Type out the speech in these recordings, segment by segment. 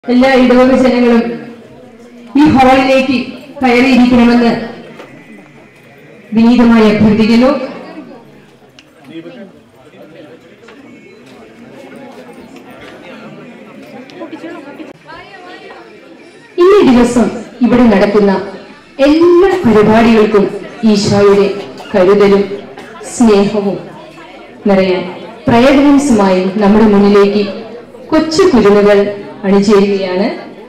എല്ലാ ഇടവക ജനങ്ങളും ഈ ഹാളിലേക്ക് കയറിയിരിക്കണമെന്ന് വിനീതമായി അഭ്യർത്ഥിക്കുന്നു ഇന്നേ ദിവസം ഇവിടെ നടക്കുന്ന എല്ലാ പരിപാടികൾക്കും ഈശോയുടെ കരുതലും സ്നേഹവും നിറയാൻ പ്രയത്നസുമായി നമ്മുടെ മുന്നിലേക്ക് കൊച്ചു കുരുന്നുകൾ അണിചേരുകയാണ്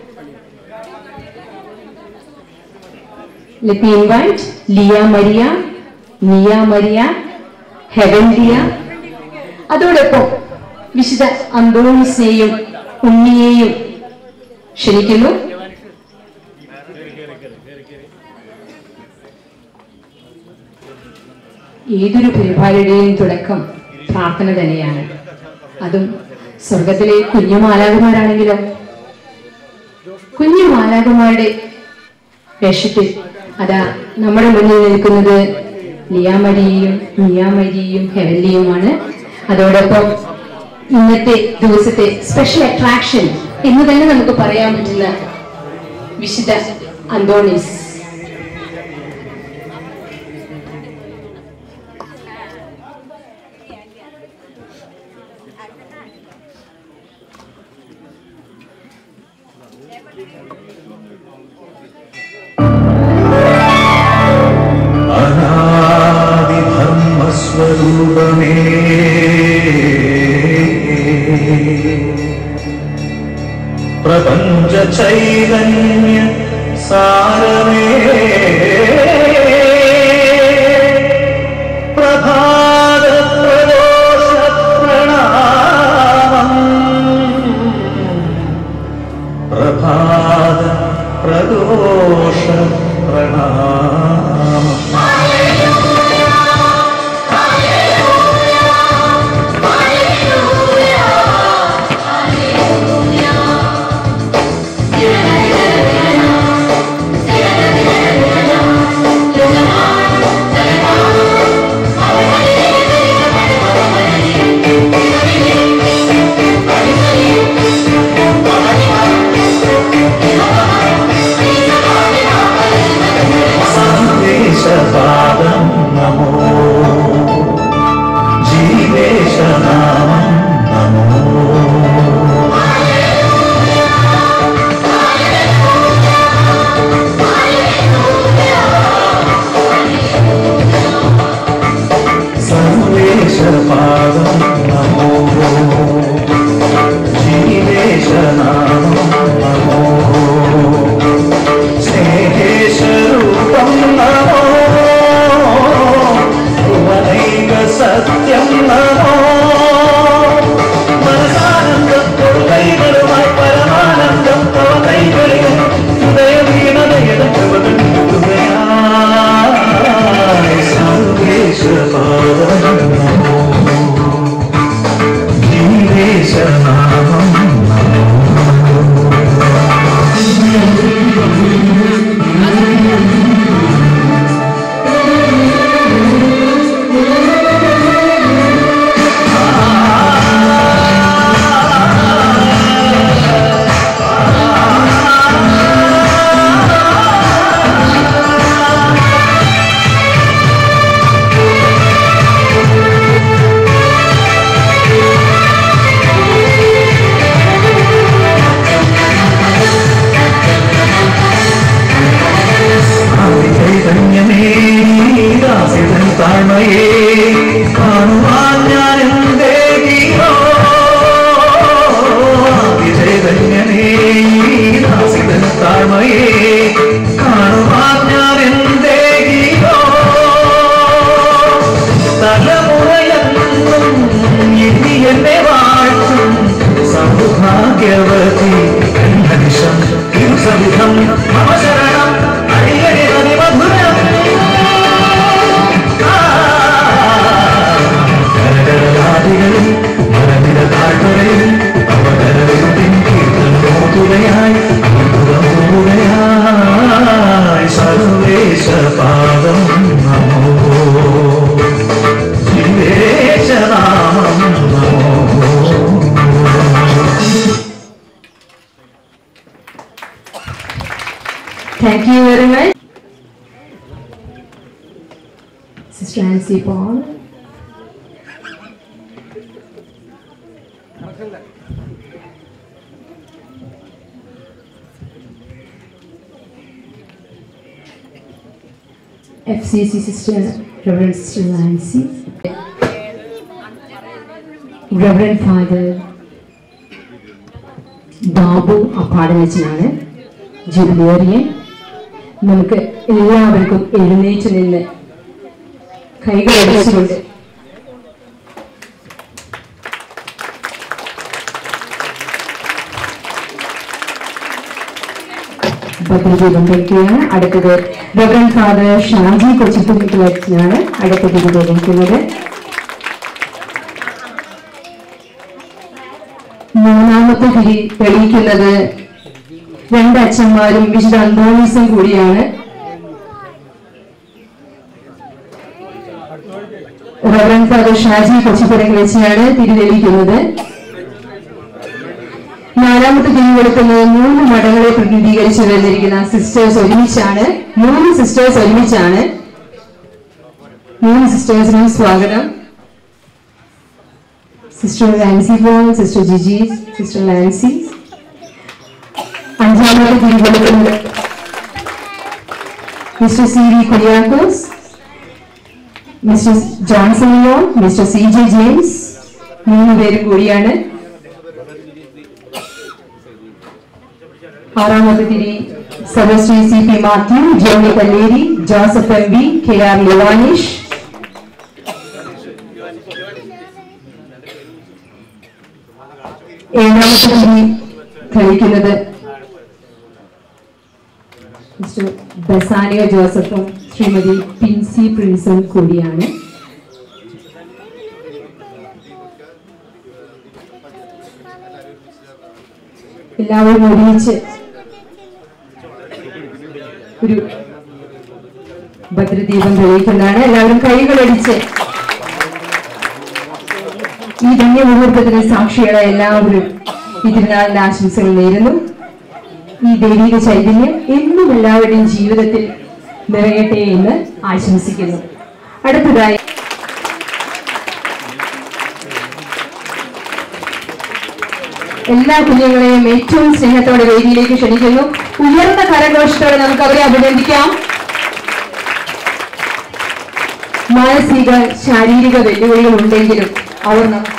Let me invite Liya Maria Niya Maria ഹെവൻലിയ അതോടൊപ്പം വിശുദ്ധ അന്തോണിസിനെയും ഉണ്ണിയെയും ക്ഷണിക്കുന്നു ഏതൊരു പരിപാടിയുടെയും തുടക്കം പ്രാർത്ഥന തന്നെയാണ് അതും സ്വർഗത്തിലെ കുഞ്ഞു മാലാകുമാരാണെങ്കിലോ കുഞ്ഞു മാലാകുമാരുടെ വേഷത്തിൽ അതാ നമ്മുടെ മുന്നിൽ നിൽക്കുന്നത് ലിയാമരിയും മിയാമരിയും ഹെവല്ലിയുമാണ് അതോടൊപ്പം ഇന്നത്തെ ദിവസത്തെ സ്പെഷ്യൽ അട്രാക്ഷൻ എന്ന് തന്നെ നമുക്ക് പറയാൻ പറ്റുന്ന വിശുദ്ധ അന്തോണീസ് അനാദിധർമ്മസ്വരൂപമേ പ്രപഞ്ച ചൈതന്യ സാരമേ പ്രഭാത പ്രദോഷ പ്രണാമം പ്രഭാത പ്രദോഷ പ്രണാമം സർവേശ Thank you very much. Sister Nancy Paul. FCC Sister Reverend Sister Nancy. Reverend Father Babu അപ്പാടനച്ചനാണ് ജൂബിലേറിയൻ നമുക്ക് എല്ലാവർക്കും എഴുന്നേറ്റ് നിന്ന് കൈകൾ അടിച്ചുകൊണ്ട് ഭദ്രദീപം വയ്ക്കുകയാണ് അടുത്തത് റവറൻ ഫാദർ ഷാജി കൊച്ചിപ്പുറത്തിലാണ് അടുത്ത ദീപം വയ്ക്കുന്നത് മൂന്നാമത്തെ തിരി തെളിയിക്കുന്നത് രണ്ട് അച്ഛന്മാരും വിശുദ്ധ അന്തോണീസും കൂടിയാണ് റവറൻ ഫാദർ ഷാജി കൊച്ചിപ്പുറയിൽ വെച്ചാണ് തിരി തെളിയിക്കുന്നത് നാലാമത്തെ തിരി കൊടുക്കുന്നത് മൂന്ന് മഠങ്ങളെ പ്രതിനിധീകരിച്ച് വന്നിരിക്കുന്ന സിസ്റ്റേഴ്സ് ഒരുമിച്ചാണ് മൂന്ന് സിസ്റ്റേഴ്സ് ഒരുമിച്ചാണ് മൂന്ന് സിസ്റ്റേഴ്സിനും സ്വാഗതം sister Nancy Paul sister Jiji sister Nancy അഞ്ചാമത്തെ തിരി കൊടുക്കുന്നത് mister C V Kuriakose mister Johnson ലോൺ മിസ്റ്റർ സി ജെ ജെയിംസ് മൂന്ന് പേരും കൂടിയാണ് ആറാമത്തെ തിരി Sarvashri C P Mathew Johny Kalleri Joseph M B K R Livanish ഏഴാമത്തെ തിരി ധരിക്കുന്നത് മിസ്റ്റർ ബസാനിയ ജോസഫും ശ്രീമതി പിൻസി പ്രിൻസും കൂടിയാണ് എല്ലാവരും ഒരുമിച്ച് ഒരു ഭദ്രദീപം തെളിയിക്കുന്നതാണ് എല്ലാവരും കൈകളടിച്ച് ഈ ധന്യ മുഹൂർത്തത്തിന് സാക്ഷികളെ എല്ലാവരും ഈ തിരുനാളിന്റെ ആശംസകൾ നേരുന്നു ഈ ദൈവിക ചൈതന്യം എന്നും എല്ലാവരുടെയും ജീവിതത്തിൽ നിറയട്ടെ എന്ന് ആശംസിക്കുന്നു അടുത്തതായി എല്ലാ കുഞ്ഞുങ്ങളെയും ഏറ്റവും സ്നേഹത്തോടെ വേദിയിലേക്ക് ക്ഷണിക്കുന്നു ഉയർന്ന കരഘോഷത്തോടെ നമുക്ക് അവരെ അഭിനന്ദിക്കാം മാനസിക ശാരീരിക വെല്ലുവിളികൾ ഉണ്ടെങ്കിലും അവർ നമുക്ക്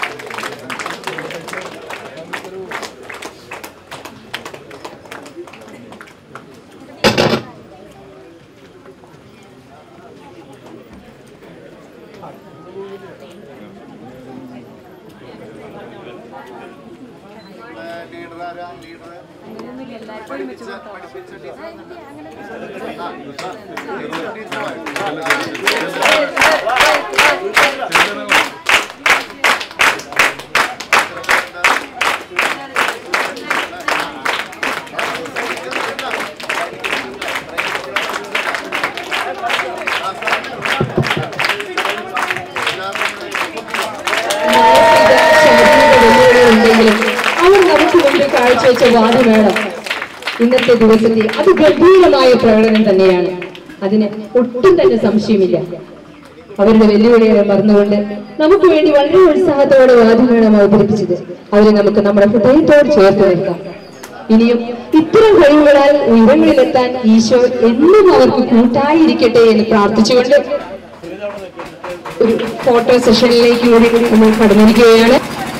ഉണ്ടെങ്കിലും അവർ നമുക്ക് മുമ്പിൽ കാഴ്ചവെച്ച വാദമേളം ഇന്നത്തെ ദിവസത്തെ അതിഗംഭീരമായ പ്രകടനം തന്നെയാണ് അതിന് ഒട്ടും തന്നെ സംശയമില്ല അവരുടെ വെല്ലുവിളികളെ മറന്നുകൊണ്ട് നമുക്ക് വേണ്ടി വളരെ ഉത്സാഹത്തോടെ വാദമേളം അവതരിപ്പിച്ചത് അവരെ നമുക്ക് നമ്മുടെ ഹൃദയത്തോട് ചേർത്ത് നിർത്താം ഇനിയും ഇത്തരം കഴിവുകളാൽ ഉയരങ്ങളിലെത്താൻ ഈശോ എന്നും അവർക്ക് കൂട്ടായിരിക്കട്ടെ എന്ന് പ്രാർത്ഥിച്ചുകൊണ്ട് ഒരു ഫോട്ടോ സെഷനിലേക്ക് കൂടി നമ്മൾ കടന്നിരിക്കുകയാണ്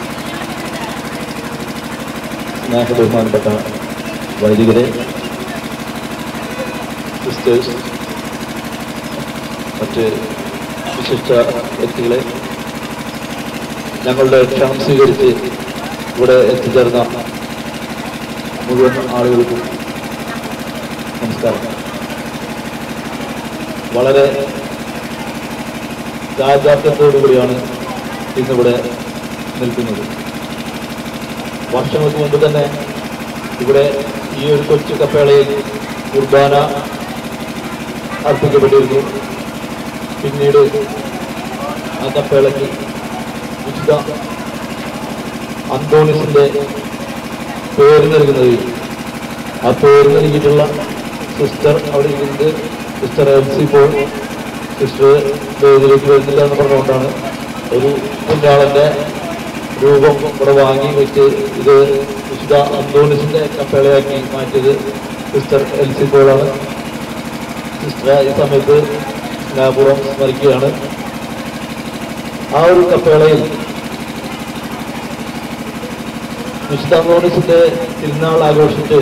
സ്നേഹ ബഹുമാനപ്പെട്ട വൈദികരെ സിസ്റ്റേഴ്സ് മറ്റ് വിശിഷ്ട വ്യക്തികളെ ഞങ്ങളുടെ ക്ഷണം സ്വീകരിച്ച് ഇവിടെ എത്തിച്ചേർന്ന മുഴുവൻ ആളുകൾക്കും നമസ്കാരം വളരെ രാജാത്യത്തോടുകൂടിയാണ് ഇന്നിവിടെ നിൽക്കുന്നത് വർഷങ്ങൾക്ക് മുമ്പ് തന്നെ ഇവിടെ ഈ ഒരു കൊച്ചു കപ്പേളയിൽ കുർബാന അർപ്പിക്കപ്പെട്ടിരുന്നു പിന്നീട് ആ കപ്പേളയ്ക്ക് വിശുദ്ധ അന്തോണിസിന്റെ പേര് നൽകുന്നതിൽ ആ പേര് നൽകിയിട്ടുള്ള സിസ്റ്റർ അവിടെ ഇരിക്കുന്നത് sister L C Paul sister വേദിയിലേക്ക് വരുന്നില്ല എന്ന് പറഞ്ഞുകൊണ്ടാണ് ഒരു കുഞ്ഞാളന്റെ രൂപം ഇവിടെ വാങ്ങി വെച്ച് ഇത് വിശുദ്ധ അന്തോണിസിന്റെ കപ്പേളയാക്കി മാറ്റിയത് സിസ്റ്റർ എൽ സി പോളാണ് സിസ്റ്റർ ഈ സമയത്ത് സ്നേഹപൂർവ്വം സ്മരിക്കുകയാണ് ആ ഒരു കപ്പേളയിൽ വിശുദ്ധ അന്തോണിസിന്റെ തിരുനാൾ ആഘോഷിച്ച്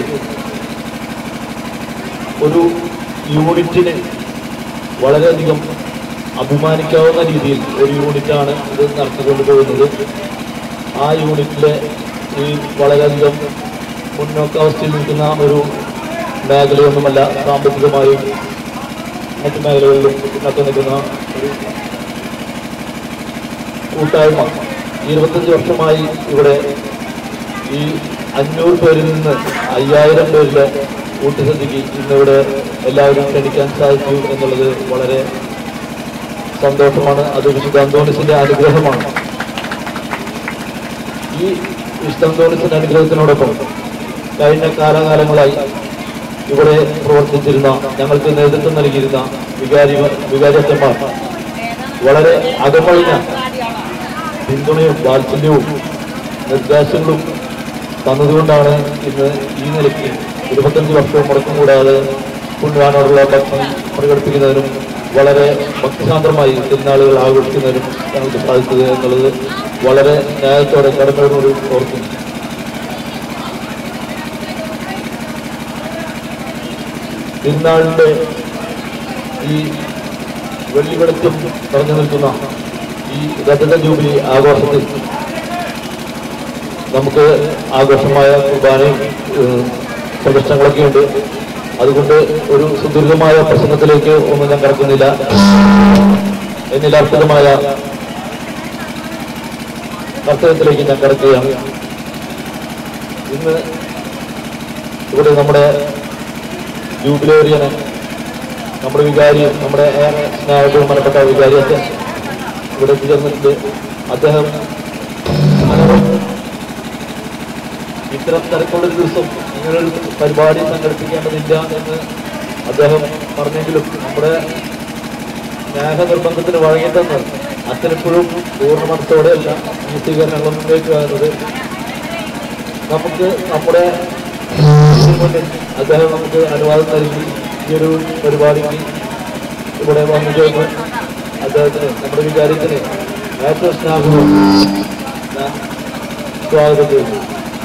ഒരു യൂണിറ്റിന് വളരെയധികം അഭിമാനിക്കാവുന്ന രീതിയിൽ ഒരു യൂണിറ്റാണ് ഇത് നടത്തിക്കൊണ്ട് പോകുന്നത് ആ യൂണിറ്റിലെ ഈ വളരെയധികം മുന്നോക്കാവസ്ഥയിൽ നിൽക്കുന്ന ഒരു മേഖലയൊന്നുമല്ല സാമ്പത്തികമായും മറ്റു മേഖലകളിലും പിന്നൊക്കെ നിൽക്കുന്ന ഒരു കൂട്ടായ്മ ഇരുപത്തഞ്ച് വർഷമായി ഇവിടെ ഈ അഞ്ഞൂറ് പേരിൽ നിന്ന് അയ്യായിരം പേരിലെ കൂട്ടുസദ്യക്ക് ഇന്നിവിടെ എല്ലാവരും ക്ഷണിക്കാൻ സാധിച്ചു എന്നുള്ളത് വളരെ സന്തോഷമാണ് അത് വിശുദ്ധ അന്തോണിസിന്റെ അനുഗ്രഹമാണ് ഈ വിശുദ്ധ അന്തോണിസിന്റെ അനുഗ്രഹത്തിനോടൊപ്പം കഴിഞ്ഞ കാലാകാലങ്ങളായി ഇവിടെ പ്രവർത്തിച്ചിരുന്ന ഞങ്ങൾക്ക് നേതൃത്വം നൽകിയിരുന്ന വികാരി വികാരിയച്ഛന്മാർ വളരെ അകമഴിഞ്ഞ പിന്തുണയും വാത്സല്യവും നിർദ്ദേശങ്ങളും തന്നതുകൊണ്ടാണ് ഇന്ന് ഈ നിലയ്ക്ക് ഇരുപത്തഞ്ച് വർഷവും മുടക്കം കൂടാതെ പുണ്യാനോടുള്ള ഭക്തി പ്രകടിപ്പിക്കുന്നതിനും വളരെ ഭക്തിസാന്ദ്രമായി തിരുനാളുകൾ ആഘോഷിക്കുന്നതിനും ഞങ്ങൾക്ക് സാധിച്ചത് എന്നുള്ളത് വളരെ ന്യായത്തോടെ കടമയോട് ഓർക്കുന്നു തിരുനാളിന്റെ ഈ വെള്ളി വെളിച്ചം നിറഞ്ഞു നിൽക്കുന്ന ഈ രജത ജൂബിലി ആഘോഷത്തിൽ നമുക്ക് ആഘോഷമായ കുർബാനയും ഏഹ്, പ്രദർശനങ്ങളൊക്കെ ഉണ്ട് അതുകൊണ്ട് ഒരു സുദീർഘമായ പ്രസംഗത്തിലേക്ക് ഒന്നും ഞാൻ കടക്കുന്നില്ല എന്നിൽ അർപ്പിതമായ കർത്തവ്യത്തിലേക്ക് ഞാൻ കടക്കുകയാണ് ഇന്ന് ഇവിടെ നമ്മുടെ ജൂബിലേറിയന് നമ്മുടെ വികാരി നമ്മുടെ ഏറെ സ്നേഹബഹുമാനപ്പെട്ട വികാരിയൊക്കെ ഇവിടെ എത്തിച്ചേർന്നിട്ടുണ്ട് അദ്ദേഹം ഇത്തരം തിരക്കുള്ളൊരു ദിവസം ഇങ്ങനൊരു പരിപാടി സംഘടിപ്പിക്കേണ്ടതില്ല എന്ന് അദ്ദേഹം പറഞ്ഞെങ്കിലും നമ്മുടെ സ്നേഹ നിർബന്ധത്തിന് വഴങ്ങിയിട്ടെന്ന് അച്ഛനെപ്പോഴും പൂർണ്ണ മനസ്സോടെയല്ല ഈ സ്വീകരണങ്ങളിലേക്ക് വരുന്നത് നമുക്ക് നമ്മുടെ ഇതിനു മുന്നിൽ അദ്ദേഹം നമുക്ക് അനുവാദം നൽകി ഈ ഒരു പരിപാടിക്ക് ഇവിടെ വന്നു ചേർന്ന് അദ്ദേഹത്തിന് നമ്മുടെ വികാരത്തിന് ഏറ്റവും സ്നേഹവും ഞാൻ സ്വാഗതം ചെയ്യുന്നു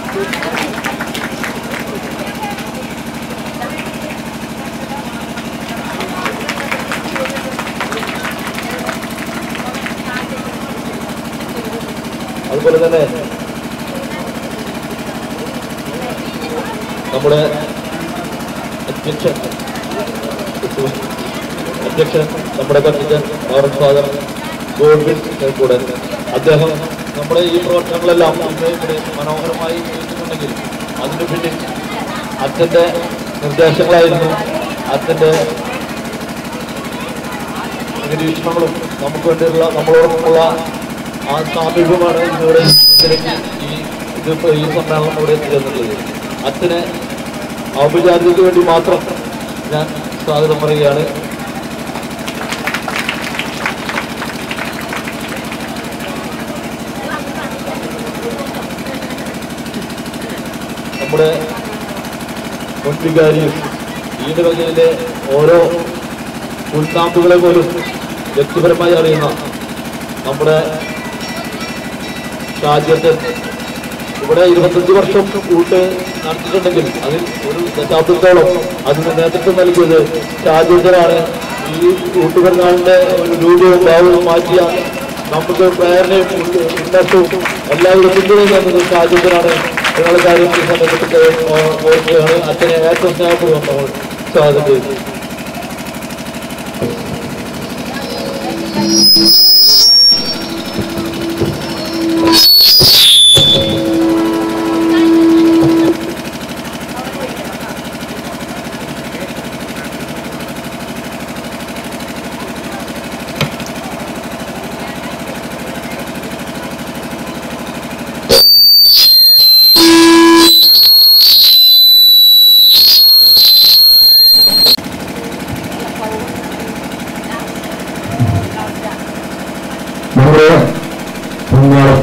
അതുപോലെ തന്നെ നമ്മുടെ അധ്യക്ഷൻ അധ്യക്ഷൻ നമ്മുടെ കത്തിച്ചൻ പവർ ഫാദർ ഗോഡ്വിൻ കൂടെ അദ്ദേഹം നമ്മുടെ ഈ പ്രവർത്തനങ്ങളെല്ലാം ഇന്ന് ഇവിടെ മനോഹരമായി ചെയ്യുന്നുണ്ടെങ്കിൽ അതിനു പിന്നിൽ അച്ഛൻ്റെ നിർദ്ദേശങ്ങളായിരുന്നു അച്ഛൻ്റെ നിരീക്ഷണങ്ങളും നമുക്ക് വേണ്ടിയുള്ള നമ്മളോടൊപ്പമുള്ള ആ സാമീപ്യമാണ് ഇന്നിവിടെ ഇതിലേക്ക് ഈ ഇത് ഇപ്പൊ ഈ സമ്മേളനം ഇവിടെ എത്തിച്ചേർന്നിട്ടുള്ളത് അച്ഛന് ഔപചാരികതയ്ക്ക് വേണ്ടി മാത്രം ഞാൻ സ്വാഗതം പറയുകയാണ് നമ്മുടെ മുൻവികാരിയും ഈ നിലയിലെ ഓരോ ഉൾക്കാമ്പുകളെ പോലും വ്യക്തിപരമായി അറിയുന്ന നമ്മുടെ ഷാജിയത്തെ ഇവിടെ ഇരുപത്തഞ്ച് വർഷം കൂട്ട് നടത്തിയിട്ടുണ്ടെങ്കിൽ അതിൽ ഒരു ദശാബ്ദത്തോളം അതിന് നേതൃത്വം നൽകിയത് ഷാജിയനാണ് ഈ കൂട്ടുപെരുന്നാളിന്റെ ഒരു രൂപവും ഭാവവും മാറ്റിയ നമുക്ക് പ്രേരണയും ഉള്ള- ഉന്മേഷവും എല്ലാവരും പിന്തുണയും തന്നത് ഷാജിയനാണ് എന്നുള്ള കാര്യം ഈ സമയത്ത് ഓർക്കുകയാണ് അച്ഛനെ ഏറ്റവും സ്നേഹപൂർവ്വം നമ്മൾ സ്വാഗതം ചെയ്യുന്നു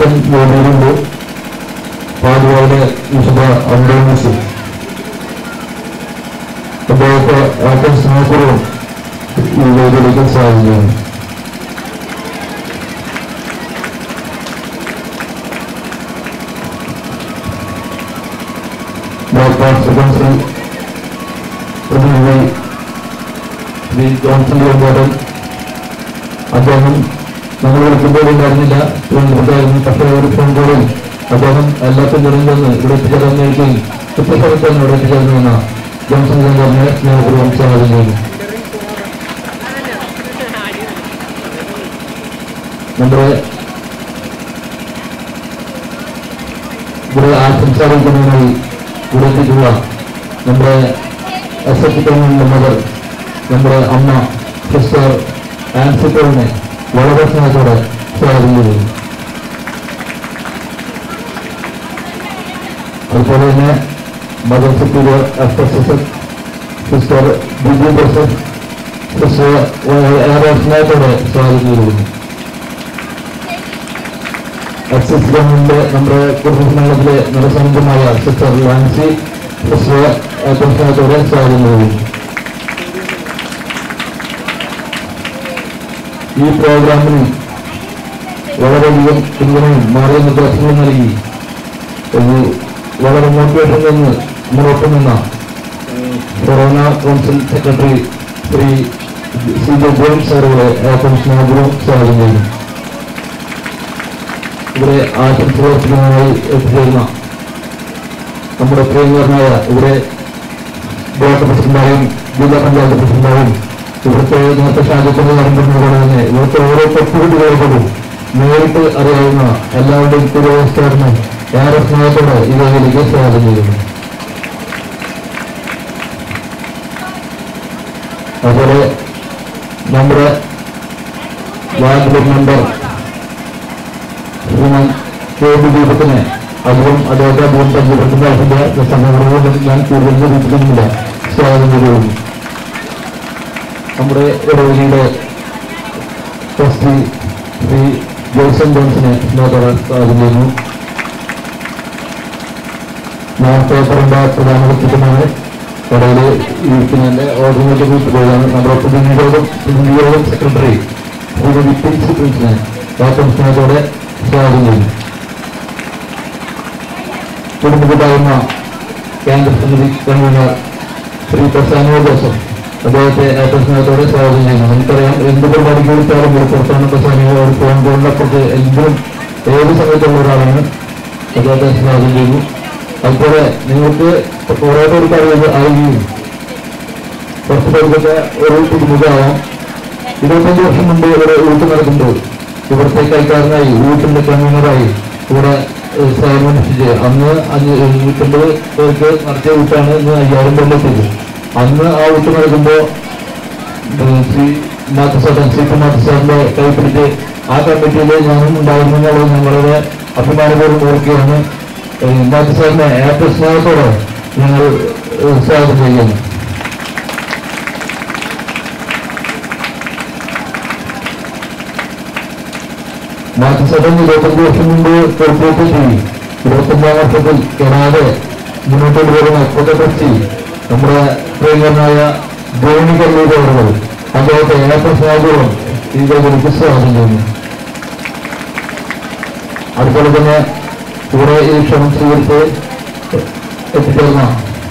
അച്ഛൻ വേദിയിലുണ്ട് പാതുപോലെ വിശുദ്ധ അന്തോണിസ് അദ്ദേഹത്തെ ഏറ്റവും സ്നേഹപൂർവ്വം ഈ വേദിയിലേക്ക് സ്വാഗതം ചെയ്യുന്നു ബ്രോഡ്കാസ്റ്റ് കൗൺസിൽ പ്രതിനിധി ശ്രീ ജോൺസൺ ഗോപാലൻ അദ്ദേഹം നമ്മൾ വിളിക്കുമ്പോൾ ഉണ്ടായിരുന്നില്ല തിരുവനന്തപുരത്തായിരുന്നു പക്ഷേ ഒരു ഫോൺ കോളിൽ അദ്ദേഹം എല്ലാത്തും നിറഞ്ഞെന്ന് ഇവിടെ എത്തിച്ചേർന്നിരിക്കുകയും കൃത്യസമയത്ത് തന്നെ ഇവിടെ എത്തിച്ചേർന്നുവെന്ന ജോൺസൺ ഗോപാലിനെ സ്നേഹപൂർവ്വം സ്വാഗതം ചെയ്യുന്നു നമ്മുടെ ഇവിടെ ആശംസ അറിയിക്കുന്നതിനായി ഇവിടെ എത്തിയിട്ടുള്ള നമ്മുടെ എസ് എച്ച് കമ്മ്യൂണിന്റെ മകൾ നമ്മുടെ അമ്മ സിസ്റ്റർ ആൻസിക്കോളിനെ വളരെ സ്നേഹത്തോടെ സ്വാഗതം ചെയ്യുന്നു അതുപോലെ തന്നെ mother superior F S S sister Biju Joseph sister ഏറെ സ്നേഹത്തോടെ സ്വാഗതം ചെയ്യുന്നു എക്സസ് ഗവൺമെന്റ് നമ്മുടെ കുടുംബസമ്മേളനത്തിലെ നിറസംഘമായ സിസ്റ്റർ ലാൻസി സിസ്റ്റർ ഏറ്റവും സ്നേഹത്തോടെ സ്വാഗതം ചെയ്യുന്നു ഈ പ്രോഗ്രാമിന് വളരെയധികം പിന്തുണയും മാർഗനിർദ്ദേശങ്ങളും നൽകി ഒരു വളരെ മോട്ടിവേഷൻ നിന്ന് മുന്നോട്ട് നിന്ന ഏഹ്, corona council secretary Shri C J James സാറുകളെ ഏറ്റവും സ്നേഹപൂർവ്വം സ്വാഗതം ചെയ്യുന്നു ഇവിടെ ആശംസ പ്രവർത്തനവുമായി എത്തിച്ചേരുന്ന നമ്മുടെ പ്രിയങ്കരനായ ഇവിടെ ബ്ലോക്ക് പ്രസിഡന്റായും ജില്ലാ പഞ്ചായത്ത് പ്രസിഡന്റായും ഇവിടുത്തെ നേരത്തെ ഷാജത്തിന്റെ നടന്നിട്ടുള്ളതുപോലെ തന്നെ ഇവിടുത്തെ ഓരോ തൊട്ടുകുട്ടികളോടും നേരിട്ട് അറിയാവുന്ന എല്ലാവരുടെയും തിരുവോസ്റ്റാറിന് ഏറെ സ്നേഹത്തോടെ ഈ വേദിയിലേക്ക് സ്വാഗതം ചെയ്യുന്നു അതുപോലെ നമ്മുടെ ward member Shriman K B ദീപത്തിന് അതും അദ്ദേഹത്തെ അധികം പരിചയപ്പെടുത്തേണ്ട ആവശ്യമില്ല സംഘടനകളോട് ഞാൻ കൂടുതൽ നിരീക്ഷിക്കുന്നില്ല സ്വാഗതം ചെയ്യുന്നു നമ്മുടെ ഇടവഴിയുടെ ട്രസ്റ്റി ശ്രീ ജോസൻ ജോൺസിനെ സ്നേഹത്തോടെ സ്വാഗതം ചെയ്യുന്നു നേരത്തെ പറയേണ്ട പ്രധാന വ്യക്തിത്വമാണ് ഇടയിൽ ഇരിക്കുന്നതിന്റെ ഓർഡിനേറ്റ് കൂട്ടുകയാണ് നമ്മുടെ പ്രതിനിധിയോടും പ്രതിനിധിയോടും സെക്രട്ടറി ശ്രീമതി പ്രിൻസി പ്രിൻസിനെ ഏറ്റവും സ്നേഹത്തോടെ സ്വാഗതം ചെയ്യുന്നു കുടുംബത്തിലായിരുന്ന കേന്ദ്ര സമിതി കൺവീനർ ശ്രീ പ്രസാനോ ജോസഫ് അദ്ദേഹത്തെ ഏറ്റവും സ്നേഹത്തോടെ സ്വാഗതം ചെയ്യുന്നു നമുക്കറിയാം എന്ത് പരിപാടിക്ക് വിളിച്ചാലും ഒരു പുറത്താണ് പ്രസാനിയോ ഒരു ഫോൺ കോളിനപ്പുറത്ത് എന്തിനും ഏത് സമയത്തുള്ള ഒരാളാണ് അദ്ദേഹത്തെ സ്വാഗതം ചെയ്യുന്നു അതുപോലെ നിങ്ങൾക്ക് കുറേ പേർക്ക് അറിയുന്നത് അറിയുകയും കുറച്ച് പേർക്കൊക്കെ ഒരു പുതുമുഖമാവാം ഇരുപത്തഞ്ച് വർഷം മുമ്പ് ഇവിടെ ഊട്ട് നടക്കുമ്പോൾ ഇവിടുത്തെ കൈക്കാരനായി ഊട്ടിന്റെ കൺവീനറായി ഇവിടെ ഏഹ്, സേവനം അനുഷ്ഠിച്ച് അന്ന് അഞ്ഞൂ നൂറ്റമ്പത് പേർക്ക് നടത്തിയ ഊട്ടാണ് ഇന്ന് അയ്യായിരം പേരിലെത്തിയത് അന്ന് ആ ഊട്ട് നടക്കുമ്പോൾ ഏഹ്, ശ്രീ മാത്തസാട്ടൻ സി പി മാത്തസാറിന്റെ കൈപ്പിടിച്ച് ആ കമ്മിറ്റിയിൽ ഞാനും ഉണ്ടായിരുന്നു എന്നുള്ളത് ഞാൻ വളരെ അഭിമാനപൂർവ്വം ഓർക്കുകയാണ് ഏഹ്, മാത്തസാറിനെ ഏറ്റവും സ്നേഹത്തോടെ ഞങ്ങൾ ഏഹ്, സ്വാഗതം ചെയ്യുന്നു മാറ്റസഭം ഇരുപത്തഞ്ച് വർഷം മുമ്പ് പുറത്തേക്ക് ഇരുപത്തൊമ്പതാം വർഷത്തിൽ കെടാതെ മുന്നോട്ട് വരുന്ന കൊല്ലപ്പറ്റി നമ്മുടെ പ്രിയങ്കരനായ ജോണി കല്ലൂർ അവർ അദ്ദേഹത്തെ ഏറ്റവും സ്നേഹപൂർവ്വം ഈ വേദിയിലേക്ക് സ്വാഗതം ചെയ്യുന്നു അതുപോലെ തന്നെ ഇവിടെ ഈ ക്ഷണം സ്വീകരിച്ച് എത്തിച്ചേർന്ന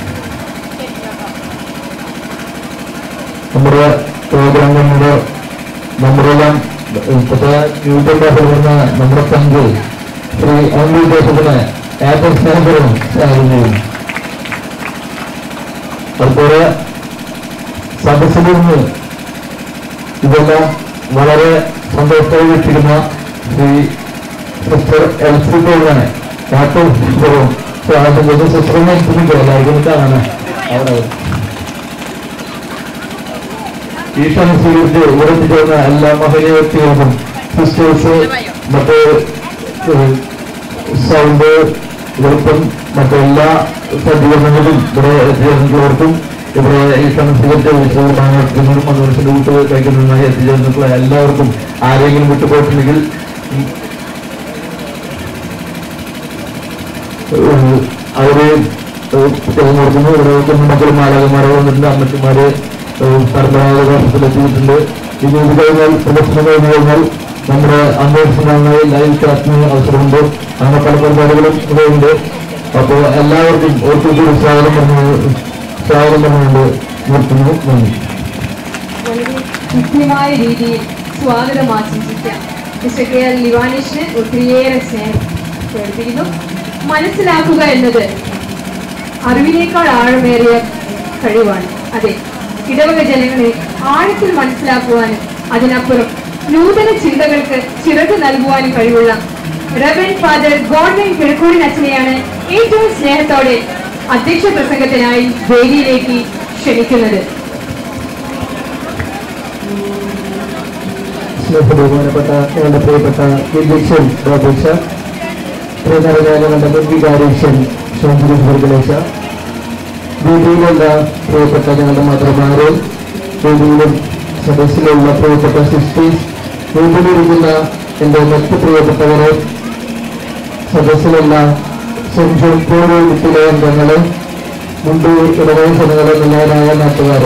നമ്മുടെ പ്രോഗ്രാം കമ്മിയുടെ നമ്മുടെ എല്ലാം ഇപ്പോഴത്തെ യൂട്യൂബ് വരുന്ന നമ്മുടെ പങ്ക് ശ്രീ അമ്പി ജോസഫിനെ ഏറ്റവും സ്നേഹപൂർവ്വം സ്വാഗതം ചെയ്യുന്നു അതുപോലെ സദസ്സിൽ നിന്ന് ഇതെല്ലാം വളരെ സന്തോഷത്തോടെ വീക്ഷിക്കുന്ന ശ്രീ സിസ്റ്റർ എൽസി പോളിനെ ഏറ്റവും സ്നേഹപൂർവ്വം സ്വാഗതം ചെയ്ത് സിസ്റ്ററിനെ എത്തിക്കുമ്പോൾ എല്ലാവർക്കും കാണാൻ അവിടെ ഈ ക്ഷണം സ്വീകരിച്ച് ഇവിടെ എത്തിച്ചേർന്ന എല്ലാ മഹനീയ വ്യക്തികൾക്കും സിസ്റ്റേഴ്സ് മറ്റ് ഏഹ്, സൗണ്ട് ഇവർക്കും മറ്റെല്ലാ സജ്ജീകരണങ്ങളും ഇവിടെ എത്തിച്ചേർന്നിട്ടുള്ളവർക്കും ഇവിടെ ഈ ക്ഷണം സ്വീകരിച്ച വിശ്വകുമാരത്തിനും മധുരത്തിന്റെ കൂട്ട് കഴിക്കുന്നതിനായി എത്തിച്ചേർന്നിട്ടുള്ള എല്ലാവർക്കും ആരെങ്കിലും വിട്ടുപോയിട്ടുണ്ടെങ്കിൽ അവര് തിരഞ്ഞെടുക്കുന്നു ഇവിടെ കുഞ്ഞുമക്കളും മാലാകന്മാരെ വന്നിട്ടുണ്ട് അമ്മച്ചിമാര് പരമ്പരാഗത വർഷത്തിലെത്തിയിട്ടുണ്ട് ഇനി ഇത് കഴിഞ്ഞാൽ പ്രദർശനം കഴിഞ്ഞ് കഴിഞ്ഞാൽ നമ്മുടെ അന്വേഷണങ്ങളിൽ ലൈവ് ക്ലാസ്സിന് അവസരമുണ്ട് അങ്ങനെ പല പരിപാടികളും ഇവിടെ ഉണ്ട് അപ്പോൾ എല്ലാവർക്കും ഓർക്കൂടി സ്വാഗതം പറഞ്ഞു സ്വാഗതം പറഞ്ഞുകൊണ്ട് നിർത്തുന്നു നന്ദി വളരെ കൃത്യമായ രീതിയിൽ സ്വാഗതം ആശംസിക്കാം മിസ്റ്റർ കെ എൽ ലിവാനിഷിന് ഒത്തിരിയേറെ സ്നേഹം പ്രകടിപ്പിക്കുന്നു മനസ്സിലാക്കുക എന്നത് അറിവിനേക്കാൾ ആഴമേറിയ കഴിവാണ് അതെ ഇടവക ജനങ്ങളെ ആഴത്തിൽ മനസ്സിലാക്കുവാനും അതിനപ്പുറം നൂതന ചിന്തകൾക്ക് ചിറക് നൽകുവാനും കഴിവുള്ള റവൻ ഫാദർ ഗോഡ്വിൻ കിഴക്കൂടിൻ അച്ഛനെയാണ് ഏറ്റവും സ്നേഹത്തോടെ അധ്യക്ഷ പ്രസംഗത്തിനായി വേദിയിലേക്ക് ക്ഷണിക്കുന്നത് സ്നേഹബഹുമാനപ്പെട്ട ഞങ്ങളുടെ പ്രിയപ്പെട്ട വിദ്യക്ഷൻ ഡോക്ടർഷ പ്രിയനറിഞ്ഞ ഞങ്ങളുടെ മുൻ വികാരീക്ഷൻ ശോഭുരുഷ് വർഗലേശ വേദിയിലുള്ള പ്രിയപ്പെട്ട ഞങ്ങളുടെ മദർമാരെ വേദിയിലും സദസ്സിലുള്ള പ്രിയപ്പെട്ട സിസ്റ്റേഴ്സ് വേദിയിലിരിക്കുന്ന എൻ്റെ മറ്റ് പ്രിയപ്പെട്ടവരെ സദസ്സിലുള്ള സെന്റ് ജോൺ പോൾ വീട്ടിലെ അംഗങ്ങളെ മുമ്പ് ഇടവക ജനങ്ങളെ എല്ലാവരായ നാട്ടുകാരെ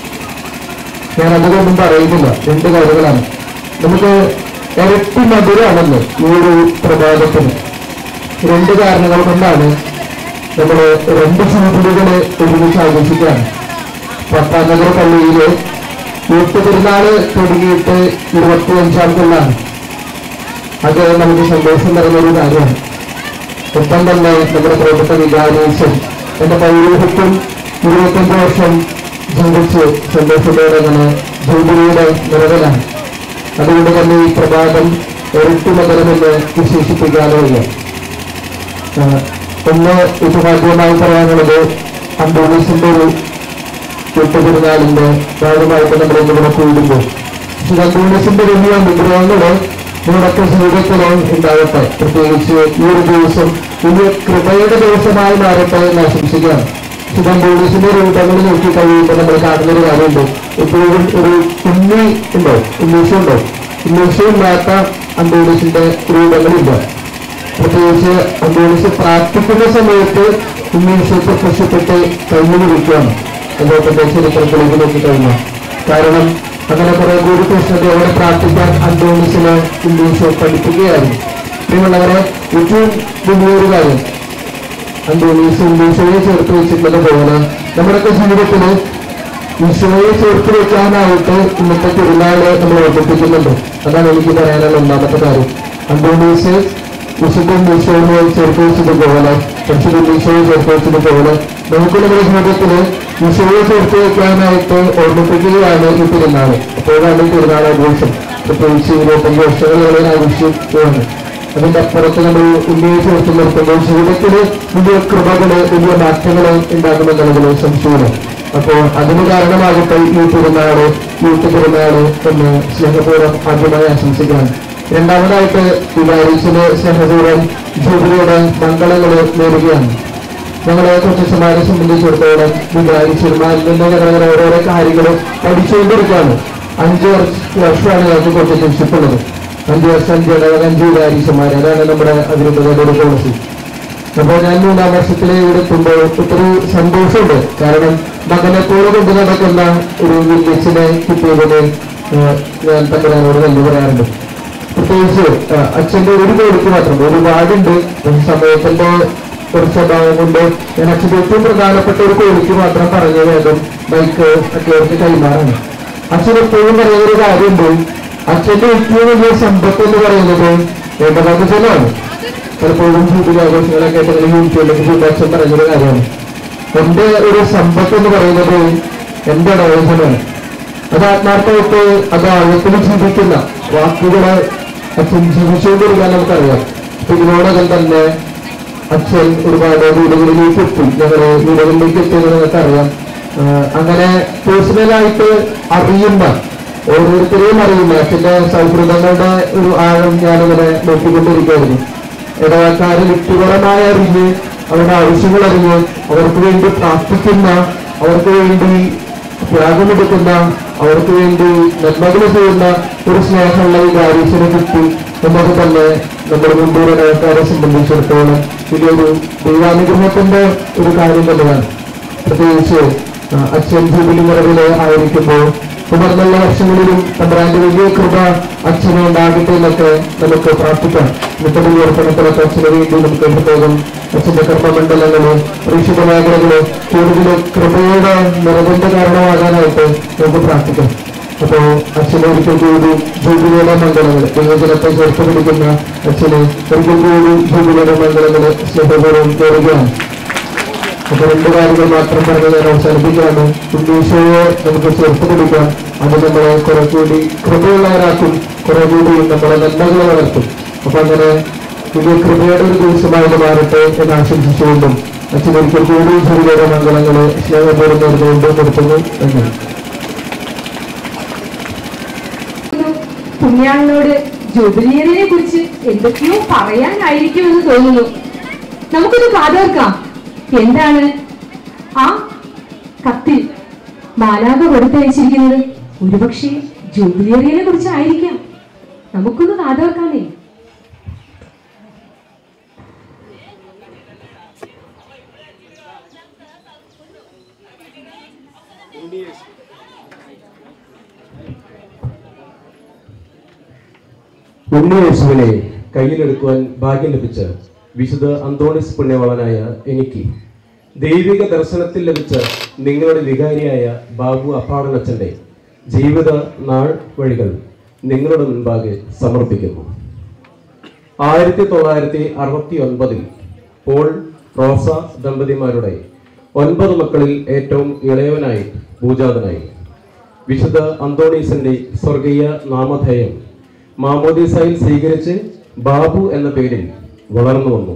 ഞാൻ അതുകൊണ്ടും പറയുന്നില്ല രണ്ട് കാര്യങ്ങളാണ് നമുക്ക് ഇരട്ടി മധുരമാണല്ലോ ഈ ഒരു പ്രഭാതത്തിന് രണ്ട് കാരണങ്ങൾ കൊണ്ടാണ് നമ്മൾ രണ്ട് ചൂടുകളെ ഒരുമിച്ച് ആഘോഷിക്കുകയാണ് പത്താം നഗർ പള്ളിയില് യൂത്ത് പെരുന്നാള് തുടങ്ങിയിട്ട് ഇരുപത്തി അഞ്ചാം കൊല്ലാണ് അത് നമുക്ക് സന്തോഷം നിറഞ്ഞൊരു കാര്യമാണ് ഒപ്പം തന്നെ നമ്മുടെ പ്രിയപ്പെട്ട വികാരീശൻ എന്റെ പൗരോഹിത്യം ഇരുപത്തഞ്ച് വർഷം ജീവിച്ച് സന്തോഷത്തോടെ അങ്ങനെ ജൂബിലിയുടെ നിലവിലാണ് അതുകൊണ്ട് തന്നെ ഈ പ്രഭാതം ഇരട്ടി മകരമെന്ന് വിശേഷിപ്പിക്കാനേ ഇല്ല ആഹ് ഒന്ന് ഉപഭാഗ്യമായി പറയാനുള്ളത് അംബോണീസിന്റെ ഒരു പെരുന്നാളിന്റെ ഭാഗമായിട്ട് നമ്മൾ ഇന്നിവിടെ കൂടുമ്പോൾ ശ്രീ അംബോണീസിന്റെ വലിയ അനുഗ്രഹങ്ങള് നിങ്ങളൊക്കെ ജീവിതത്തിലോ ഉണ്ടാവട്ടെ പ്രത്യേകിച്ച് ഈ ഒരു ദിവസം വലിയ കൃപയുടെ ദിവസമായി മാറട്ടെ എന്ന് ആശംസിക്കുകയാണ് സുഖം പോലീസിന്റെ രൂപങ്ങൾ നോക്കി കഴിയുമ്പോൾ നമ്മൾ കാണുന്ന ഒരു കാര്യമുണ്ട് എപ്പോഴും ഒരു ഉണ്ണി ഉണ്ടോ ഉണ്ണീഷം ഉണ്ടോ ഉണ്ണീഷം ഇല്ലാത്ത അന്തോണീസിന്റെ രൂപങ്ങളില്ല പ്രത്യേകിച്ച് അന്തോണീസ് പ്രാർത്ഥിക്കുന്ന സമയത്ത് ഉണ്ണീഷം പ്രത്യക്ഷപ്പെട്ട് കഴിഞ്ഞു വിളിക്കുകയാണ് അദ്ദേഹത്തിന്റെ ചരിത്രത്തിലേക്ക് നോക്കി കഴിഞ്ഞു കാരണം അങ്ങനെ കുറെ കൂടി കൃഷ്ണദേവനെ പ്രാർത്ഥിക്കാൻ അന്തോണീസിനെ ഉണ്ണീഷം പഠിപ്പിക്കുകയായിരുന്നു പ്രിയമുള്ളവരെ ഏറ്റവും വലിയൊരു കാര്യം അന്തോണീസും ഈശോയെ ചേർത്ത് വെച്ചിട്ടുള്ളത് പോലെ നമ്മുടെയൊക്കെ ജീവിതത്തില് ഈശോയെ ചേർത്ത് വെക്കാനായിട്ട് ഇന്നത്തെ പെരുന്നാള് നമ്മൾ ഓർമ്മിപ്പിക്കുന്നുണ്ട് അതാണ് എനിക്ക് പറയാനുള്ള ഒന്നാമത്തെ കാര്യം അന്തോണീസ് വിശുദ്ധ ഈശോയെ ചേർത്ത് വെച്ചതുപോലെ പരിശുദ്ധ ഈശോയെ ചേർത്ത് വെച്ചതുപോലെ നമുക്ക് നമ്മുടെ ജീവിതത്തില് ഈശോയെ ചേർത്ത് വെക്കാനായിട്ട് ഓർമ്മിപ്പിക്കുകയാണ് ഈ പെരുന്നാള് അപ്പോഴാണ് ഈ പെരുന്നാൾ ആഘോഷം പ്രത്യേകിച്ച് ഇരുപത്തഞ്ച് വർഷങ്ങളോളം ആഘോഷിക്കുകയാണ് അതിന്റെ അപ്പുറത്ത് നമ്മൾ ഇന്ത്യയെ ചേർത്ത് നിർത്തുമ്പോൾ ജീവിതത്തിൽ വലിയ കൃപകള് വലിയ മാറ്റങ്ങള് ഉണ്ടാകുമെന്നുള്ളതിൽ സംശയമില്ല അപ്പോ അതിന് കാരണമാകട്ടെ ഈ പെരുന്നാള് യൂത്ത് പെരുന്നാള് എന്ന് സ്നേഹപൂർവ്വം ആദ്യമായി ആശംസിക്കുകയാണ് രണ്ടാമതായിട്ട് വികാരിച്ചിന് സ്നേഹപൂർവ്വം ജൂബിലിയുടെ മംഗളങ്ങള് നേരുകയാണ് ഞങ്ങളെ കൊച്ചന്മാരെ സംബന്ധിച്ചിടത്തോളം വികാരിച്ചന്മാരിൽ നിന്ന് ഞങ്ങൾ ഓരോരോ കാര്യങ്ങൾ പഠിച്ചുകൊണ്ടിരിക്കുകയാണ് അഞ്ച് വർഷ- വർഷമാണ് ഞങ്ങൾക്ക് കൊച്ചു ഉള്ളത് അഞ്ച് വർഷം അഞ്ച് ഇടവക അഞ്ച് വികാരിച്ചന്മാർ അതാണ് നമ്മുടെ അതിരൂപതയുടെ ഒരു പോളിസി അപ്പോൾ ഞാൻ മൂന്നാം വർഷത്തിലെ ഇവിടെ എത്തുമ്പോൾ ഒത്തിരി സന്തോഷമുണ്ട് കാരണം മകനെ പോലെ കൊണ്ട് നടക്കുന്ന ഒരു വില്ലേജിനെ കിട്ടിയതിന് ഏഹ്, ഞാൻ തമ്പുരാനോട് നന്ദി പറയാറുണ്ട് പ്രത്യേകിച്ച് ആ, അച്ഛന്റെ ഒരു പേർക്ക് മാത്രം ഒരുപാടുണ്ട് പക്ഷെ സമയത്തിന്റെ കുറച്ച് അഭാവം കൊണ്ട് ഞാൻ അച്ഛന്റെ ഏറ്റവും പ്രധാനപ്പെട്ട ഒരു കോഴിക്ക് മാത്രം പറഞ്ഞു വേഗം ബൈക്ക് അച്ഛർക്ക് കൈമാറാണ് അച്ഛൻ എപ്പോഴും പറയുന്ന ഒരു കാര്യമുണ്ട് അച്ഛന്റെ ഏറ്റവും വലിയ സമ്പത്ത് എന്ന് പറയുന്നത് ഏകഭാഗത്തിലാണ് പലപ്പോഴും ജൂബിലി ആഘോഷങ്ങളൊക്കെ ആയിട്ട് യൂട്യൂബിലേക്ക് ജൂബി അച്ഛൻ പറയുന്നൊരു കാര്യമാണ് എന്റെ ഒരു സമ്പത്ത് എന്ന് പറയുന്നത് എന്റെ ആലോചനയാണ് അത് ആത്മാർത്ഥമായിട്ട് അത് ആഴത്തിൽ ജീവിക്കുന്ന വാക്കുകളെ അച്ഛൻ ജീവിച്ചുകൊണ്ടിരിക്കാൻ നമുക്കറിയാം അപ്പൊ ഇതിനോടകം തന്നെ അച്ഛൻ ഒരുപാട് വീടുകളിലേക്ക് എത്തി ഞങ്ങള് വീടുകളിലേക്ക് എത്തിയത് നിങ്ങൾക്കറിയാം ആഹ് അങ്ങനെ പേഴ്സണലായിട്ട് അറിയുന്ന ഓരോരുത്തരെയും അറിയുന്ന അച്ഛന്റെ സൗഹൃദങ്ങളുടെ ഒരു ആഴം ഞാനിങ്ങനെ നോക്കിക്കൊണ്ടിരിക്കുകയായിരുന്നു ഇടവക്കാരെ വ്യക്തിപരമായി അറിഞ്ഞ് അവരുടെ ആവശ്യങ്ങൾ അറിഞ്ഞ് അവർക്ക് വേണ്ടി പ്രാർത്ഥിക്കുന്ന അവർക്ക് വേണ്ടി ത്യാഗമെടുക്കുന്ന അവർക്ക് വേണ്ടി നന്മകൾ ചെയ്യുന്ന ഒരു സ്നേഹമുള്ള ഈ കാര്യത്തിനെ കിട്ടി എന്നത് തന്നെ നമ്മുടെ മുമ്പൂർ ഇടവക്കാരെ സംബന്ധിച്ചിടത്തോളം ഇതൊരു ദൈവാനുഗ്രഹത്തിന്റെ ഒരു കാര്യം തന്നെയാണ് പ്രത്യേകിച്ച് ആ, അച്ഛൻ ജൂബിലി നിറവില് ആയിരിക്കുമ്പോൾ തുടർന്നുള്ള വർഷങ്ങളിലും തമ്പുരാന്റെ വലിയ കൃപ അച്ഛനെ ഉണ്ടാകട്ടെ എന്നൊക്കെ നമുക്ക് പ്രാർത്ഥിക്കാം നിത്യം ഉയർത്തണത്തിലൊക്കെ അച്ഛന് വേണ്ടി നമുക്ക് പ്രത്യേകം അച്ഛന്റെ കർമ്മമണ്ഡലങ്ങള് പ്രേക്ഷിത മേഖലകള് കൂടുതൽ കൃപയുടെ നിറവിന്റെ കാരണമാകാനായിട്ട് നമുക്ക് പ്രാർത്ഥിക്കാം അപ്പോ അച്ഛനെ ഒരിക്കൽ കൂടി ജൂബിലിയുടെ മംഗളങ്ങൾ ദൈവജനത്തെ ചേർത്ത് പിടിക്കുന്ന അച്ഛനെ ഒരിക്കൽ കൂടി ജൂബിലിയുടെ മംഗളങ്ങള് സ്നേഹപൂർവ്വം കയറുകയാണ് അപ്പൊ രണ്ട് കാര്യങ്ങൾ മാത്രം പറഞ്ഞ് ഞാൻ അവസാനിപ്പിക്കുകയാണ് ഉണ്ണീശോയെ നമുക്ക് ചേർത്ത് പിടിക്കാം അത് നമ്മളെ കുറെ കൂടി കൃപയുള്ളവരാക്കും കുറെ കൂടി നമ്മളെ നന്മകളെ വളർത്തും അപ്പൊ അങ്ങനെ ഇത് കൃപയുടെ ഒരു ദിവസമായിട്ട് മാറട്ടെ എന്ന് ആശംസിച്ചുകൊണ്ടും അച്ഛനൊരിക്കൽ കൂടി ജൂബിലിയുടെ മംഗളങ്ങള് സ്നേഹപൂർവ്വം നേർന്നുകൊണ്ട് കൊടുക്കുന്നു എന്ന് പുണ്യാളിനോട് ജൂബിലിയറിനെ കുറിച്ച് എന്തൊക്കെയോ പറയാനായിരിക്കുമെന്ന് തോന്നുന്നു നമുക്കൊന്ന് കാതോർക്കാം എന്താണ് ആ കത്തിൽ മാലാക കൊടുത്തയച്ചിരിക്കുന്നത് ഒരുപക്ഷെ ജൂബിലിയറിനെ കുറിച്ചായിരിക്കാം നമുക്കൊന്ന് കാതോർക്കാമേ ഉണ്ണിയേശുവിനെ കയ്യിലെടുക്കുവാൻ ഭാഗ്യം ലഭിച്ച വിശുദ്ധ അന്തോണിസ് പുണ്യവളനായ എനിക്ക് ദൈവിക ദർശനത്തിൽ ലഭിച്ച നിങ്ങളുടെ വികാരിയായ ബാബു അപ്പാടനച്ചന്റെ ജീവിത നാൾ വഴികൾ നിങ്ങളുടെ മുൻപാകെ സമർപ്പിക്കുന്നു ആയിരത്തി തൊള്ളായിരത്തി അറുപത്തി ഒൻപതിൽ പോൾ റോസ ദമ്പതിമാരുടെ ഒൻപത് മക്കളിൽ ഏറ്റവും ഇളയവനായി പൂജാതനായി വിശുദ്ധ അന്തോണീസിന്റെ സ്വർഗീയ നാമധേയം മാമോദീസയിൽ സ്വീകരിച്ച് ബാബു എന്ന പേരിൽ വളർന്നു വന്നു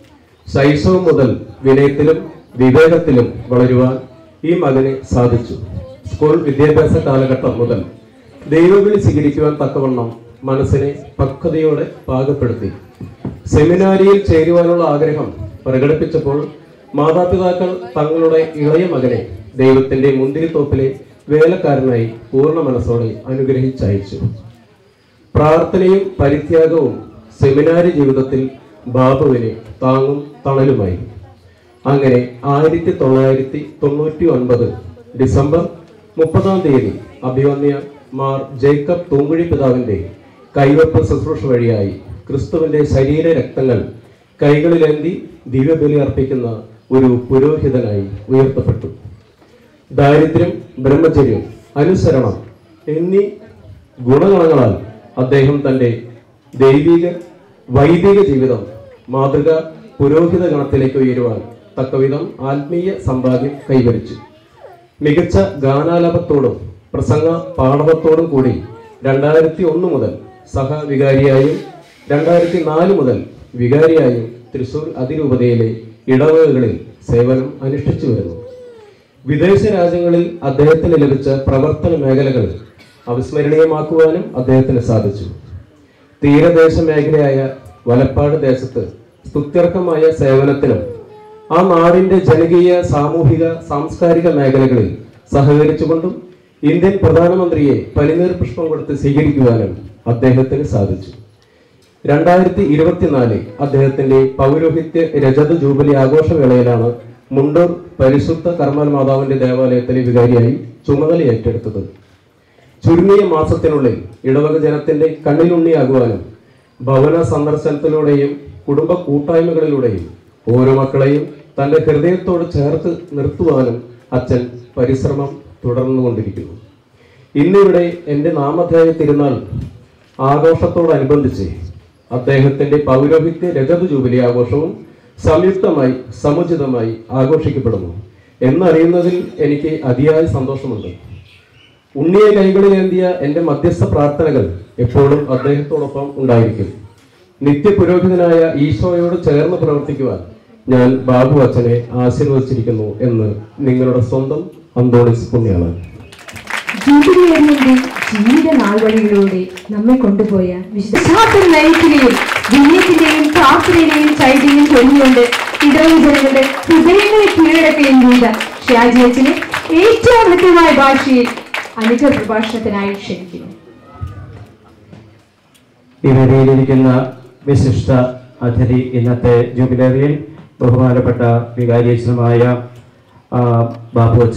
ശൈശവം മുതൽ വിനയത്തിലും വിവേകത്തിലും വളരുവാൻ ഈ മകന് സാധിച്ചു സ്കൂൾ വിദ്യാഭ്യാസ കാലഘട്ടം മുതൽ ദൈവവിളി സ്വീകരിക്കുവാൻ തക്കവണ്ണം മനസ്സിനെ പക്വതയോടെ പാകപ്പെടുത്തി സെമിനാരിയിൽ ചേരുവാനുള്ള ആഗ്രഹം പ്രകടിപ്പിച്ചപ്പോൾ മാതാപിതാക്കൾ തങ്ങളുടെ ഇളയ മകനെ ദൈവത്തിന്റെ മുന്തിരിത്തോപ്പിലെ വേലക്കാരനായി പൂർണ്ണ മനസ്സോടെ അനുഗ്രഹിച്ചയച്ചു പ്രാർത്ഥനയും പരിത്യാഗവും സെമിനാരി ജീവിതത്തിൽ ബാബുവിന് താങ്ങും തണലുമായി അങ്ങനെ ആയിരത്തി തൊള്ളായിരത്തി തൊണ്ണൂറ്റി ഒൻപത് ഡിസംബർ മുപ്പതാം തീയതി അഭിവന്യ മാർ ജേക്കബ് തൂങ്കുഴി പിതാവിന്റെ കൈവപ്പ് ശുശ്രൂഷ വഴിയായി ക്രിസ്തുവിന്റെ ശരീര രക്തങ്ങൾ കൈകളിലേന്തി ദിവ്യബലി അർപ്പിക്കുന്ന ഒരു പുരോഹിതനായി ഉയർത്തപ്പെട്ടു ദാരിദ്ര്യം ബ്രഹ്മചര്യം അനുസരണം എന്നീ ഗുണഗണങ്ങളാൽ അദ്ദേഹം തന്റെ ദൈവിക വൈദിക ജീവിതം മാതൃക പുരോഹിത ഗണത്തിലേക്ക് ഉയരുവാൻ തക്കവിധം ആത്മീയ സമ്പാദ്യം കൈവരിച്ചു മികച്ച ഗാനാലാപത്തോടും പ്രസംഗ പാഠവത്തോടും കൂടി രണ്ടായിരത്തി ഒന്ന് മുതൽ സഹവികാരിയായും രണ്ടായിരത്തി നാല് മുതൽ വികാരിയായും തൃശൂർ അതിരൂപതയിലെ ഇടവകകളിൽ സേവനം അനുഷ്ഠിച്ചു വരുന്നു വിദേശ രാജ്യങ്ങളിൽ അദ്ദേഹത്തിന് ലഭിച്ച പ്രവർത്തന മേഖലകൾ അവിസ്മരണീയമാക്കുവാനും അദ്ദേഹത്തിന് സാധിച്ചു തീരദേശ മേഖലയായ വലപ്പാട് ദേശത്ത് സ്തുത്യർഹമായ സേവനത്തിനും ആ നാടിന്റെ ജനകീയ സാമൂഹിക സാംസ്കാരിക മേഖലകളിൽ സഹകരിച്ചുകൊണ്ടും ഇന്ത്യൻ പ്രധാനമന്ത്രിയെ പനിനീർ പുഷ്പം കൊടുത്ത് സ്വീകരിക്കുവാനും അദ്ദേഹത്തിന് സാധിച്ചു രണ്ടായിരത്തി ഇരുപത്തിനാല് അദ്ദേഹത്തിന്റെ പൗരോഹിത്യ രജത ജൂബിലി ആഘോഷവേളയിലാണ് മുണ്ടൂർ പരിശുദ്ധ കർമ്മൽ മാതാവിന്റെ ദേവാലയത്തിലെ വികാരിയായി ചുമതല ഏറ്റെടുത്തത് ചുരുങ്ങിയ മാസത്തിനുള്ളിൽ ഇടവക ജനത്തിന്റെ കണ്ണിലുണ്ണിയാകുവാനും ഭവന സന്ദർശനത്തിലൂടെയും കുടുംബ കൂട്ടായ്മകളിലൂടെയും ഓരോ മക്കളെയും തന്റെ ഹൃദയത്തോട് ചേർത്ത് നിർത്തുവാനും അച്ഛൻ പരിശ്രമം തുടർന്നുകൊണ്ടിരിക്കുന്നു ഇന്നിവിടെ എൻ്റെ നാമധേയ തിരുനാൾ ആഘോഷത്തോടനുബന്ധിച്ച് അദ്ദേഹത്തിന്റെ പൗരോഹിത്യ രജത ജൂബിലി ആഘോഷവും സംയുക്തമായി സമുചിതമായി ആഘോഷിക്കപ്പെടുന്നു എന്നറിയുന്നതിൽ എനിക്ക് അതിയായ സന്തോഷമുണ്ട് ഉണ്ണിയെ കൈകളിലേന്തിയ എൻ്റെ മധ്യസ്ഥ പ്രാർത്ഥനകൾ എപ്പോഴും അദ്ദേഹത്തോടൊപ്പം ഉണ്ടായിരിക്കും നിത്യപുരോഹിതനായ ഈശോയോട് ചേർന്ന് പ്രവർത്തിക്കുവാൻ ഞാൻ ബാബു അച്ഛനെ ആശീർവദിച്ചിരിക്കുന്നു എന്ന് നിങ്ങളുടെ സ്വന്തം അന്തോണിസ് പുണ്യാണ് ജൂബിലിയറിന്റെ ജീവിത നാൾവഴികളിലൂടെ നമ്മെ കൊണ്ടുപോയ വിശ്വാസം നയിക്കുകയും വിനയത്തിന്റെയും പ്രാർത്ഥനയുടെയും ചൈതന്യം ചൊല്ലിക്കൊണ്ട് ഇടവക ജനങ്ങളുടെ ഹൃദയങ്ങളെ കീഴടക്കുകയും ചെയ്ത ഷാജിയച്ചനെ ഏറ്റവും കൃത്യമായ ഭാഷയിൽ അനുജ പ്രഭാഷണത്തിനായി ക്ഷണിക്കുന്നു ഈ വേദിയിലിരിക്കുന്ന വിശിഷ്ട അതിഥി ഇന്നത്തെ ജൂബിലേറിയൻ ബഹുമാനപ്പെട്ട വികാരിയച്ഛനുമായ ആ, ബാബുവച്ച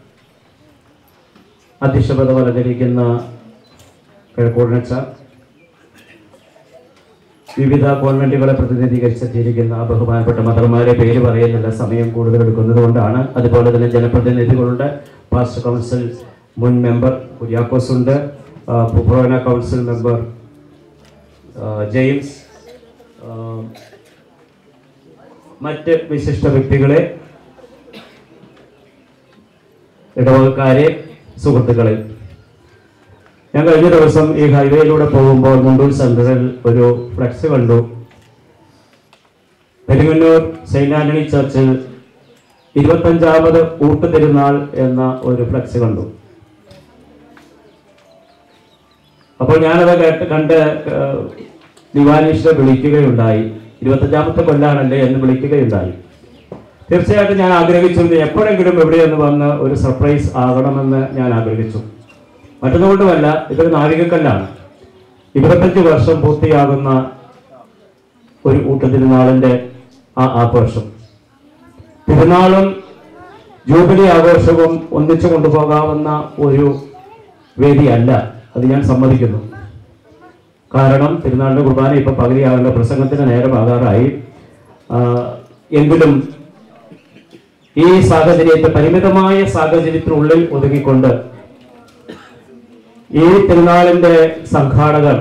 അധ്യക്ഷപദം അലങ്കരിക്കുന്ന കിഴക്കോടനച്ച വിവിധ കോൺവെന്റുകളെ പ്രതിനിധീകരിച്ചെത്തിയിരിക്കുന്ന ബഹുമാനപ്പെട്ട മദർമാരെ പേര് പറയുന്നില്ല സമയം കൂടുതൽ എടുക്കുന്നത് കൊണ്ടാണ് അതുപോലെ തന്നെ ജനപ്രതിനിധികളുണ്ട് പാസ്റ്റർ കൗൺസിൽ മുൻ മെമ്പർ കുര്യാക്കോസ് ഉണ്ട് ആ, പുപ്രോന കൗൺസിൽ മെമ്പർ ആ, ജെയിംസ് ആ, മറ്റ് വിശിഷ്ട വ്യക്തികളെ ഇടവകക്കാരെ സുഹൃത്തുക്കളെ ഞാൻ കഴിഞ്ഞ ദിവസം ഈ ഹൈവേയിലൂടെ പോകുമ്പോൾ മുണ്ടൂർ സെൻറ്ററിൽ ഒരു ഫ്ലെക്സ് കണ്ടു പെരുങ്ങന്നൂർ സെയിന്റ് ആന്റണി ചർച്ചിൽ ഇരുപത്തഞ്ചാമത് ഊട്ടുതിരുന്നാൾ എന്ന ഒരു ഫ്ലെക്സ് കണ്ടു അപ്പോൾ ഞാനത് കേട്ട് കണ്ട് ഏഹ്, ദിവാനീഷിനെ വിളിക്കുകയുണ്ടായി ഇരുപത്തഞ്ചാമത്തെ കൊല്ലാണല്ലേ എന്ന് വിളിക്കുകയുണ്ടായി തീർച്ചയായിട്ടും ഞാൻ ആഗ്രഹിച്ചിരുന്നു എപ്പോഴെങ്കിലും എവിടെയൊന്ന് വന്ന് ഒരു സർപ്രൈസ് ആകണമെന്ന് ഞാൻ ആഗ്രഹിച്ചു മറ്റൊന്നുകൊണ്ടുമല്ല ഇതൊരു നാഴികക്കല്ലാണ് ഇരുപത്തഞ്ച് വർഷം പൂർത്തിയാകുന്ന ഒരു ഊട്ടുതിരുനാളിന്റെ ആ ആഘോഷം തിരുനാളും ജൂബിലി ആഘോഷവും ഒന്നിച്ചു കൊണ്ടുപോകാവുന്ന ഒരു വേദിയല്ല അത് ഞാൻ സമ്മതിക്കുന്നു കാരണം തിരുനാളിന്റെ കുർബാന ഇപ്പൊ പകുതിയാകേണ്ട പ്രസംഗത്തിന് നേരമാകാറായി ആ, എങ്കിലും ഈ സാഹചര്യത്തെ പരിമിതമായ സാഹചര്യത്തിനുള്ളിൽ ഒതുങ്ങിക്കൊണ്ട് ഈ തിരുനാളിന്റെ സംഘാടകർ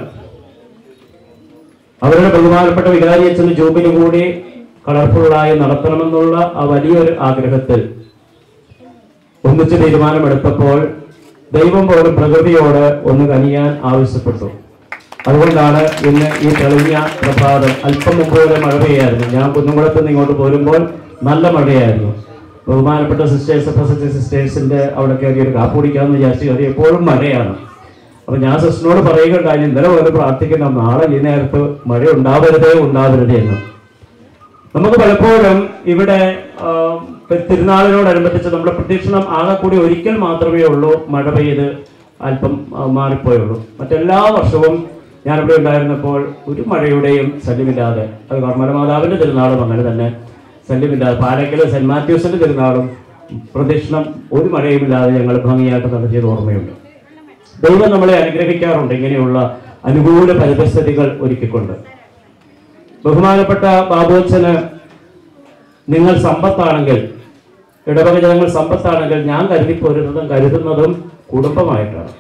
അവരുടെ ബഹുമാനപ്പെട്ട വികാരിയച്ഛന് ജൂബിലി കൂടി കളർഫുള്ളായി നടത്തണമെന്നുള്ള ആ വലിയൊരു ആഗ്രഹത്തിൽ ഒന്നിച്ച് തീരുമാനമെടുത്തപ്പോൾ ദൈവം പോലും പ്രകൃതിയോട് ഒന്ന് കനിയാൻ ആവശ്യപ്പെട്ടു അതുകൊണ്ടാണ് ഇന്ന് ഈ തെളിഞ്ഞ പ്രഭാതം അല്പം മുമ്പ് വരെ മഴ പെയ്യായിരുന്നു ഞാൻ കുന്നുംകുളത്ത് നിന്ന് ഇങ്ങോട്ട് പോരുമ്പോൾ നല്ല മഴയായിരുന്നു ബഹുമാനപ്പെട്ട സിസ്റ്റേഴ്സ് എഫ് എസ് സിസ്റ്റേഴ്സിന്റെ അവിടെ കയറി ഒരു കാപ്പ് കുടിക്കാമെന്ന് വിചാരിച്ചു കയറി എപ്പോഴും മഴയാണ് അപ്പൊ ഞാൻ സിസ്റ്ററിനോട് പറയുകയുണ്ടായി ഇന്നലെ പോലെ പ്രാർത്ഥിക്കണം നാളെ ഈ നേരത്ത് മഴ ഉണ്ടാവരുതേ ഉണ്ടാവരുതേ എന്ന് നമുക്ക് പലപ്പോഴും ഇവിടെ ആ, തിരുനാളിനോടനുബന്ധിച്ച് നമ്മുടെ പ്രതീക്ഷണം ആകെ കൂടി ഒരിക്കൽ മാത്രമേ ഉള്ളൂ മഴ പെയ്ത് അല്പം ആ, മാറിപ്പോയുള്ളൂ മറ്റെല്ലാ വർഷവും ഞാനിവിടെ ഉണ്ടായിരുന്നപ്പോൾ ഒരു മഴയുടെയും ശല്യമില്ലാതെ അത് കർമ്മല മാതാവിന്റെ തിരുനാളും അങ്ങനെ തന്നെ ശല്യമില്ലാതെ പാലക്കല് സെന്റ് മാത്യൂസിന്റെ തിരുനാളും പ്രദക്ഷിണം ഒരു മഴയുമില്ലാതെ ഞങ്ങൾ ഭംഗിയായിട്ട് നടത്തിയത് ഓർമ്മയുണ്ട് ദൈവം നമ്മളെ അനുഗ്രഹിക്കാറുണ്ട് ഇങ്ങനെയുള്ള അനുകൂല പരിതസ്ഥിതികൾ ഒരുക്കിക്കൊണ്ട് ബഹുമാനപ്പെട്ട ബാബുച്ചന് നിങ്ങൾ സമ്പത്താണെങ്കിൽ ഇടവക ജനങ്ങൾ സമ്പത്താണെങ്കിൽ ഞാൻ കരുതിപ്പോരുന്നതും കരുതുന്നതും കുടുംബമായിട്ടാണ്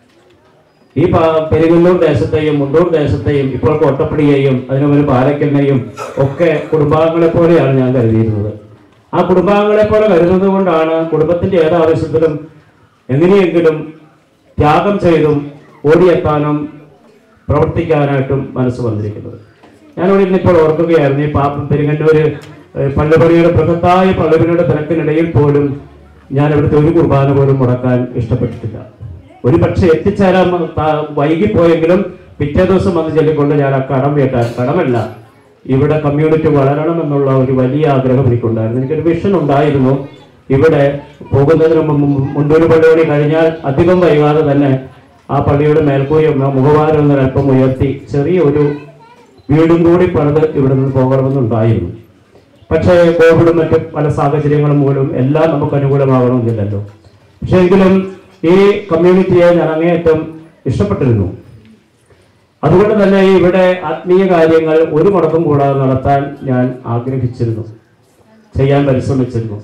ഈ പ- പെരുങ്ങല്ലൂർ ദേശത്തെയും മുണ്ടൂർ ദേശത്തെയും ഇപ്പോൾ കോട്ടപ്പടിയെയും അതിനുമുമ്പ് പാലക്കലിനെയും ഒക്കെ കുടുംബാംഗങ്ങളെ പോലെയാണ് ഞാൻ കരുതിയിരുന്നത് ആ കുടുംബാംഗങ്ങളെ പോലെ കരുതുന്നത് കൊണ്ടാണ് കുടുംബത്തിന്റെ ഏതാവശ്യത്തിലും എങ്ങനെയെങ്കിലും ത്യാഗം ചെയ്തും ഓടിയെത്താനും പ്രവർത്തിക്കാനായിട്ടും മനസ്സ് വന്നിരിക്കുന്നത് ഞാനിവിടെ ഇന്നിപ്പോൾ ഓർക്കുകയായിരുന്നു ഈ പാപ്പ പെരുങ്ങന്നൂര് ഏഹ്, പള്ളിപ്പണിയുടെ ബൃഹത്തായ പള്ളിപ്പണിയുടെ തിരക്കിനിടയിൽ പോലും ഞാൻ ഇവിടുത്തെ ഒരു കുർബാന പോലും മുടക്കാൻ ഇഷ്ടപ്പെട്ടിട്ടില്ല ഒരു പക്ഷേ എത്തിച്ചേരാൻ വ- ത- വൈകിപ്പോയെങ്കിലും പിറ്റേ ദിവസം വന്ന് ചൊല്ലിക്കൊണ്ട് ഞാൻ ആ കടം വീട്ടാൻ കടമല്ല ഇവിടെ കമ്മ്യൂണിറ്റി വളരണം എന്നുള്ള ഒരു വലിയ ആഗ്രഹം എനിക്കുണ്ടായിരുന്നു എനിക്കൊരു വിഷൻ ഉണ്ടായിരുന്നു ഇവിടെ പോകുന്നതിന് മുമ്പ് മുണ്ടൂര് പള്ളിയോടി കഴിഞ്ഞാൽ അധികം വൈകാതെ തന്നെ ആ പള്ളിയുടെ മേൽക്കൂരം ആ മുഖവാരം ഒന്നൊരല്പം ഉയർത്തി ചെറിയ ഒരു വീടും കൂടി പണിത് ഇവിടെ നിന്ന് പോകണമെന്നുണ്ടായിരുന്നു പക്ഷേ കോവിഡും മറ്റ് പല സാഹചര്യങ്ങളും മൂലം എല്ലാം നമുക്ക് അനുകൂലമാകണമെന്നില്ലല്ലോ പക്ഷേ എങ്കിലും ഈ കമ്മ്യൂണിറ്റിയെ ഞാൻ അങ്ങേയറ്റം ഇഷ്ടപ്പെട്ടിരുന്നു അതുകൊണ്ട് തന്നെ ഇവിടെ ആത്മീയ കാര്യങ്ങൾ ഒരു മുടക്കം കൂടാതെ നടത്താൻ ഞാൻ ആഗ്രഹിച്ചിരുന്നു ചെയ്യാൻ പരിശ്രമിച്ചിരുന്നു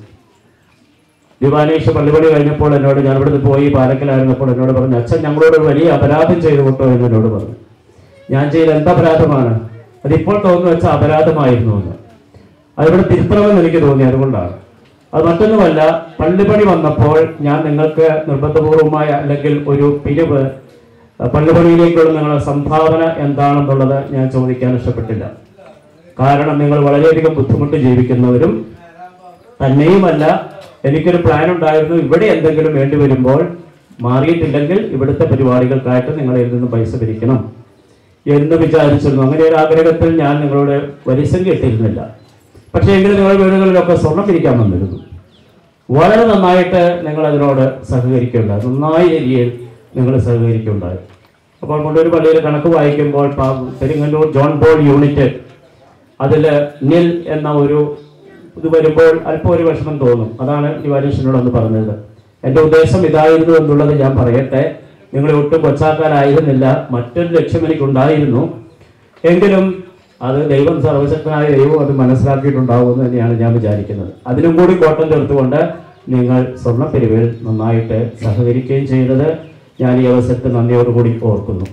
ദിവാനേഷ് പള്ളിപണി കഴിഞ്ഞപ്പോൾ എന്നോട് ഞാൻ ഇവിടുന്ന് പോയി പാലക്കലായിരുന്നപ്പോൾ എന്നോട് പറഞ്ഞു അച്ഛൻ ഞങ്ങളോട് ഒരു വലിയ അപരാധം ചെയ്തു വിട്ടോ എന്ന് എന്നോട് പറഞ്ഞു ഞാൻ ചെയ്ത എന്ത് അപരാധമാണ് അതിപ്പോൾ തോന്നുന്നു വെച്ച അപരാധമായിരുന്നു എന്ന് അതിവിടെ തിരുത്തണമെന്ന് എനിക്ക് തോന്നി അതുകൊണ്ടാണ് അത് മറ്റൊന്നുമല്ല പള്ളിപ്പണി വന്നപ്പോൾ ഞാൻ നിങ്ങൾക്ക് നിർബന്ധപൂർവമായ അല്ലെങ്കിൽ ഒരു പിരിവ് അഹ് പള്ളിപ്പണിയിലേക്കുള്ള നിങ്ങളുടെ സംഭാവന എന്താണെന്നുള്ളത് ഞാൻ ചോദിക്കാൻ ഇഷ്ടപ്പെട്ടില്ല കാരണം നിങ്ങൾ വളരെയധികം ബുദ്ധിമുട്ട് ജീവിക്കുന്നവരും തന്നെയുമല്ല എനിക്കൊരു പ്ലാൻ ഉണ്ടായിരുന്നു ഇവിടെ എന്തെങ്കിലും വേണ്ടി വരുമ്പോൾ മാറിയിട്ടില്ലെങ്കിൽ ഇവിടുത്തെ പരിപാടികൾക്കായിട്ട് നിങ്ങളിൽ നിന്ന് പൈസ പിരിക്കണം എന്ന് വിചാരിച്ചിരുന്നു അങ്ങനെ ഒരു ആഗ്രഹത്തിൽ ഞാൻ നിങ്ങളോട് വരിസംഖ്യ ഇട്ടിരുന്നില്ല പക്ഷേ എങ്കിലും നിങ്ങളുടെ വീടുകളിലൊക്കെ സ്വർണം പിരിക്കാൻ വന്നിരുന്നു വളരെ നന്നായിട്ട് നിങ്ങൾ അതിനോട് സഹകരിക്കുകയുണ്ടായി നന്നായ രീതിയിൽ നിങ്ങൾ സഹകരിക്കുകയുണ്ടായി അപ്പോൾ മുണ്ടൂർ പള്ളിയിൽ കണക്ക് വായിക്കുമ്പോൾ പ- പെരിങ്ങല്ലൂർ ജോൺ ബോൾ യൂണിറ്റ് അതിൽ നിൽ എന്ന ഒരു ഇത് വരുമ്പോൾ അല്പം ഒരു വിഷമം തോന്നും അതാണ് യുവാനീഷനോടൊന്ന് പറഞ്ഞത് എൻ്റെ ഉദ്ദേശം ഇതായിരുന്നു എന്നുള്ളത് ഞാൻ പറയട്ടെ നിങ്ങളെ ഒട്ടും കൊച്ചാക്കാനായിരുന്നില്ല മറ്റൊരു ലക്ഷ്യം എനിക്കുണ്ടായിരുന്നു എങ്കിലും അത് ദൈവം സർവശക്തനായ ദൈവം അത് മനസ്സിലാക്കിയിട്ടുണ്ടാവുമെന്ന് തന്നെയാണ് ഞാൻ വിചാരിക്കുന്നത് അതിനും കൂടി കോട്ടം ചേർത്തുകൊണ്ട് നിങ്ങൾ സ്വർണ്ണപ്പെരുവിൽ നന്നായിട്ട് സഹകരിക്കുകയും ചെയ്തത് ഞാൻ ഈ അവസരത്തിൽ നന്ദിയോടുകൂടി ഓർക്കുന്നു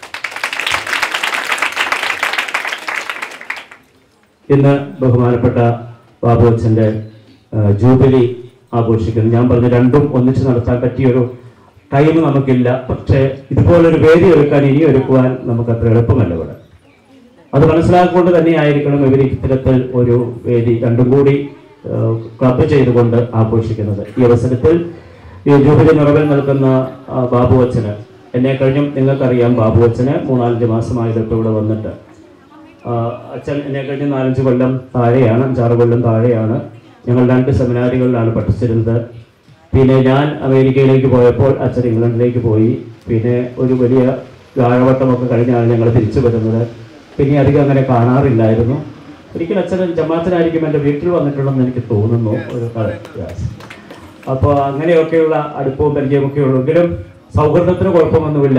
ഇന്ന് ബഹുമാനപ്പെട്ട ബാബു അച്ഛൻ്റെ ആ, ജൂബിലി ആഘോഷിക്കുന്നു ഞാൻ പറഞ്ഞു രണ്ടും ഒന്നിച്ച് നടത്താൻ പറ്റിയൊരു ടൈം നമുക്കില്ല പക്ഷേ ഇതുപോലൊരു വേദി ഒരുക്കാൻ ഇനി ഒരുക്കുവാൻ നമുക്ക് അത്ര എളുപ്പമല്ല ഇവിടെ അത് മനസ്സിലാക്കിക്കൊണ്ട് തന്നെയായിരിക്കണം ഇവർ ഇത്തരത്തിൽ ഒരു വേദി രണ്ടും കൂടി ആ, ക്ലബ് ചെയ്തുകൊണ്ട് ആഘോഷിക്കുന്നത് ഈ അവസരത്തിൽ ഈ ജൂബിലി നിറവിൽ നിൽക്കുന്ന ആ, ബാബു അച്ഛന് എന്നെ കഴിഞ്ഞും നിങ്ങൾക്കറിയാം ബാബു അച്ഛന് മൂന്നാലഞ്ച് മാസമായിട്ട് ഇവിടെ വന്നിട്ട് ആ, അച്ഛൻ എന്നെ കഴിഞ്ഞ് നാലഞ്ച് കൊല്ലം താഴെയാണ് അഞ്ചാറ് കൊല്ലം താഴെയാണ് ഞങ്ങൾ രണ്ട് സെമിനാറുകളിലാണ് പഠിച്ചിരുന്നത് പിന്നെ ഞാൻ അമേരിക്കയിലേക്ക് പോയപ്പോൾ അച്ഛൻ ഇംഗ്ലണ്ടിലേക്ക് പോയി പിന്നെ ഒരു വലിയ വ്യാഴവട്ടമൊക്കെ കഴിഞ്ഞാണ് ഞങ്ങൾ തിരിച്ചു വരുന്നത് പിന്നെ അധികം അങ്ങനെ കാണാറില്ലായിരുന്നു ഒരിക്കലും അച്ഛൻ ജമാത്തിനായിരിക്കും എൻ്റെ വീട്ടിൽ വന്നിട്ടുണ്ടെന്ന് എനിക്ക് തോന്നുന്നു ഒരു വ്യാസം അപ്പോൾ അങ്ങനെയൊക്കെയുള്ള അടുപ്പവും പരിചയമൊക്കെ ഉള്ളെങ്കിലും സൗഹൃദത്തിന് കുഴപ്പമൊന്നുമില്ല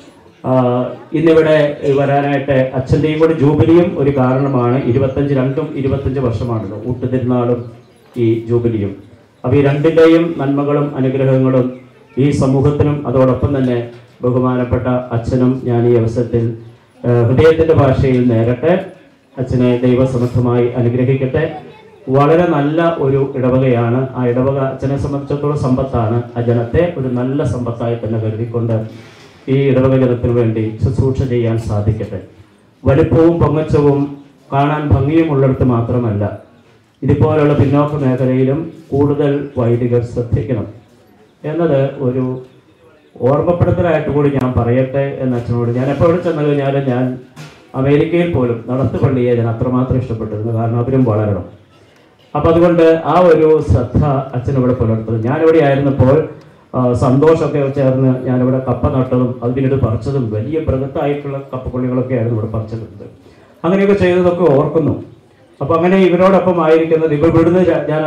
ആ, ഇന്നിവിടെ വരാനായിട്ട് അച്ഛൻ്റെയും കൂടെ ജൂബിലിയും ഒരു കാരണമാണ് ഇരുപത്തഞ്ച് രണ്ടും ഇരുപത്തഞ്ച് വർഷമാണല്ലോ ഊട്ടുതിരുന്നാളും ഈ ജൂബിലിയും അപ്പോൾ ഈ രണ്ടിൻ്റെയും നന്മകളും അനുഗ്രഹങ്ങളും ഈ സമൂഹത്തിനും അതോടൊപ്പം തന്നെ ബഹുമാനപ്പെട്ട അച്ഛനും ഞാൻ ഈ അവസരത്തിൽ ആ, ഹൃദയത്തിൻ്റെ ഭാഷയിൽ നേരട്ടെ അച്ഛനെ ദൈവസമർത്ഥമായി അനുഗ്രഹിക്കട്ടെ വളരെ നല്ല ഒരു ഇടവകയാണ് ആ ഇടവക അച്ഛനെ സംബന്ധിച്ചിടത്തോളം സമ്പത്താണ് ആ ജനത്തെ ഒരു നല്ല സമ്പത്തായി തന്നെ കരുതിക്കൊണ്ട് ഈ ഇടവക ജനത്തിന് വേണ്ടി ശുശ്രൂഷ ചെയ്യാൻ സാധിക്കട്ടെ വലിപ്പവും പൊങ്ങച്ചവും കാണാൻ ഭംഗിയുമുള്ളിടത്ത് മാത്രമല്ല ഇതുപോലുള്ള പിന്നോക്ക മേഖലയിലും കൂടുതൽ വൈദികർ ശ്രദ്ധിക്കണം എന്നത് ഒരു ഓർമ്മപ്പെടുത്തലായിട്ട് കൂടി ഞാൻ പറയട്ടെ എന്ന് അച്ഛനോട് ഞാൻ എപ്പോൾ ഇവിടെ ചെന്ന് കഴിഞ്ഞാലും ഞാൻ അമേരിക്കയിൽ പോലും നടത്തു പള്ളിയെ ഞാൻ അത്രമാത്രം ഇഷ്ടപ്പെട്ടിരുന്നു കാരണം അവരും വളരണം അപ്പം അതുകൊണ്ട് ആ ഒരു ശ്രദ്ധ അച്ഛൻ ഇവിടെ പുലർത്തുന്നത് ഞാനിവിടെ ആയിരുന്നപ്പോൾ ആ, സന്തോഷമൊക്കെ ചേർന്ന് ഞാനിവിടെ കപ്പ നട്ടതും അത് പിന്നീട് പറിച്ചതും വലിയ ബൃഹത്തായിട്ടുള്ള കപ്പക്കൊള്ളികളൊക്കെ ആയിരുന്നു ഇവിടെ പറിച്ചിരുന്നത് അങ്ങനെയൊക്കെ ചെയ്തതൊക്കെ ഓർക്കുന്നു അപ്പം അങ്ങനെ ഇവരോടൊപ്പം ആയിരിക്കുന്നത് ഇവർ ഇവിടുന്ന് ര- ഞാൻ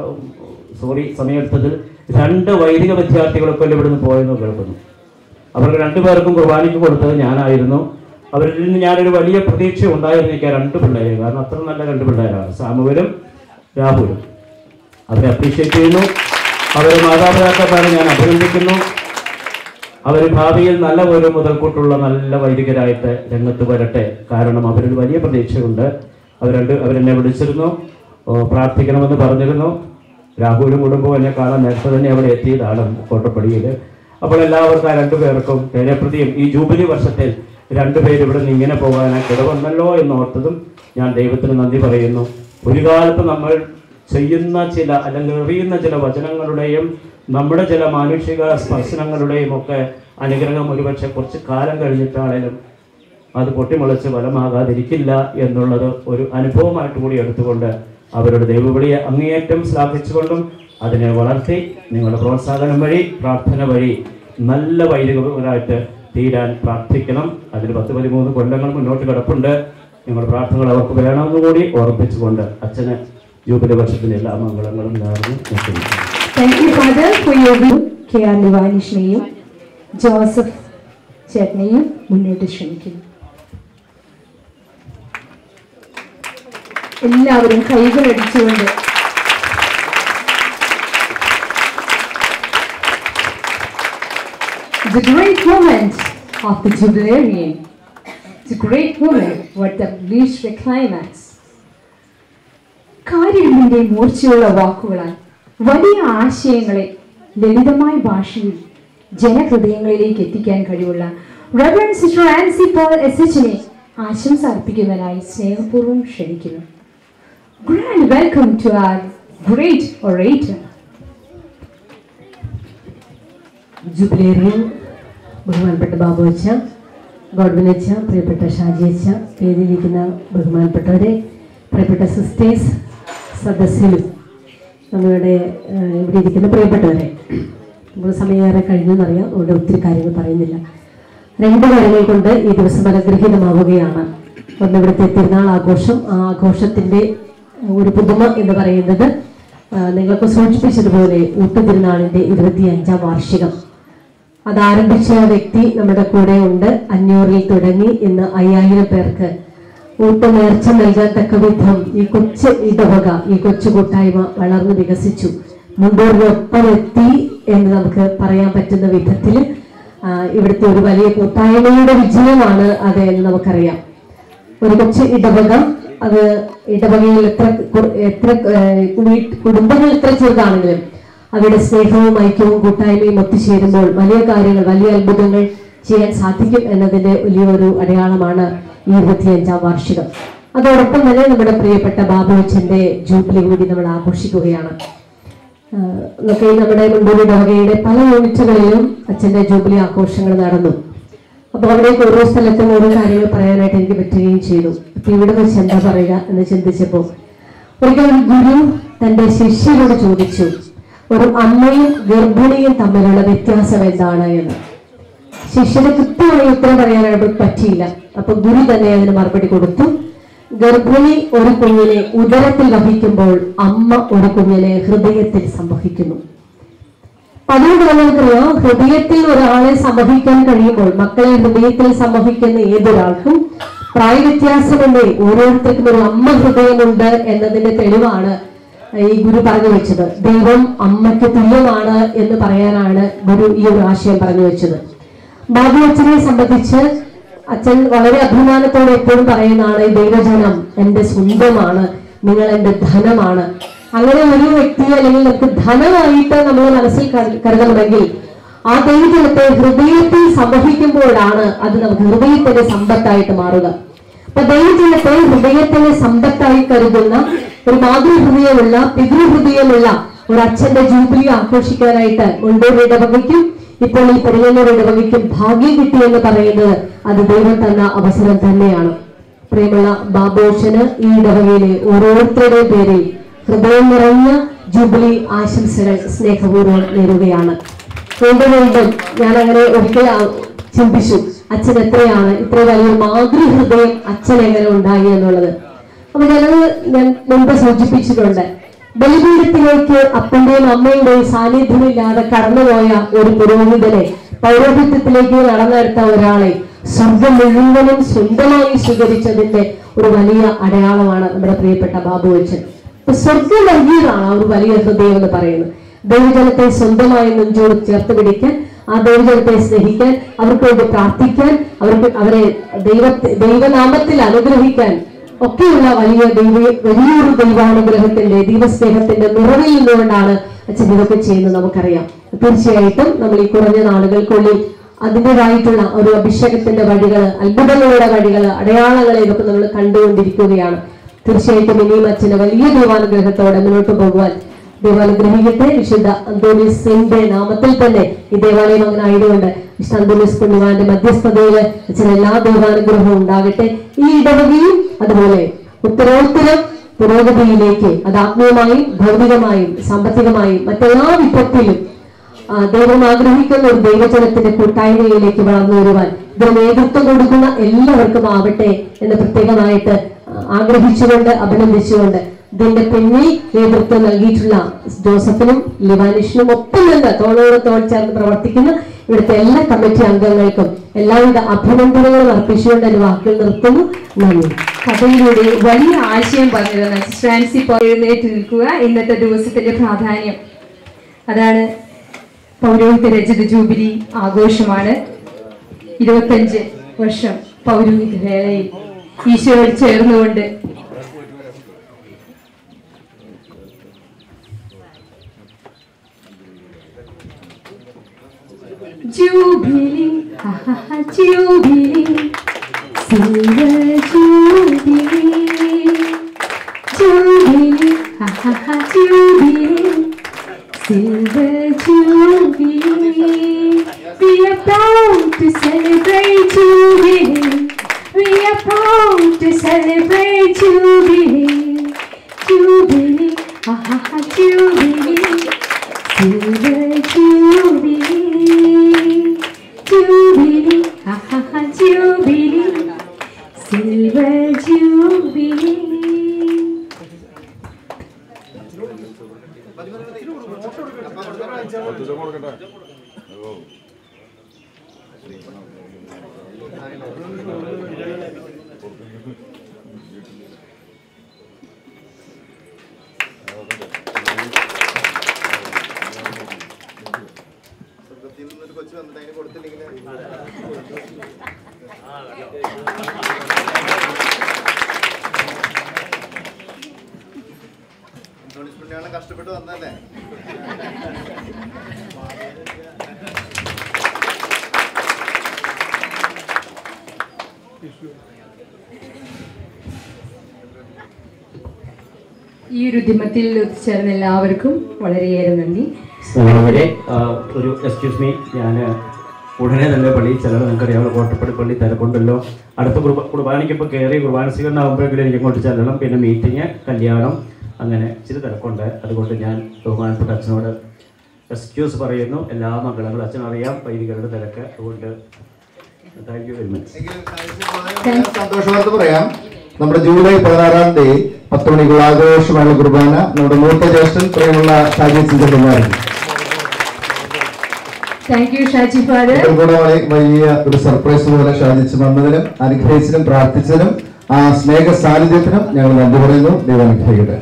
സോറി സമയമെടുത്തതിൽ രണ്ട് വൈദിക വിദ്യാർത്ഥികളൊക്കെ ഇവിടുന്ന് പോയെന്ന് കേൾക്കുന്നു അവർക്ക് രണ്ടുപേർക്കും കുർബാനയ്ക്ക് കൊടുത്തത് ഞാനായിരുന്നു അവരിൽ നിന്ന് ഞാനൊരു വലിയ പ്രതീക്ഷ ഉണ്ടായിരുന്നു എനിക്ക് ആ രണ്ട് പിള്ളേരെ കാരണം അത്ര നല്ല രണ്ട് പിള്ളേരാണ് സാമുവലും രാഹുലും അവരെ അപ്രീഷിയേറ്റ് ചെയ്യുന്നു അവരെ മാതാപിതാക്കന്മാരെ ഞാൻ അഭിനന്ദിക്കുന്നു അവർ ഭാവിയിൽ നല്ല ഒരു മുതൽക്കൂട്ടുള്ള നല്ല വൈദികരായിട്ട് രംഗത്ത് വരട്ടെ കാരണം അവരൊരു വലിയ പ്രതീക്ഷയുണ്ട് അവർ രണ്ട് അവരെന്നെ വിളിച്ചിരുന്നു ഓ, പ്രാർത്ഥിക്കണമെന്ന് പറഞ്ഞിരുന്നു രാഹുലും കുടുംബവും എന്നെ കാണാൻ നേരത്തെ തന്നെ അവിടെ എത്തിയതാണ് കോട്ടപ്പടിയിൽ അപ്പോൾ എല്ലാവർക്കും ആ രണ്ടുപേർക്കും പേരപ്രതിയും ഈ ജൂബിലി വർഷത്തിൽ രണ്ടുപേരും ഇവിടെ നിന്ന് ഇങ്ങനെ പോകാനായി കിടവന്നല്ലോ എന്ന് ഓർത്തതും ഞാൻ ദൈവത്തിന് നന്ദി പറയുന്നു ഒരു കാലത്ത് നമ്മൾ ചെയ്യുന്ന ചില അല്ലെങ്കിൽ എറിയുന്ന ചില വചനങ്ങളുടെയും നമ്മുടെ ചില മാനുഷിക സ്പർശനങ്ങളുടെയും ഒക്കെ അനുഗ്രഹം ഒരുപക്ഷെ കുറച്ച് കാലം കഴിഞ്ഞിട്ടാണേലും അത് പൊട്ടിമുളച്ച് ഫലമാകാതിരിക്കില്ല എന്നുള്ളത് ഒരു അനുഭവമായിട്ട് കൂടി എടുത്തുകൊണ്ട് അവരുടെ ദൈവവിളിയെ അങ്ങേയറ്റം ശ്ലാഘിച്ചുകൊണ്ടും അതിനെ വളർത്തി നിങ്ങളുടെ പ്രോത്സാഹനം വഴി പ്രാർത്ഥന വഴി നല്ല വൈദികരായിട്ട് തീരാൻ പ്രാർത്ഥിക്കണം അതിന് പത്ത് പതിമൂന്ന് കൊല്ലങ്ങൾ മുന്നോട്ട് കിടപ്പുണ്ട് നിങ്ങളുടെ പ്രാർത്ഥനകൾ അവർക്ക് വേണമെന്ന് കൂടി ഓർമ്മിച്ചുകൊണ്ട് അച്ഛന് ജൂബിലി വർഷത്തിൻ്റെ എല്ലാ മംഗളങ്ങളും നേർന്നു നിൽക്കുന്നു thank you father for your view K R നിവാനിഷിനെയും ജോസഫ് ചേട്ടനെയും മുന്നോട്ട് ക്ഷണിക്കുന്നു എല്ലാവരും കൈകൾ അടിച്ചുകൊണ്ട് The great moment of the jubilarian. The great moment what the reached the climax. കാര്യത്തിന്റെ മൂർച്ചയുള്ള വാക്കുകളാൽ വലിയ ആശയങ്ങളെ ലളിതമായ ഭാഷയിൽ ജനഹൃദയങ്ങളിലേക്ക് എത്തിക്കാൻ കഴിവുള്ള reverend sister Ancy Paul S എച്ചിനെ ആശംസ അർപ്പിക്കുന്നതിനായി സ്നേഹപൂർവ്വം ക്ഷണിക്കുന്നു grand welcome to our great orator jubilarian ബഹുമാനപ്പെട്ട ബാബു അച്ഛ ഗോഡ്വിൻ അച്ഛ പ്രിയപ്പെട്ട ഷാജി അച്ഛ വേദിയിലിരിക്കുന്ന ബഹുമാനപ്പെട്ടവരെ പ്രിയപ്പെട്ട സിസ്റ്റേഴ്സ് സദസ്സിലും നമ്മളുടെ ഏഹ്, ഇവിടെ ഇരിക്കുന്ന പ്രിയപ്പെട്ടവരെ നമ്മൾ സമയമേറെ കഴിഞ്ഞെന്നറിയാം അതുകൊണ്ട് ഒത്തിരി കാര്യങ്ങൾ പറയുന്നില്ല രണ്ട് കാര്യങ്ങൾ കൊണ്ട് ഈ ദിവസം അനുഗ്രഹീതമാവുകയാണ് ഒന്ന് ഇവിടുത്തെ തിരുനാൾ ആഘോഷം ആ ആഘോഷത്തിന്റെ ഒരു പുതുമ എന്ന് പറയുന്നത് ആ, നിങ്ങൾക്ക് സൂചിപ്പിച്ചതുപോലെ ഊട്ടുതിരുനാളിന്റെ ഇരുപത്തി അഞ്ചാം വാർഷികം അത് ആരംഭിച്ച വ്യക്തി നമ്മുടെ കൂടെ ഉണ്ട് അഞ്ഞൂറിൽ തുടങ്ങി ഇന്ന് അയ്യായിരം പേർക്ക് ഊട്ട് നേർച്ച നൽകാൻ തക്ക വിധം ഈ കൊച്ചു ഇടവക ഈ കൊച്ചു കൂട്ടായ്മ വളർന്നു വികസിച്ചു മുണ്ടൂരിനൊപ്പം എത്തി എന്ന് നമുക്ക് പറയാൻ പറ്റുന്ന വിധത്തിൽ ഇവിടുത്തെ ഒരു വലിയ കൂട്ടായ്മയുടെ വിജയമാണ് അത് എന്ന് നമുക്കറിയാം ഒരു കൊച്ചു ഇടവക അത് ഇടവകയിൽ എത്ര കു- എത്ര ഏഹ്, വീ- കുടുംബങ്ങൾ എത്ര ചെറുതാണെങ്കിലും അവരുടെ സ്നേഹവും ഐക്യവും കൂട്ടായ്മയും ഒത്തുചേരുമ്പോൾ വലിയ കാര്യങ്ങൾ വലിയ അത്ഭുതങ്ങൾ ചെയ്യാൻ സാധിക്കും എന്നതിന്റെ വലിയൊരു അടയാളമാണ് ഈ ഇരുപത്തിയഞ്ചാം വാർഷികം അതോടൊപ്പം തന്നെ നമ്മുടെ പ്രിയപ്പെട്ട ബാബു അച്ഛന്റെ ജൂബിലി കൂടി നമ്മൾ ആഘോഷിക്കുകയാണ് ആഹ് ഒക്കെ ഈ നമ്മുടെ മുൻപൂർ ഇടവകയുടെ പല യൂണിറ്റുകളിലും അച്ഛന്റെ ജൂബിലി ആഘോഷങ്ങൾ നടന്നു അപ്പൊ അവിടേക്ക് ഓരോ സ്ഥലത്തും ഓരോ കാര്യങ്ങൾ പറയാനായിട്ട് എനിക്ക് പറ്റുകയും ചെയ്തു അപ്പൊ ഇവിടെ വെച്ച് എന്താ പറയുക എന്ന് ചിന്തിച്ചപ്പോ ഒരിക്കൽ ഒരു ഗുരു തന്റെ ശിഷ്യരോട് ചോദിച്ചു ഒരു അമ്മയും ഗർഭിണിയും തമ്മിലുള്ള വ്യത്യാസം എന്താണ് എന്ന് ശിഷ്യന് കൃത്യമായി ഉത്തരം പറയാനായിട്ട് പറ്റിയില്ല അപ്പൊ ഗുരു തന്നെ അതിന് മറുപടി കൊടുത്തു ഗർഭിണി ഒരു കുഞ്ഞിനെ ഉദരത്തിൽ വഹിക്കുമ്പോൾ അമ്മ ഒരു കുഞ്ഞിനെ ഹൃദയത്തിൽ സംവഹിക്കുന്നു അപ്പൊ അതുകൊണ്ട് നമുക്കറിയാം ഹൃദയത്തിൽ ഒരാളെ സംവഹിക്കാൻ കഴിയുമ്പോൾ മക്കളെ ഹൃദയത്തിൽ സംവഹിക്കുന്ന ഏതൊരാൾക്കും പ്രായവ്യത്യാസമല്ലേ ഓരോരുത്തർക്കും ഒരു അമ്മ ഹൃദയമുണ്ട് എന്നതിന്റെ തെളിവാണ് ഈ ഗുരു പറഞ്ഞു വെച്ചത് ദൈവം അമ്മയ്ക്ക് തുല്യമാണ് എന്ന് പറയാനാണ് ഗുരു ഈ ഒരു ആശയം പറഞ്ഞു വെച്ചത് ബാബു അച്ഛനെ സംബന്ധിച്ച് അച്ഛൻ വളരെ അഭിമാനത്തോടെ എപ്പോഴും പറയുന്നതാണ് ഈ ദൈവജനം എന്റെ സ്വന്തമാണ് നിങ്ങൾ എന്റെ ധനമാണ് അങ്ങനെ ഒരു വ്യക്തി അല്ലെങ്കിൽ നമുക്ക് ധനമായിട്ട് നമ്മൾ മനസ്സിൽ കരു- കരുതണമെങ്കിൽ ആ ദൈവജനത്തെ ഹൃദയത്തിൽ സംവഹിക്കുമ്പോഴാണ് അത് നമുക്ക് ഹൃദയത്തിന്റെ സമ്പത്തായിട്ട് മാറുക അപ്പൊ ദൈവജനത്തെ ഹൃദയത്തിന്റെ സമ്പത്തായി കരുതുന്ന ഒരു മാതൃഹൃദയമുള്ള പിതൃഹൃദയമുള്ള ഒരു അച്ഛന്റെ ജൂബിലി ആഘോഷിക്കാനായിട്ട് ഉണ്ടൂർ ഇടവകയ്ക്കും ഇപ്പോൾ ഈ പെരിയന്നൂർ ഇടവകയ്ക്കും ഭാഗ്യം കിട്ടി എന്ന് പറയുന്നത് അത് ദൈവം തന്ന അവസരം തന്നെയാണ് പ്രിയമുള്ള ബാബോഷന് ഈ ഇടവകയിലെ ഓരോരുത്തരുടെയും പേരിൽ ഹൃദയം നിറഞ്ഞ ജൂബിലി ആശംസകൾ സ്നേഹപൂർവ്വം നേരുകയാണ് വീണ്ടും വീണ്ടും ഞാൻ അങ്ങനെ ഒരിക്കൽ ആ- ചിന്തിച്ചു അച്ഛൻ എത്രയാണ് ഇത്ര വലിയൊരു മാതൃഹൃദയം അച്ഛൻ എങ്ങനെ ഉണ്ടായി എന്നുള്ളത് അപ്പൊ ഞാനത് ഞാൻ മുമ്പ് സൂചിപ്പിച്ചിട്ടുണ്ട് ബലിപീഠത്തിലേക്ക് അപ്പന്റെയും അമ്മയുടെയും സാന്നിധ്യമില്ലാതെ കടന്നുപോയ ഒരു പുരോഹിതനെ പൗരോഹിത്യത്തിലേക്ക് നടന്നെടുത്ത ഒരാളെ സ്വർഗം മുഴുവനും സ്വന്തമായി സ്വീകരിച്ചതിന്റെ ഒരു വലിയ അടയാളമാണ് നമ്മുടെ പ്രിയപ്പെട്ട ബാബു അച്ഛൻ അപ്പൊ സ്വർഗം നൽകിയതാണ് ആ ഒരു വലിയ ഹൃദയം എന്ന് പറയുന്നത് ദൈവജനത്തെ സ്വന്തമായി നെഞ്ചോട് ചേർത്ത് പിടിക്കാൻ ആ ദൈവജനത്തെ സ്നേഹിക്കാൻ അവർക്ക് വേണ്ടി പ്രാർത്ഥിക്കാൻ അവർക്ക് അവരെ ദൈവത്തെ ദൈവനാമത്തിൽ അനുഗ്രഹിക്കാൻ ഒക്കെയുള്ള വലിയ ദൈവ വലിയൊരു ദൈവാനുഗ്രഹത്തിന്റെ ദൈവസ്നേഹത്തിന്റെ നിറവിൽ നിന്നുകൊണ്ടാണ് അച്ഛൻ ഇതൊക്കെ ചെയ്യുന്നത് നമുക്കറിയാം തീർച്ചയായിട്ടും നമ്മൾ ഈ കുറഞ്ഞ നാളുകൾക്കുള്ളിൽ അതിൻ്റെതായിട്ടുള്ള ഒരു അഭിഷേകത്തിന്റെ വഴികൾ അത്ഭുതങ്ങളുടെ വഴികൾ അടയാളങ്ങൾ ഇതൊക്കെ നമ്മൾ കണ്ടുകൊണ്ടിരിക്കുകയാണ് തീർച്ചയായിട്ടും ഇനിയും അച്ഛന് വലിയ ദൈവാനുഗ്രഹത്തോടെ മുന്നോട്ട് പോകുവാൻ ദൈവം അനുഗ്രഹിക്കട്ടെ വിശുദ്ധ അന്തോണിസിന്റെ നാമത്തിൽ തന്നെ ഈ ദേവാലയം അങ്ങനെ ആയതുകൊണ്ട് വിശുദ്ധ അന്തോണിസ് പുണ്യവാന്റെ മധ്യസ്ഥതയിൽ അച്ഛന് എല്ലാ ദൈവാനുഗ്രഹവും ഉണ്ടാകട്ടെ ഈ ഇടവകയും അതുപോലെ ഉത്തരോത്തരം പുരോഗതിയിലേക്ക് അത് ആത്മീയമായും ഭൗതികമായും സാമ്പത്തികമായും മറ്റെല്ലാ വിധത്തിലും ആ, ദൈവം ആഗ്രഹിക്കുന്ന ഒരു ദൈവജനത്തിന്റെ കൂട്ടായ്മയിലേക്ക് വളർന്നു വരുവാൻ ഇതിന് നേതൃത്വം കൊടുക്കുന്ന എല്ലാവർക്കും ആവട്ടെ എന്ന് പ്രത്യേകമായിട്ട് ആ, ആഗ്രഹിച്ചുകൊണ്ട് അഭിനന്ദിച്ചുകൊണ്ട് ഇതിന്റെ പിന്നിൽ നേതൃത്വം നൽകിയിട്ടുള്ള ജോസഫിനും ലിവാനിഷിനും ഒപ്പം നിന്ന് തോളോട് തോൾ ചേർന്ന് പ്രവർത്തിക്കുന്ന ഇവിടുത്തെ എല്ലാ കമ്മിറ്റി അംഗങ്ങൾക്കും എല്ലാവിധ അഭിനന്ദനങ്ങളും അർപ്പിച്ചുകൊണ്ട് എന്റെ വാക്കുകൾ നിർത്തുന്നു നന്ദി കഥയിലൂടെ വലിയ ആശയം പറഞ്ഞു തന്ന സിസ്റ്റർ ആൻസി ഇപ്പോൾ എഴുന്നേറ്റ് നിൽക്കുക ഇന്നത്തെ ദിവസത്തിന്റെ പ്രാധാന്യം അതാണ് പൗരോഹിത രചിത ജൂബിലി ആഘോഷമാണ് ഇരുപത്തഞ്ച് വർഷം പൗരോഹിത വേളയിൽ ഈശോയോട് ചേർന്നുകൊണ്ട് ജൂബിലി ആഹാ, ജൂബിലി സിൽവർ ജൂബിലി ജൂബിലി ആഹാ, jubilee Silver Jubilee, we are proud to celebrate Jubilee. We are proud to celebrate Jubilee. Jubilee, ah ha ha, Jubilee. Silver Jubilee, Jubilee, ah കഷ്ടപ്പെട്ട് വന്നല്ലേ ഈ ഒരു ഉദ്യമത്തിൽ ഒത്തുചേർന്ന എല്ലാവർക്കും വളരെയേറെ നന്ദി സ്നേഹമുള്ളവരെ ആ, ഒരു എക്സ്ക്യൂസ് മീ ഞാൻ ഉടനെ തന്നെ പള്ളി ചിലർ നിങ്ങൾക്കറിയാവുന്ന കോട്ടപ്പടി പള്ളി തിരക്കുണ്ടല്ലോ അടുത്ത കുർബ കുർബാനയ്ക്ക് ഇപ്പോൾ കയറി കുർബാന സ്വീകരണം ആകുമ്പോഴെങ്കിലും എനിക്ക് ഇങ്ങോട്ട് ചെല്ലണം പിന്നെ മീറ്റിംഗ് കല്യാണം അങ്ങനെ ഇച്ചിരി തിരക്കുണ്ട് അതുകൊണ്ട് ഞാൻ ബഹുമാനപ്പെട്ട അച്ഛനോട് എക്സ്ക്യൂസ് പറയുന്നു എല്ലാ മംഗളങ്ങളും അച്ഛൻ അറിയാം വൈദികരുടെ തിരക്ക് അതുകൊണ്ട് താങ്ക് യു വെരി മച്ച് സന്തോഷവാർത്ത പറയാം നമ്മുടെ ജൂലൈ പതിനാറാം തീയതി പത്ത് മണിക്കുള്ള ആഘോഷമായ കുർബാന നമ്മുടെ മൂത്ത ജ്യേഷ്ഠൻ പ്രിയമുള്ള ഷാജി സിംഗന്മാരായിരുന്നു താങ്ക് യു ഷാജി ഫാദർ ഇതിൽ കൂടെ വളരെ വലിയ ഒരു സർപ്രൈസ് പോലെ ഷാജിച്ച് വന്നതിനും അനുഗ്രഹിച്ചതിനും പ്രാർത്ഥിച്ചതിനും ആ സ്നേഹ സാന്നിധ്യത്തിനും ഞങ്ങൾ നന്ദി പറയുന്നു ദൈവം അനുഗ്രഹിക്കട്ടെ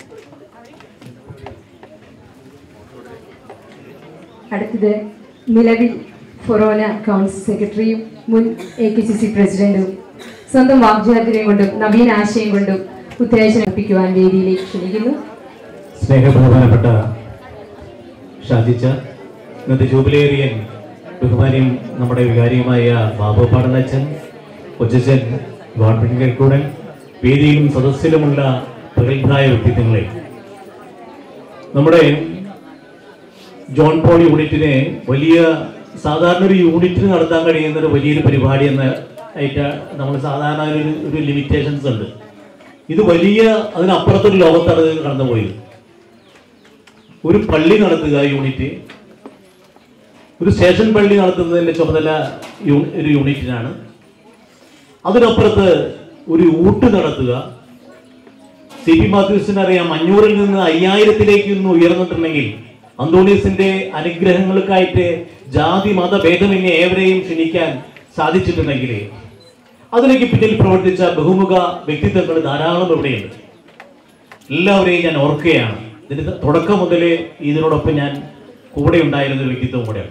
അടുത്തത് നിലവിൽ ഫൊറോന കൗൺസിൽ സെക്രട്ടറിയും മുൻ എ കെ സി സി പ്രസിഡന്റും സ്വന്തം വാഗ്ചാരിത്രം കൊണ്ടും നവീന ആശയം കൊണ്ടും ഉത്തേജനം അർപ്പിക്കുവാൻ വേദിയിലേക്ക് ക്ഷണിക്കുന്നു സ്നേഹബഹുമാനപ്പെട്ട ഷാജിച്ച ഇന്നത്തെ ജൂബിലേറിയൻ ബഹുമാനിയും നമ്മുടെ വികാരിയുമായ ബാബു പാടനച്ചൻ കൊച്ചച്ചൻ ഗവൺമെന്റ് കൈക്കൂടൻ വേദിയിലും സദസ്സിലുമുള്ള പ്രഗത്ഭരായ വ്യക്തിത്വങ്ങളെ നമ്മുടെ ജോൺ പോൾ യൂണിറ്റിനെ വലിയ സാധാരണ ഒരു യൂണിറ്റിന് നടത്താൻ കഴിയുന്ന ഒരു വലിയൊരു പരിപാടി എന്ന ആയിട്ട് നമ്മൾ സാധാരണ ഒരു ഒരു ലിമിറ്റേഷൻസ് ഉണ്ട് ഇത് വലിയ അതിനപ്പുറത്തൊരു ലോകത്താണ് ഇത് കടന്നുപോയത് ഒരു പള്ളി നടത്തുക യൂണിറ്റ് ഒരു സ്റ്റേഷൻ പള്ളി നടത്തുന്നതിന്റെ ചുമതല യൂ- ഒരു യൂണിറ്റിനാണ് അതിനപ്പുറത്ത് ഒരു ഊട്ട് നടത്തുക സി പി മാത്യൂസിന് അറിയാം അഞ്ഞൂറിൽ നിന്ന് അയ്യായിരത്തിലേക്ക് ഇന്ന് ഉയർന്നിട്ടുണ്ടെങ്കിൽ അന്തോണീസിന്റെ അനുഗ്രഹങ്ങൾക്കായിട്ട് ജാതി മത ഭേദമന്യേ ഏവരെയും ക്ഷണിക്കാൻ സാധിച്ചിട്ടുണ്ടെങ്കിൽ അതിലേക്ക് പിന്നിൽ പ്രവർത്തിച്ച ബഹുമുഖ വ്യക്തിത്വങ്ങൾ ധാരാളം ഇവിടെയുണ്ട് എല്ലാവരെയും ഞാൻ ഓർക്കുകയാണ് ഇതിന്റെ തുടക്കം മുതലേ ഇതിനോടൊപ്പം ഞാൻ കൂടെ ഉണ്ടായിരുന്ന ഒരു വ്യക്തിത്വം കൂടെയാണ്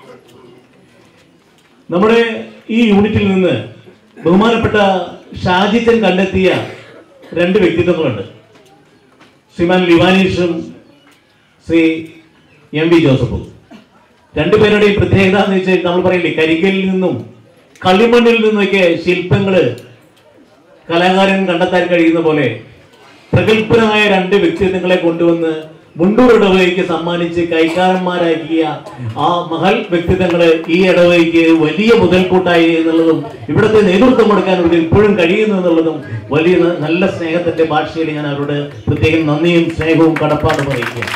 നമ്മുടെ ഈ യൂണിറ്റിൽ നിന്ന് ബഹുമാനപ്പെട്ട ഷാജിത്തൻ കണ്ടെത്തിയ രണ്ട് വ്യക്തിത്വങ്ങളുണ്ട് ശ്രീമാൻ ലിവാനീഷും ശ്രീ എം വി ജോസഫും രണ്ടുപേരുടെയും പ്രത്യേകത എന്ന് വെച്ചാൽ നമ്മൾ പറയില്ലേ കരിക്കലിൽ നിന്നും കളിമണ്ണിൽ നിന്നൊക്കെ ശില്പങ്ങള് കലാകാരൻ കണ്ടെത്താൻ കഴിയുന്ന പോലെ പ്രഗത്ഭരായ രണ്ട് വ്യക്തിത്വങ്ങളെ കൊണ്ടുവന്ന് മുണ്ടൂർ ഇടവകയ്ക്ക് സമ്മാനിച്ച് കൈക്കാരന്മാരാക്കിയ ആ മഹൽ വ്യക്തിത്വങ്ങള് ഈ ഇടവകയ്ക്ക് വലിയ മുതൽക്കൂട്ടായി എന്നുള്ളതും ഇവിടുത്തെ നേതൃത്വം കൊടുക്കാൻ അവർക്ക് ഇപ്പോഴും കഴിയുന്നു എന്നുള്ളതും വലിയ ന- നല്ല സ്നേഹത്തിന്റെ ഭാഷയിൽ ഞാൻ അവരോട് പ്രത്യേകം നന്ദിയും സ്നേഹവും കടപ്പാടും അറിയിക്കുകയാണ്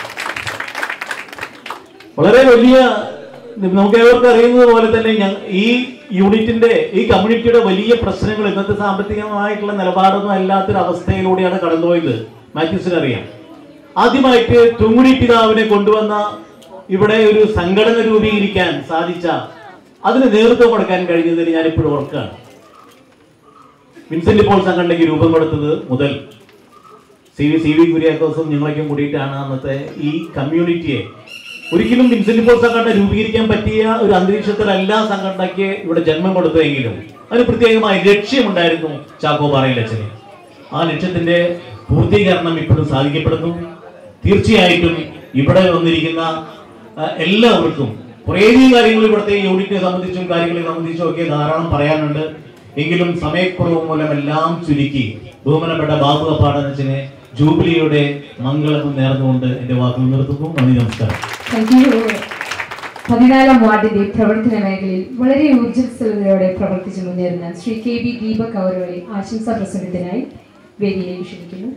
വളരെ വലിയ നമുക്ക് ഏവർക്കും അറിയുന്നത് പോലെ തന്നെ ഞ- ഈ യൂണിറ്റിന്റെ ഈ കമ്മ്യൂണിറ്റിയുടെ വലിയ പ്രശ്നങ്ങൾ ഇന്നത്തെ സാമ്പത്തികമായിട്ടുള്ള നിലപാടൊന്നും അല്ലാത്തൊരു അവസ്ഥയിലൂടെയാണ് കടന്നുപോയത് മാത്യൂസിന് അറിയാം ആദ്യമായിട്ട് തുങ്ങുടി പിതാവിനെ കൊണ്ടുവന്ന ഇവിടെ ഒരു സംഘടന രൂപീകരിക്കാൻ സാധിച്ച അതിന് നേതൃത്വം കൊടുക്കാൻ കഴിഞ്ഞതിൽ ഞാൻ ഇപ്പോഴും ഓർക്കുകയാണ് വിൻസെന്റ് പോൾ സംഘടനയ്ക്ക് രൂപം കൊടുത്തത് മുതൽ സി വി സി വി കുര്യാക്കോസും ഞങ്ങളൊക്കെ കൂടിയിട്ടാണ് അന്നത്തെ ഈ കമ്മ്യൂണിറ്റിയെ ഒരിക്കലും വിൻസെന്റ് പോൾ സംഘടന രൂപീകരിക്കാൻ പറ്റിയ ഒരു അന്തരീക്ഷത്തിലല്ല സംഘടനയ്ക്ക് ഇവിടെ ജന്മം കൊടുത്തതെങ്കിലും അതിന് പ്രത്യേകമായ ലക്ഷ്യമുണ്ടായിരുന്നു ചാക്കോ പാറയിലച്ഛന് ആ ലക്ഷ്യത്തിന്റെ പൂർത്തീകരണം ഇപ്പോഴും സാധിക്കപ്പെടുന്നു തീർച്ചയായിട്ടും ഇവിടെ വന്നിരിക്കുന്ന ആ, എല്ലാവർക്കും കുറേയധികം കാര്യങ്ങൾ ഇവിടുത്തെ ഈ യൂണിറ്റിനെ സംബന്ധിച്ചും കാര്യങ്ങളെ സംബന്ധിച്ചും ഒക്കെ ധാരാളം പറയാനുണ്ട് എങ്കിലും സമയക്കുറവ് മൂലം എല്ലാം ചുരുക്കി ബഹുമാനപ്പെട്ട ബാബു അപ്പാടനച്ചിനെ ജൂബിലിയുടെ മംഗളം നേർന്നുകൊണ്ട് എന്റെ വാക്കുകൾ നിർത്തുന്നു നന്ദി നമസ്കാരം താങ്ക് യു പതിനാലാം വാർഡിന്റെ പ്രവർത്തന മേഖലയിൽ വളരെ ഊർജ്ജസ്വലതയോടെ പ്രവർത്തിച്ച് മുന്നേറുന്ന ശ്രീ കെ ബി ദീപക് അവരുടെ ആശംസാ പ്രസംഗത്തിനായി വേദിയിലേക്ക് ക്ഷണിക്കുന്നു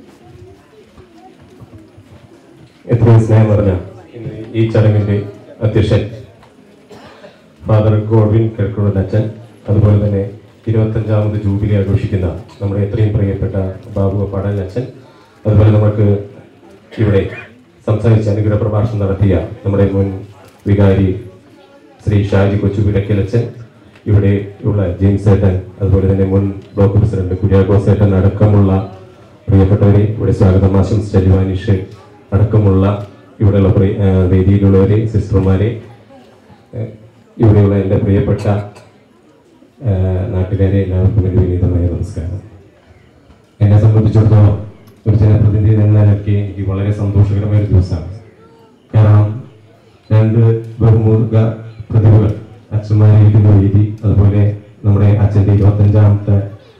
എത്രയും സ്നേഹം നിറഞ്ഞ ഇന്ന് ഈ ചടങ്ങിന്റെ അധ്യക്ഷൻ ഫാദർ ഗോഡ്വിൻ കിഴക്കുള്ള അച്ഛൻ അതുപോലെ തന്നെ ഇരുപത്തഞ്ചാമത് ജൂബിലി ആഘോഷിക്കുന്ന നമ്മുടെ എത്രയും പ്രിയപ്പെട്ട ബാബു പടൽ അച്ഛൻ അതുപോലെ നമുക്ക് ഇവിടെ സംസാരിച്ച് അനുഗ്രഹ പ്രഭാഷണം നടത്തിയ നമ്മുടെ മുൻ വികാരി ശ്രീ ഷാജി കൊച്ചുപിടക്കിലച്ചൻ ഇവിടെ ഉള്ള ജെയിംസ് ഏട്ടൻ അതുപോലെ തന്നെ മുൻ ബ്ലോക്ക് പ്രസിഡന്റ് കുര്യാക്കോസ് ഏട്ടൻ അടക്കമുള്ള പ്രിയപ്പെട്ടവരെ ഇവിടെ സ്വാഗതം ആശംസിച്ച ലിവാനിഷ് അടക്കമുള്ള ഇവിടെയുള്ള പ്രിയ- ആ, വേദിയിലുള്ളവരെ സിസ്റ്റർമാരെ ഏഹ്, ഇവിടെയുള്ള എൻ്റെ പ്രിയപ്പെട്ട ആ, നാട്ടുകാരെ എല്ലാവർക്കും എൻ്റെ വിനീതമായ നമസ്കാരം എന്നെ സംബന്ധിച്ചിടത്തോളം ഒരു ജനപ്രതിനിധി എന്ന നിലയ്ക്ക് എനിക്ക് വളരെ സന്തോഷകരമായ ഒരു ദിവസമാണ് കാരണം രണ്ട് ബഹുമുഖ പ്രതിഭകൾ അച്ഛന്മാരിരിക്കുന്ന വേദി അതുപോലെ നമ്മുടെ അച്ഛൻ്റെ ഇരുപത്തഞ്ചാമത്തെ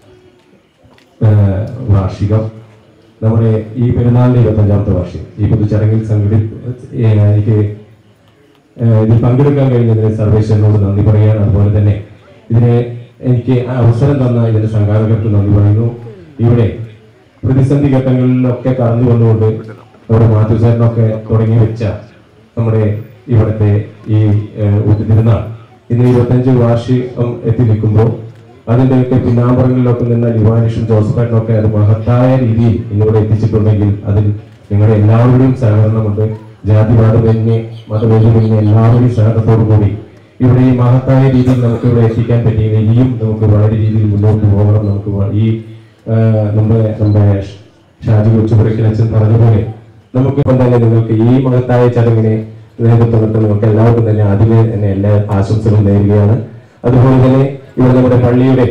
ഏഹ്, വാർഷികം നമ്മുടെ ഈ പെരുന്നാളിൻ്റെ ഇരുപത്തഞ്ചാമത്തെ വാർഷികം ഈ പൊതുചടങ്ങിൽ സംഘടി ഏഹ്, എനിക്ക് ഏഹ്, ഇതിൽ പങ്കെടുക്കാൻ കഴിഞ്ഞതിന് സർവേശ്വരനോട് നന്ദി പറയുകയാണ് അതുപോലെ തന്നെ ഇതിനെ എനിക്ക് അവസരം തന്ന ഇതിന്റെ സംഘാടകർക്ക് നന്ദി പറയുന്നു ഇവിടെ പ്രതിസന്ധി ഘട്ടങ്ങളിലൊക്കെ കടന്നു വന്നുകൊണ്ട് നമ്മുടെ മാത്യു സാറിനൊക്കെ തുടങ്ങി വെച്ച നമ്മുടെ ഇവിടുത്തെ ഈ ഏഹ്, ഊട്ടുതിരുന്നാൾ ഇന്ന് ഇരുപത്തഞ്ച് വാർഷികം എത്തി നിൽക്കുമ്പോൾ അതിൻ്റെയൊക്കെ പിന്നാമ്പറങ്ങളിലൊക്കെ നിന്ന ലിവാനിഷും ജോസഫേട്ടനൊക്കെ അത് മഹത്തായ രീതിയിൽ ഇന്നിവിടെ എത്തിച്ചിട്ടുണ്ടെങ്കിൽ അതിൽ നിങ്ങളുടെ എല്ലാവരുടെയും സഹകരണമുണ്ട് ജാതിവാദമന്യേ മതഭേദമന്യേ എല്ലാവരുടെയും സഹകരണത്തോടു കൂടി ഇവിടെ ഈ മഹത്തായ രീതിയിൽ നമുക്ക് ഇവിടെ എത്തിക്കാൻ പറ്റിയെങ്കിൽ ഇനിയും നമുക്ക് വളരെ രീതിയിൽ മുന്നോട്ട് പോകണം നമുക്ക് വ- ഈ ആ, നമ്മുടെ നമ്മുടെ ഷാജി കൊച്ചുപുരക്കൽ അച്ഛൻ പറഞ്ഞ പോലെ നമുക്ക് ഇപ്പം തന്നെ നിങ്ങൾക്ക് ഈ മഹത്തായ ചടങ്ങിനെ നേതൃത്വം കൊടുത്ത നിങ്ങൾക്ക് എല്ലാവർക്കും തന്നെ ആദ്യമേ തന്നെ എല്ലാ ആശംസകളും നേരുകയാണ് അതുപോലെ തന്നെ ഇവിടെ നമ്മുടെ പള്ളിയുടെ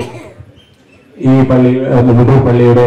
ഈ പള്ളി മുണ്ടൂർ പള്ളിയുടെ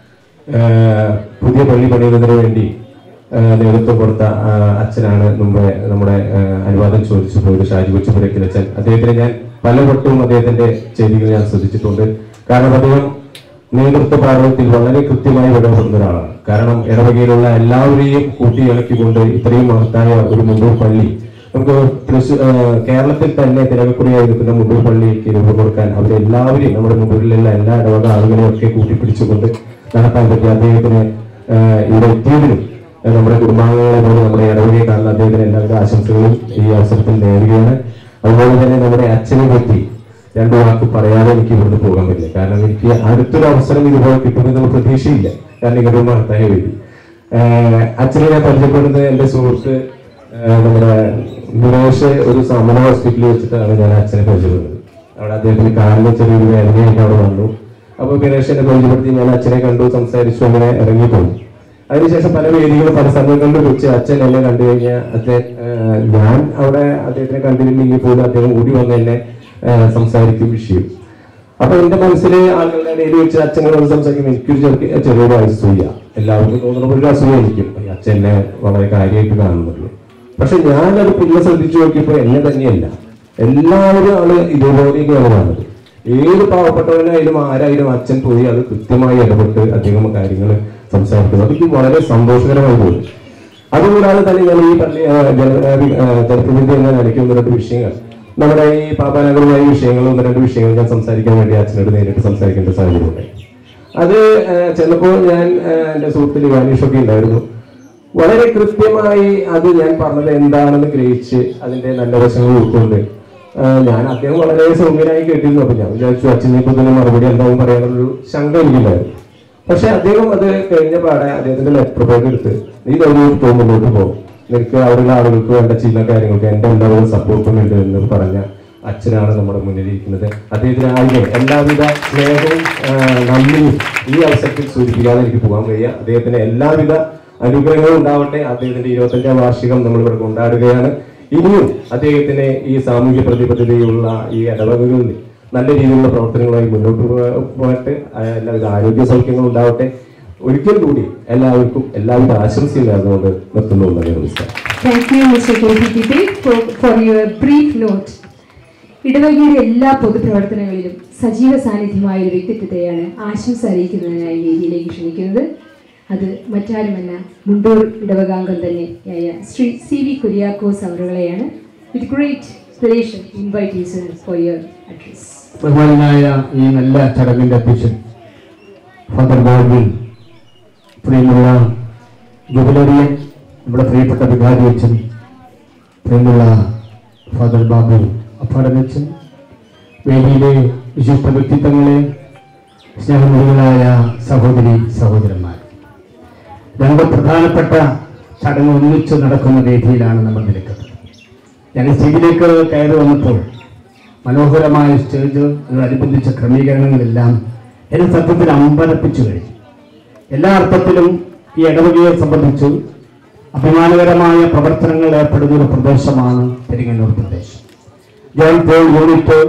ആ, പുതിയ പള്ളി പണിയുന്നതിന് വേണ്ടി ആ, നേതൃത്വം കൊടുത്ത ആ, അച്ഛനാണ് മുമ്പ് നമ്മുടെ ആ, അനുവാദം ചോദിച്ചു പോയത് ഷാജി കൊച്ചുപുരക്കൽ അച്ഛൻ അദ്ദേഹത്തിന് ഞാൻ പലവട്ടവും അദ്ദേഹത്തിന്റെ ചെയ്തികൾ ഞാൻ ശ്രദ്ധിച്ചിട്ടുണ്ട് കാരണം അദ്ദേഹം നേതൃത്വ പാഠത്തിൽ വളരെ കൃത്യമായി ഇടപെടുന്ന ഒരാളാണ് കാരണം ഇടവകയിലുള്ള എല്ലാവരെയും കൂട്ടിയിളക്കിക്കൊണ്ട് ഇത്രയും മഹത്തായ ഒരു മുണ്ടൂർ പള്ളി നമുക്ക് തൃശ്ശൂർ കേരളത്തിൽ തന്നെ തിരകക്കുറിയായി നിൽക്കുന്ന മുണ്ടൂർ പള്ളിക്ക് രൂപം കൊടുക്കാൻ അവരെല്ലാവരെയും നമ്മുടെ മുണ്ടൂരിലുള്ള എല്ലാ ഇടവക ആളുകളെയും ഒക്കെ കൂട്ടിപ്പിടിച്ചുകൊണ്ട് നടത്താൻ പറ്റി അദ്ദേഹത്തിന് ആ, ഇവിടെ എത്തിയതിനും ആ, നമ്മുടെ കുടുംബാംഗങ്ങളെ പോലെ നമ്മുടെ ഇടവകയെ കാണുന്ന അദ്ദേഹത്തിന് എല്ലാവിധ ആശംസകളും ഈ അവസരത്തിൽ നേരുകയാണ് അതുപോലെ തന്നെ നമ്മുടെ അച്ഛനെ പറ്റി രണ്ടു വാക്ക് പറയാതെ എനിക്ക് ഇവിടുന്ന് പോകാൻ പറ്റില്ല കാരണം എനിക്ക് അടുത്തൊരു അവസരം ഇതുപോലെ കിട്ടുമെന്നുള്ള പ്രതീക്ഷയില്ല കാരണം ഇങ്ങനെ ഒരു മഹത്തായ വേദി ആഹ് അച്ഛനെ ഞാൻ പരിചയപ്പെടുന്നത് എൻ്റെ സുഹൃത്ത് ആഹ് നമ്മുടെ നിറേഷ് ഒരു സമന ഹോസ്പിറ്റലിൽ വെച്ചിട്ടാണ് ഞാൻ അച്ഛനെ പരിചയപ്പെടുന്നത് അവിടെ അദ്ദേഹത്തിന് കാലിന് ചെറിയൊരു വേദനയായിട്ട് അവിടെ വന്നു അപ്പോൾ ഗണേഷ് എന്നെ പരിചയപ്പെടുത്തി ഞാൻ അച്ഛനെ കണ്ടു സംസാരിച്ചു അങ്ങനെ ഇറങ്ങിപ്പോയി അതിനുശേഷം പല വേദികളും പല സമയങ്ങളിൽ വെച്ച് അച്ഛൻ എന്നെ കണ്ടു കഴിഞ്ഞാൽ അച്ഛൻ ആഹ് ഞാൻ അവിടെ അദ്ദേഹത്തിനെ കണ്ടിരുന്നെങ്കിൽ പോലും അദ്ദേഹം ഓടി വന്ന് എന്നെ ആഹ് സംസാരിക്കും വിഷയം അപ്പൊ എന്റെ മനസ്സിൽ ആളുകളുടെ ഇടയിൽ വെച്ച് അച്ഛനോട് സംസാരിക്കുമ്പോൾ എനിക്കൊരു ചെറിയ ചെറിയൊരു അസൂയ എല്ലാവർക്കും തോന്നുന്ന ഒരു അസൂയ എനിക്കും ഈ അച്ഛനെ വളരെ കാര്യമായിട്ട് കാണുന്നുള്ളൂ പക്ഷെ ഞാനത് പിന്നെ ശ്രദ്ധിച്ചു നോക്കിയപ്പോൾ എന്നെ തന്നെയല്ല എല്ലാവരും ആണ് ഇതുപോലെയൊക്കെയാണ് കാണുന്നത് ഏത് പാവപ്പെട്ടവനായാലും ആരായാലും അച്ഛൻ പോയി അത് കൃത്യമായി ഇടപെട്ട് അദ്ദേഹം കാര്യങ്ങൾ സംസാരിക്കുന്നു അതെനിക്ക് വളരെ സന്തോഷകരമായി തോന്നി അതുകൂടാതെ തന്നെ ഞാൻ ഈ പള്ളി ആ, ജന- ആ, വി- ആ, ജനപ്രതിനിധി എന്ന നിലയ്ക്ക് ഒന്ന് രണ്ട് വിഷയങ്ങൾ നമ്മുടെ ഈ പാപാനകരമായ വിഷയങ്ങൾ ഒന്ന് രണ്ട് വിഷയങ്ങൾ ഞാൻ സംസാരിക്കാൻ വേണ്ടി അച്ഛനോട് നേരിട്ട് സംസാരിക്കേണ്ട സാഹചര്യം ഉണ്ടായി അത് ആ, ചെന്നപ്പോൾ ഞാൻ ആ, എൻ്റെ സുഹൃത്ത് ലിവാനീഷൊക്കെ ഉണ്ടായിരുന്നു വളരെ കൃത്യമായി അത് ഞാൻ പറഞ്ഞത് എന്താണെന്ന് ഗ്രഹിച്ച് അതിന്റെ നല്ല വശങ്ങൾ ഉൾക്കൊണ്ട് ആ, ഞാൻ അദ്ദേഹം വളരെ സൗമ്യനായി കേട്ടിരുന്നു അപ്പൊ ഞാൻ വിചാരിച്ചു അച്ഛനെ ഇപ്പൊ ഇതിന് മറുപടി എന്താവും പറയാനുള്ളൊരു ശങ്ക എനിക്കുണ്ടായിരുന്നു പക്ഷെ അദ്ദേഹം അത് കഴിഞ്ഞ പാടെ അദ്ദേഹത്തിന്റെ ലെറ്റർ പേഡ് എടുത്ത് നീ ധൈര്യമായിട്ട് മുന്നോട്ട് പോകും നിനക്ക് അവിടെയുള്ള ആളുകൾക്ക് വേണ്ട ചില കാര്യങ്ങൾക്ക് എന്റെ എല്ലാവരും സപ്പോർട്ടും ഉണ്ട് എന്ന് പറഞ്ഞ അച്ഛനാണ് നമ്മുടെ മുന്നിൽ ഇരിക്കുന്നത് അദ്ദേഹത്തിന് ആദ്യം എല്ലാവിധ സ്നേഹവും ആ, നന്ദിയും ഈ അവസരത്തിൽ സൂചിപ്പിക്കാതെ എനിക്ക് പോകാൻ വയ്യ അദ്ദേഹത്തിന് എല്ലാവിധ അനുഗ്രഹങ്ങളും ഉണ്ടാവട്ടെ അദ്ദേഹത്തിന്റെ ഇരുപത്തഞ്ചാം വാർഷികം നമ്മൾ ഇവിടെ കൊണ്ടാടുകയാണ് ഇനിയും അദ്ദേഹത്തിന് ഈ സാമൂഹ്യ പ്രതിബദ്ധതയുള്ള ഈ ഇടവകകളിൽ നല്ല രീതിയിലുള്ള പ്രവർത്തനങ്ങളുമായി മുന്നോട്ട് പോ- പോകട്ടെ ആ, എല്ലാവിധ ആരോഗ്യ സൗഖ്യങ്ങളും ഉണ്ടാവട്ടെ ഒരിക്കൽ കൂടി എല്ലാവർക്കും എല്ലാവിധ ആശംസയും നേർന്നുകൊണ്ട് നിർത്തുന്നു നന്ദി നമസ്കാരം Thank you, Mr. KPTP, for, for your brief note. ഇടവകയുടെ എല്ലാ പൊതുപ്രവർത്തനങ്ങളിലും സജീവ സാന്നിധ്യമായ ഒരു വ്യക്തിത്വത്തെയാണ് ആശംസ അറിയിക്കുന്നതിനായി വേദിയിലേക്ക് ക്ഷണിക്കുന്നത് അത് മറ്റാരുമല്ല മുണ്ടൂർ ഇടവകാംഗം തന്നെയായ ശ്രീ സി വി കുര്യാക്കോസ് അവറുകളെയാണ് with great pleasure invite you sir for your address ബഹുമാനായ ഈ നല്ല ചടങ്ങിന്റെ അധ്യക്ഷൻ ഫാദർ ഗോൾവിൻ പ്രിയമുള്ള ജുബിലറിയൻ നമ്മുടെ പ്രിയപ്പെട്ട വികാരി അച്ഛൻ പ്രിയമുള്ള ഫാദർ ബാബു അപ്പാടനച്ചൻ വേദിയിലെ വിശിഷ്ട വ്യക്തിത്വങ്ങളെ സ്നേഹമുറികളായ സഹോദരി സഹോദരന്മാർ രണ്ട് പ്രധാനപ്പെട്ട ചടങ്ങ് ഒന്നിച്ച് നടക്കുന്ന വേദിയിലാണ് നമ്മൾ നിൽക്കുന്നത് ഞങ്ങൾ സ്റ്റേജിലേക്ക് കയറി വന്നപ്പോൾ മനോഹരമായ സ്റ്റേജ് അനുബന്ധിച്ച ക്രമീകരണങ്ങളെല്ലാം എന്നെ സത്യത്തിൽ അമ്പരപ്പിച്ചു കഴിഞ്ഞു എല്ലാ അർത്ഥത്തിലും ഈ ഇടവകയെ സംബന്ധിച്ച് അഭിമാനകരമായ പ്രവർത്തനങ്ങൾ ഏർപ്പെടുന്ന ഒരു പ്രദേശമാണ് പെരിങ്ങന്നൂർ പ്രദേശം ജോൺ പോൾ യൂണിറ്റ്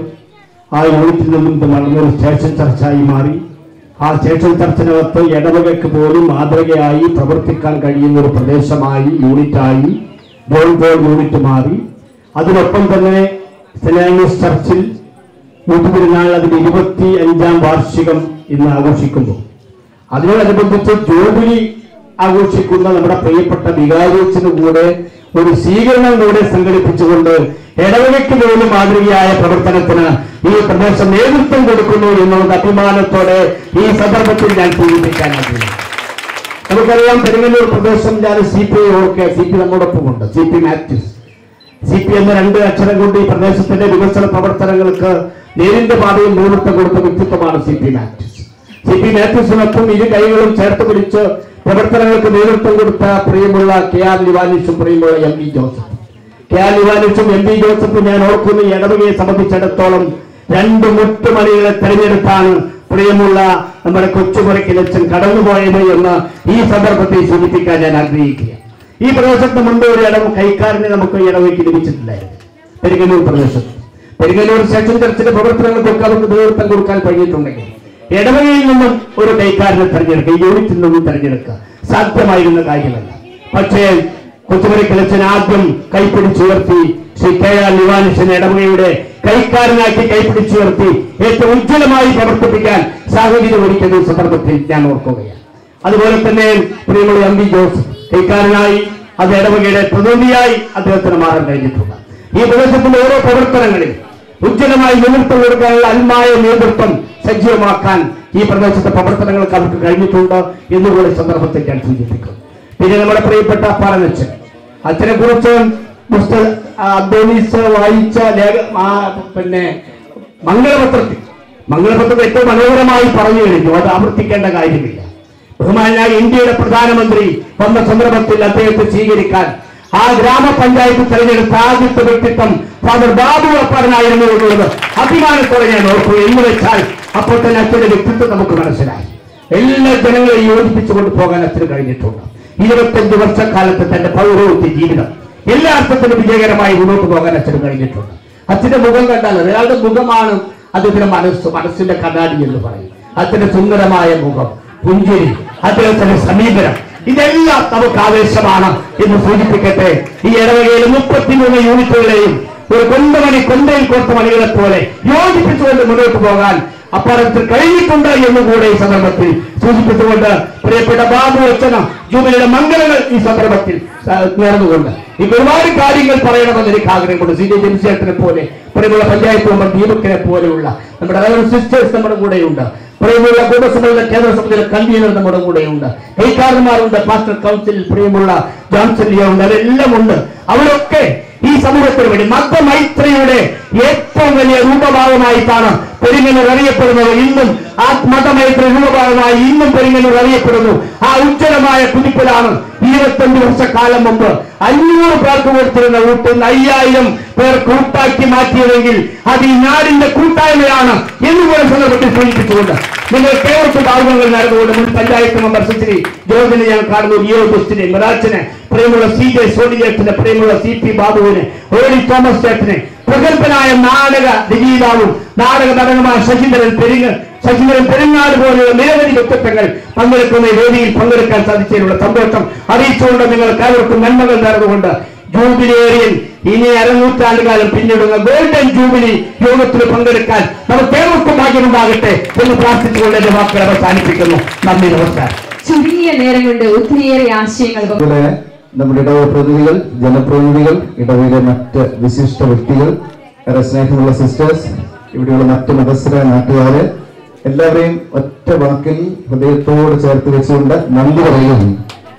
ആ യൂണിറ്റിൽ നിന്നും ഇത് വളർന്നൊരു സ്റ്റേഷൻ ചർച്ചയായി മാറി ആ സ്റ്റേഷൻ ചർച്ചിനകത്ത് ഇടവകയ്ക്ക് പോലും മാതൃകയായി പ്രവർത്തിക്കാൻ കഴിയുന്ന ഒരു പ്രദേശമായി യൂണിറ്റായി ജോൺ പോൾ യൂണിറ്റ് മാറി അതിനൊപ്പം തന്നെ സെന്റ് ആംഗ്ലൂസ് ചർച്ചിൽ നൂറ്റുപെരുന്നാൾ അതിന്റെ ഇരുപത്തി അഞ്ചാം വാർഷികം ഇന്ന് ആഘോഷിക്കുമ്പോൾ അതിനോടനുബന്ധിച്ച് ജൂബിലി ആഘോഷിക്കുന്ന നമ്മുടെ പ്രിയപ്പെട്ട വികാരിയച്ഛന് കൂടെ ഒരു സ്വീകരണം കൂടെ സംഘടിപ്പിച്ചുകൊണ്ട് ഇടവകയ്ക്ക് പോലും മാതൃകയായ പ്രവർത്തനത്തിന് ഈ പ്രദേശം നേതൃത്വം കൊടുക്കുന്നു എന്നുള്ളത് അഭിമാനത്തോടെ ഈ സന്ദർഭത്തിൽ ഞാൻ സൂചിപ്പിക്കാൻ ആഗ്രഹിക്കുന്നു നമുക്കറിയാം പെരുങ്ങല്ലൂർ പ്രദേശം ഞാൻ C P I okay C P നമ്മോടൊപ്പമുണ്ട് C P Mathews C P എന്ന രണ്ട് അക്ഷരം കൊണ്ട് ഈ പ്രദേശത്തിന്റെ വികസന പ്രവർത്തനങ്ങൾക്ക് നേരിന്റെ പാതയിൽ നേതൃത്വം കൊടുത്ത വ്യക്തിത്വമാണ് C P Mathews C P മാത്യൂസിനൊപ്പം ഇരു കൈകളും ചേർത്ത് പിടിച്ച് പ്രവർത്തനങ്ങൾക്ക് നേതൃത്വം കൊടുത്ത പ്രിയമുള്ള കെ ആർ ലിവാനിഷും പ്രിയമുള്ള M V Joseph K R ലിവാനിഷും എം വി ജോസഫും ഞാൻ ഓർക്കുന്ന ഈ ഇടവകയെ സംബന്ധിച്ചിടത്തോളം രണ്ട് മുട്ടുമണികളെ തെരഞ്ഞെടുത്താണ് പ്രിയമുള്ള നമ്മുടെ കൊച്ചുമുറക്കിലച്ചൻ കടന്നുപോയത് എന്ന് ഈ സന്ദർഭത്തിൽ സൂചിപ്പിക്കാൻ ഞാൻ ആഗ്രഹിക്കുക ഈ പ്രദേശത്ത് മുമ്പ് ഒരു ഇടം കൈക്കാരനെ നമുക്ക് ഇടവയ്ക്ക് ലഭിച്ചിട്ടുണ്ടായിരുന്നു പെരുങ്ങന്നൂർ പ്രദേശത്ത് പെരുങ്ങന്നൂർ സെക്ഷൻ ചർച്ചിന്റെ പ്രവർത്തനങ്ങൾക്കൊക്കെ അവർക്ക് നേതൃത്വം കൊടുക്കാൻ കഴിഞ്ഞിട്ടുണ്ടെങ്കിൽ ഇടവകയിൽ നിന്നും ഒരു കൈക്കാരനെ തെരഞ്ഞെടുക്കുക ഈ യൂണിറ്റിൽ നിന്നും തെരഞ്ഞെടുക്കുക സാധ്യമായിരുന്ന കാര്യമല്ല പക്ഷേ കൊച്ചുമണി കിളച്ചൻ ആദ്യം കൈപ്പിടിച്ചുയർത്തി ശ്രീ കെ ആർ ലിവാനിഷൻ ഇടവകയുടെ കൈക്കാരനാക്കി കൈപ്പിടിച്ചുയർത്തി ഏറ്റവും ഉജ്ജ്വലമായി പ്രവർത്തിപ്പിക്കാൻ സാഹചര്യം ഒരുക്കുന്ന ഈ സന്ദർഭത്തിൽ ഞാൻ ഓർക്കുകയാണ് അതുപോലെ തന്നെ പ്രിയമുള്ള എം വി ജോസ് കൈക്കാരനായി അത് ഇടവകയുടെ പ്രതിനിധിയായി അദ്ദേഹത്തിന് മാറാൻ കഴിഞ്ഞിട്ടുണ്ട് ഈ പ്രദേശത്തിന്റെ ഓരോ പ്രവർത്തനങ്ങളിൽ ഉജ്ജ്വലമായി നേതൃത്വം കൊടുക്കാനുള്ള അന്മായ നേതൃത്വം സജീവമാക്കാൻ ഈ പ്രദേശത്തെ പ്രവർത്തനങ്ങൾക്ക് അവർക്ക് കഴിഞ്ഞിട്ടുണ്ട് എന്നുകൂടി സന്ദർഭത്തിൽ ഞാൻ സൂചിപ്പിക്കും പിന്നെ നമ്മുടെ പ്രിയപ്പെട്ട പാലനച്ചൻ അച്ഛനെ കുറിച്ച് മിസ്റ്റർ അബ്ദോനീസ് വായിച്ച ലേഖ ആ, പിന്നെ മംഗളപത്രത്തിൽ മംഗളപത്രത്തിൽ ഏറ്റവും മനോഹരമായി പറഞ്ഞു കഴിഞ്ഞു അത് ആവർത്തിക്കേണ്ട കാര്യമില്ല ബഹുമാനായ ഇന്ത്യയുടെ പ്രധാനമന്ത്രി വന്ന സന്ദർഭത്തിൽ അദ്ദേഹത്തെ സ്വീകരിക്കാൻ ആ ഗ്രാമപഞ്ചായത്ത് തെരഞ്ഞെടുത്ത ആദ്യത്തെ വ്യക്തിത്വം ഫാദർ ബാബു അപ്പാടനായിരുന്നു എന്നുള്ളത് അഭിമാനത്തോടെ ഞാൻ ഓർക്കുക എന്ന് വെച്ചാൽ അപ്പോൾ തന്നെ അച്ഛന്റെ വ്യക്തിത്വം നമുക്ക് മനസ്സിലായി എല്ലാ ജനങ്ങളെയും യോജിപ്പിച്ചുകൊണ്ട് പോകാൻ അച്ഛന് കഴിഞ്ഞിട്ടുണ്ട് ഇരുപത്തഞ്ച് വർഷക്കാലത്ത് തന്റെ പൗരോഹിത്യ ജീവിതം എല്ലാ അർത്ഥത്തിലും വിജയകരമായി മുന്നോട്ട് പോകാൻ അച്ഛന് കഴിഞ്ഞിട്ടുണ്ട് അച്ഛന്റെ മുഖം കണ്ടാൽ അയാളുടെ മുഖമാണ് അദ്ദേഹത്തിന്റെ മനസ്സ് മനസ്സിന്റെ കണ്ണാടി എന്ന് പറയും അച്ഛന്റെ സുന്ദരമായ മുഖം പുഞ്ചിരി അദ്ദേഹത്തിന്റെ സമീപനം ഇതെല്ലാം നമുക്ക് ആവേശമാണ് എന്ന് സൂചിപ്പിക്കട്ടെ ഈ ഇടവകയിലെ മുപ്പത്തിമൂന്ന് യൂണിറ്റുകളെയും ഒരു കൊന്തമണി കൊന്തയിൽ കോർത്ത മണികളെ പോലെ യോജിപ്പിച്ചുകൊണ്ട് മുന്നോട്ട് പോകാൻ അപ്പാടത്തിൽ കഴിഞ്ഞിട്ടുണ്ട് എന്നുകൂടെ ഈ സന്ദർഭത്തിൽ സൂചിപ്പിച്ചുകൊണ്ട് പ്രിയപ്പെട്ട ബാബു അച്ഛനും ജൂബിലിയുടെ മംഗളങ്ങൾ ഈ സന്ദർഭത്തിൽ ആ, നേർന്നുകൊണ്ട് ഈ ഒരുപാട് കാര്യങ്ങൾ പറയണമെന്ന് എനിക്ക് ആഗ്രഹമുണ്ട് സി ഡി ജംസേട്ടനെ പോലെ പ്രിയമുള്ള പഞ്ചായത്ത് മെമ്പർ ദീപക്കിനെ പോലെയുള്ള നമ്മുടെ റവറൻ സിസ്റ്റേഴ്സ് നമ്മുടെ കൂടെയുണ്ട് പ്രിയമുള്ള കുടുംബസഭയുടെ കേന്ദ്ര സമിതിയിലെ കൺവീനർ നമ്മുടെ കൂടെയുണ്ട് കൈക്കാരന്മാരുണ്ട് പാസ്റ്റർ കൗൺസിലിൽ പ്രിയമുള്ള ജോൺസൺ ലിയോ ഉണ്ട് അവരെല്ലാം ഉണ്ട് അവരൊക്കെ ഈ സമൂഹത്തിന് വേണ്ടി മതമൈത്രിയുടെ ഏറ്റവും വലിയ രൂപഭാവമായിട്ടാണ് പെരിങ്ങല്ലൂർ അറിയപ്പെടുന്നത് ഇന്നും ആ മതമൈത്രി രൂപഭാവമായി ഇന്നും പെരിങ്ങല്ലൂർ അറിയപ്പെടുന്നു ആ ഉജ്ജ്വലമായ കുതിപ്പിലാണ് ഇരുപത്തഞ്ച് വർഷക്കാലം മുമ്പ് അഞ്ഞൂറ് പേർക്ക് കൊടുത്തിരുന്ന വോട്ട് ഇന്ന് അയ്യായിരം പേർ കൂട്ടാക്കി മാറ്റിയതെങ്കിൽ അത് ഈ നാടിന്റെ കൂട്ടായ്മയാണ് എന്നുകൂടെ സന്ദർഭത്തിൽ സൂചിപ്പിച്ചുകൊണ്ട് നിങ്ങൾ കേരളത്തിൽ ഭാഗങ്ങൾ നടന്നുകൊണ്ട് മുൻ പഞ്ചായത്ത് മെമ്പർ ശ്രീ ജോർജിനെ ഞാൻ കാണുന്നു ലിയോ ജസ്റ്റിനെ മിറാച്ചിനെ പ്രിയമുള്ള സി ജെ സോണി ചേട്ടനെ പ്രിയമുള്ള സി പി ബാബുവിനെ ഓടി തോമസ് ചേട്ടനെ പ്രഗത്ഭനായ നാടക രചയിതാവും നാടക നടനുമായ ശശീന്ദ്രൻ പെരിങ്ങ ശശീന്ദ്രൻ പെരുങ്ങാട് പോലെയുള്ള നിരവധി വ്യക്തിത്വങ്ങൾ പങ്കെടുക്കുന്ന ഈ വേദിയിൽ പങ്കെടുക്കാൻ സാധിച്ചതിനുള്ള സന്തോഷം അറിയിച്ചുകൊണ്ട് നിങ്ങൾ കേരളത്തിൽ നന്മകൾ നേർന്നുകൊണ്ട് ജൂബിലേറിയൻ ഇനി അരനൂറ്റാണ്ട് കാലം പിന്നിടുന്ന ഗോൾഡൻ ജൂബിലി യോഗത്തിൽ പങ്കെടുക്കാൻ നമുക്ക് ഏവർക്കും ഭാഗ്യമുണ്ടാകട്ടെ എന്ന് പ്രാർത്ഥിച്ചുകൊണ്ട് എന്റെ വാക്കുകൾ അവസാനിപ്പിക്കുന്നു നന്ദി നമസ്കാരം ചുരുങ്ങിയ നേരം കൊണ്ട് ഒത്തിരിയേറെ ആശയങ്ങൾ പങ്കു- അതുപോലെ നമ്മുടെ ഇടവ പ്രതിനിധികൾ ജനപ്രതിനിധികൾ ഇടവയിലെ മറ്റ് വിശിഷ്ട വ്യക്തികൾ ഏറെ സ്നേഹമുള്ള സിസ്റ്റേഴ്സ് ഇവിടെയുള്ള മറ്റ് മതസ്ഥര നാട്ടുകാര് എല്ലാവരെയും ഒറ്റ വാക്കിൽ ഹൃദയത്തോട് ചേർത്ത് വെച്ചുകൊണ്ട് നന്ദി പറയുന്നു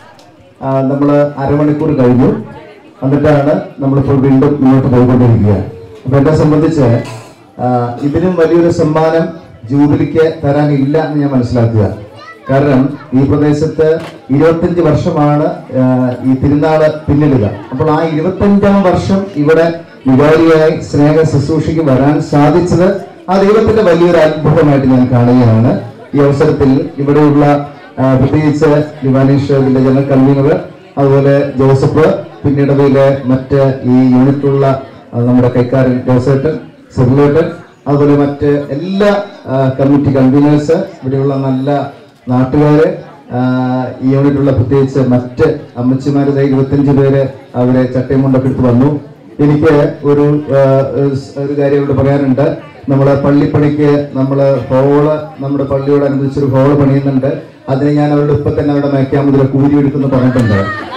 നമ്മൾ അരമണിക്കൂർ കഴിഞ്ഞു എന്നിട്ടാണ് നമ്മളിപ്പോൾ വീണ്ടും മുന്നോട്ട് പോയിക്കൊണ്ടിരിക്കുക അപ്പൊ എന്നെ സംബന്ധിച്ച് ആ, ഇതിനും വലിയൊരു സമ്മാനം ജൂബിലിക്ക് തരാനില്ല എന്ന് ഞാൻ മനസ്സിലാക്കുക കാരണം ഈ പ്രദേശത്ത് ഇരുപത്തഞ്ച് വർഷമാണ് ആ, ഈ തിരുനാള് പിന്നിടുക അപ്പോൾ ആ ഇരുപത്തഞ്ചാം വർഷം ഇവിടെ വികാരിയായി സ്നേഹ ശുശ്രൂഷയ്ക്ക് വരാൻ സാധിച്ചത് ആ ദൈവത്തിന്റെ വലിയൊരു അത്ഭുതമായിട്ട് ഞാൻ കാണുകയാണ് ഈ അവസരത്തിൽ ഇവിടെയുള്ള ആ, പ്രത്യേകിച്ച് ലിവാനീഷ് ഇതിന്റെ ജനറൽ കൺവീനർ അതുപോലെ ജോസഫ് പിന്നീടവയിലെ മറ്റ് ഈ യൂണിറ്റുള്ള ആ, നമ്മുടെ കൈക്കാരൻ ജോസേട്ടൻ സെബുലേട്ടൻ അതുപോലെ മറ്റ് എല്ലാ ആ, കമ്മിറ്റി കൺവീനേഴ്സ് ഇവിടെയുള്ള നല്ല നാട്ടുകാര് ആ, ഈ യൂണിറ്റുള്ള പ്രത്യേകിച്ച് മറ്റ് അമ്മച്ചിമാര് ദേ ഇരുപത്തിയഞ്ച് പേര് അവരെ ചട്ടയും കൊണ്ടൊക്കെ എടുത്ത് വന്നു എനിക്ക് ഒരു ആ, ഒരു കാര്യം ഇവിടെ പറയാനുണ്ട് നമ്മളെ പള്ളിപ്പണിക്ക് നമ്മള് ഹോള് നമ്മുടെ പള്ളിയോട് അനുബന്ധിച്ചൊരു ഹോള് പണിയുന്നുണ്ട് അതിന് ഞാൻ അവരുടെ ഇപ്പൊ തന്നെ അവരുടെ മേക്കാമുദ്ര കൂലി എടുക്കുന്നു പറഞ്ഞിട്ടുണ്ട്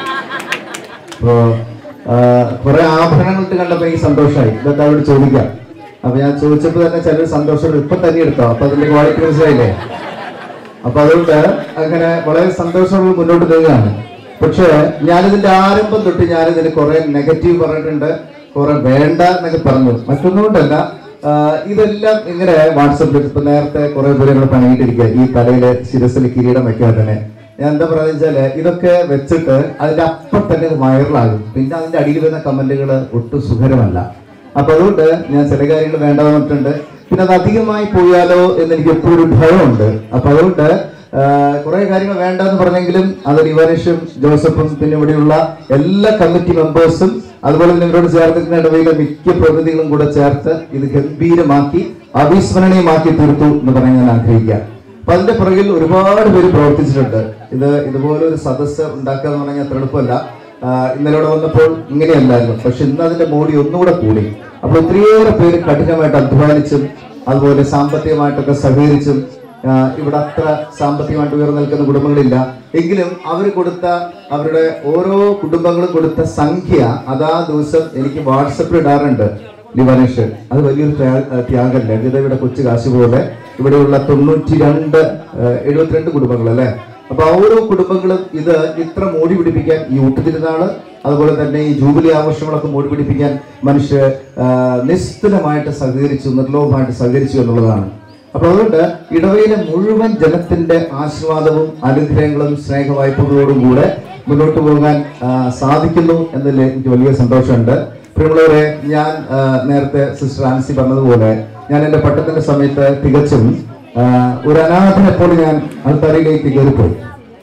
അപ്പോ കുറെ ആഭരണങ്ങൾ ഇട്ട് കണ്ടപ്പോ എനിക്ക് സന്തോഷമായി ഇതൊക്കെ അവരോട് ചോദിക്കാം അപ്പൊ ഞാൻ ചോദിച്ചപ്പോ തന്നെ ചിലർ സന്തോഷം ഇപ്പൊ തന്നെ എടുത്തോ അപ്പൊ അതിന്റെ ക്വാളിറ്റി മനസ്സിലായില്ലേ അപ്പൊ അതുകൊണ്ട് അങ്ങനെ വളരെ സന്തോഷമുള്ള മുന്നോട്ട് നീങ്ങുകയാണ് പക്ഷേ ഞാനിതിന്റെ ആരംഭം തൊട്ട് ഞാനിതിന് കുറെ നെഗറ്റീവ് പറഞ്ഞിട്ടുണ്ട് കുറെ വേണ്ട എന്നൊക്കെ പറഞ്ഞു മറ്റൊന്നുകൊണ്ടല്ല ആഹ് ഇതെല്ലാം ഇങ്ങനെ വാട്സപ്പിൽ ഇപ്പൊ നേരത്തെ കുറെ പേര് ഇങ്ങനെ പണിയിട്ടിരിക്കുക ഈ തലയില് ശിരസിൽ കിരീടം വെക്കാതെ തന്നെ ഞാൻ എന്താ പറയുക വെച്ചാല് ഇതൊക്കെ വെച്ചിട്ട് അതിന്റെ അപ്പം തന്നെ വൈറലാകും പിന്നെ അതിന്റെ അടിയിൽ വരുന്ന കമന്റുകൾ ഒട്ടും സുഖകരമല്ല അപ്പൊ അതുകൊണ്ട് ഞാൻ ചില കാര്യങ്ങൾ വേണ്ടെന്ന് പറഞ്ഞിട്ടുണ്ട് പിന്നെ അത് അധികമായി പോയാലോ എന്ന് എനിക്ക് എപ്പോഴും ഒരു ഭയമുണ്ട് അപ്പൊ അതുകൊണ്ട് കുറെ കാര്യങ്ങൾ വേണ്ടെന്ന് പറഞ്ഞെങ്കിലും അത് ലിവാനിഷും ജോസഫും പിന്നെ ഇവിടെയുള്ള എല്ലാ കമ്മിറ്റി മെമ്പേഴ്സും അതുപോലെ തന്നെ ഇവരോട് ചേർന്നിരിക്കുന്ന ഇടവയിലെ മിക്ക പ്രതിനിധികളും കൂടെ ചേർത്ത് ഇത് ഗംഭീരമാക്കി അവിസ്മരണീയമാക്കി തീർത്തു എന്ന് പറയാൻ ഞാൻ ആഗ്രഹിക്കാം അപ്പൊ അതിന്റെ പുറകിൽ ഒരുപാട് പേര് പ്രവർത്തിച്ചിട്ടുണ്ട് ഇത് ഇതുപോലെ ഒരു സദസ്സ് ഉണ്ടാക്കുക എന്ന് പറഞ്ഞാൽ അത്ര എളുപ്പമല്ല ആഹ് ഇന്നലെ ഇവിടെ വന്നപ്പോൾ ഇങ്ങനെയല്ലായിരുന്നു പക്ഷെ ഇന്ന് അതിന്റെ മോടി ഒന്നുകൂടെ കൂടി അപ്പോൾ ഒത്തിരിയേറെ പേര് കഠിനമായിട്ട് അധ്വാനിച്ചും അതുപോലെ സാമ്പത്തികമായിട്ടൊക്കെ സഹകരിച്ചും ആഹ് ഇവിടെ അത്ര സാമ്പത്തികമായിട്ട് ഉയർന്നു നിൽക്കുന്ന കുടുംബങ്ങളില്ല എങ്കിലും അവർ കൊടുത്ത അവരുടെ ഓരോ കുടുംബങ്ങളും കൊടുത്ത സംഖ്യ അതാ ദിവസം എനിക്ക് വാട്സപ്പിൽ ഇടാറുണ്ട് ലിവനേഷ് അത് വലിയൊരു ത്യാ- ഏഹ് ത്യാഗമല്ലേ ഗീതയുടെ കൊച്ചു കാശ് പോലെ ഇവിടെയുള്ള തൊണ്ണൂറ്റി രണ്ട് എഴുപത്തിരണ്ട് കുടുംബങ്ങൾ അല്ലേ അപ്പൊ ആ ഓരോ കുടുംബങ്ങളും ഇത് ഇത്ര മോടി പിടിപ്പിക്കാൻ ഈ ഊട്ടുതിരുന്നാള് അതുപോലെ തന്നെ ഈ ജൂബിലി ആഘോഷങ്ങളൊക്കെ മോടി പിടിപ്പിക്കാൻ മനുഷ്യർ നിസ്തുലമായിട്ട് സഹകരിച്ചു നിർലോഭമായിട്ട് സഹകരിച്ചു എന്നുള്ളതാണ് അപ്പൊ അതുകൊണ്ട് ഇടവയിലെ മുഴുവൻ ജനത്തിന്റെ ആശീർവാദവും അനുഗ്രഹങ്ങളും സ്നേഹവായ്പകളോടും കൂടെ മുന്നോട്ട് പോകാൻ ആ, സാധിക്കുന്നു എന്നതിൽ എനിക്ക് വലിയ സന്തോഷമുണ്ട് പ്രിയമുള്ളവരെ ഞാൻ ആ, നേരത്തെ സിസ്റ്റർ ആൻസി പറഞ്ഞതുപോലെ ഞാൻ എൻ്റെ പട്ടത്തിന്റെ സമയത്ത് തികച്ചും ആ, ഒരു അനാഥനെ പോലെ ഞാൻ അൽത്താരയിലേക്ക് കയറിപ്പോയി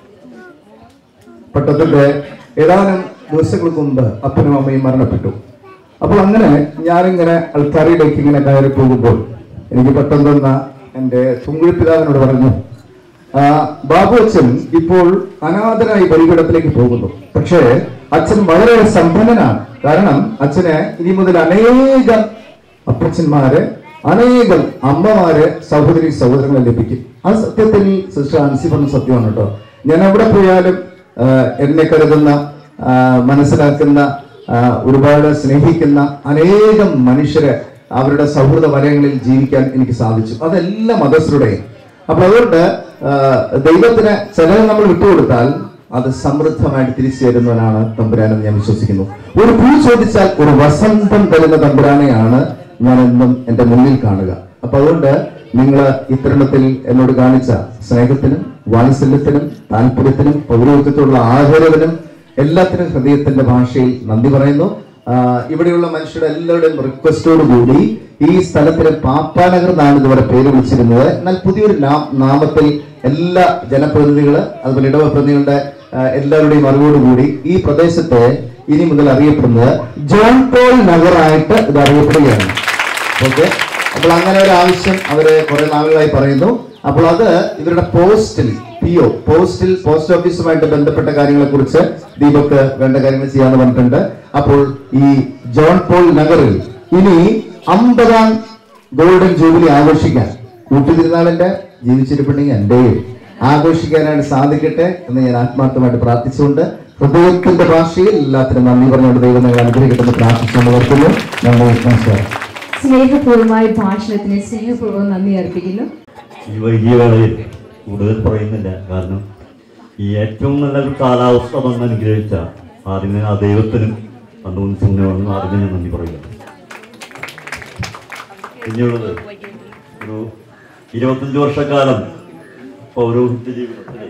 പട്ടത്തിന്റെ ഏതാനും ദിവസങ്ങൾക്ക് മുമ്പ് അപ്പനും അമ്മയും മരണപ്പെട്ടു അപ്പോൾ അങ്ങനെ ഞാനിങ്ങനെ അൽത്താരയിലേക്ക് ഇങ്ങനെ കയറി പോകുമ്പോൾ എനിക്ക് പെട്ടെന്ന് തന്ന എൻ്റെ തുങ്കുഴി പിതാവിനോട് പറഞ്ഞു ആ, ബാബു അച്ഛൻ ഇപ്പോൾ അനാഥനായി ബലിപീഠത്തിലേക്ക് പോകുന്നു പക്ഷേ അച്ഛൻ വളരെ സമ്പന്നനാണ് കാരണം അച്ഛന് ഇനി മുതൽ അനേകം അപ്പച്ചന്മാര് അനേകം അമ്മമാര് സഹോദരി സഹോദരങ്ങളെ ലഭിക്കും ആ സത്യത്തിൽ സിസ്റ്റർ ആൻസി പറഞ്ഞ സത്യമാണ് കേട്ടോ ഞാൻ എവിടെ പോയാലും ആ, എന്നെ കരുതുന്ന ആ, മനസ്സിലാക്കുന്ന ആ, ഒരുപാട് സ്നേഹിക്കുന്ന അനേകം മനുഷ്യരെ അവരുടെ സൗഹൃദ വലയങ്ങളിൽ ജീവിക്കാൻ എനിക്ക് സാധിച്ചു അതെല്ലാ മതസ്ഥരുടെയും അപ്പൊ അതുകൊണ്ട് ആ, ദൈവത്തിന് ചിലത് നമ്മൾ വിട്ടുകൊടുത്താൽ അത് സമൃദ്ധമായിട്ട് തിരിച്ചു തരുന്നവനാണ് തമ്പുരാനെന്ന് ഞാൻ വിശ്വസിക്കുന്നു ഒരു പൂ ചോദിച്ചാൽ ഒരു വസന്തം തരുന്ന തമ്പുരാനെയാണ് ഞാൻ എന്നും എന്റെ മുന്നിൽ കാണുക അപ്പൊ അതുകൊണ്ട് നിങ്ങൾ ഇത്തരണത്തിൽ എന്നോട് കാണിച്ച സ്നേഹത്തിനും വാത്സല്യത്തിനും താല്പര്യത്തിനും പൗരോഹിത്യത്തിലുള്ള ആദരവിനും എല്ലാത്തിനും ഹൃദയത്തിന്റെ ഭാഷയിൽ നന്ദി പറയുന്നു ആ, ഇവിടെയുള്ള മനുഷ്യരുടെ എല്ലാവരുടെയും റിക്വസ്റ്റോട് കൂടി ഈ സ്ഥലത്തിന് പാപ്പാനഗർ എന്നാണ് ഇതുവരെ പേര് വിളിച്ചിരുന്നത് എന്നാൽ പുതിയൊരു നാ- നാമത്തിൽ എല്ലാ ജനപ്രതിനിധികള് അതുപോലെ ഇടവ പ്രതിനിധികളുടെ ആ, എല്ലാവരുടെയും അറിവോടുകൂടി ഈ പ്രദേശത്തെ ഇനി മുതൽ അറിയപ്പെടുന്നത് ജോൺ പോൾ നഗറായിട്ട് ഇത് അറിയപ്പെടുകയാണ് ഓക്കെ അപ്പോൾ അങ്ങനെ ഒരു ആവശ്യം അവര് കുറെ നാളുകളായി പറയുന്നു അപ്പോൾ അത് ഇവരുടെ പോസ്റ്റിൽ പി ഒ പോസ്റ്റിൽ പോസ്റ്റ് ഓഫീസുമായിട്ട് ബന്ധപ്പെട്ട കാര്യങ്ങളെ കുറിച്ച് ദീപക് വേണ്ട കാര്യങ്ങൾ ചെയ്യാന്ന് പറഞ്ഞിട്ടുണ്ട് അപ്പോൾ ഈ ജോൺ പോൾ നഗറിൽ ഇനി അമ്പതാം ഗോൾഡൻ ജൂബിലി ആഘോഷിക്കാൻ കൂട്ടുതിരുന്നാളിന്റെ ജീവിച്ചിരിപ്പുണ്ടെങ്കിൽ എന്റെയും ആഘോഷിക്കാനായിട്ട് സാധിക്കട്ടെ എന്ന് ഞാൻ ആത്മാർത്ഥമായിട്ട് പ്രാർത്ഥിച്ചുകൊണ്ട് ഹൃദയത്തിന്റെ ഭാഷയിൽ എല്ലാത്തിനും നന്ദി പറഞ്ഞുകൊണ്ട് ദൈവം നിങ്ങൾ അനുഗ്രഹിക്കട്ടെ എന്ന് പ്രാർത്ഥിച്ചുകൊണ്ട് നിർത്തുന്നു നന്ദി നമസ്കാരം സ്നേഹപൂർവമായ ഭാഷണത്തിന് സ്നേഹപൂർവ്വം നന്ദി അർപ്പിക്കുന്നു ഈ വൈകിയ വേളയിൽ കൂടുതൽ പറയുന്നില്ല കാരണം ഈ ഏറ്റവും നല്ലൊരു കാലാവസ്ഥ വന്ന് അനുഗ്രഹിച്ച ആദ്യമേ ആ ദൈവത്തിനും പണ്ടും സിംഹനും ആദ്യമേ ഞാൻ നന്ദി പറയുക പിന്നെയുള്ളത് ഒരു ഇരുപത്തഞ്ച് വർഷക്കാലം പൗരോഹിത്യ ജീവിതത്തിലെ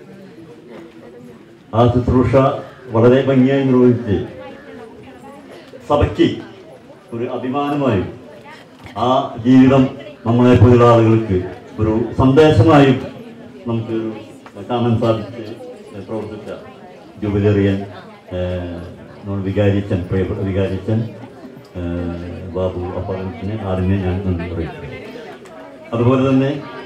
ആ ശുശ്രൂഷ വളരെ ഭംഗിയായി നിർവഹിച്ച് സഭയ്ക്ക് ഒരു അഭിമാനമായും ആ ജീവിതം നമ്മളെ പോലുള്ള ആളുകൾക്ക് ഒരു സന്ദേശമായും നമുക്ക് കാണാൻ സാധിച്ച് പ്രവർത്തിച്ച ജൂബിലേറിയൻ നമ്മുടെ വികാരിച്ചൻ പ്രിയപ്പെട്ട വികാരിച്ചൻ ഏഹ്, ബാബു അപ്പാലത്തിന് ആദ്യമേ ഞാൻ നന്ദി പറയും അതുപോലെ തന്നെ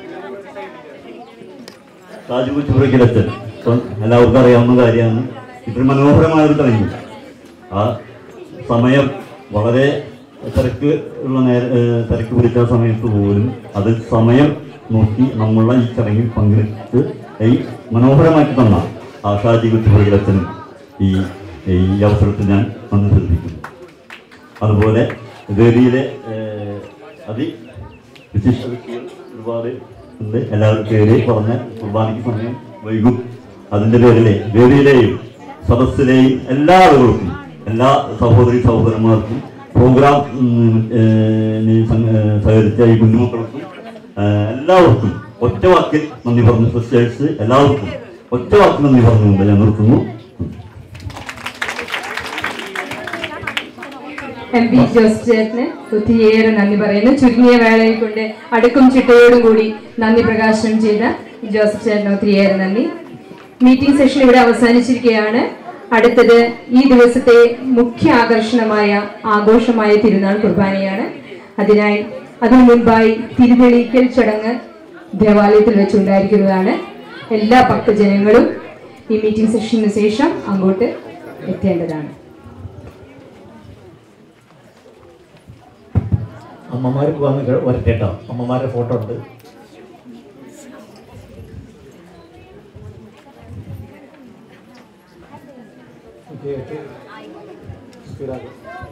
താജു കൊച്ചുപുറക്കിലച്ചൻ ഇപ്പം എല്ലാവർക്കും അറിയാവുന്ന കാര്യമാണ് ഇത്ര മനോഹരമായ ഒരു ചടങ്ങ് ആ സമയം വളരെ തിരക്ക് ഉള്ള നേര ഏഹ് തിരക്ക് പിടിച്ച സമയത്ത് പോലും അത് സമയം നോക്കി നമ്മളുടെ ഈ ചടങ്ങിൽ പങ്കെടുത്ത് ഈ മനോഹരമാക്കി തന്ന ആ ഷാജി കൊച്ചുപുറകിലച്ചനും ഈ ഈ അവസരത്തിൽ ഞാൻ നന്ദി ശ്രദ്ധിക്കുന്നു അതുപോലെ വേദിയിലെ ഏഹ്, അതി വിശിഷ്ട വ്യക്തികൾ ഒരുപാട് ഉണ്ട് എല്ലാവരും പേര് പറഞ്ഞ കുർബാനയ്ക്ക് സമയം വൈകും അതിൻ്റെ പേരിലെ വേദിയിലെയും സദസ്സിലെയും എല്ലാ ആളുകൾക്കും എല്ലാ സഹോദരി സഹോദരന്മാർക്കും പ്രോഗ്രാം ഉം, ഏഹ്, നി സം- ഏഹ്, സഹകരിച്ച ഈ കുഞ്ഞുമക്കൾക്കും ഏഹ്, എല്ലാവർക്കും ഒറ്റ വാക്കിൽ നന്ദി പറഞ്ഞു സിസ്റ്റേഴ്സ് എല്ലാവർക്കും ഒറ്റ വാക്കിൽ നന്ദി പറഞ്ഞുകൊണ്ട് ഞാൻ നിർത്തുന്നു എം പി ജോസ് ചേട്ടന് ഒത്തിരിയേറെ നന്ദി പറയുന്നു ചുരുങ്ങിയ വേളയിൽ കൊണ്ട് അടുക്കും ചിട്ടയോടും കൂടി നന്ദി പ്രകാശനം ചെയ്ത ജോസഫ് ചേട്ടന് ഒത്തിരിയേറെ നന്ദി മീറ്റിംഗ് സെഷൻ ഇവിടെ അവസാനിച്ചിരിക്കുകയാണ് അടുത്തത് ഈ ദിവസത്തെ മുഖ്യ ആകർഷണമായ ആഘോഷമായ തിരുനാൾ കുർബാനയാണ് അതിനായി അതിനു മുൻപായി തിരുതെളിക്കൽ ചടങ്ങ് ദേവാലയത്തിൽ വെച്ചുണ്ടായിരിക്കുന്നതാണ് എല്ലാ ഭക്തജനങ്ങളും ഈ മീറ്റിംഗ് സെഷന് ശേഷം അങ്ങോട്ട് എത്തേണ്ടതാണ് അമ്മമാർക്ക് വന്ന് കേ- വരട്ടെ കേട്ടോ അമ്മമാരുടെ ഫോട്ടോ ഉണ്ട് ഓക്കെ ഓക്കെ സ്പീഡാക്കും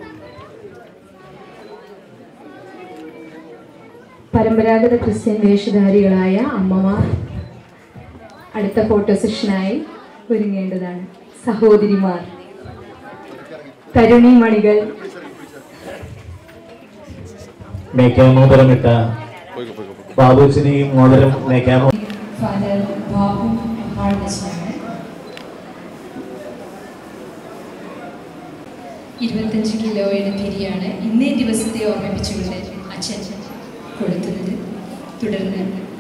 പരമ്പരാഗത ക്രിസ്ത്യൻ വേഷധാരികളായ അമ്മമാർ അടുത്ത ഫോട്ടോ സെഷനായി ഒരുങ്ങേണ്ടതാണ് സഹോദരിമാർ തരുണിമണികൾ മേക്കാൻ മോതിരമിട്ട ബാബുസിനെയും മോതിരം മേക്കാൻ ഫാദർ ബാബു ഹാർഡസ്റ്റാണ് ഇരുപത്തഞ്ച് കിലോയുടെ തിരിയാണ് ഇന്നേ ദിവസത്തെ ഓർമ്മിപ്പിച്ചുകൊണ്ട് അച്ഛൻ കൊടുക്കുന്നത് തുടർന്ന്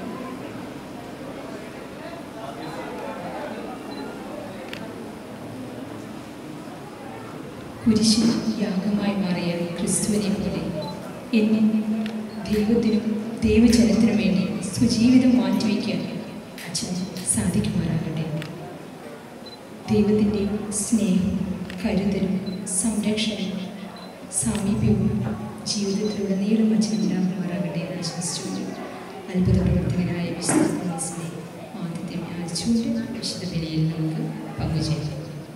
കുരിശിൽ യാഗമായി മാറിയ ക്രിസ്തുവിനെ പോലെ എന്നെ ദൈവത്തിനും ദൈവജനത്തിനും വേണ്ടി സ്വജീവിതം മാറ്റിവെക്കാൻ അച്ഛൻ സാധിക്കുമാറാകട്ടെ ദൈവത്തിൻ്റെ സ്നേഹവും കരുതലും സംരക്ഷണവും സാമീപ്യവും ജീവിതത്തിലുടനീളം അച്ഛൻ ഉണ്ടാകുമാറാകട്ടെ എന്ന് ആശംസിച്ചുകൊണ്ട് അത്ഭുത പ്രവർത്തകനായ വിശുദ്ധ ആദ്യത്തെ യാചിച്ചുകൊണ്ട് വിശുദ്ധ ബലിയിൽ നമുക്ക് പങ്കുചേരാം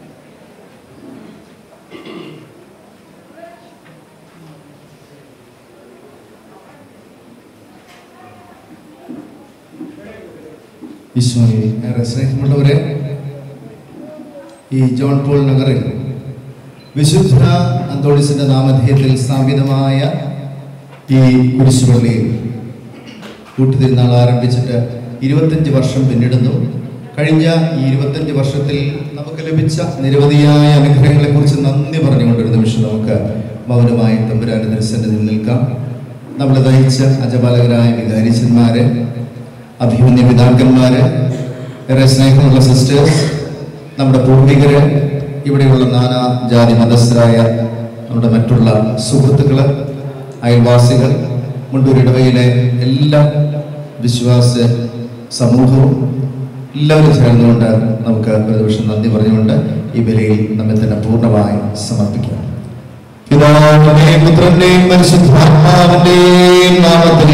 ഈശോയെ ഏറെ സ്നേഹമുള്ളവരെ ഈ ജോൺ പോൾ നഗറിൽ വിശുദ്ധ അന്തോണിസിന്റെ നാമധേയത്തിൽ സ്ഥാപിതമായ ഈ കുരിശുപള്ളിയിൽ കൂട്ടുതിരുന്നാൾ ആരംഭിച്ചിട്ട് ഇരുപത്തഞ്ച് വർഷം പിന്നിടുന്നു കഴിഞ്ഞ ഈ ഇരുപത്തഞ്ച് വർഷത്തിൽ നമുക്ക് ലഭിച്ച നിരവധിയായ അനുഗ്രഹങ്ങളെക്കുറിച്ച് നന്ദി പറഞ്ഞുകൊണ്ട് ഒരു നിമിഷം നമുക്ക് മൗനമായി തമ്പുരാന്റെ ദൃശ്യത്തിൽ നിൽക്കാം നമ്മളെ നയിച്ച അജപാലകരായ വികാരിച്ചന്മാരെ അഭിമന്യ പിതാക്കന്മാര് ഏറെ സ്നേഹമുള്ള സിസ്റ്റേഴ്സ് നമ്മുടെ പൂർവികര് ഇവിടെയുള്ള നാനാ ജാതി മതസ്ഥരായ നമ്മുടെ മറ്റുള്ള സുഹൃത്തുക്കള് അയൽവാസികൾ മുണ്ടൂർ ഇടവയിലെ എല്ലാ വിശ്വാസ സമൂഹവും എല്ലാവരും ചേർന്നുകൊണ്ട് നമുക്ക് ഒരു നിമിഷം നന്ദി പറഞ്ഞുകൊണ്ട് ഈ ബലിയിൽ നമ്മെ തന്നെ പൂർണ്ണമായി സമർപ്പിക്കാം പിതാവിന്റെയും പുത്രന്റെയും പരിശുദ്ധാത്മാവിന്റെയും നാമത്തിൽ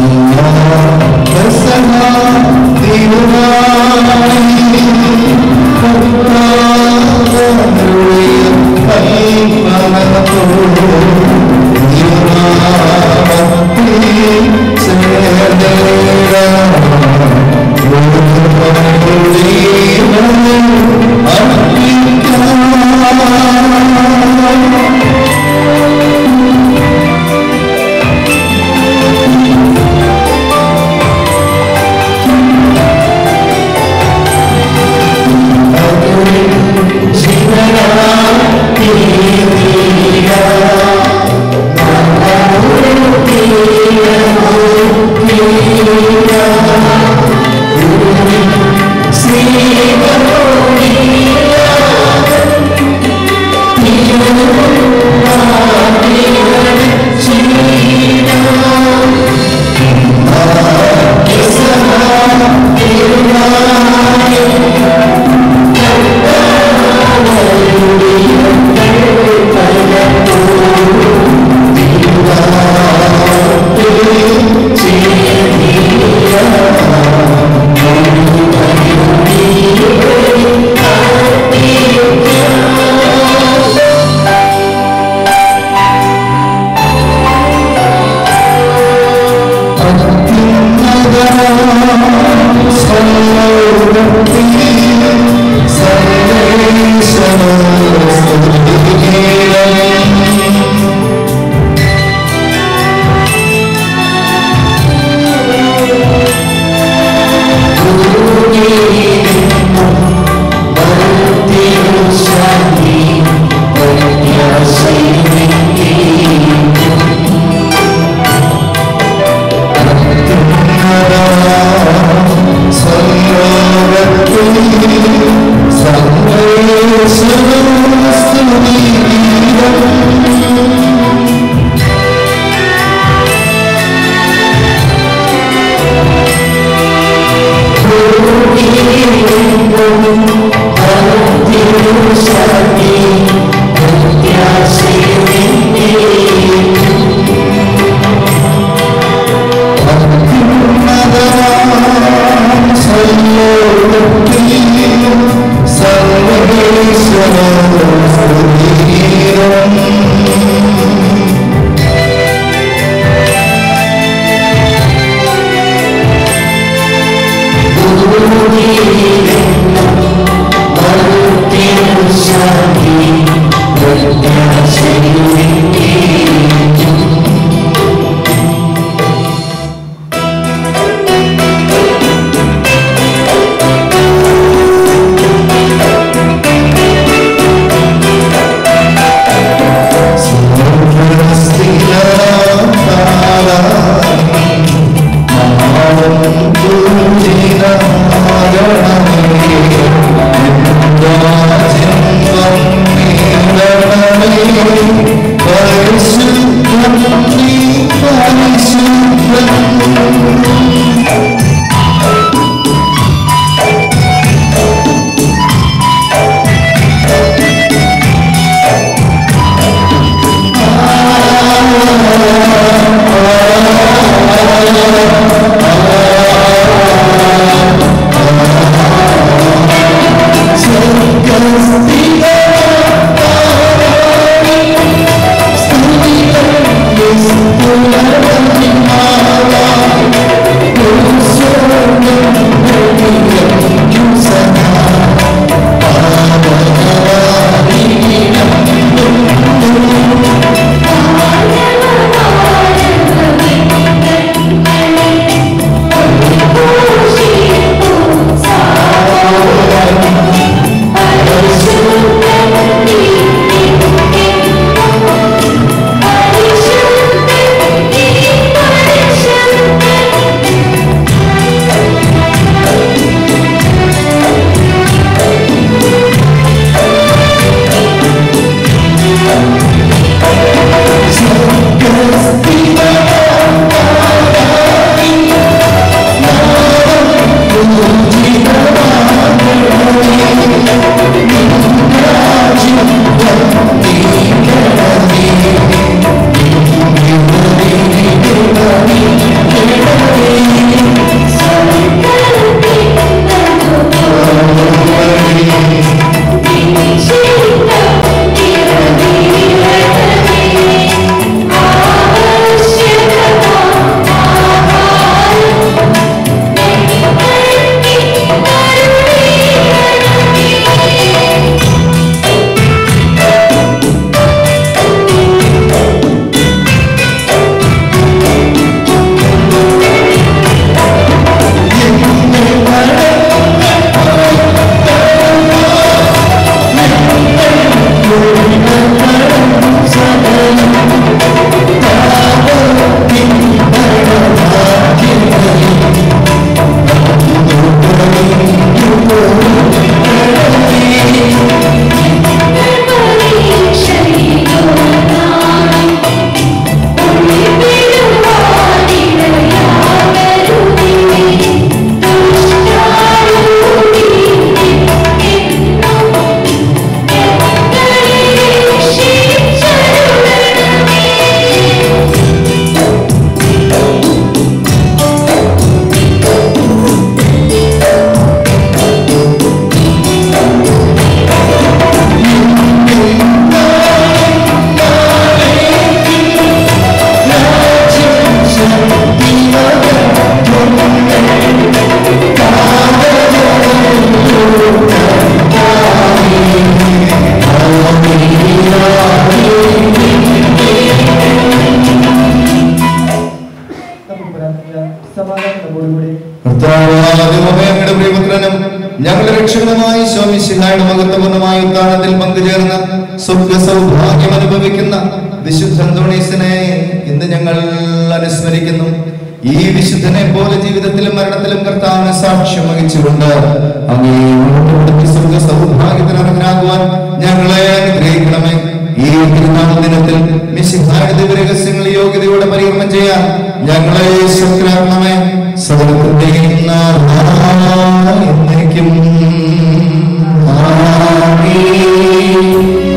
ും Thank you. കർത്താവാദിമോഹങ്ങളുടെ പ്രിയപുത്രനും ഞങ്ങളുടെ രക്ഷകനുമായി സ്വാമിശിഹായുടെ മഹത്വപൂർണ്ണമായ ഉദ്ധാനത്തിൽ പങ്കുചേർന്ന് സ്വർഗ സൗഭാഗ്യം അനുഭവിക്കുന്ന വിശുദ്ധ അന്തോണീസിനെ ഇന്ന് ഞങ്ങൾ അനുസ്മരിക്കുന്നു ഈ വിശുദ്ധനെ പോലെ ജീവിതത്തിലും മരണത്തിലും കർത്താവിന് സാക്ഷ്യം വഹിച്ചുകൊണ്ട് അങ്ങേ ഉൾപ്പെടുത്തി സ്വർഗ സൗഭാഗ്യത്തിന് അർഹനാകുവാൻ ഞങ്ങളെ അനുഗ്രഹിക്കണമേ ഈ തിരുനാൾ ദിനത്തിൽ മിശിഹായുടെ ദിവ്യരഹസ്യങ്ങൾ യോഗ്യതയോടെ പരികർമ്മം ചെയ്യാൻ ഞങ്ങളെ ശക്തരാക്കണമേ സകലത്തിന്റെയും നാഥായ എന്നേക്കും ആമേൻ.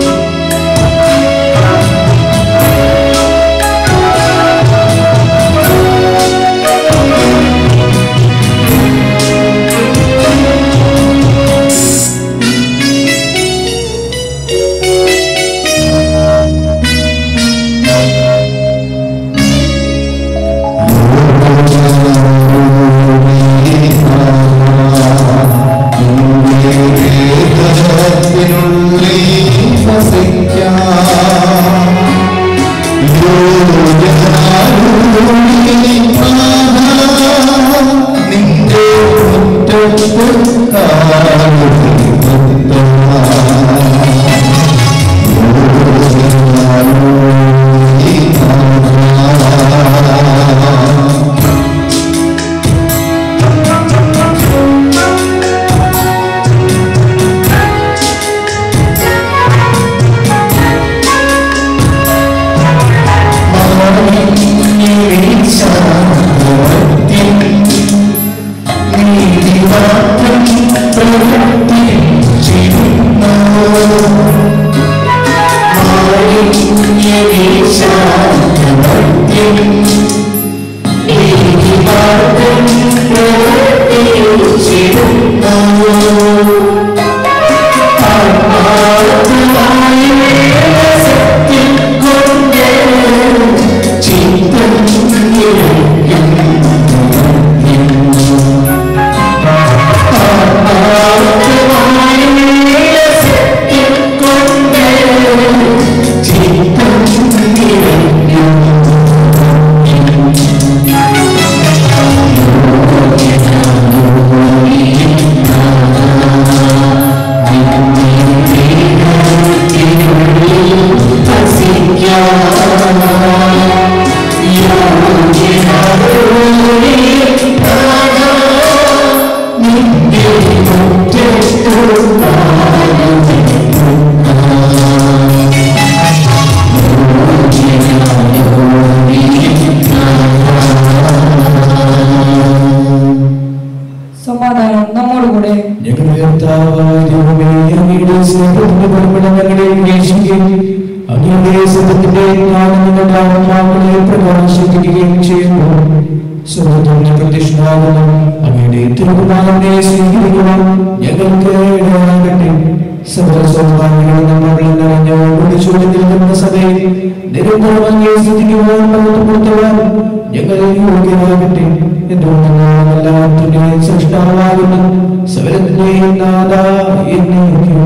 സമാധാനം നമ്മോടുകൂടെ ഞങ്ങളുടെ കർത്താവായ ദൈവമേ, അങ്ങയുടെ സ്നേഹത്തിന്റെ പരിമളം ഞങ്ങളെ വീക്ഷിക്കുകയും അങ്ങയുടെ സത്യത്തിന്റെ ജ്ഞാനം ഞങ്ങളുടെ ആത്മാക്കളെ പ്രകാശിപ്പിക്കുകയും ചെയ്യുന്നു സ്വർഗത്തിന്റെ പ്രത്യക്ഷമാകുന്നു അങ്ങയുടെ തിരുകുമാരനെ സ്വീകരിക്കണം ഞങ്ങൾക്ക് ഇടയാകട്ടെ സകല സൗഭാഗ്യങ്ങളും നമ്മൾ നിറഞ്ഞ വിളിച്ചുകൊണ്ട് നിൽക്കുന്ന സഭയിൽ നിരന്തരം അങ്ങേ സ്തുതിക്കുവാൻ മഹത്വപ്പെടുത്തുവാൻ ഞങ്ങൾ യോഗ്യരാകട്ടെ എന്തുകൊണ്ടെന്നാൽ എല്ലാത്തിന്റെയും സൃഷ്ടാവാകുന്നു സകലത്തിന്റെയും നാഥ എന്നേക്കും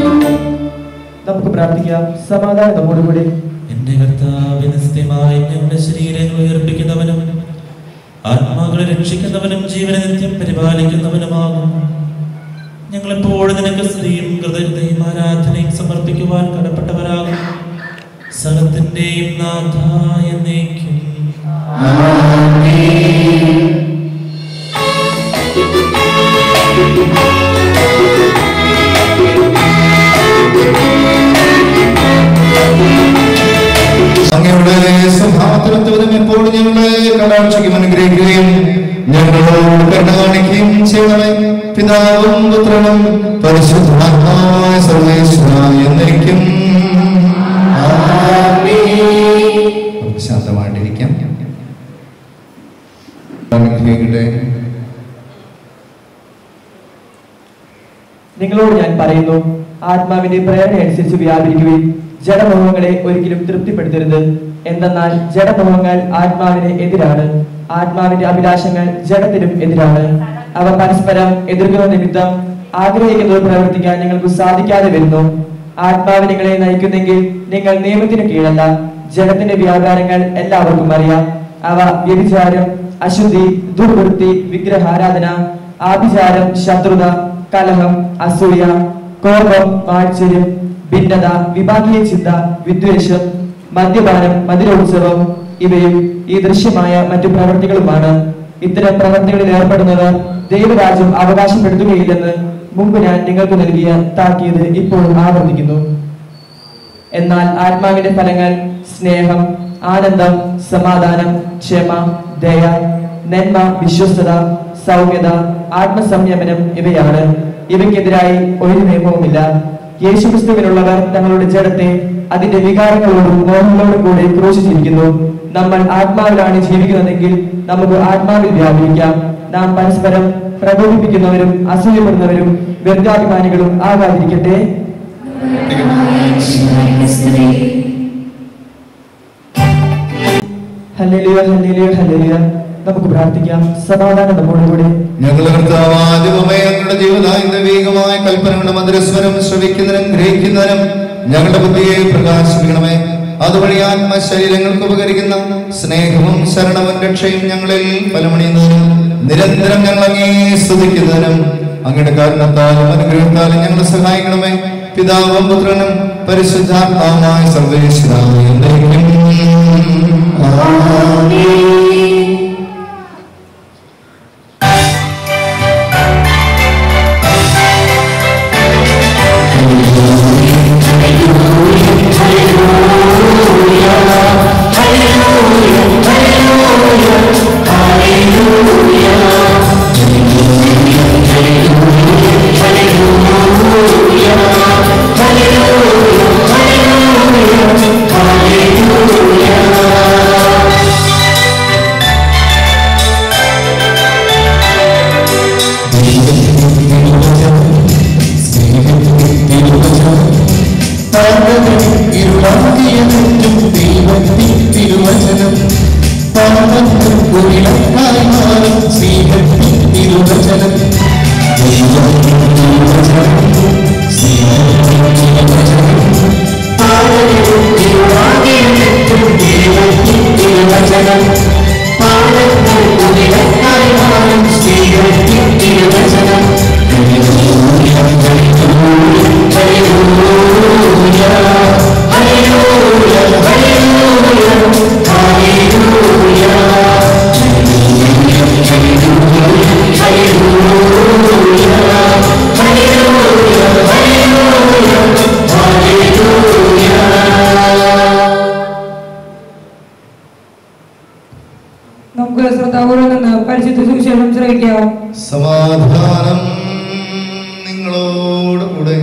നമുക്ക് പ്രാർത്ഥിക്കാം സമാധാനം നമ്മോടുകൂടി എന്റെ കർത്താവിന് സ്ഥിരമായി ഞങ്ങളുടെ ശരീരങ്ങൾ ഉയർപ്പിക്കുന്നവനും ആത്മാക്കളെ രക്ഷിക്കുന്നവനും ജീവനെ നിത്യം പരിപാലിക്കുന്നവനുമാകും ഞങ്ങളെപ്പോഴും നിനക്ക് സ്ത്രീയും കൃതജ്ഞതയും ആരാധനയും സമർപ്പിക്കുവാൻ കടപ്പെട്ടവരാകും സകത്തിന്റെയും നാഥായ എന്നേക്കും അങ്ങയുടെ സ്വഭാവത്തിനൊത്തവിധം എപ്പോഴും ഞങ്ങളെ കടാക്ഷിക്കും അനുഗ്രഹിക്കുകയും ഞങ്ങളോട് കരുണ കാണിക്കുകയും ചെയ്യണമേ പിതാവും പുത്രനും പരിശുദ്ധാത്മാവായ സർവേശ്വര എന്നേക്കും നമുക്ക് ശാന്തമായിട്ടിരിക്കാം അനുഗ്രഹിക്കട്ടെ നിങ്ങളോട് ഞാൻ പറയുന്നു ആത്മാവിന്റെ പ്രേരണ അനുസരിച്ച് വ്യാപരിക്കുകയും ജഡമോഹങ്ങളെ ഒരിക്കലും തൃപ്തിപ്പെടുത്തരുത് എന്തെന്നാൽ ജഡമോഹങ്ങൾ ആത്മാവിന് എതിരാണ് ആത്മാവിന്റെ അഭിലാഷങ്ങൾ ജഡത്തിനും എതിരാണ് അവ പരസ്പരം എതിർക്കുന്ന നിമിത്തം ആഗ്രഹിക്കുന്നത് പ്രവർത്തിക്കാൻ നിങ്ങൾക്ക് സാധിക്കാതെ വരുന്നു ആത്മാവ് നിങ്ങളെ നയിക്കുന്നെങ്കിൽ നിങ്ങൾ നിയമത്തിന് കീഴല്ല ജഡത്തിന്റെ വ്യാപാരങ്ങൾ എല്ലാവർക്കും അറിയാം അവ വ്യഭിചാരം അശുദ്ധി ദുർവൃത്തി വിഗ്രഹാരാധന ആഭിചാരം ശത്രുത കലഹം അസൂയ കോപം മാത്സര്യം ഭിന്നത വിഭാഗീയ ചിന്ത വിദ്വേഷം മദ്യപാനം മധുരോത്സവം ഇവയും ഈ ദൃശ്യമായ മറ്റു പ്രവർത്തികളുമാണ് ഇത്തരം പ്രവർത്തികളിൽ ഏർപ്പെടുന്നവർ ദൈവരാജ്യം അവകാശപ്പെടുത്തുകയില്ലെന്ന് മുമ്പ് ഞാൻ നിങ്ങൾക്ക് നൽകിയ താക്കീത് ഇപ്പോഴും ആവർത്തിക്കുന്നു എന്നാൽ ആത്മാവിന്റെ ഫലങ്ങൾ സ്നേഹം ആനന്ദം സമാധാനം ക്ഷമ ദയ നന്മ വിശ്വസ്തത സൗമ്യത ആത്മസംയമനം ഇവയാണ് ഇവയ്ക്കെതിരായി ഒരു നിയമവുമില്ല യേശുക്രിസ്തുവിനുള്ളവർ തങ്ങളുടെ ജഡത്തെ അതിന്റെ വികാരങ്ങളോടും മോഹങ്ങളോടും കൂടി ക്രൂശിച്ചിരിക്കുന്നു നമ്മൾ ആത്മാവിലാണ് ജീവിക്കുന്നതെങ്കിൽ നമുക്ക് ആത്മാവിൽ വ്യാപരിക്കാം നാം പരസ്പരം പ്രകോപിപ്പിക്കുന്നവരും അസൂയപ്പെടുന്നവരും വ്യർത്ഥാഭിമാനികളും ആകാതിരിക്കട്ടെ ഹല്ലേലൂയ ഹല്ലേലൂയ ഹല്ലേലൂയ നമുക്ക് പ്രാർത്ഥിക്കാം സമാധാനം നമ്മോടുകൂടെ ഞങ്ങളുടെ കർത്താവാദിവമേ ഞങ്ങളുടെ ജീവിതായ വേഗമായ കൽപ്പനകളുടെ മധുരസ്വരം ശ്രവിക്കുന്നതിനും ഗ്രഹിക്കുന്നതിനും ഞങ്ങളുടെ ബുദ്ധിയെ പ്രകാശിപ്പിക്കണമേ അതുവഴി ആത്മശരീരങ്ങൾക്ക് ഉപകരിക്കുന്ന സ്നേഹവും ശരണവും രക്ഷയും ഞങ്ങളിൽ ഫലമണിയുന്നതിനും നിരന്തരം ഞങ്ങൾ അങ്ങേ സ്തുതിക്കുന്നതിനും അങ്ങയുടെ കാരണത്താലും അനുഗ്രഹത്താലും ഞങ്ങളെ സഹായിക്കണമേ പിതാവും പുത്രനും പരിശുദ്ധാത്മാവുമായ സർവേശ്വരായ എന്നേക്കും. ആമേൻ. തിരുവചനം പാപത്തിൽ കുരിളക്കായി മാറും സ്നേഹത്തിൽ തിരുവചനം തിരുവചനം പാപത്തിൽ കുരിളക്കായി മാറും സ്നേഹത്തിൽ തിരുവചനം നമുക്ക് ശ്രദ്ധാപൂർവം നിന്ന് പരിശുദ്ധ സുവിശേഷം ശ്രമിക്കാം സമാധാനം നിങ്ങളോട് കൂടെ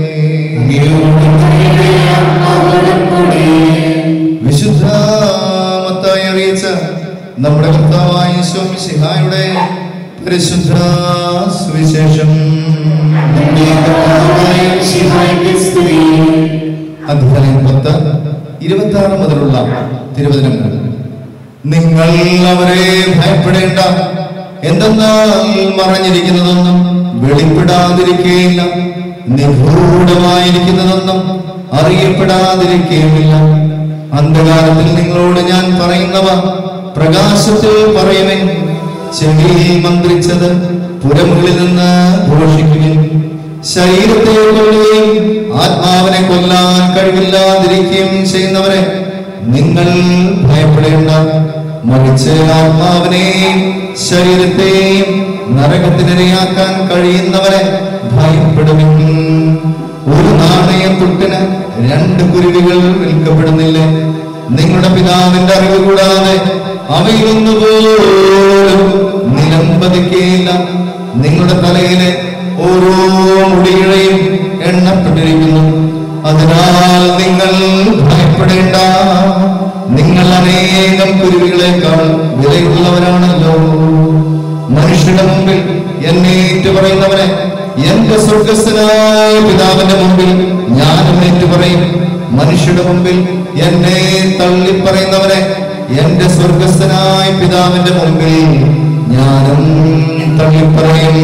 വിശുദ്ധ മത്തായി അറിയിച്ച നമ്മുടെ കർത്താവായ ശോമിസിഹായുടെ പരിശുദ്ധ സുവിശേഷം അധ്യായം പത്ത് ഇരുപത്തി ആറ് മുതലുള്ള തിരുവചനങ്ങൾ നിങ്ങൾ അവരെ ഭയപ്പെടേണ്ട എന്തെന്നാൽ മറഞ്ഞിരിക്കുന്നതൊന്നും വെളിപ്പെടാതിരിക്കുകയില്ല നിഗൂഢമായിരിക്കുന്നതൊന്നും അറിയപ്പെടാതിരിക്കുകയുമില്ല അന്ധകാരത്തിൽ നിങ്ങളോട് ഞാൻ പറയുന്നവ പ്രകാശത്തിൽ പറയുമെൻ ചെവിയിൽ മന്ത്രിച്ചത് പുരമുകളിൽ നിന്ന് ഘോഷിക്കുകയും ശരീരത്തെ കൊല്ലുകയും ആത്മാവിനെ കൊല്ലാൻ കഴിവില്ലാതിരിക്കുകയും ചെയ്യുന്നവരെ നിങ്ങൾ ഭയപ്പെടേണ്ട മറിച്ച് ആത്മാവിനെയും ശരീരത്തെയും നരകത്തിനിരയാക്കാൻ കഴിയുന്നവരെ ഭയപ്പെടുവിൻ ഒരു നാണയത്തുട്ടിന് രണ്ട് കുരുവികൾ വിൽക്കപ്പെടുന്നില്ലേ നിങ്ങളുടെ പിതാവിന്റെ അറിവ് കൂടാതെ അവയിലൊന്നുപോലും നിലം പതിക്കുകയില്ല നിങ്ങളുടെ തലയിലെ ഓരോ മുടിയിഴയും എണ്ണപ്പെട്ടിരിക്കുന്നു അതിനാൽ നിങ്ങൾ ഭയപ്പെടേണ്ട നിങ്ങൾ അനേകം കുരുവികളെക്കാൾ വിലയുള്ളവരാണല്ലോ മനുഷ്യരുടെ മുമ്പിൽ എന്നെ ഏറ്റുപറയുന്നവനെ എന്റെ സ്വർഗസ്ഥനായ പിതാവിന്റെ മുമ്പിൽ ഞാനും ഏറ്റുപറയും മനുഷ്യരുടെ മുമ്പിൽ എന്നെ തള്ളിപ്പറയുന്നവനെ എന്റെ സ്വർഗസ്ഥനായ പിതാവിന്റെ മുമ്പിൽ ഞാനും തള്ളിപ്പറയും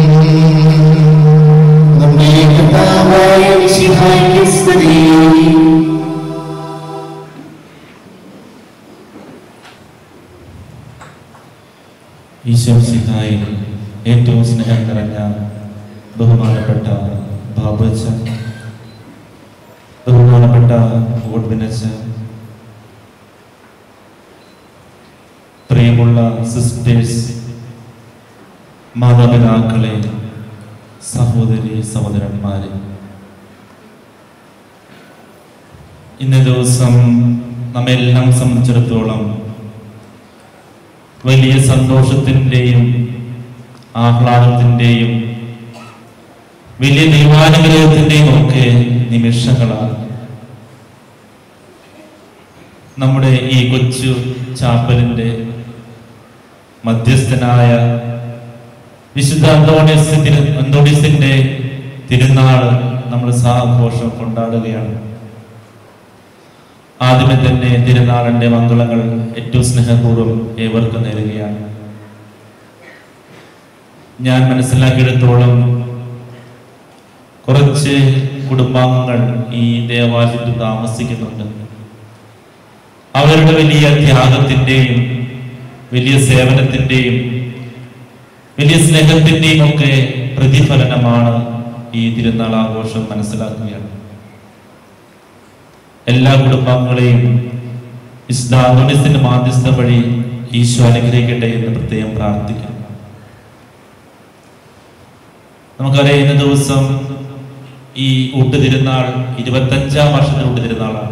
നമ്മുടെ പിതാവായ മിശിഹായ്ക്ക് സ്തുതി ഈശോ സിഹായി ഏറ്റവും സ്നേഹം നിറഞ്ഞ ബഹുമാനപ്പെട്ട ബാബുച്ച ബഹുമാനപ്പെട്ട ഓഡ്വിനച്ച പ്രിയമുള്ള സിസ്റ്റേഴ്സ് മാതാപിതാക്കളെ സഹോദരി സഹോദരന്മാരെ ഇന്ന ദിവസം നമ്മെല്ലാം സംബന്ധിച്ചിടത്തോളം വലിയ സന്തോഷത്തിൻ്റെയും ആഹ്ലാദത്തിൻ്റെയും വലിയ ദൈവാനുഗ്രഹത്തിൻ്റെയും ഒക്കെ നിമിഷങ്ങളാണ് നമ്മുടെ ഈ കൊച്ചു ചാപ്പലിൻ്റെ മധ്യസ്ഥനായ വിശുദ്ധ അന്തോണിയസ് തിരു അന്തോണിയസിന്റെ തിരുനാൾ നമ്മൾ സാഘോഷം കൊണ്ടാടുകയാണ് ആദ്യമേ തന്നെ തിരുനാളിന്റെ മംഗളങ്ങൾ ഏറ്റവും സ്നേഹപൂർവ്വം ഏവർക്കും നേരുകയാണ് ഞാൻ മനസ്സിലാക്കിയിടത്തോളം കുറച്ച് കുടുംബാംഗങ്ങൾ ഈ ദേവാലയത്തിൽ താമസിക്കുന്നുണ്ട് അവരുടെ വലിയ ത്യാഗത്തിന്റെയും വലിയ സേവനത്തിന്റെയും വലിയ സ്നേഹത്തിന്റെയും ഒക്കെ പ്രതിഫലനമാണ് ഈ തിരുനാൾ ആഘോഷം മനസ്സിലാക്കുകയാണ് എല്ലാ കുടുംബാംഗങ്ങളെയും ഇസ്ലാമിന്റെ മാധ്യസ്ഥ വഴി ഈശോ അനുഗ്രഹിക്കട്ടെ എന്ന് പ്രത്യേകം പ്രാർത്ഥിക്കുന്നു നമുക്കറിയാം ഇന്ന ദിവസം ഈ ഊട്ട് തിരുനാൾ ഇരുപത്തഞ്ചാം വർഷത്തെ ഊട്ട് തിരുനാളാണ്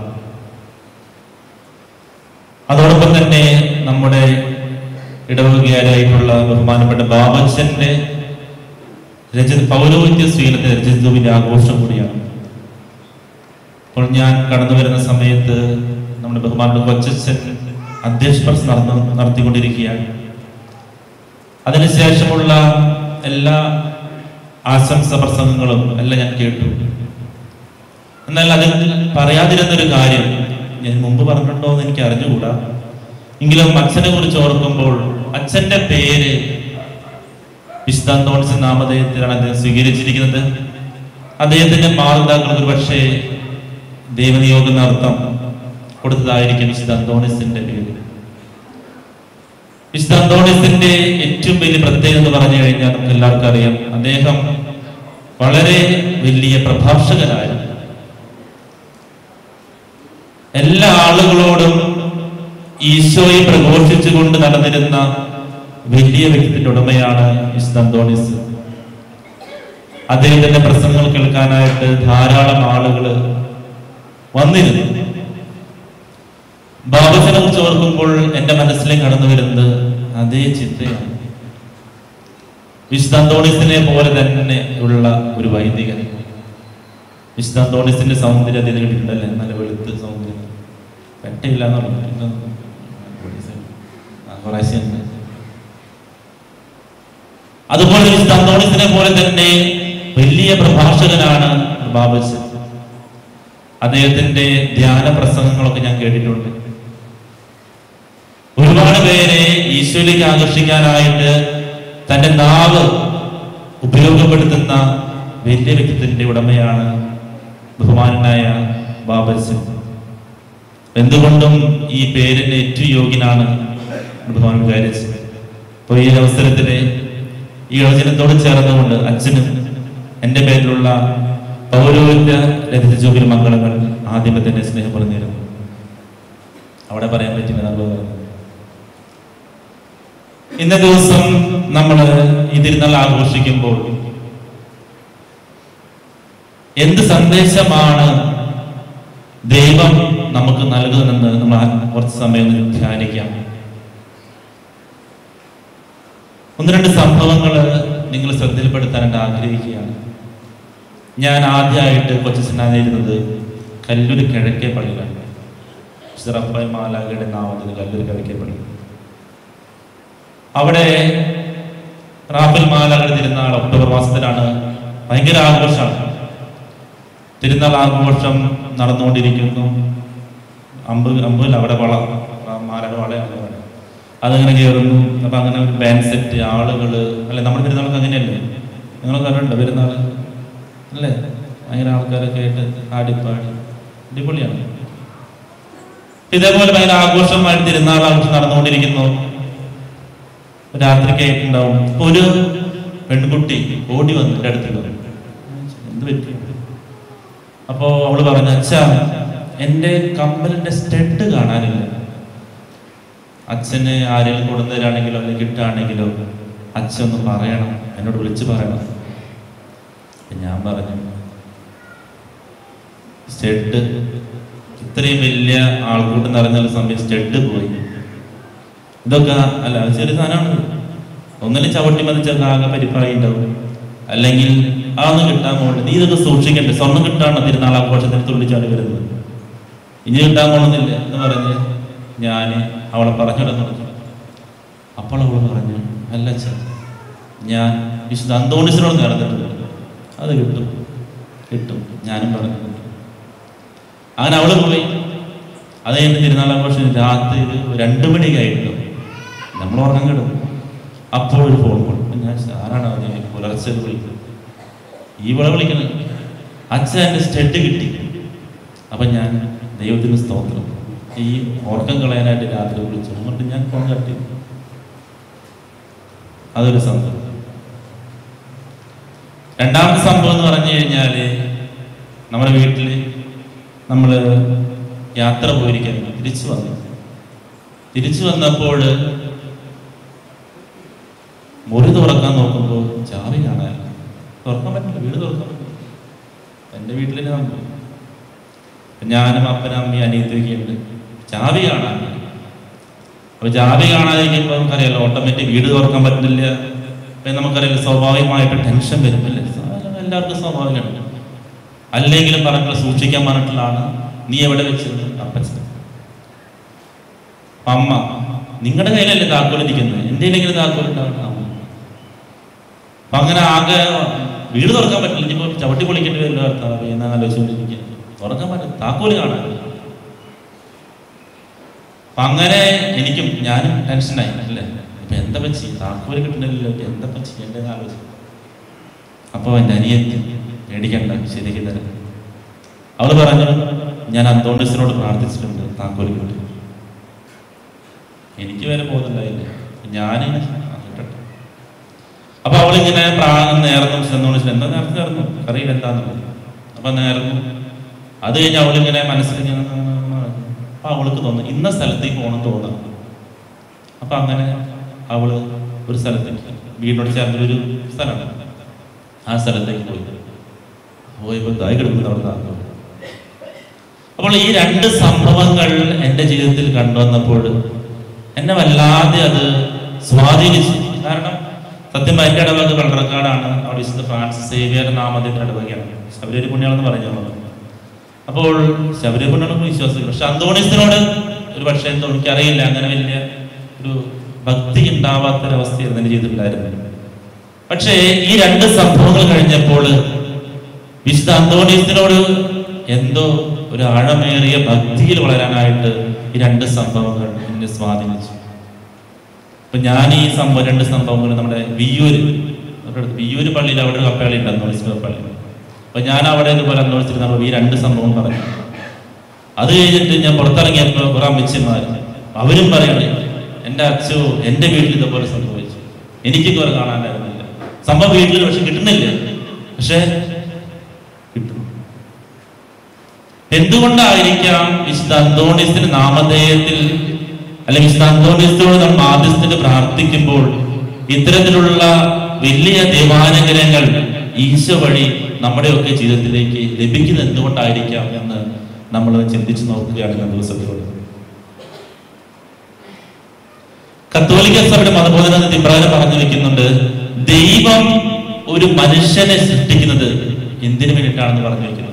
അതോടൊപ്പം തന്നെ നമ്മുടെ ഇടവകയായിട്ടുള്ള ബഹുമാനപ്പെട്ട ബാബച്ചന്റെ രചന പൗരോഹിത്യ സ്വീകരണത്തിന്റെ രജതൂവിന്റെ ആഘോഷം കൂടിയാണ് അപ്പോൾ ഞാൻ കടന്നു വരുന്ന സമയത്ത് നമ്മുടെ ബഹുമാനപ്പെട്ട കൊച്ചച്ഛൻ അധ്യക്ഷ പ്രസ് നടന്നു നടത്തിക്കൊണ്ടിരിക്കുകയാണ് അതിനുശേഷമുള്ള എല്ലാ ആശംസ പ്രസംഗങ്ങളും എല്ലാം ഞാൻ കേട്ടു എന്നാൽ അതിൽ പറയാതിരുന്നൊരു കാര്യം ഞാൻ മുമ്പ് പറഞ്ഞിട്ടുണ്ടോ എന്ന് എനിക്ക് അറിഞ്ഞുകൂടാ എങ്കിലും അച്ഛനെ കുറിച്ച് ഓർക്കുമ്പോൾ അച്ഛന്റെ പേര് വിശുദ്ധാന്തോണിസ് നാമധേയത്തിലാണ് അദ്ദേഹം സ്വീകരിച്ചിരിക്കുന്നത് അദ്ദേഹത്തിന്റെ മാതാപിതാക്കൾ ഒരു പക്ഷേ ദൈവനിയോഗ അർത്ഥം കൊടുത്തതായിരിക്കും വിശുദ്ധ അന്തോണിസിന്റെ പേര് വിശുദ്ധ അന്തോണിസിന്റെ ഏറ്റവും വലിയ പ്രത്യേകത എന്ന് പറഞ്ഞു കഴിഞ്ഞാൽ നമുക്ക് എല്ലാവർക്കും അറിയാം അദ്ദേഹം വളരെ വലിയ പ്രഭാഷകനായിരുന്നു എല്ലാ ആളുകളോടും ഈശോയെ പ്രഘോഷിച്ചുകൊണ്ട് നടന്നിരുന്ന വലിയ വ്യക്തിന്റെ ഉടമയാണ് വിശുദ്ധ അന്തോണിസ് അദ്ദേഹത്തിന്റെ പ്രസംഗങ്ങൾ കേൾക്കാനായിട്ട് ധാരാളം ആളുകൾ വന്നിരുന്നു ബാബച്ചനെ കുറിച്ച് ഓർക്കുമ്പോൾ എന്റെ മനസ്സിലേക്ക് കടന്നു വരുന്നത് അതേ ചിന്തയാണ് വിശുദ്ധ അന്തോണിസിനെ പോലെ തന്നെ ഉള്ള ഒരു വൈദികൻ വിശുദ്ധ അന്തോണിസിന്റെ സൗന്ദര്യം അതിന് കിട്ടിയിട്ടുണ്ടല്ലേ നല്ല വെളുത്ത് സൗന്ദര്യം പെട്ടയില്ല എന്നുള്ളത് കുറേശ്ശുണ്ട് അതുപോലെ വിശുദ്ധ അന്തോണിസിനെ പോലെ തന്നെ വലിയ പ്രഭാഷകനാണ് ബാബച്ചൻ അദ്ദേഹത്തിന്റെ ധ്യാന പ്രസംഗങ്ങളൊക്കെ ഞാൻ കേട്ടിട്ടുണ്ട് ഒരുപാട് പേരെ ഈശോയിലേക്ക് ആകർഷിക്കാനായിട്ട് തന്റെ നാവ് ഉപയോഗപ്പെടുത്തുന്ന വലിയ വ്യക്തിത്വത്തിന്റെ ഉടമയാണ് ബഹുമാനായ ബാബച്ചൻ എന്തുകൊണ്ടും ഈ പേരിന് ഏറ്റവും യോഗ്യനാണ് ഭഗവാൻ വിചാരിച്ചത് അപ്പോൾ ഈ അവസരത്തിൽ ഈ യോജനത്തോട് ചേർന്നുകൊണ്ട് അച്ഛനും എൻ്റെ പേരിലുള്ള പൗരോഹിത്യ രഥ ജോബിൽ മംഗളങ്ങൾ ആദ്യമേ തന്നെ സ്നേഹം പറഞ്ഞിരുന്നു അവിടെ പറയാൻ പറ്റില്ല നമ്മൾ പറഞ്ഞു ഇന്ന ദിവസം നമ്മൾ ഈ തിരുനാൾ ആഘോഷിക്കുമ്പോൾ എന്ത് സന്ദേശമാണ് ദൈവം നമുക്ക് നൽകുന്നതെന്ന് നമ്മൾ ആ കുറച്ച് സമയം ഒന്ന് ധ്യാനിക്കാം ഒന്ന് രണ്ട് സംഭവങ്ങൾ നിങ്ങൾ ശ്രദ്ധയിൽപ്പെടുത്താനായിട്ട് ആഗ്രഹിക്കുകയാണ് ഞാൻ ആദ്യമായിട്ട് കൊച്ചനായിരുന്നത് കല്ലൂർ കിഴക്കേ പള്ളിയിലാണ് റഫാൽ മാലാഖയുടെ നാമത്തിൽ കല്ലൂർ കിഴക്കേ പള്ളി അവിടെ റാഫൽ മാലാഖയുടെ തിരുനാൾ ഒക്ടോബർ മാസത്തിലാണ് ഭയങ്കര ആഘോഷമാണ് തിരുനാൾ ആഘോഷം നടന്നുകൊണ്ടിരിക്കുന്നു അമ്പ് അമ്പിൽ അവിടെ വള മാലയുടെ വളയാണ് അവിടെ അതങ്ങനെ കയറുന്നു അപ്പൊ അങ്ങനെ ഒരു ബാൻഡ് സെറ്റ് ആളുകള് അല്ലെ നമ്മുടെ പെരുന്നാളൊക്കെ അങ്ങനെയല്ലേ നിങ്ങൾ കണ്ടിട്ടുണ്ടോ പെരുന്നാൾ അല്ലേ ഭയങ്കര ആൾക്കാരൊക്കെ ആയിട്ട് ആടിപ്പാടി അടിപൊളിയാണ് ഇതേപോലെ ഭയങ്കര ആഘോഷമായിട്ട് തിരുനാൾ ആഘോഷം നടന്നുകൊണ്ടിരിക്കുന്നു രാത്രിക്ക് ആയിട്ടുണ്ടാവും അപ്പൊ ഒരു പെൺകുട്ടി ഓടി വന്നു എൻ്റെ അടുത്തുള്ളത് എന്ത് പറ്റി അപ്പോ അവള് പറഞ്ഞു അച്ഛാ എന്റെ കമ്മലിന്റെ സ്റ്റഡ് കാണാനില്ല അച്ഛന് ആരെങ്കിലും കൊടുത്തരാണെങ്കിലോ അല്ലെങ്കിൽ കിട്ടുകയാണെങ്കിലോ അച്ഛൻ ഒന്ന് പറയണം എന്നോട് വിളിച്ചു പറയണം അപ്പൊ ഞാൻ പറഞ്ഞു സ്റ്റഡ് ഇത്രയും വലിയ ആൾക്കൂട്ടം നിറഞ്ഞ സമയം സ്റ്റഡ് പോയി ഇതൊക്കെ അല്ല അത് ചെറിയ സാധനമാണ് ഒന്നിനും ചവിട്ടി മതിച്ചൊക്കെ ആകെ പരിപ്പായി ഉണ്ടാവും അല്ലെങ്കിൽ ആ ഒന്ന് കിട്ടാൻ പോകുന്നത് നീ ഇതൊക്കെ സൂക്ഷിക്കണ്ടേ സ്വർണ്ണം കിട്ടാണ് തിരുനാൾ ആഘോഷത്തിന് തുള്ളിച്ചാടി വരുന്നത് ഇനി കിട്ടാൻ പോകുന്നില്ല എന്ന് പറഞ്ഞ് ഞാൻ അവളെ പറഞ്ഞിടന്നു അപ്പോൾ അവൾ പറഞ്ഞു അല്ല അച്ഛൻ ഞാൻ വിശുദ്ധ അന്തോണിസിനോട് നടന്നിട്ടുണ്ട് അത് കിട്ടും കിട്ടും ഞാനും പറഞ്ഞു അങ്ങനെ അവള് പോയി അത് കഴിഞ്ഞ് തിരുനാൾ ആഘോഷം രാത്രി ഒരു രണ്ട് മണിക്കായിട്ടും നമ്മൾ ഉറങ്ങാൻ കിടന്നു അപ്പോൾ ഒരു ഫോൺ കോൾ ഞാൻ ആരാണ് അവനെ പുലർച്ചെ വിളിക്കുന്നത് ഈ വിള വിളിക്കണം അച്ഛൻ എൻ്റെ സ്റ്റഡ് കിട്ടി അപ്പം ഞാൻ ദൈവത്തിന് സ്തോത്രം ഈ ഉറക്കം കളയാനായിട്ട് രാത്രി വിളിച്ചു എന്നിട്ട് ഞാൻ ഫോൺ കട്ടി അതൊരു സംഭവം രണ്ടാമത്തെ സംഭവം എന്ന് പറഞ്ഞു കഴിഞ്ഞാൽ നമ്മുടെ വീട്ടിൽ നമ്മൾ യാത്ര പോയിരിക്കാൻ തിരിച്ചു വന്നു തിരിച്ചു വന്നപ്പോൾ മുറി തുറക്കാൻ നോക്കുമ്പോൾ ചാവി കാണാനില്ല തുറക്കാൻ പറ്റില്ല വീട് തുറക്കാൻ പറ്റില്ല എൻ്റെ വീട്ടിൽ തന്നെ നമ്മൾ ഞാനും അപ്പനും അമ്മയും അനിയത്തൊക്കെ ഉണ്ട് ചാവി കാണാനില്ല അപ്പൊ ചാവി കാണാതിരിക്കുമ്പോൾ നമുക്കറിയാലോ ഓട്ടോമാറ്റിക് വീട് തുറക്കാൻ പറ്റുന്നില്ല പിന്നെ നമുക്കറിയാലോ സ്വാഭാവികമായിട്ട് ടെൻഷൻ വരും അല്ലേ എല്ലാവർക്കും സ്വാഭാവികമാണ് അല്ലെങ്കിലും പറഞ്ഞിട്ടുള്ള സൂക്ഷിക്കാൻ പറഞ്ഞിട്ടുള്ളതാണ് നീ എവിടെ വെച്ചത് അപ്പച്ചൻ അമ്മ നിങ്ങളുടെ കയ്യിലല്ലേ താക്കോൽ ഇരിക്കുന്നത് എൻ്റെ കയ്യിലെങ്കിലും താക്കോൽ ഉണ്ടാവണം അമ്മ അപ്പൊ അങ്ങനെ ആകെ വീട് തുറക്കാൻ പറ്റില്ല ഇനിയിപ്പോ ചവിട്ടി പൊളിക്കേണ്ടി വരില്ല കർത്താവ് എന്ന് ആലോചിച്ചുകൊണ്ടിരിക്കുക തുറക്കാൻ പറ്റില്ല താക്കോല് കാണാൻ അപ്പൊ അങ്ങനെ എനിക്കും ഞാനും ടെൻഷനായി അല്ലേ ഇപ്പൊ എന്താ പറ്റി താക്കോല് കിട്ടണില്ലല്ലോ ഇപ്പൊ എന്താ ചെയ്യേണ്ടതെന്ന് ആലോചിച്ചു അപ്പോൾ എൻ്റെ അനിയത്തി പേടിക്കണ്ട ശരിയാക്കി തരാം അവൾ പറഞ്ഞു ഞാൻ അന്തോണിസിനോട് പ്രാർത്ഥിച്ചിട്ടുണ്ട് താക്കോല് കിട്ടി എനിക്ക് വരെ പോകുന്നുണ്ടായില്ല ഞാനിങ്ങനെ ആ, കിട്ടട്ടെ അപ്പൊ അവളിങ്ങനെ പ്രാ നേർന്നു ചെന്നോണ്ട് എന്താ നേരത്തെ നേർന്നു അറിയില്ല എന്താന്നുള്ളത് അപ്പൊ നേർന്നു അത് കഴിഞ്ഞ് അവളിങ്ങനെ മനസ്സിലിങ്ങനെ അപ്പൊ അവൾക്ക് തോന്നുന്നു ഇന്ന സ്ഥലത്തേക്ക് പോകണം തോന്നാം അപ്പൊ അങ്ങനെ അവള് ഒരു സ്ഥലത്തേക്ക് വീടിനോട് ചേർന്നൊരു സ്ഥലമാണ് ആ സ്ഥലത്തേക്ക് പോയി പോയപ്പോ ഇതായി കിടക്കുന്നത് അവിടെ താങ്കൾ അപ്പോൾ ഈ രണ്ട് സംഭവങ്ങൾ എൻ്റെ ജീവിതത്തിൽ കണ്ടുവന്നപ്പോൾ എന്നെ വല്ലാതെ അത് സ്വാധീനിച്ചു കാരണം സത്യം എൻ്റെ ഇടവക കള്ളറക്കാടാണ് അവിടെ വിശുദ്ധ ഫ്രാൻസിസ് സേവിയർ നാമത്തിന്റെ ഇടവകയാണ് ശബരി പുണ്യാളെന്ന് പറഞ്ഞു അപ്പോൾ ശബരി പുണ്യാളൊന്നും വിശ്വാസികൾ പക്ഷെ അന്തോണിസിനോട് ഒരു പക്ഷേ എന്തോ എനിക്കറിയില്ല അങ്ങനെ വലിയ ഒരു ഭക്തി ഉണ്ടാവാത്തൊരവസ്ഥയായിരുന്നു എൻ്റെ ജീവിതത്തിലുണ്ടായിരുന്നത് പക്ഷേ ഈ രണ്ട് സംഭവങ്ങൾ കഴിഞ്ഞപ്പോൾ വിശുദ്ധ അന്തോണീസിനോട് എന്തോ ഒരു ആഴമേറിയ ഭക്തിയിൽ വളരാനായിട്ട് ഈ രണ്ട് സംഭവങ്ങൾ എന്നെ സ്വാധീനിച്ചു അപ്പൊ ഞാൻ ഈ സംഭവം രണ്ട് സംഭവങ്ങൾ നമ്മുടെ വിയ്യൂര് നമ്മുടെ അടുത്ത് വിയ്യൂര് പള്ളിയിൽ അവിടെ ഒരു കപ്പേളി ഉണ്ട് അന്തോണിസ് പള്ളി അപ്പൊ ഞാൻ അവിടെ ഇതുപോലെ അന്തോണിച്ചിരുന്ന ഈ രണ്ട് സംഭവം പറഞ്ഞു അത് കഴിഞ്ഞിട്ട് ഞാൻ പുറത്തിറങ്ങിയപ്പോൾ കുറെ അമ്മച്ചിമാർ അവരും പറയണേ എൻ്റെ അച്ഛോ എൻ്റെ വീട്ടിൽ ഇതുപോലെ സംഭവിച്ചു എനിക്ക് കുറെ കാണാനായിരുന്നില്ല സംഭവം വീട്ടിൽ പക്ഷെ കിട്ടുന്നില്ല പക്ഷേ കിട്ടും എന്തുകൊണ്ടായിരിക്കാം വിശുദ്ധ അന്തോണിസിന്റെ നാമധേയത്തിൽ അല്ലെങ്കിൽ വിശുദ്ധ അന്തോണിസിനോട് നമ്മൾ മാധ്യസ്ഥന് പ്രാർത്ഥിക്കുമ്പോൾ ഇത്തരത്തിലുള്ള വലിയ ദേവാനുഗ്രഹങ്ങൾ ഈശോ വഴി നമ്മുടെയൊക്കെ ജീവിതത്തിലേക്ക് ലഭിക്കുന്നത് എന്തുകൊണ്ടായിരിക്കാം എന്ന് നമ്മൾ ചിന്തിച്ചു നോക്കുകയാണ് ഈ ദിവസത്തിലൂടെ കത്തോലിക്ക സഭയുടെ മതബോധന ഇബ്രാഹിം പറഞ്ഞു വെക്കുന്നുണ്ട് ദൈവം ഒരു മനുഷ്യനെ സൃഷ്ടിക്കുന്നത് എന്തിനു വേണ്ടിയിട്ടാണെന്ന് പറഞ്ഞു വെക്കുന്നത്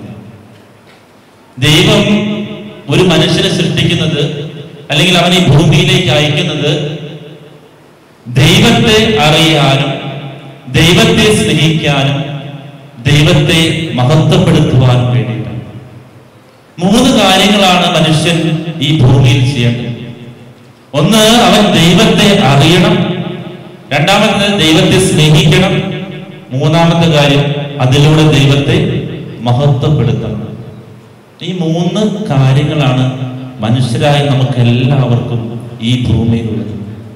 ദൈവം ഒരു മനുഷ്യനെ സൃഷ്ടിക്കുന്നത് അല്ലെങ്കിൽ അവനെ ഈ ഭൂമിയിലേക്ക് അയക്കുന്നത് ദൈവത്തെ അറിയാനും ദൈവത്തെ സ്നേഹിക്കാനും ദൈവത്തെ മഹത്വപ്പെടുത്തുവാനും വേണ്ടിയിട്ടാണ് മൂന്ന് കാര്യങ്ങളാണ് മനുഷ്യൻ ഈ ഭൂമിയിൽ ചെയ്യേണ്ടത് ഒന്ന് അവൻ ദൈവത്തെ അറിയണം രണ്ടാമത്തെ ദൈവത്തെ സ്നേഹിക്കണം മൂന്നാമത്തെ കാര്യം അതിലൂടെ ദൈവത്തെ മഹത്വപ്പെടുത്തണം ഈ മൂന്ന് കാര്യങ്ങളാണ് മനുഷ്യരായ നമുക്ക് എല്ലാവർക്കും ഈ ഭൂമിയിലുള്ളത്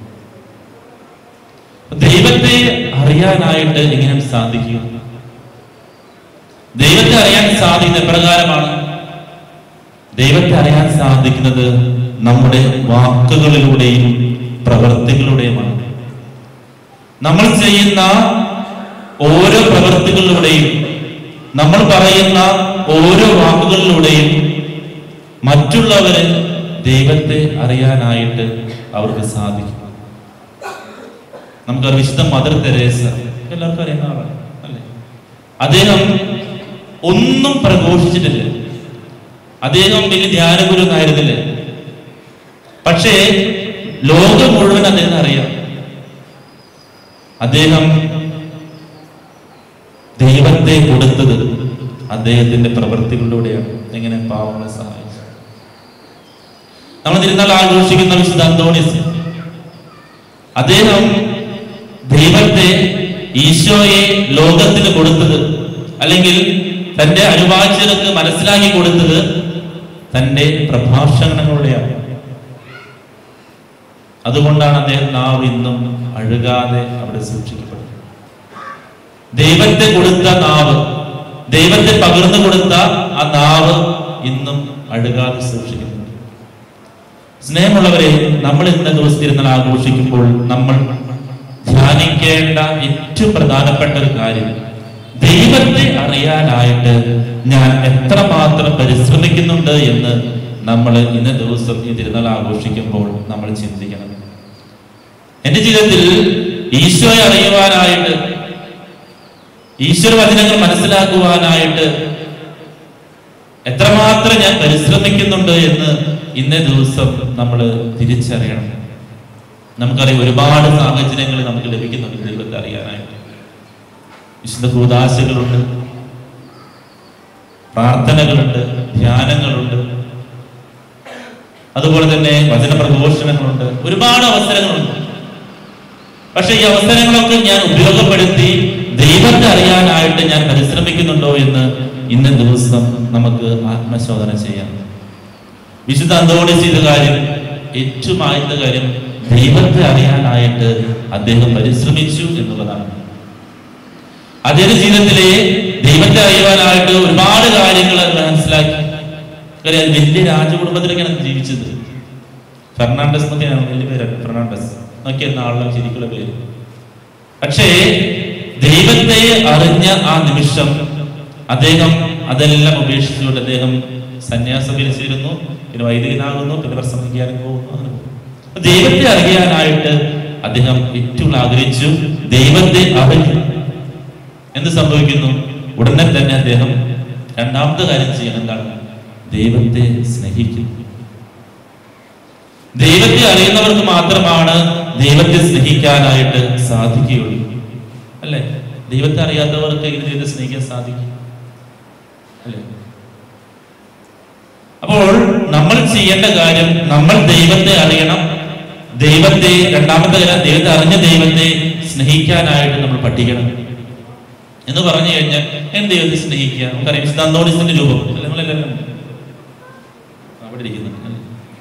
ദൈവത്തെ അറിയാനായിട്ട് എങ്ങനെ സാധിക്കും ദൈവത്തെ അറിയാൻ സാധിക്കുന്ന എപ്രകാരമാണ് ദൈവത്തെ അറിയാൻ സാധിക്കുന്നത് നമ്മുടെ വാക്കുകളിലൂടെയും പ്രവൃത്തികളിലൂടെയുമാണ് നമ്മൾ ചെയ്യുന്ന ഓരോ പ്രവൃത്തികളിലൂടെയും നമ്മൾ പറയുന്ന ഓരോ വാക്കുകളിലൂടെയും മറ്റുള്ളവര് ദൈവത്തെ അറിയാനായിട്ട് അവർക്ക് സാധിക്കും നമുക്കറിയാം വിശുദ്ധ മദർ തെരേസ എല്ലാവർക്കും അറിയുന്ന ആളാണ് അല്ലേ അദ്ദേഹം ഒന്നും പ്രഘോഷിച്ചിട്ടില്ല അദ്ദേഹം വലിയ ധ്യാനഗുരു ആയിരുന്നില്ല പക്ഷേ ലോകം മുഴുവൻ അദ്ദേഹം അറിയാം അദ്ദേഹം ദൈവത്തെ കൊടുത്തത് അദ്ദേഹത്തിന്റെ പ്രവൃത്തികളിലൂടെയാണ് എങ്ങനെ പാവങ്ങളെ സഹായിച്ചു നമ്മൾ തിരുനാൾ ആഘോഷിക്കുന്ന വിശുദ്ധ അന്തോണിസ് അദ്ദേഹം ദൈവത്തെ ഈശോയെ ലോകത്തിന് കൊടുത്തത് അല്ലെങ്കിൽ തന്റെ അനുവാചകർക്ക് മനസ്സിലാക്കി കൊടുത്തത് തന്റെ പ്രഭാഷണങ്ങളിലൂടെയാണ് അതുകൊണ്ടാണ് അദ്ദേഹം നാവ് ഇന്നും അഴുകാതെ അവിടെ സൂക്ഷിക്കപ്പെടുന്നത് ദൈവത്തെ കൊടുത്ത നാവ് ദൈവത്തെ പകർന്നു കൊടുത്ത ആ നാവ് ഇന്നും അഴുകാതെ സൂക്ഷിക്കുന്നുണ്ട് സ്നേഹമുള്ളവരെ നമ്മൾ ഇന്ന ദിവസം തിരുനാൾ ആഘോഷിക്കുമ്പോൾ നമ്മൾ ധ്യാനിക്കേണ്ട ഏറ്റവും പ്രധാനപ്പെട്ട ഒരു കാര്യം ദൈവത്തെ അറിയാനായിട്ട് ഞാൻ എത്രമാത്രം പരിശ്രമിക്കുന്നുണ്ട് എന്ന് നമ്മൾ ഇന്ന ദിവസം ഈ തിരുനാൾ ആഘോഷിക്കുമ്പോൾ നമ്മൾ ചിന്തിക്കണം എന്റെ ജീവിതത്തിൽ ഈശോയെ അറിയുവാനായിട്ട് ഈശ്വര വചനങ്ങൾ മനസ്സിലാക്കുവാനായിട്ട് എത്രമാത്രം ഞാൻ പരിശ്രമിക്കുന്നുണ്ട് എന്ന് ഇന്നേ ദിവസം നമ്മൾ തിരിച്ചറിയണം നമുക്കറിയാം ഒരുപാട് സാഹചര്യങ്ങൾ നമുക്ക് ലഭിക്കുന്നുണ്ട് ദൈവത്തെ അറിയാനായിട്ട് വിശുദ്ധ കൂതാശകളുണ്ട് പ്രാർത്ഥനകളുണ്ട് ധ്യാനങ്ങളുണ്ട് അതുപോലെ തന്നെ വചന പ്രഘോഷണങ്ങളുണ്ട് ഒരുപാട് അവസരങ്ങളുണ്ട് പക്ഷെ ഈ അവസരങ്ങളൊക്കെ ഞാൻ ഉപയോഗപ്പെടുത്തി ദൈവത്തെ അറിയാനായിട്ട് ഞാൻ പരിശ്രമിക്കുന്നുണ്ടോ എന്ന് ഇന്ന ദിവസം നമുക്ക് ആത്മശോധന ചെയ്യാം വിശുദ്ധ അന്തോണി ചെയ്ത കാര്യം ഏറ്റവും ആദ്യത്തെ കാര്യം ദൈവത്തെ അറിയാനായിട്ട് അദ്ദേഹം പരിശ്രമിച്ചു എന്നുള്ളതാണ് അദ്ദേഹത്തിന്റെ ജീവിതത്തിലെ ദൈവത്തെ അറിയുവാനായിട്ട് ഒരുപാട് കാര്യങ്ങൾ മനസ്സിലാക്കി കാര്യം വലിയ രാജകുടുംബത്തിലൊക്കെയാണ് ജീവിച്ചത് ഫെർണാണ്ടസ് എന്നൊക്കെയാണ് വലിയ പേരാണ് ഫെർണാണ്ടസ് എന്നൊക്കെയാണ് ആളുടെ ശരിക്കുള്ള പേര് പക്ഷേ ദൈവത്തെ അറിഞ്ഞ ആ നിമിഷം അദ്ദേഹം അതെല്ലാം ഉപേക്ഷിച്ചുകൊണ്ട് അദ്ദേഹം സന്യാസത്തിൽ ചേരുന്നു പിന്നെ വൈദികനാകുന്നു പിന്നെ പ്രസംഗിക്കാനും പോകുന്നു അങ്ങനെ പോകുന്നു. അപ്പൊ ദൈവത്തെ അറിയാനായിട്ട് അദ്ദേഹം ഏറ്റവും ആഗ്രഹിച്ചു ദൈവത്തെ അറിഞ്ഞു എന്ത് സംഭവിക്കുന്നു ഉടനെ തന്നെ അദ്ദേഹം രണ്ടാമത്തെ കാര്യം ചെയ്യണം എന്താണ് ദൈവത്തെ സ്നേഹിക്കുന്നു ദൈവത്തെ അറിയുന്നവർക്ക് മാത്രമാണ് ദൈവത്തെ സ്നേഹിക്കാനായിട്ട് സാധിക്കുകയുള്ളൂ അല്ലേ ദൈവത്തെ അറിയാത്തവർക്ക് എങ്ങനെ ദൈവത്തെ സ്നേഹിക്കാൻ സാധിക്കും അല്ലേ അപ്പോൾ നമ്മൾ ചെയ്യേണ്ട കാര്യം നമ്മൾ ദൈവത്തെ അറിയണം ദൈവത്തെ രണ്ടാമത്തെ കാര്യം ദൈവത്തെ അറിഞ്ഞ ദൈവത്തെ സ്നേഹിക്കാനായിട്ട് നമ്മൾ പഠിക്കണം എന്ന് പറഞ്ഞു കഴിഞ്ഞാൽ എന്ത് ദൈവത്തെ സ്നേഹിക്കുക നമുക്കറിയാം വിശുദ്ധ അന്തോണിസിന്റെ രൂപം അല്ലേ? നമ്മളെല്ലാവരും ബന്ധപ്പെട്ടിരിക്കുന്നത് അല്ലേ?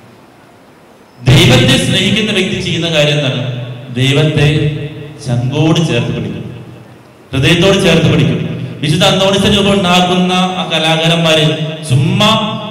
ദൈവത്തെ സ്നേഹിക്കുന്ന വ്യക്തി ചെയ്യുന്ന കാര്യം എന്താണ് ദൈവത്തെ ചങ്കോട് ചേർത്ത് പിടിക്കും ഹൃദയത്തോട് ചേർത്ത് പിടിക്കും വിശുദ്ധ അന്തോണിസ രൂപം ഉണ്ടാക്കുന്ന ആ കലാകാരന്മാര് ചുമ്മാ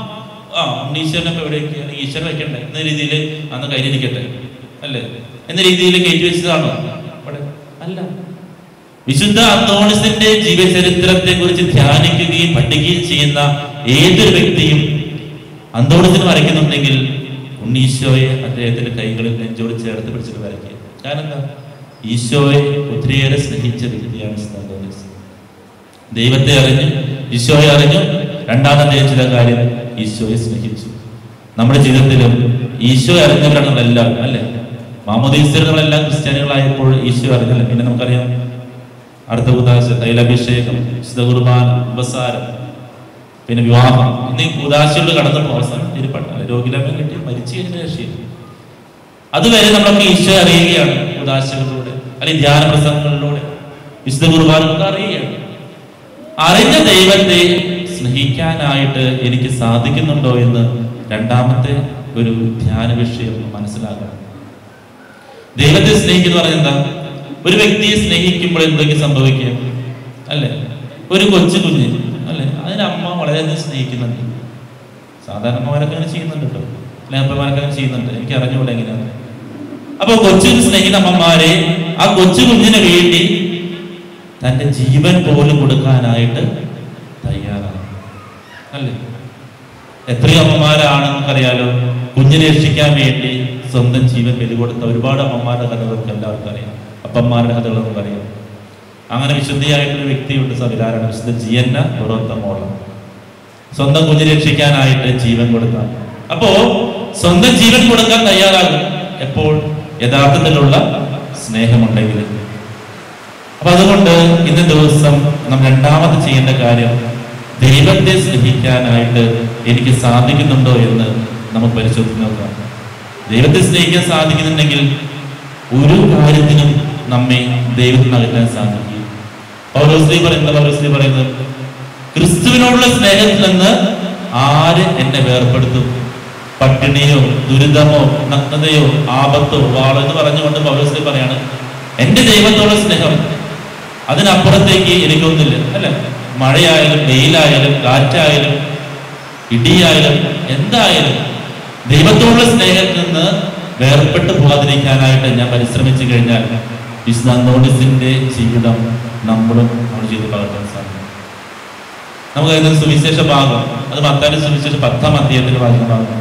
ആ ഉണ്ണീശ്വരനൊക്കെ എവിടേക്ക് അല്ലെങ്കിൽ ഈശ്വരൻ വെക്കണ്ടേ എന്ന രീതിയിൽ അന്ന് കയ്യിലിരിക്കട്ടെ അല്ലേ എന്ന രീതിയിൽ കയറ്റി വെച്ചതാണോ അവിടെ അല്ല വിശുദ്ധ അന്തോണിസിന്റെ ജീവചരിത്രത്തെ കുറിച്ച് ധ്യാനിക്കുകയും പഠിക്കുകയും ചെയ്യുന്ന ഏതൊരു വ്യക്തിയും അന്തോണിസിന് വരയ്ക്കുന്നുണ്ടെങ്കിൽ ഉണ്ണീശോയെ അദ്ദേഹത്തിന്റെ കൈകളിൽ നെഞ്ചോട് ചേർത്ത് പിടിച്ചിട്ട് വരയ്ക്കുക കാരണം എന്താ ഈശോയെ ഒത്തിരിയേറെ സ്നേഹിച്ച വ്യക്തിയാണ് വിശുദ്ധ അന്തോണിസ് ദൈവത്തെ അറിഞ്ഞു ഈശോയെ അറിഞ്ഞു രണ്ടാമത്തെ ചില കാര്യം ഈശോയെ സ്നേഹിച്ചു നമ്മുടെ ജീവിതത്തിലും ഈശോ അറിഞ്ഞവരാണ് നമ്മളെല്ലാവരും അല്ലേ മാമോദീസർ നമ്മളെല്ലാം ക്രിസ്ത്യാനികളായപ്പോൾ ഈശോ അറിഞ്ഞില്ല പിന്നെ നമുക്കറിയാം അടുത്ത ഉദാശ തൈലാഭിഷേകം വിശുദ്ധ കുർബാന ഉപസാരം പിന്നെ വിവാഹം എന്നീ ഉദാശയോട് കടന്നപ്പോൾ അവസാനം തിരുപ്പട്ട രോഗിലാഭം കിട്ടി മരിച്ചു കഴിഞ്ഞ രക്ഷയില്ല അതുവരെ നമ്മളൊക്കെ ഈശോ അറിയുകയാണ് ഉദാശകളിലൂടെ അല്ലെങ്കിൽ ധ്യാന പ്രസംഗങ്ങളിലൂടെ വിശുദ്ധ കുർബാനൊക്കെ അറിയുകയാണ് അറിഞ്ഞ ദൈവത്തെ സ്നേഹിക്കാനായിട്ട് എനിക്ക് സാധിക്കുന്നുണ്ടോ എന്ന് രണ്ടാമത്തെ ഒരു ധ്യാന വിഷയം മനസ്സിലാക്കണം ദൈവത്തെ സ്നേഹിക്കുന്ന പറഞ്ഞ എന്താ ഒരു വ്യക്തിയെ സ്നേഹിക്കുമ്പോൾ എന്തൊക്കെ സംഭവിക്കുക അല്ലേ ഒരു കൊച്ചു കുഞ്ഞ് അല്ലെ അതിന് അമ്മ വളരെയധികം സ്നേഹിക്കുന്നുണ്ട് സാധാരണ അമ്മമാരൊക്കെ അങ്ങനെ ചെയ്യുന്നുണ്ട് കേട്ടോ അല്ലെ അപ്പമാരൊക്കെ അങ്ങനെ ചെയ്യുന്നുണ്ട് എനിക്ക് അറിഞ്ഞുകൂടെ എങ്ങനെയാണ് അപ്പൊ കൊച്ചിന് സ്നേഹിക്കുന്ന അമ്മമാരെ ആ കൊച്ചു കുഞ്ഞിന് വേണ്ടി തന്റെ ജീവൻ പോലും കൊടുക്കാനായിട്ട് തയ്യാറാണ് അല്ലേ എത്രയോ അമ്മമാരാണ് നമുക്കറിയാലോ കുഞ്ഞിനെ രക്ഷിക്കാൻ വേണ്ടി സ്വന്തം ജീവൻ ബലി കൊടുത്ത ഒരുപാട് അമ്മമാരുടെ കഥകൾ നമുക്ക് എല്ലാവർക്കും അറിയാം അപ്പന്മാരുടെ കഥകൾ നമുക്കറിയാം അങ്ങനെ വിശുദ്ധിയായിട്ടൊരു വ്യക്തിയുണ്ട് സവിലാരാണ് വിശുദ്ധ ജിയന്ന പുറത്ത മോളം സ്വന്തം കുഞ്ഞിനെ രക്ഷിക്കാനായിട്ട് ജീവൻ കൊടുത്ത അപ്പോ സ്വന്തം ജീവൻ കൊടുക്കാൻ തയ്യാറാകും എപ്പോൾ യഥാർത്ഥത്തിലുള്ള സ്നേഹമുണ്ടെങ്കിൽ അപ്പൊ അതുകൊണ്ട് ഇന്ന ദിവസം നാം രണ്ടാമത് ചെയ്യേണ്ട കാര്യം ദൈവത്തെ സ്നേഹിക്കാനായിട്ട് എനിക്ക് സാധിക്കുന്നുണ്ടോ എന്ന് നമുക്ക് പരിശോധിച്ച് നോക്കാം ദൈവത്തെ സ്നേഹിക്കാൻ സാധിക്കുന്നുണ്ടെങ്കിൽ ഒരു കാര്യത്തിനും നമ്മെ ദൈവത്തിന് അകറ്റാൻ സാധിക്കും പൗലോസ്ലി പറയുന്നത് പൗലോസ്ലി പറയുന്നത് ക്രിസ്തുവിനോടുള്ള സ്നേഹത്തിൽ നിന്ന് ആര് എന്നെ വേർപ്പെടുത്തും പട്ടിണിയോ ദുരിതമോ നഗ്നതയോ ആപത്തോ വാളോ എന്ന് പറഞ്ഞുകൊണ്ട് പൗലോസ്ലി പറയാണ് എന്റെ ദൈവത്തോടുള്ള സ്നേഹം അതിനപ്പുറത്തേക്ക് എനിക്കൊന്നില്ല അല്ല മഴയായാലും വെയിലായാലും കാറ്റായാലും ഇടിയായാലും എന്തായാലും ദൈവത്തോടുള്ള സ്നേഹത്തിൽ നിന്ന് വേർപെട്ട് പോകാതിരിക്കാനായിട്ട് ഞാൻ പരിശ്രമിച്ചു കഴിഞ്ഞാൽ വിശുദ്ധാന്തോണിസിന്റെ ജീവിതം നമ്മളും നമ്മുടെ ജീവിതം പകർത്താൻ സാധിക്കും നമുക്ക് അതിന് സുവിശേഷ ഭാഗം അത് മത്താന്റെ സുവിശേഷ പത്താം അധ്യായത്തിൽ വായിക്കുന്ന ഭാഗം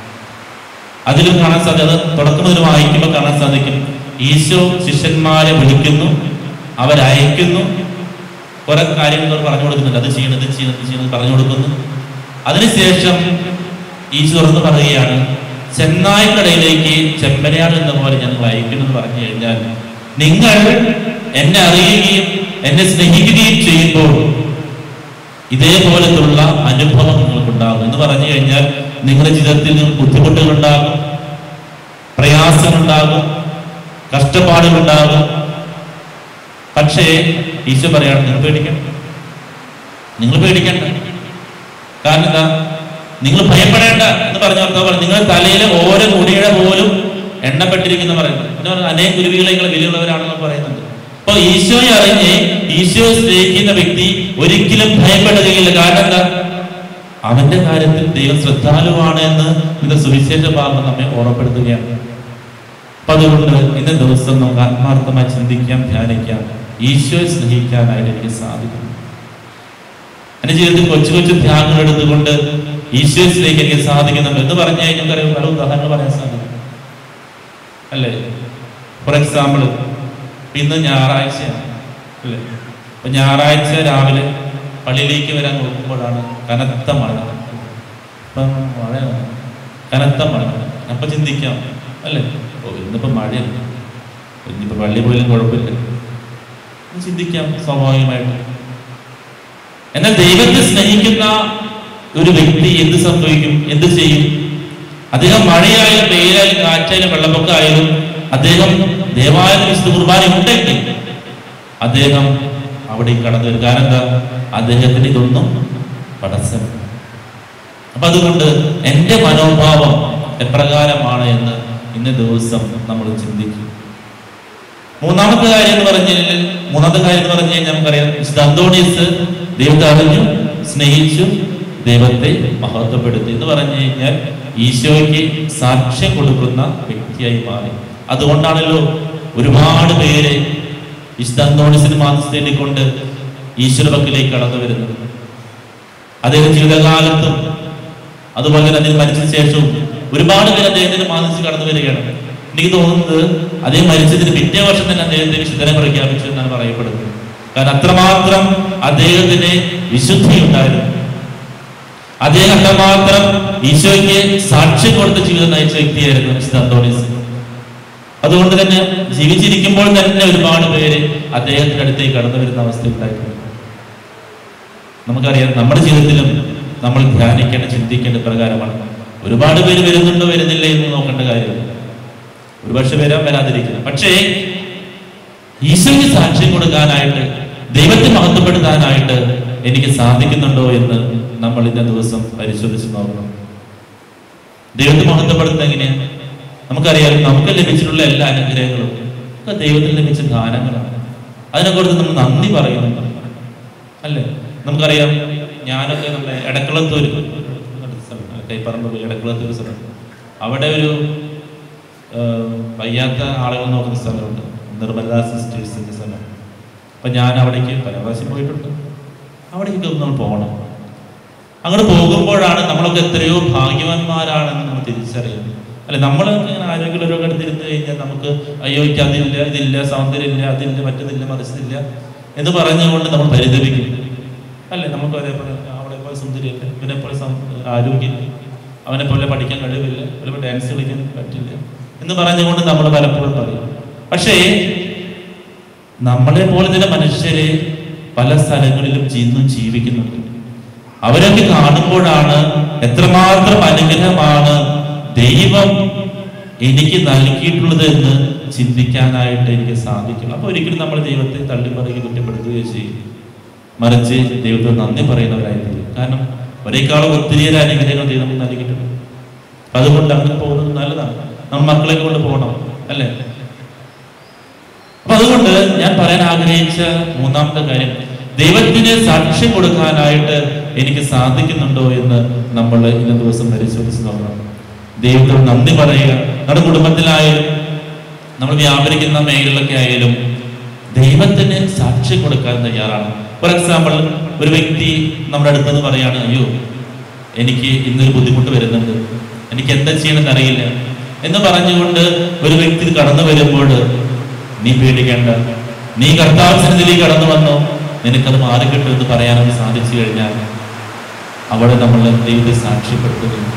അതിലും കാണാൻ സാധിക്കും അത് തുടക്കം മുതൽ വായിക്കുമ്പോൾ കാണാൻ സാധിക്കും ഈശോ ശിഷ്യന്മാരെ വിളിക്കുന്നു അവരയക്കുന്നു കുറെ കാര്യങ്ങൾ അവർ പറഞ്ഞു കൊടുക്കുന്നുണ്ട് അത് ചെയ്യണം ഇത് ചെയ്യണം ഇത് ചെയ്യണം പറഞ്ഞു കൊടുക്കുന്നു അതിനുശേഷം ഈശോ തുറന്ന് പറയുകയാണ് ചെന്നായ്ക്കടയിലേക്ക് ചെമ്മരയാൾ എന്ന പോലെ ഞങ്ങൾ അയക്കുന്നു എന്ന് പറഞ്ഞു കഴിഞ്ഞാൽ നിങ്ങൾ എന്നെ അറിയുകയും എന്നെ സ്നേഹിക്കുകയും ചെയ്യുമ്പോൾ ഇതേപോലത്തുള്ള അനുഭവം നിങ്ങൾക്കുണ്ടാകും എന്ന് പറഞ്ഞു കഴിഞ്ഞാൽ നിങ്ങളുടെ ജീവിതത്തിൽ നിങ്ങൾക്ക് ബുദ്ധിമുട്ടുകളുണ്ടാകും പ്രയാസങ്ങളുണ്ടാകും കഷ്ടപ്പാടുകളുണ്ടാകും പക്ഷേ ഈശോ പറയാണ് നിങ്ങൾ പേടിക്കണം നിങ്ങൾ പേടിക്കണ്ട കാരണം എന്താ നിങ്ങൾ ഭയപ്പെടേണ്ട എന്ന് പറഞ്ഞ അർത്ഥം പറഞ്ഞു നിങ്ങളുടെ തലയിലെ ഓരോ മുടിയുടെ പോലും എണ്ണപ്പെട്ടിരിക്കുന്ന പറയുന്നത് എന്ന് പറഞ്ഞാൽ അനേക ഗുരുവികളെ നിങ്ങൾ വിലയുള്ളവരാണെന്ന് പറയുന്നുണ്ട് അപ്പൊ ഈശോയെ അറിഞ്ഞ് ഈശോയെ സ്നേഹിക്കുന്ന വ്യക്തി ഒരിക്കലും ഭയപ്പെടുകയില്ല കാരണം എന്താ അവന്റെ കാര്യത്തിൽ ദൈവം ശ്രദ്ധാലുവാണ് എന്ന് ഇത് സുവിശേഷ ഭാഗം നമ്മെ ഓർമ്മപ്പെടുത്തുകയാണ് അപ്പൊ അതുകൊണ്ട് ഇന്ന ദിവസം നമുക്ക് ആത്മാർത്ഥമായി ചിന്തിക്കാം ധ്യാനിക്കാം ഈശോയെ സ്നേഹിക്കാനായിട്ട് എനിക്ക് സാധിക്കും എന്റെ ജീവിതത്തിൽ കൊച്ചു കൊച്ചു ധ്യാനങ്ങൾ എടുത്തുകൊണ്ട് ഈശോയെ സ്നേഹിക്കാൻ എനിക്ക് സാധിക്കുന്നുണ്ട് എന്ന് പറഞ്ഞു കഴിഞ്ഞാൽ അറിയാം പല ഉദാഹരണങ്ങൾ പറയാൻ സാധിക്കും അല്ലേ ഫോർ എക്സാമ്പിൾ ഇന്ന് ഞായറാഴ്ചയാണ് അല്ലേ അപ്പൊ ഞായറാഴ്ച രാവിലെ പള്ളിയിലേക്ക് വരാൻ നോക്കുമ്പോഴാണ് കനത്ത മഴ ഇപ്പം മഴയാണ് കനത്ത മഴ അപ്പൊ ചിന്തിക്കാം അല്ലേ ഓ ഇന്നിപ്പോ മഴയല്ല ഇന്നിപ്പോ പള്ളി പോയാലും കുഴപ്പമില്ല എന്ന് ചിന്തിക്കാം സ്വാഭാവികമായിട്ട് എന്നാൽ ദൈവത്തെ സ്നേഹിക്കുന്ന ഒരു വ്യക്തി എന്ത് സംഭവിക്കും എന്ത് ചെയ്യും അദ്ദേഹം മഴയായാലും വെയിലായാലും കാറ്റായാലും വെള്ളപ്പൊക്കമായാലും അദ്ദേഹം ദേവാലയ വിശുദ്ധ കുർബാന ഉണ്ടെങ്കിൽ അദ്ദേഹം അവിടെ കടന്നു വരും കാരണം എന്താ അദ്ദേഹത്തിന് ഇതൊന്നും തടസ്സം അപ്പൊ അതുകൊണ്ട് എൻ്റെ മനോഭാവം എപ്രകാരമാണ് എന്ന് ഇന്ന ദിവസം നമ്മൾ ചിന്തിക്കും മൂന്നാമത്തെ കാര്യം എന്ന് പറഞ്ഞാൽ മൂന്നാമത്തെ കാര്യം എന്ന് പറഞ്ഞു കഴിഞ്ഞാൽ നമുക്കറിയാം വിശുദ്ധ അന്തോണീസ് ദൈവത്തെ അറിഞ്ഞു സ്നേഹിച്ചു ദൈവത്തെ മഹത്വപ്പെടുത്തി എന്ന് പറഞ്ഞു കഴിഞ്ഞാൽ ഈശോയ്ക്ക് സാക്ഷ്യം കൊടുക്കുന്ന വ്യക്തിയായി മാറി അതുകൊണ്ടാണല്ലോ ഒരുപാട് പേര് വിശുദ്ധ അന്തോണീസിന് മാനസ് കൊണ്ട് ഈശ്വര പക്കിലേക്ക് കടന്നു വരുന്നത് അദ്ദേഹം ജീവിതകാലത്തും അതുപോലെ തന്നെ അദ്ദേഹം മരിച്ച ശേഷവും ഒരുപാട് പേര് അദ്ദേഹത്തിന്റെ മാനസിക കടന്നു വരികയാണ് എനിക്ക് തോന്നുന്നത് അദ്ദേഹം മരിച്ചതിന് പിറ്റേ വർഷം തന്നെ അദ്ദേഹത്തെ വിശുദ്ധനെ പ്രഖ്യാപിച്ചു എന്നാണ് പറയപ്പെടുന്നത് കാരണം അത്രമാത്രം അദ്ദേഹത്തിന് വിശുദ്ധി ഉണ്ടായിരുന്നു അദ്ദേഹം അത്രമാത്രം ഈശോയ്ക്ക് സാക്ഷ്യം കൊടുത്ത ജീവിതം നയിച്ച വ്യക്തിയായിരുന്നു വിശുദ്ധ അന്തോണീസ് അതുകൊണ്ട് തന്നെ ജീവിച്ചിരിക്കുമ്പോൾ തന്നെ ഒരുപാട് പേര് അദ്ദേഹത്തിന്റെ അടുത്തേക്ക് കടന്നു വരുന്ന അവസ്ഥ ഉണ്ടായിട്ടുണ്ട് നമുക്കറിയാം നമ്മുടെ ജീവിതത്തിലും നമ്മൾ ധ്യാനിക്കേണ്ട ചിന്തിക്കേണ്ട പ്രകാരമാണ് ഒരുപാട് പേര് വരുന്നുണ്ടോ വരുന്നില്ല എന്ന് നോക്കേണ്ട കാര്യമില്ല ഒരുപക്ഷെ വരാൻ വരാതിരിക്കുന്നു പക്ഷേ ഈശോയ്ക്ക് സാക്ഷ്യം കൊടുക്കാനായിട്ട് ദൈവത്തെ മഹത്വപ്പെടുത്താനായിട്ട് എനിക്ക് സാധിക്കുന്നുണ്ടോ എന്ന് നമ്മൾ ഇന്ന ദിവസം പരിശോധിച്ച് നോക്കണം ദൈവത്തെ മഹത്വപ്പെടുത്തുന്നത് എങ്ങനെയാണ് നമുക്കറിയാം നമുക്ക് ലഭിച്ചിട്ടുള്ള എല്ലാ അനുഗ്രഹങ്ങളും ഒക്കെ ദൈവത്തിൽ ലഭിച്ച ദാനങ്ങളാണ് അതിനെക്കുറിച്ച് നമ്മൾ നന്ദി പറയുന്നുണ്ട് അല്ലേ നമുക്കറിയാം ഞാനൊക്കെ നമ്മുടെ എടക്കളത്തൂര് കൈപ്പറമ്പ് എടക്കളത്തൂർ സ്ഥലം അവിടെ ഒരു ആ, വയ്യാത്ത ആളുകൾ നോക്കുന്ന സ്ഥലമുണ്ട് നിർമ്മല സിസ്റ്റേഴ്സിന്റെ സ്ഥലം അപ്പൊ ഞാൻ അവിടേക്ക് പല പ്രാവശ്യം പോയിട്ടുണ്ട് അവിടേക്ക് നമ്മൾ പോകണം അങ്ങോട്ട് പോകുമ്പോഴാണ് നമ്മളൊക്കെ എത്രയോ ഭാഗ്യവാന്മാരാണെന്ന് നമ്മൾ തിരിച്ചറിയുന്നത് അല്ലെ നമ്മളൊക്കെ ഇങ്ങനെ ആരോഗ്യമുള്ളവരൊക്കെ അടുത്തിരുന്ന് കഴിഞ്ഞാൽ നമുക്ക് അയ്യോ എനിക്ക് അതില്ല ഇതില്ല സൗന്ദര്യമില്ല അതില്ല മറ്റതില്ല മറിച്ചതില്ല എന്ന് പറഞ്ഞുകൊണ്ട് നമ്മൾ പരിതപിക്കും അല്ലേ നമുക്ക് ഒരേപോലെ അവളെ പോലെ സുന്ദരിയല്ല ഇവനെ പോലെ സം- ആരോഗ്യമില്ല അവനെ പോലെ പഠിക്കാൻ കഴിവില്ല ചിലപ്പോൾ ഡാൻസ് കളിക്കാൻ പറ്റില്ല എന്ന് പറഞ്ഞുകൊണ്ട് നമ്മൾ പലപ്പോഴും പറയും പക്ഷേ നമ്മളെ പോലെ തന്നെ മനുഷ്യരെ പല സ്ഥലങ്ങളിലും ഇന്നും ജീവിക്കുന്നുണ്ട് അവരൊക്കെ കാണുമ്പോഴാണ് എത്രമാത്രം അനുഗ്രഹമാണ് ദൈവം എനിക്ക് നൽകിയിട്ടുള്ളത് എന്ന് ചിന്തിക്കാനായിട്ട് എനിക്ക് സാധിക്കും അപ്പൊ ഒരിക്കലും നമ്മൾ ദൈവത്തെ തള്ളിപ്പറയുകയും കുറ്റപ്പെടുത്തുകയോ ചെയ്യും മറിച്ച് ദൈവത്തിന് നന്ദി പറയുന്നവരായി തീരും കാരണം ഒരേക്കാളും ഒത്തിരിയേറെ അനുഗ്രഹങ്ങൾ ദൈവം നമുക്ക് നൽകിയിട്ടുണ്ട് അപ്പൊ അതുകൊണ്ട് അങ്ങനെ പോകുന്നത് നല്ലതാണ് നമ്മൾ മക്കളെ കൊണ്ട് പോകണം അല്ലേ അപ്പൊ അതുകൊണ്ട് ഞാൻ പറയാൻ ആഗ്രഹിച്ച മൂന്നാമത്തെ കാര്യം ദൈവത്തിന് സാക്ഷ്യം കൊടുക്കാനായിട്ട് എനിക്ക് സാധിക്കുന്നുണ്ടോ എന്ന് നമ്മൾ ഇന്ന ദിവസം പരിശോധിച്ച് നോക്കണം ദൈവത്തോട് നന്ദി പറയുക നമ്മുടെ കുടുംബത്തിലായാലും നമ്മൾ വ്യാപരിക്കുന്ന മേഖലകളിലൊക്കെ ആയാലും ദൈവത്തിന് സാക്ഷ്യം കൊടുക്കാൻ തയ്യാറാണ് ഫോർ എക്സാമ്പിൾ ഒരു വ്യക്തി നമ്മുടെ അടുത്തെന്ന് പറയാണ് അയ്യോ എനിക്ക് ഇന്നൊരു ബുദ്ധിമുട്ട് വരുന്നുണ്ട് എനിക്ക് എന്താ ചെയ്യണമെന്ന് അറിയില്ല എന്ന് പറഞ്ഞുകൊണ്ട് ഒരു വ്യക്തി കടന്നു വരുമ്പോൾ നീ പേടിക്കേണ്ട നീ കർത്താവ് സന്നിധിയിലേക്ക് കടന്നു വന്നോ നിനക്കത് മാറിക്കിട്ടും എന്ന് പറയാനും സാധിച്ചു കഴിഞ്ഞാൽ അവിടെ നമ്മൾ ദൈവത്തെ സാക്ഷ്യപ്പെടുത്തുന്നു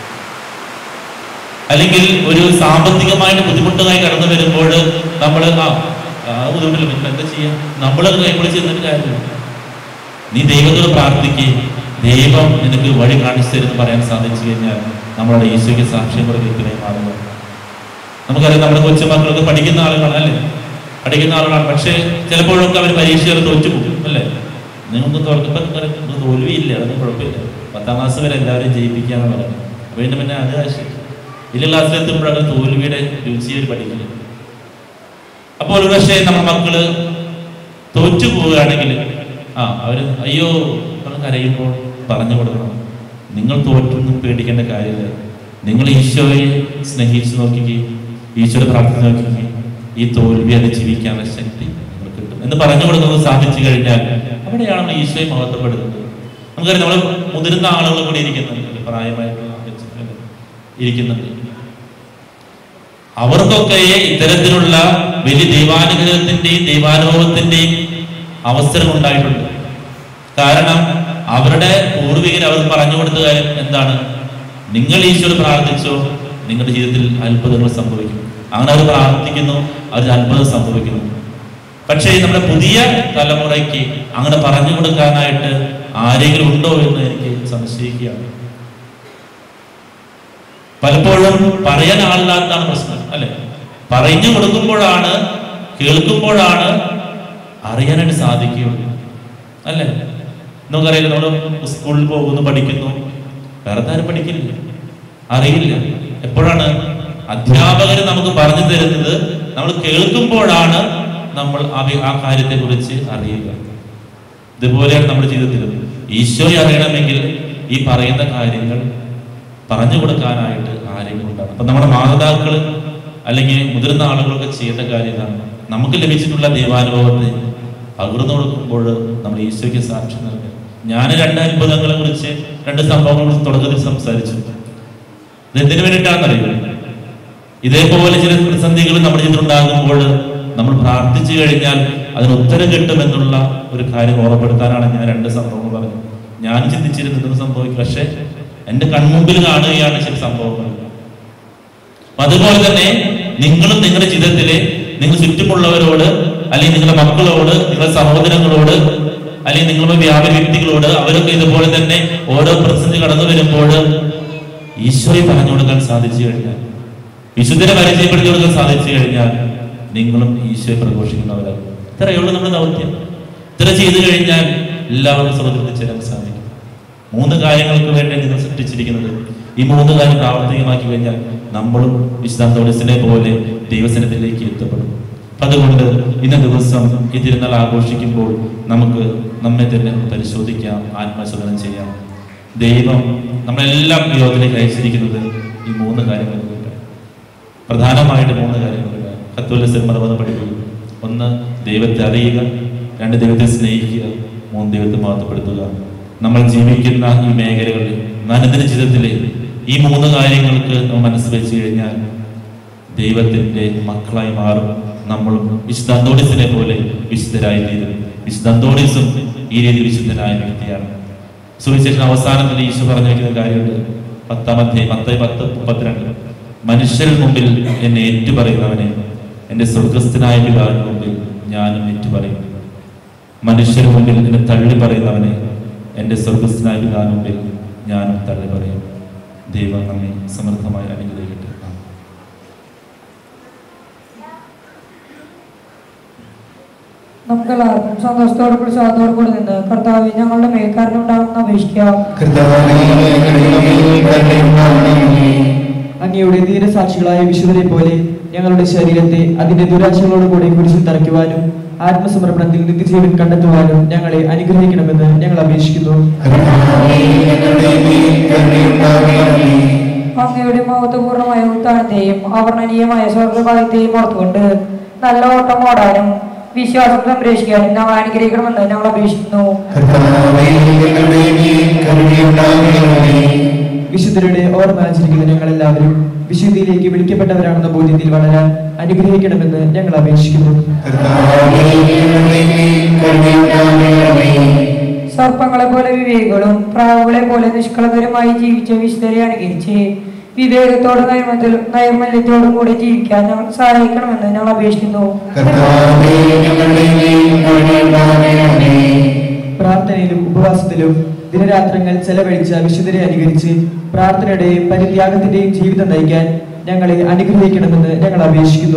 അല്ലെങ്കിൽ ഒരു സാമ്പത്തികമായിട്ട് ബുദ്ധിമുട്ടായി കടന്നു വരുമ്പോൾ നമ്മൾ ആ ആ ബുദ്ധിമുട്ടില്ല പിന്നെ എന്താ ചെയ്യാം നമ്മൾ കൈപിടിച്ച് നിന്നിട്ട് കാര്യമില്ല നീ ദൈവത്തോട് പ്രാർത്ഥിക്കുകയും ദൈവം നിനക്ക് വഴി കാണിച്ചു തരുമെന്ന് പറയാൻ സാധിച്ചു കഴിഞ്ഞാൽ നമ്മളുടെ ഈശോയ്ക്ക് സാക്ഷ്യം കൊടുക്കുന്നതിനായി മാറുക നമുക്കറിയാം നമ്മുടെ കൊച്ചുമക്കളൊക്കെ പഠിക്കുന്ന ആളുകളാണ് അല്ലേ പഠിക്കുന്ന ആളുകളാണ് പക്ഷേ ചിലപ്പോഴൊക്കെ അവർ പരീക്ഷകൾ തോറ്റുപോകും അല്ലേ നിങ്ങൾക്ക് തുറക്കുമ്പോൾ തോൽവിയില്ല അതൊന്നും കുഴപ്പമില്ല പത്താം ക്ലാസ് വരെ എല്ലാവരും ജയിപ്പിക്കാന്ന് പറഞ്ഞു അപ്പൊ പിന്നെ പിന്നെ അത് ആശയം വലിയ ക്ലാസ്സിൽ എത്തുമ്പോഴാണ് തോൽവിയുടെ രുചിയിൽ പഠിക്കുന്നത് അപ്പോൾ ഒരു പക്ഷേ നമ്മുടെ മക്കള് തോറ്റു പോവുകയാണെങ്കിൽ ആ അവര് അയ്യോ നമ്മൾ കരയുമ്പോൾ പറഞ്ഞു കൊടുക്കണം നിങ്ങൾ തോറ്റൊന്നും പേടിക്കേണ്ട കാര്യമില്ല നിങ്ങൾ ഈശോയെ സ്നേഹിച്ച് നോക്കുകയും ഈശോയുടെ പ്രാർത്ഥന നോക്കുകയും ഈ തോൽവി അതിജീവിക്കാനുള്ള ശക്തി നിങ്ങൾക്ക് കിട്ടും എന്ന് പറഞ്ഞു കൊടുക്കുന്നത് സാധിച്ചു കഴിഞ്ഞാൽ അവിടെയാണ് നമ്മൾ ഈശോയെ മഹത്വപ്പെടുന്നത് നമുക്കറിയാം നമ്മൾ മുതിർന്ന ആളുകൾ കൂടി ഇരിക്കുന്നുണ്ട് പ്രായമായിട്ടുള്ള ആളുകൾ ഇരിക്കുന്നുണ്ട് അവർക്കൊക്കെ ഇത്തരത്തിലുള്ള വലിയ ദൈവാനുഗ്രഹത്തിന്റെയും ദൈവാനുഭവത്തിന്റെയും അവസരം ഉണ്ടായിട്ടുണ്ട് കാരണം അവരുടെ പൂർവികർ അവർക്ക് പറഞ്ഞു കൊടുത്ത കാര്യം എന്താണ് നിങ്ങൾ ഈശോട് പ്രാർത്ഥിച്ചോ നിങ്ങളുടെ ജീവിതത്തിൽ അത്ഭുതങ്ങൾ സംഭവിക്കും അങ്ങനെ അവർ പ്രാർത്ഥിക്കുന്നു അവർ അത്ഭുതം സംഭവിക്കുന്നു പക്ഷേ നമ്മുടെ പുതിയ തലമുറയ്ക്ക് അങ്ങനെ പറഞ്ഞു കൊടുക്കാനായിട്ട് ആരെങ്കിലും ഉണ്ടോ എന്ന് എനിക്ക് സംശയിക്കുകയാണ് പലപ്പോഴും പറയാൻ ആളില്ലാത്തതാണ് പ്രശ്നം അല്ലെ പറഞ്ഞു കൊടുക്കുമ്പോഴാണ് കേൾക്കുമ്പോഴാണ് അറിയാനായിട്ട് സാധിക്കുകയുള്ളൂ അല്ലേ നമുക്കറിയാം നമ്മൾ സ്കൂളിൽ പോകുന്നു പഠിക്കുന്നു വേറെ ആരും പഠിക്കില്ല അറിയില്ല എപ്പോഴാണ് അധ്യാപകർ നമുക്ക് പറഞ്ഞു തരുന്നത് നമ്മൾ കേൾക്കുമ്പോഴാണ് നമ്മൾ അവ- ആ കാര്യത്തെ കുറിച്ച് അറിയുക ഇതുപോലെയാണ് നമ്മുടെ ജീവിതത്തിൽ ഈശോയെ അറിയണമെങ്കിൽ ഈ പറയുന്ന കാര്യങ്ങൾ പറഞ്ഞു കൊടുക്കാനായിട്ട് ആരെങ്കിലും ഉണ്ടാകും അപ്പൊ നമ്മുടെ മാതാക്കൾ അല്ലെങ്കിൽ മുതിർന്ന ആളുകളൊക്കെ ചെയ്യേണ്ട കാര്യമാണ് നമുക്ക് ലഭിച്ചിട്ടുള്ള ദൈവാനുഭവത്തെ പകർന്നു കൊടുക്കുമ്പോൾ നമ്മൾ ഈശോയ്ക്ക് സാക്ഷ്യം നൽകുക ഞാൻ രണ്ട് അത്ഭുതങ്ങളെ കുറിച്ച് രണ്ട് സംഭവങ്ങളെ കുറിച്ച് തുടക്കത്തിൽ സംസാരിച്ചു ഇത് എന്തിനു വേണ്ടിയിട്ടാണെന്നറിയില്ല ഇതേപോലെ ചില പ്രതിസന്ധികൾ നമ്മുടെ ജീവിതത്തിൽ ഉണ്ടാകുമ്പോൾ നമ്മൾ പ്രാർത്ഥിച്ചു കഴിഞ്ഞാൽ അതിന് ഉത്തരം കിട്ടുമെന്നുള്ള ഒരു കാര്യം ഓർമ്മപ്പെടുത്താനാണ് ഞാൻ രണ്ട് സംഭവങ്ങൾ പറഞ്ഞത് ഞാൻ ചിന്തിച്ചിരുന്നത് ഇതൊന്നും സംഭവിക്കും പക്ഷെ എന്റെ കൺമുമ്പിൽ കാണുകയാണ് ചില സംഭവങ്ങൾ അപ്പൊ അതുപോലെ തന്നെ നിങ്ങളും നിങ്ങളുടെ ജീവിതത്തില് നിങ്ങൾ ചുറ്റുമുള്ളവരോട് അല്ലെങ്കിൽ നിങ്ങളുടെ മക്കളോട് നിങ്ങളുടെ സഹോദരങ്ങളോട് അല്ലെങ്കിൽ നിങ്ങളുടെ വ്യാപാര വ്യക്തികളോട് അവരൊക്കെ ഇതുപോലെ തന്നെ ഓരോ പ്രതിസന്ധി കടന്നു വരുമ്പോൾ ഈശോയെ പറഞ്ഞു കൊടുക്കാൻ സാധിച്ചു കഴിഞ്ഞാൽ വിശുദ്ധരെ പരിചയപ്പെടുത്തി കൊടുക്കാൻ സാധിച്ചു കഴിഞ്ഞാൽ നിങ്ങളും ഈശോയെ പ്രഘോഷിക്കുന്നവരാകും ഇത്രയേ ഉള്ളൂ നമ്മുടെ ദൗത്യം ഇത്ര ചെയ്തു കഴിഞ്ഞാൽ എല്ലാവർക്കും സമൃദ്ധി ചേരാൻ സാധിക്കും മൂന്ന് കാര്യങ്ങൾക്ക് വേണ്ടി നിങ്ങൾ സൃഷ്ടിച്ചിരിക്കുന്നത് ഈ മൂന്ന് കാര്യം പ്രാവർത്തികമാക്കി കഴിഞ്ഞാൽ നമ്മളും വിശുദ്ധാന്തോളിസിനെ പോലെ ദൈവസനത്തിലേക്ക് എത്തപ്പെടും അപ്പൊ അതുകൊണ്ട് ഇന്ന ദിവസം ഈ തിരുനാൾ ആഘോഷിക്കുമ്പോൾ നമുക്ക് നമ്മെ തന്നെ പരിശോധിക്കാം ആത്മശോധനം ചെയ്യാം ദൈവം നമ്മളെല്ലാം ഈ ലോകത്തിലേക്ക് അയച്ചിരിക്കുന്നത് ഈ മൂന്ന് കാര്യങ്ങൾക്ക് വേണ്ടിയാണ് പ്രധാനമായിട്ട് മൂന്ന് കാര്യങ്ങൾക്ക് കത്തോലിസ മതബോധം പഠിപ്പിക്കുന്നു ഒന്ന് ദൈവത്തെ അറിയുക രണ്ട് ദൈവത്തെ സ്നേഹിക്കുക മൂന്ന് ദൈവത്തെ മഹത്വപ്പെടുത്തുക നമ്മൾ ജീവിക്കുന്ന ഈ മേഖലകളിൽ നനദിന ജീവിതത്തിലെ ഈ മൂന്ന് കാര്യങ്ങൾക്ക് നമ്മൾ മനസ്സ് വെച്ച് കഴിഞ്ഞാൽ ദൈവത്തിന്റെ മക്കളായി മാറും നമ്മളും വിശുദ്ധ അന്തോണിസിനെ പോലെ വിശുദ്ധരായി തീരും വിശുദ്ധ അന്തോണിസും ഈ രീതിയിൽ വിശുദ്ധനായ വ്യക്തിയാണ് സുവിശേഷൻ അവസാനത്തിൽ ഈശോ പറഞ്ഞു വെക്കുന്ന ഒരു കാര്യമുണ്ട് പത്താമത്തെ പത്ത് പത്ത് മുപ്പത്തിരണ്ട് മനുഷ്യരുടെ മുമ്പിൽ എന്നെ ഏറ്റുപറയുന്നവനെ എന്റെ സ്വർഗസ്ഥനായ പിതാവിന് മുമ്പിൽ ഞാനും ഏറ്റുപറയും മനുഷ്യരുടെ മുമ്പിൽ എന്നെ തള്ളി പറയുന്നവനെ എന്റെ സ്വർഗസ്ഥനായ പിതാവിന് മുമ്പിൽ ഞാനും തള്ളി പറയും ദൈവം നമ്മെ സമൃദ്ധമായി അനുഗ്രഹിക്കട്ടെ ആമേൻ. നമുക്കെല്ലാവർക്കും സന്തോഷത്തോടു കൂടി സാധനത്തോടു കൂടി നിന്ന് കർത്താവ് ഞങ്ങളുടെ മേൽക്കാരൻ ഉണ്ടാകുന്ന അപേക്ഷിക്കാം അങ്ങയുടെ ധീരസാക്ഷികളായ വിശുദ്ധരെ പോലെ ഞങ്ങളുടെ ശരീരത്തെ അതിന്റെ ദുരാശകളോടുകൂടി കുരിശിൽ തറയ്ക്കുവാനും ആത്മസമർപ്പണത്തിൽ നിത്യജീവൻ കണ്ടെത്തുവാനും ഞങ്ങളെ അനുഗ്രഹിക്കണമെന്ന് ഞങ്ങൾ അപേക്ഷിക്കുന്നു അങ്ങയുടെ മഹത്വപൂർണ്ണമായ ഉത്താനത്തെയും അവർണനീയമായ സ്വർഗഭാഗ്യത്തെയും ഓർത്തുകൊണ്ട് നല്ല ഓട്ടം ഓടാനും വിശ്വാസം സംരക്ഷിക്കാനും ഞങ്ങൾ അനുഗ്രഹിക്കണമെന്ന് ഞങ്ങൾ അപേക്ഷിക്കുന്നു വിശുദ്ധരുടെ ഓർമ്മ ആചരിക്കുന്ന ഞങ്ങൾ എല്ലാവരും വിശുദ്ധിയിലേക്ക് വിളിക്കപ്പെട്ടവരാണെന്ന ബോധ്യത്തിൽ വളരാൻ അനുഗ്രഹിക്കണമെന്ന് ഞങ്ങൾ അപേക്ഷിക്കുന്നു സർപ്പങ്ങളെ പോലെ വിവേകികളും പ്രാവുകളെ പോലെ നിഷ്കളങ്കരുമായി ജീവിച്ച വിശുദ്ധരെ അനുകരിച്ച് വിവേകത്തോടും നൈർമല്യ നൈർമല്യത്തോടും കൂടി ജീവിക്കാൻ ഞങ്ങൾ സഹായിക്കണമെന്ന് ഞങ്ങൾ അപേക്ഷിക്കുന്നു പ്രാർത്ഥനയിലും ഉപവാസത്തിലും ദിനരാത്രങ്ങൾ ചെലവഴിച്ച വിശുദ്ധരെ അനുകരിച്ച് പ്രാർത്ഥനയുടെയും പരിത്യാഗത്തിന്റെയും ജീവിതം നയിക്കാൻ ഞങ്ങളെ അനുഗ്രഹിക്കണമെന്ന് ഞങ്ങൾ അപേക്ഷിക്കുന്നു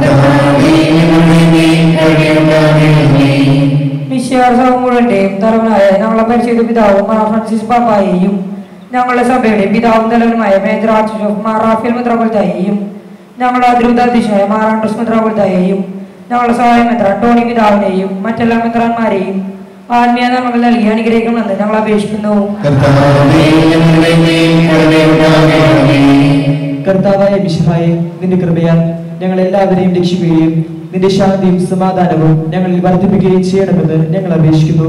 നിശ്ചയാർസവം മുഴുവന്റെയും തലവനായ ഞങ്ങളുടെ പരിശുദ്ധ പിതാവും മാർ ഫ്രാൻസിസ് പാപ്പായെയും ഞങ്ങളുടെ സഭയുടെ പിതാവും തലവനുമായ major archbishop Mar Raphael മെത്രാപൊലിത്തായെയും ഞങ്ങളുടെ അതിരൂത അധ്യക്ഷനായ മാർ ആൻഡ്രസ് മെത്രാപൊലിത്തായെയും ഞങ്ങളുടെ സഹായ മെത്ര ടോണി പിതാവിനെയും മറ്റെല്ലാ മെത്രാന്മാരെയും ആത്മീയ നന്മകൾ നൽകി അനുഗ്രഹിക്കണമെന്ന് ഞങ്ങൾ അപേക്ഷിക്കുന്നു കർത്താവായ മിശിഹായെ നിന്റെ കൃപയാൽ ഞങ്ങൾ എല്ലാവരെയും രക്ഷിക്കുകയും നിന്റെ ശാന്തിയും സമാധാനവും ഞങ്ങളിൽ വർദ്ധിപ്പിക്കുകയും ചെയ്യണമെന്ന് ഞങ്ങൾ അപേക്ഷിക്കുന്നു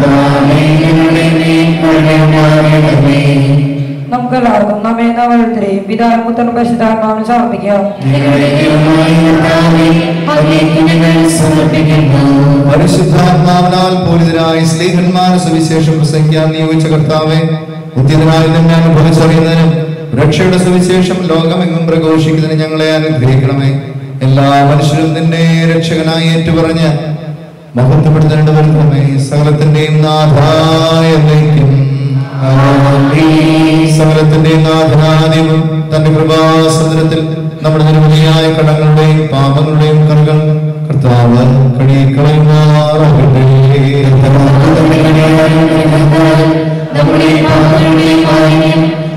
നമുക്കെല്ലാവർക്കും നമ്മെ ഓരോരുത്തരെയും പിതാവും പുത്രനും പരിശുദ്ധാത്മാവിനും സമർപ്പിക്കാം പരിശുദ്ധാത്മാവിനാൽ പൂരിതരായ സ്നേഹന്മാർ സുവിശേഷം പ്രസംഗിക്കാൻ നിയോഗിച്ച കർത്താവെ ഉദ്യതനായി തന്നെ അനുഭവിച്ചറിയുന്നതിനും രക്ഷയുടെ സുവിശേഷം ലോകമെങ്ങും പ്രഘോഷിക്കുന്നതിന് ഞങ്ങളെ അനുഗ്രഹിക്കണമേ എല്ലാ മനുഷ്യരും നിന്നെ രക്ഷകനായി ഏറ്റുപറഞ്ഞ് മഹത്വപ്പെടുത്തേണ്ടി വരുത്തണമേ സകലത്തിന്റെയും നാഥായ എന്നേക്കും. ആമേൻ. സകലത്തിന്റെയും നാഥനാദിവും തന്റെ കൃപാസമുദ്രത്തിൽ നമ്മുടെ നിരവധിയായ കടങ്ങളുടെയും പാപങ്ങളുടെയും കറുകൾ കർത്താവ് കഴുകിക്കളയുമാറാകട്ടെ നമ്മുടെ പാപങ്ങളുടെയും മാലിന്യം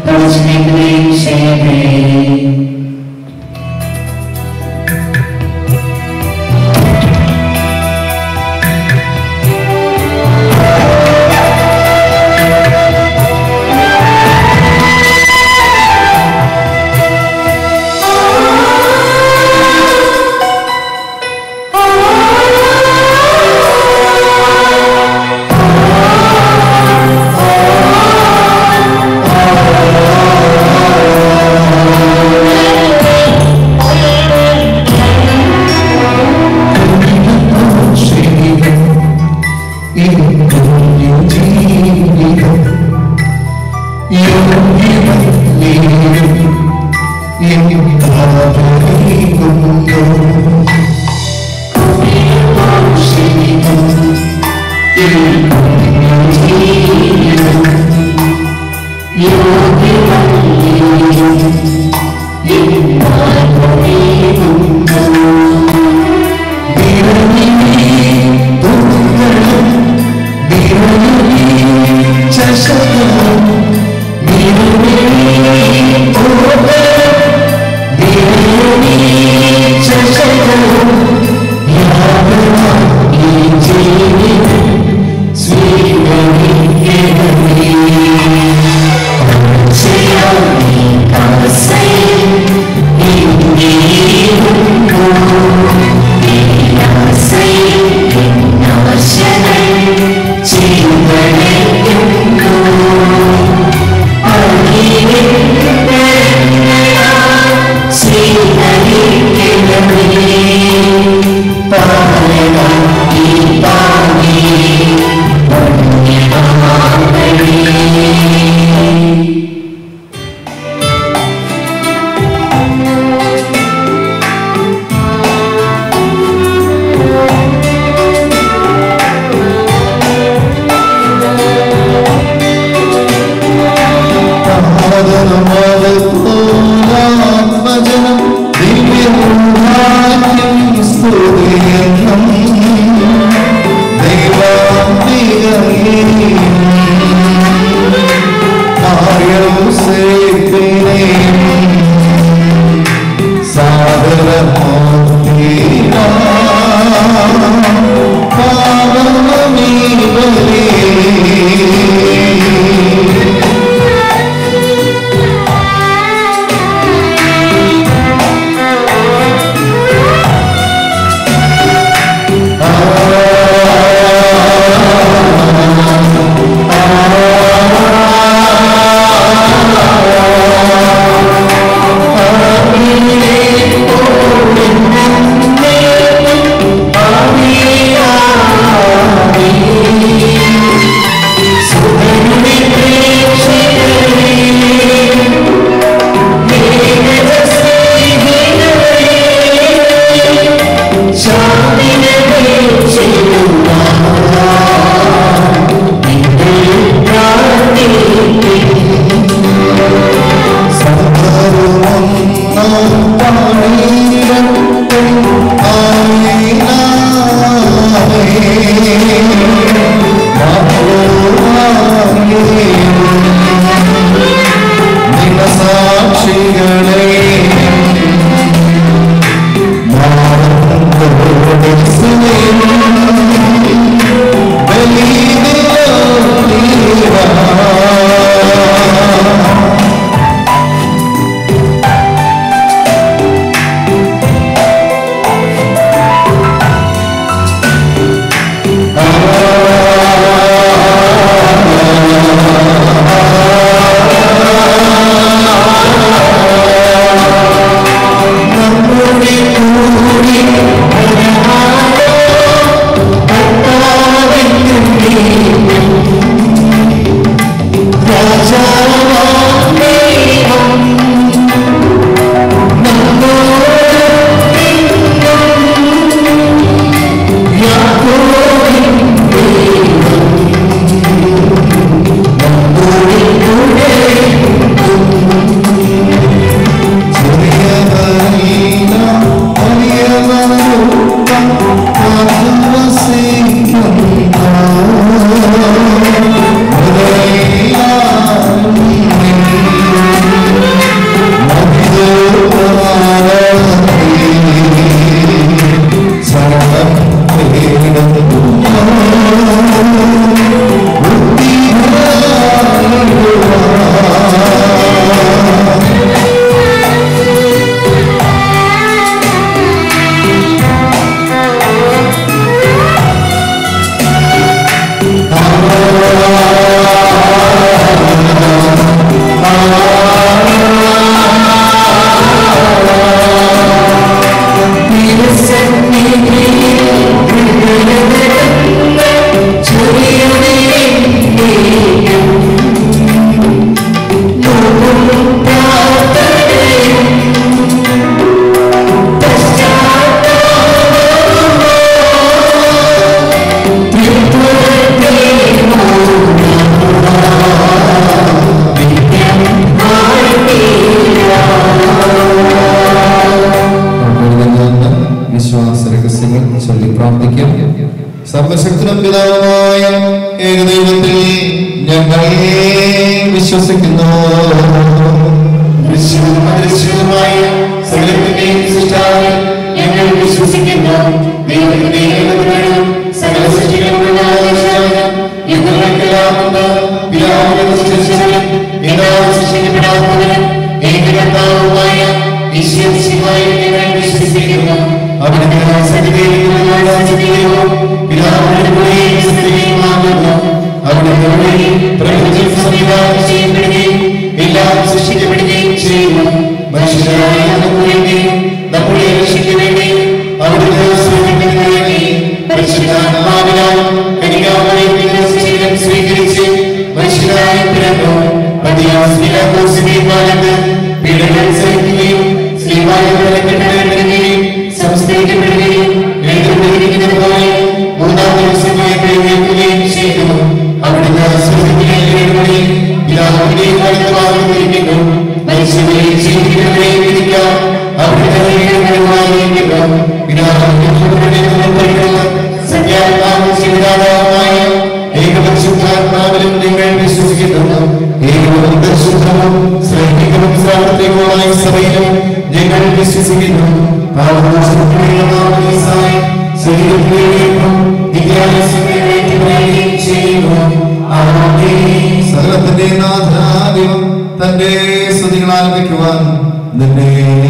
Yeah. പ്രാർത്ഥിക്കാം സർവശക്തനും പിതാവുമായ ഏകദൈവത്തിൽ ഞങ്ങൾ വിശ്വസിക്കുന്നു ദൃശ്യവുമായ സകലത്തിന്റെയും സൃഷ്ടാവിൽ ഞങ്ങൾ വിശ്വസിക്കുന്നു ദൈവത്തിന്റെ ഏകപുത്രനും സകല സൃഷ്ടികളുമുള്ള ആദർശാലും ഞങ്ങൾക്കെല്ലാമുണ്ട് പിതാവിനെ സൃഷ്ടിച്ചവനും പിതാവ് സൃഷ്ടിക്കപ്പെടാത്തവനും ഏകകർത്താവുമായ ഈശ്വരശിവായി ഞങ്ങൾ വിശ്വസിക്കുന്നു അവിടുത്തെ സത്യദൈവവും സത്യദൈവവും പിതാവിന്റെ കൂടെയും സത്യദൈവമാകുന്നു അവിടുത്തെ വഴി പ്രപഞ്ചം സംവിധാനം ചെയ്യപ്പെടുകയും എല്ലാം സൃഷ്ടിക്കപ്പെടുകയും ചെയ്യുന്നു മനുഷ്യരായ നമുക്ക് വേണ്ടി നമ്മുടെ രക്ഷയ്ക്ക് വേണ്ടി അവിടുത്തെ സ്വർഗത്തിന് വേണ്ടി പരിശുദ്ധാത്മാവിനാൽ കനികാമറിയത്തിന്റെ ശരീരം സ്വീകരിച്ച് മനുഷ്യരായി പിറന്നു പതിയാസിലാഘോഷിക്കാലത്ത് പീഡനം സഹിക്കുകയും ശ്രീമാനപ്പെടുകയും സംസ്കരിക്കപ്പെടുകയും എഴുതപ്പെട്ടിരിക്കുന്നത് പോലെ മൂന്നാം ദിവസം എഴുന്നേൽക്കുകയും ചെയ്തു അവിടുന്ന് സ്വർഗത്തിലെ എഴുന്നള്ളി പിതാവിന്റെ വലത്ത് ഭാഗത്തിരിക്കുന്നു മനുഷ്യരെ ജീവിക്കുന്നവരെ വിധിക്കാം അവിടുത്തെ എഴുന്നള്ളിയിരിക്കുന്നു പിതാവിന്റെ സംഖ്യാത്മാവും ജീവിതാവായ ഏകപരിശുദ്ധാത്മാവിലും നിങ്ങൾ വിശ്വസിക്കുന്നു ഏകവും പരിശുദ്ധവും ശ്രദ്ധിക്കവും സാമ്പത്തികവുമായ സഭയിലും ഞങ്ങൾ വിശ്വസിക്കുന്നു പാവനാശത്തിനുള്ളതായ ശരീരത്തിലേക്കും വിദ്യാഭ്യാസത്തിലേക്ക് ചെയ്യുന്നു ആമേൻ. സകലത്തിന്റെ നാഥാദിവം തന്റെ സ്തുതികൾ ആലപിക്കുവാൻ നിന്നെ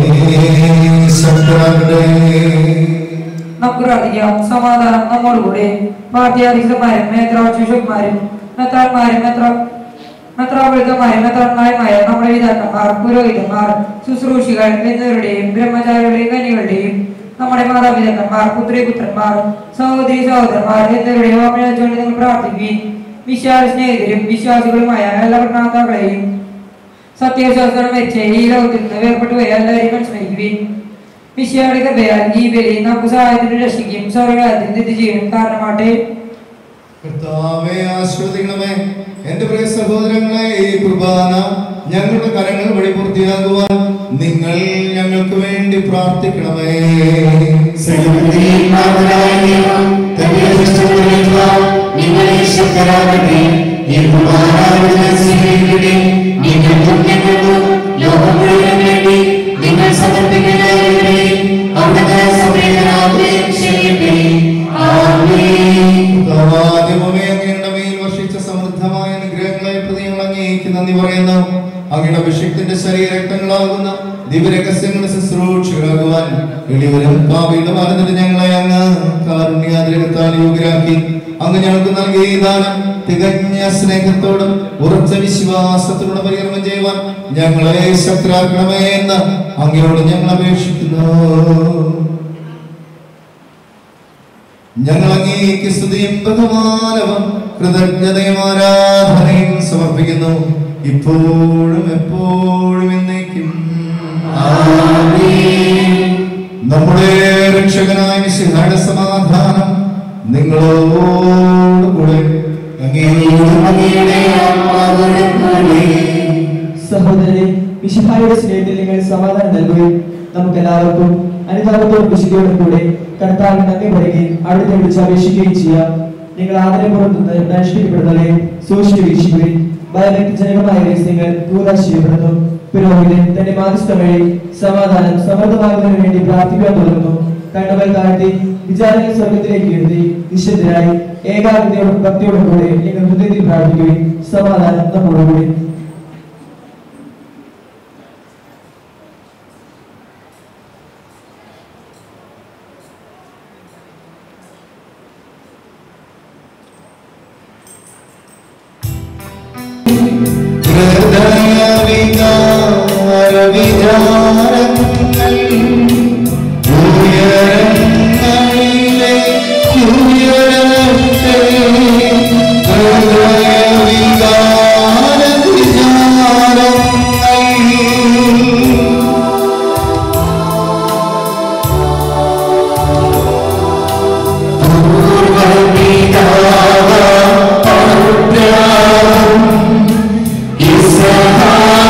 ശക്തരാകട്ടെ നമുക്ക് പ്രാർത്ഥിക്കാം സമാധാനം നമ്മോടുകൂടെ പാഠ്യാധികന്മാരും മേത്രാശിഷ്യന്മാരും മെത്രാന്മാരും മെത്ര മെത്രാപുരിതന്മാരും മെത്രാന്മാരുമായ നമ്മുടെ പിതാക്കന്മാർ പുരോഹിതന്മാർ ശുശ്രൂഷികൾ എന്നിവരുടെയും ബ്രഹ്മചാരികളുടെയും കന്യകളുടെയും നമ്മുടെ മാതാപിതാക്കന്മാർ പുത്രിപുത്രന്മാർ സഹോദരി സഹോദരന്മാർ എന്നിവരുടെയും ഓർമ്മ നിങ്ങൾ പ്രാർത്ഥിക്കുകയും വിശ്വാസ സ്നേഹിതരും വിശ്വാസികളുമായ എല്ലാ ഭരണാതാക്കളെയും സത്യവിശ്വാസം വെച്ച് ഈ ലോകത്തിൽ നിന്ന് വേർപെട്ടു പോയ എല്ലാവരെയും മനസ്സിലാക്കുകയും വിശ്വയുടെ കൃപയാൽ ഈ ബലി നമുക്ക് സഹായത്തിന് രക്ഷിക്കും സ്വർഗത്തിൽ നിത്യജീവനും കാരണമാട്ടെ കർത്താവെ ആശ്രവദിക്കണമേ എന്റെ പ്രിയ സഹോദരങ്ങളെ ഈ കുർബാന ഞങ്ങളുടെ കരങ്ങൾ വഴി പൂർത്തിയാകുവാൻ നിങ്ങൾ ഞങ്ങൾക്ക് വേണ്ടി പ്രാർത്ഥിക്കണമേ നിങ്ങളെ ശക്തരാകട്ടെ ഈ കുമാരാവിനെ സ്വീകരിക്കട്ടെ നിങ്ങൾ പുണ്യപ്പെട്ടു ലോകം മുഴുവൻ വേണ്ടി നിങ്ങൾ സമർപ്പിക്കുന്നവരെ അവിടുത്തെ സമയത്തിനാവുകയും ചെയ്യട്ടെ ആമേൻ കർത്താവാദ്യമേ അങ്ങയുടെ മേൽ വർഷിച്ച സമൃദ്ധമായ അനുഗ്രഹങ്ങളെ പ്രതി ഞങ്ങൾ അങ്ങേക്ക് നന്ദി പറയുന്നു അങ്ങയുടെ അഭിഷേകത്തിന്റെ ശരീരക്തങ്ങളാകുന്ന ദിവ്യരഹസ്യങ്ങളുടെ ശുശ്രൂഷകരാകുവാൻ എളിവരും പാപിയുടെ മരണത്തിന് ഞങ്ങളെ അങ്ങ് കാരുണ്യാതിരകത്താൽ യോഗ്യരാക്കി അങ്ങ് ഞങ്ങൾക്ക് നൽകിയ ഈ ദാനം തികഞ്ഞ സ്നേഹത്തോടും ഉറച്ച വിശ്വാസത്തോടും പരികർമ്മം ചെയ്യുവാൻ ഞങ്ങളെ ശക്തരാക്കണമേ എന്ന് അങ്ങയോട് ഞങ്ങൾ അപേക്ഷിക്കുന്നു ഞങ്ങൾ അങ്ങേക്ക് സ്തുതിയും ബഹുമാനവും കൃതജ്ഞതയും ആരാധനയും സമർപ്പിക്കുന്നു ഇപ്പോഴും എപ്പോഴും എന്നേക്കും നമ്മുടെ രക്ഷകനായ മിശിഹായുടെ സമാധാനം നിങ്ങളോടുകൂടെ അങ്ങയോടും അങ്ങയുടെ ആത്മാവോടും കൂടെ സഹോദരനെ വിശുദ്ധായുടെ സ്നേഹത്തിൽ നിങ്ങൾ സമാധാനം നൽകുകയും നമുക്ക് എല്ലാവർക്കും അനുതാപത്തോടും വിശുദ്ധിയോടും കൂടെ കർത്താവിന് നന്ദി പറയുകയും അവിടുത്തെ വിളിച്ച് അപേക്ഷിക്കുകയും ചെയ്യാം നിങ്ങൾ ആദരപൂർവ്വം നിന്ന് നശിപ്പിക്കപ്പെടുന്നവരെ സൂക്ഷിച്ചു വീക്ഷിക്കുകയും ഭയഭക്തിജനകമായ രഹസ്യങ്ങൾ പൂർണ്ണ ചെയ്യപ്പെടുന്നു പുരോഹിതൻ തന്റെ മാധ്യസ്ഥ വഴി സമാധാനം സമൃദ്ധമാകുന്നതിന് വേണ്ടി പ്രാർത്ഥിക്കാൻ തുടങ്ങുന്നു കണ്ണുകൾ താഴ്ത്തി വിചാരങ്ങൾ സ്വർഗത്തിലേക്ക് എഴുതി നിശ്ചിതരായി ഏകാഗ്രതയോടും ഭക്തിയോടും കൂടെ നിങ്ങൾ ഹൃദയത്തിൽ പ്രാർത്ഥിക്കുകയും സമാധാനം നമ്മോടുകൂടി Israel.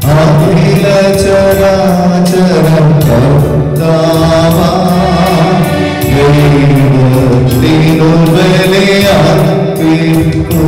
അഖില ചരാചരം കർത്താവാ ദൈവത്തിനു ബലിയർപ്പിക്കൂ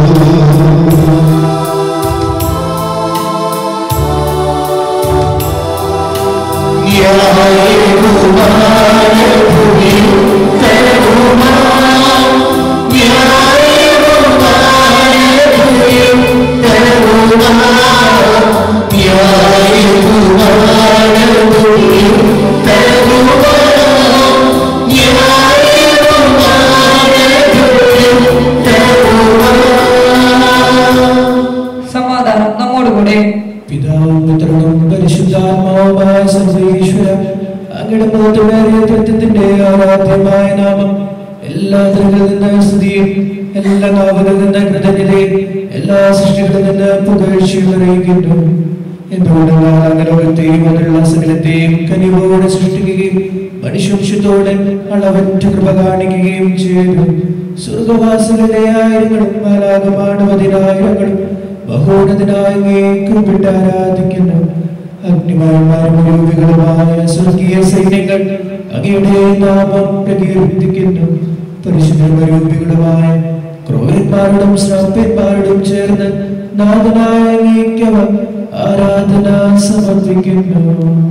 സമാധാനം നമ്മോടുകൂടെ പിതാവും പുത്രനും പരിശുദ്ധാത്മാവുമായ സർവേശ്വര അങ്ങയുടെ മുഖത്തുമേറിയ തൃത്വത്തിന്റെ ആരാധ്യമായ നാമം എല്ലാ ദുരികളിൽ നിന്ന് സ്തുതിയും എല്ലാ നാവുകളിൽ നിന്ന് കൃതജ്ഞതയും എല്ലാ സൃഷ്ടികളിൽ നിന്ന് പുകഴ്ചയും അറിയിക്കുന്നു എന്തുകൊണ്ടെന്നാൽ അങ്ങ് ലോകത്തെയും അതിലുള്ള സകലത്തെയും കനിവോടെ സൃഷ്ടിക്കുകയും മനുഷ്യവംശത്തോടെ അളവറ്റ കൃപ കാണിക്കുകയും ചെയ്തു സ്വർഗവാസികളുടെ ആയിരങ്ങളും മാലാകമാണ് പതിനായിരങ്ങളും ബഹുണതിനായി കുമ്പിട്ട് ആരാധിക്കുന്നു അഗ്നിമയന്മാരും രൂപികളുമായ സ്വർഗീയ സൈന്യങ്ങൾ അങ്ങയുടെ നാമം പ്രകീർത്തിക്കുന്നു പരിശുദ്ധരൂപികളുമായ ക്രൂരന്മാരോടും ശ്രദ്ധന്മാരോടും ചേർന്ന് നാഥനായ അങ്ങേക്കവ ആരാധന സമർപ്പിക്കുന്നു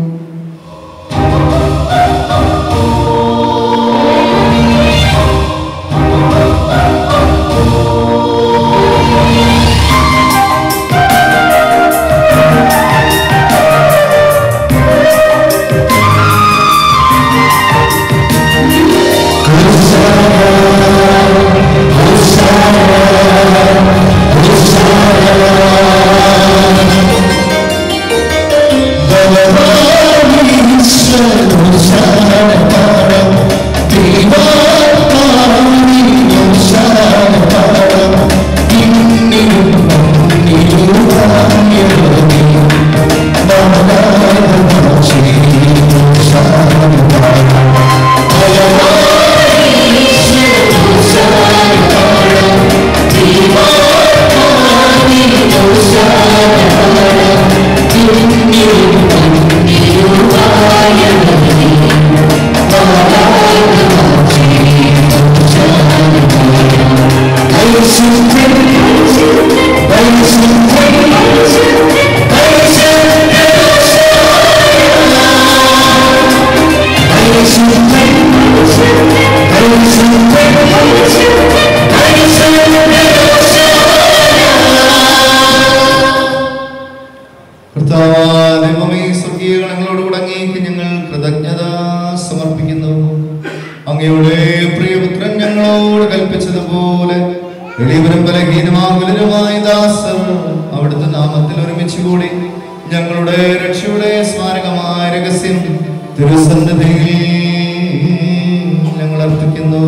കർത്താവാദിമമേ സ്വർഗീയ ഗണങ്ങളോട് അങ്ങേക്ക് ഞങ്ങൾ കൃതജ്ഞത സമർപ്പിക്കുന്നു അങ്ങയുടെ പ്രിയപുത്രൻ ഞങ്ങളോട് കൽപ്പിച്ചതുപോലെ എളിയവരും ബലഹീനമാകുലരുമായ ദാസർ അവിടുത്തെ നാമത്തിൽ ഒരുമിച്ച് കൂടി ഞങ്ങളുടെ രക്ഷയുടെ സ്മാരകമായ രഹസ്യം തിരുസന്നതിയിൽ ഞങ്ങൾ അർപ്പിക്കുന്നു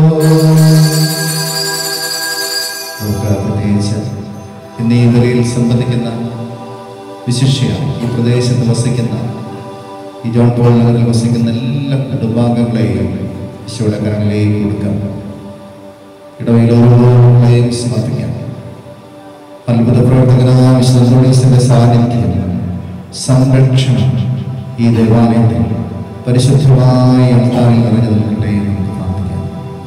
നമുക്ക് പ്രത്യേകിച്ച് ഇന്ന് ഈ നിലയിൽ സംബന്ധിക്കുന്ന വിശിഷ്യ ഈ പ്രദേശത്ത് വസിക്കുന്ന ഈ ജോൺ പോൾ നഗറിൽ വസിക്കുന്ന എല്ലാ കുടുംബാംഗങ്ങളെയും ഈശോയുടെ കരങ്ങളിലേക്ക് കൊടുക്കാം ഇടവയിൽ ഓരോരുത്തരെയും സമർപ്പിക്കാം അത്ഭുത പ്രവർത്തകനായ വിശുദ്ധ സാന്നിധ്യം സംരക്ഷണം ഈ ദേവാലയത്തിൽ പരിശുദ്ധമായ അൾത്താറിൽ നിറഞ്ഞു നിൽക്കട്ടെ എന്ന് നമുക്ക് പ്രാർത്ഥിക്കാം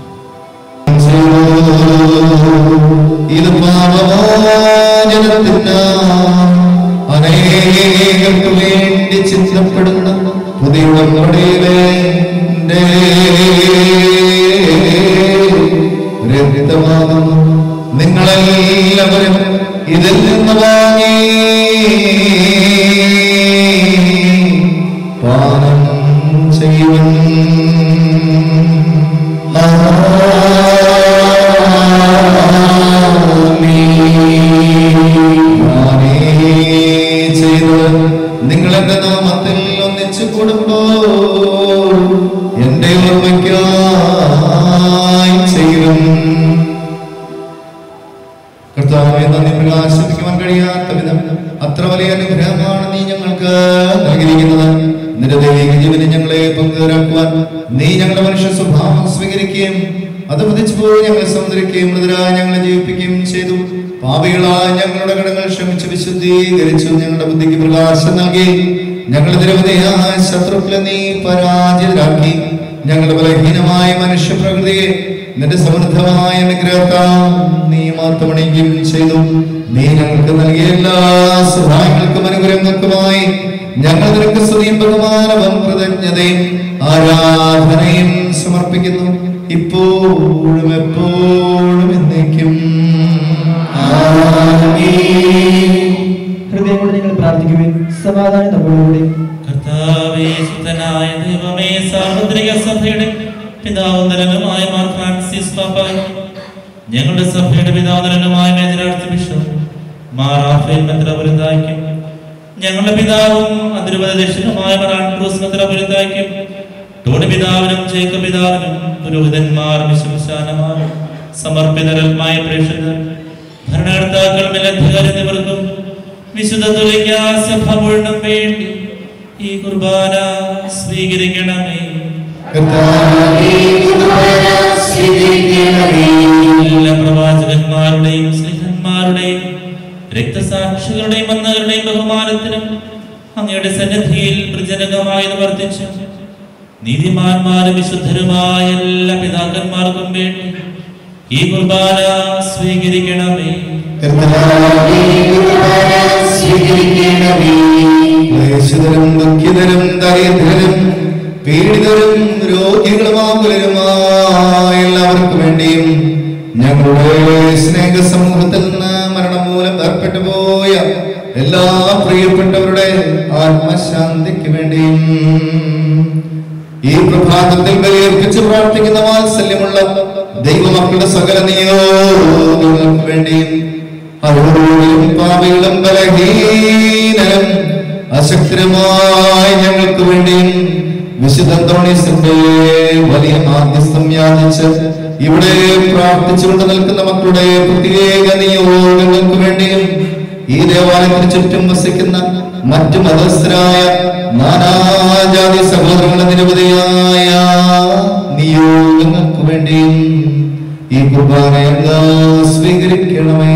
ഇത് പാപമോചനത്തിന് അനേകർക്ക് വേണ്ടി ചിന്തപ്പെടുന്ന പുതിയ ഉടമ്പടിയിലെ രക്തമാകുന്നു നിങ്ങളെല്ലാവരും ഇതിൽ നിന്ന് വാങ്ങി പാനം ചെയ്യുവൻ ചെയ്ത് നിങ്ങൾ എന്റെ നാമത്തിൽ ഒന്നിച്ചു കൂടുമ്പോ എന്റെ ഓർമ്മയ്ക്കായി ചെയ്യും കർത്താവെ നന്ദി പ്രകാശിപ്പിക്കുവാൻ കഴിയാത്ത വിധം അത്ര വലിയ അനുഗ്രഹമാണ് നീ ഞങ്ങൾക്ക് നൽകിയിരിക്കുന്നത് നിന്റെ ദൈവിക ജീവനെ ഞങ്ങളെ പങ്കുവരാക്കുവാൻ നീ ഞങ്ങളുടെ മനുഷ്യ സ്വഭാവം സ്വീകരിക്കുകയും അത് പതിച്ചു പോയി ഞങ്ങളെ സമുദ്രിക്കുകയും മൃതരായി ഞങ്ങളെ ജീവിപ്പിക്കുകയും ചെയ്തു പാപികളായ ഞങ്ങളുടെ കടങ്ങൾ ക്ഷമിച്ച് വിശുദ്ധീകരിച്ചു ഞങ്ങളുടെ ബുദ്ധിക്ക് പ്രകാശം നൽകി ഞങ്ങളുടെ നിരവധിയായ ശത്രുക്കളെ നീ പരാജിതരാക്കി ഞങ്ങളുടെ ബലഹീനമായ മനുഷ്യ പ്രകൃതിയെ നിന്റെ സമൃദ്ധമായ അനുഗ്രഹത്താൽ നീ മാത്രമണിയും ചെയ്തു നീ ഞങ്ങൾക്ക് നൽകിയ എല്ലാ സഹായങ്ങൾക്കും അനുഗ്രഹങ്ങൾക്കുമായി ഞങ്ങൾ നിനക്ക് സ്തുതിയും ബഹുമാനവും കൃതജ്ഞതയും ആരാധനയും സമർപ്പിക്കുന്നു ഇപ്പോഴും എപ്പോഴും എന്നേക്കും ഹൃദയം കൊണ്ട് നിങ്ങൾ പ്രാർത്ഥിക്കുവിൻ സമാധാനം നമ്മളുടെ കർത്താവേ ശുദ്ധനായ ദൈവമേ സാർവത്രിക സഭയുടെ പിതാവുന്നരനുമായ മാർ ഫ്രാൻസിസ് പാപ്പ ഞങ്ങളുടെ സഭയുടെ പിതാവുന്നരനുമായ major archbishop Mar Raphael മെത്രാപുരത്തായ്ക്കും ഞങ്ങളുടെ പിതാവും അതിരുപദേശനുമായ മാർ ആൻഡ്രൂസ് മെത്രാപുരത്തായ്ക്കും ടോണി പിതാവിനും ജേക്ക പിതാവിനും പുരോഹിതന്മാർ വിശ്വശാനമാരും സമർപ്പിതരന്മായ പ്രേക്ഷകർ ഭരണകർത്താക്കൾ മേലധികാരി എന്നിവർക്കും വിശുദ്ധ തുലിക്ക സഭ മുഴുവനും വേണ്ടി ഈ കുർബാന സ്വീകരിക്കണമേ എല്ലാ പ്രവാചകന്മാരുടെയും സ്നേഹന്മാരുടെയും രക്തസാക്ഷികളുടെയും വന്നവരുടെയും ബഹുമാനത്തിനും അങ്ങയുടെ സന്നിധിയിൽ പ്രജനകമായി വർദ്ധിച്ചു നീതിമാന്മാരും വിശുദ്ധരുമായ എല്ലാ പിതാക്കന്മാർക്കും വേണ്ടി ഈ കുർബാന സ്വീകരിക്കണമേ ക്ലേശിതരും ദുഃഖിതരും ദരിദ്രരും പീഡിതരും രോഗികളുമാകുലരുമായ എല്ലാവർക്കും വേണ്ടിയും ഞങ്ങളുടെ സ്നേഹ സമൂഹത്തിൽ നിന്ന് മരണം മൂലം ഏർപ്പെട്ടു പോയ എല്ലാ പ്രിയപ്പെട്ടവരുടെ ആത്മശാന്തിക്ക് വേണ്ടിയും ഈ പ്രഭാതത്തിൽ ബലിയർപ്പിച്ച് പ്രാർത്ഥിക്കുന്ന വാത്സല്യമുള്ള ദൈവമക്കളുടെ സകല നിയോഗങ്ങൾക്ക് വേണ്ടിയും അവരോടും പാപികളും ബലഹീനരും അശക്തരുമായ ഞങ്ങൾക്ക് വേണ്ടിയും വിശുദ്ധ തോണീസിന്റെ വലിയ മാധ്യസ്ഥം യാചിച്ച് ഇവിടെ പ്രാർത്ഥിച്ചുകൊണ്ട് നിൽക്കുന്ന മക്കളുടെ പ്രത്യേക നിയോഗങ്ങൾക്ക് വേണ്ടിയും ഈ ദേവാലയത്തിന് ചുറ്റും വസിക്കുന്ന മറ്റു മതസ്ഥരായ നാനാജാതി സഹോദരങ്ങളുടെ നിരവധിയായ നിയോഗങ്ങൾക്ക് വേണ്ടിയും ഈ കുർബാന സ്വീകരിക്കണമേ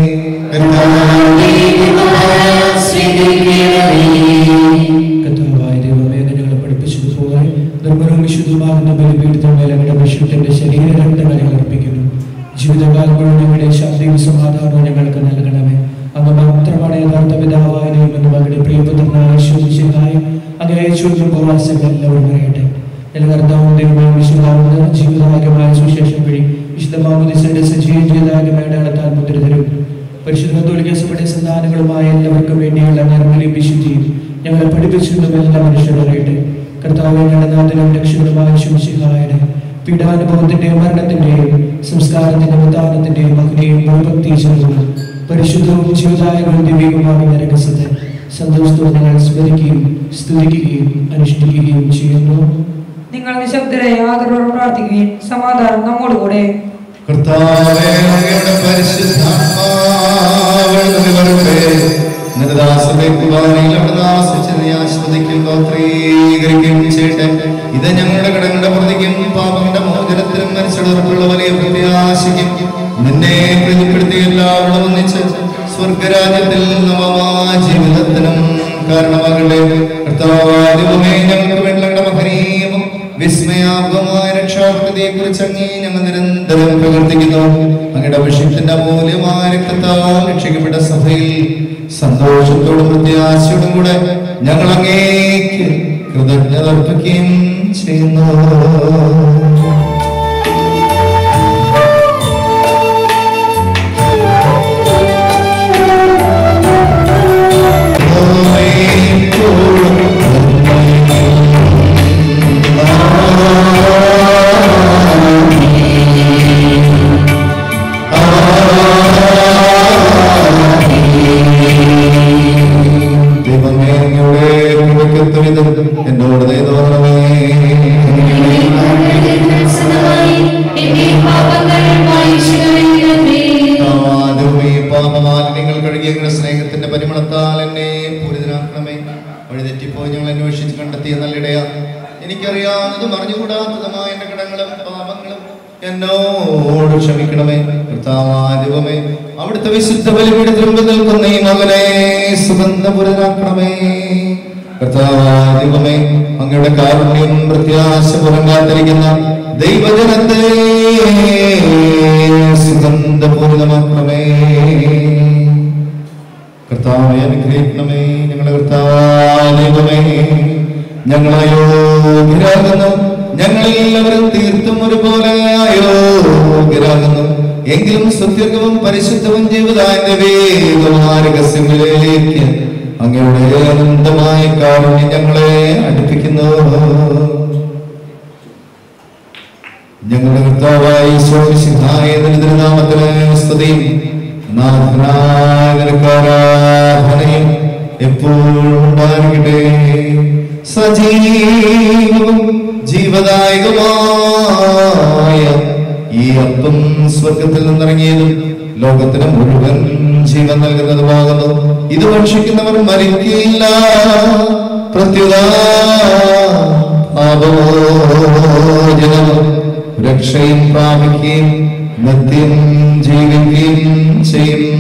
കർത്താവായ ദൈവമേ അങ്ങ് ഞങ്ങളെ പഠിപ്പിച്ചതുപോലെ നിർമ്മലവും വിശുദ്ധമാകുന്ന ബലിപീഠത്തിന്മേൽ അങ്ങയുടെ വിശുദ്ധന്റെ ശരീര രക്തങ്ങൾ ഞങ്ങൾ അർപ്പിക്കുന്നു ജീവിതകാലം മുഴുവൻ ഞങ്ങളുടെ ശാന്തിയും സമാധാനവും ഞങ്ങൾക്ക് നൽകണമേ അങ്ങ് മാത്രമാണ് യഥാർത്ഥ പിതാവായ ദൈവമെന്നും അങ്ങയുടെ പ്രിയപുത്രനായ ശോഭിച്ചതായി അങ്ങ് അയച്ചു ഉപവാസങ്ങൾ എല്ലാവരും അറിയട്ടെ എല്ലാ കർത്താവും ദൈവവും വിശുദ്ധാവുന്ന ജീവിതമാർഗമായ സുശേഷം വഴി വിശുദ്ധ മാമുദിസയുടെ സജീവ ജീവിതാകമായ അടയാളത്താൽ മുദ്രതരും പരിശുദ്ധ കത്തോലിക്ക സഭയുടെ സന്താനങ്ങളുമായ എല്ലാവർക്കും വേണ്ടിയുള്ള നിർമ്മലയും വിശുദ്ധിയും ഞങ്ങളെ പഠിപ്പിച്ചിരുന്ന എല്ലാ മനുഷ്യരും അറിയട്ടെ കർത്താവ് ഞങ്ങളുടെ നാഥനും രക്ഷകനുമായ ശുശിഹായുടെ പീഡാനുഭവത്തിന്റെയും മരണത്തിന്റെയും സംസ്കാരത്തിന്റെ ഉദാഹരണത്തിന്റെയും മകനെയും ഭൂഭക്തി ചേർന്ന് പരിശുദ്ധവും ജീവദായകവും ദിവ്യവുമാകുന്ന രഹസ്യത്തെ സന്തോഷത്തോടെ ഞങ്ങൾ സ്മരിക്കുകയും സ്തുതിക്കുകയും അനുഷ്ഠിക്കുകയും ചെയ്യുന്നു നിങ്ങൾ നിശബ്ദരായി ആദരവോടെ പ്രാർത്ഥിക്കുകയും സമാധാനം നമ്മോടുകൂടെ കർത്താവേ അങ്ങയുടെ പരിശുദ്ധാത്മാവെഴുന്നള്ളി വരട്ടെ നിന്റെ ദാസരുടെ കുർബാനയിൽ അവിടുന്ന് ആസ്വദിച്ചത് ആസ്വദിക്കും ഗോത്രീകരിക്കുകയും ചെയ്യട്ടെ ഇത് ഞങ്ങളുടെ കടങ്ങളുടെ പ്രതിക്കും പാപങ്ങളുടെ മോചനത്തിനും മരിച്ചടർക്കുള്ള വലിയ പ്രത്യാശയ്ക്കും നിന്നെ പ്രീതിപ്പെടുത്തി എല്ലാവരും ഒന്നിച്ച് സ്വർഗരാജ്യത്തിൽ നവമായ ജീവിതത്തിനും കാരണമാകട്ടെ കർത്താവായ ദൈവമേ ഞങ്ങൾക്ക് വേണ്ടി ഞങ്ങളുടെ മഹനീയവും വിസ്മയാപകമായ രക്ഷാപദ്ധതിയെ കുറിച്ച് അങ്ങേ ഞങ്ങൾ നിരന്തരം പ്രവർത്തിക്കുന്നു അങ്ങയുടെ അഭിഷേകത്തിന്റെ അമൂല്യമായ രക്തത്താൽ രക്ഷിക്കപ്പെട്ട സഭയിൽ സന്തോഷത്തോടും പ്രത്യാശയോടും കൂടെ ഞങ്ങൾ അങ്ങേക്ക് കൃതജ്ഞത അർപ്പിക്കുകയും ചെയ്യുന്നു ദൈവമേ അങ്ങയുടെ കൃപയ്ക്കൊത്തൊരിതും എന്നോട് ദയ തോന്നണമേ ആദ്യവും ഈ പാപമാലിന്യങ്ങൾ കഴുകിയ അങ്ങയുടെ സ്നേഹത്തിന്റെ പരിമളത്താൽ എന്നെ പൂരിതനാക്കണമേ വഴിതെറ്റിപ്പോയി ഞങ്ങൾ അന്വേഷിച്ച് കണ്ടെത്തിയ നല്ലിടയാ എനിക്കറിയാവുന്നതും അറിഞ്ഞുകൂടാത്തതുമായ എന്റെ കടങ്ങളും പാപങ്ങളും എന്നോട് ക്ഷമിക്കണമേ കർത്താവാദിവമേ അവിടുത്തെ വിശുദ്ധ ബലിപീഠത്തിൽ മുമ്പിൽ നിൽക്കുന്ന ഈ മകനെ സുഗന്ധപുരനാക്കണമേ കർത്താവാദിവമേ അങ്ങയുടെ കാരുണ്യം പ്രത്യാശ പുറം കാത്തിരിക്കുന്ന ദൈവജനത്തെ സുഗന്ധപൂർണമാക്കണമേ കർത്താവെ അനുഗ്രഹിക്കണമേ ഞങ്ങളുടെ കർത്താവേ ഞങ്ങളയോഗ്യരാകുന്നു ഞങ്ങളെല്ലാവരും തീർത്തും ഒരുപോലെ അയോഗ്യരാകുന്നു എങ്കിലും സുദീർഘവും പരിശുദ്ധവും ജീവിതാന്റെ വേഗമായ രഹസ്യങ്ങളിലേക്ക് അങ്ങയുടെ അനന്തമായ കാരുണ്യം ഞങ്ങളെ അടുപ്പിക്കുന്നു ഞങ്ങളുടെ കർത്താവായ ഈശോമിശിഹായ ദരിദ്രനാമത്തിന് സ്തുതിയും നാഥനായ നിനക്കാരാധനയും എപ്പോഴും ഉണ്ടായിരിക്കട്ടെ സജീവവും ജീവദായകമായ ഈ അപ്പം സ്വർഗത്തിൽ നിന്നിറങ്ങിയതും ലോകത്തിന് മുഴുവൻ ജീവൻ നൽകുന്നതുമാകുന്നു ഇത് ഭക്ഷിക്കുന്നവർ മരിക്കില്ല പ്രത്യുത പാപമോചനവും രക്ഷയും പ്രാപിക്കുകയും നിത്യം ജീവിക്കുകയും ചെയ്യും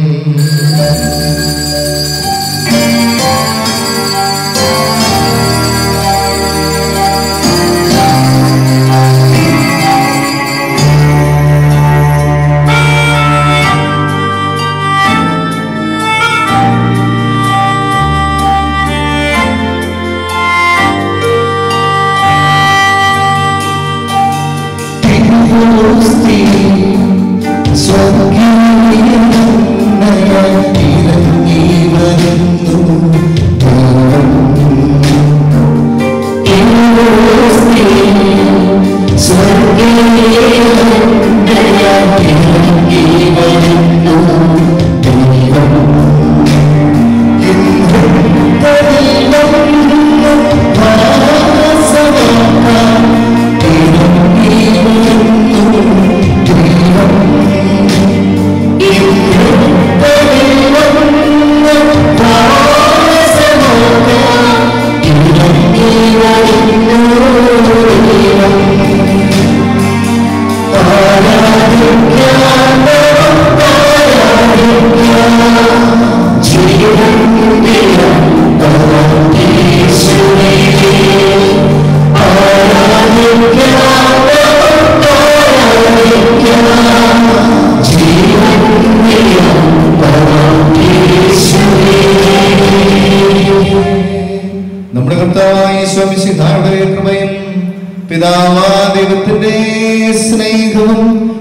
നമ്മുടെ കർത്താവായ സ്വാമിശിഹായുടെ കൃപയും പിതാവാ ദൈവത്തിന്റെ സ്നേഹവും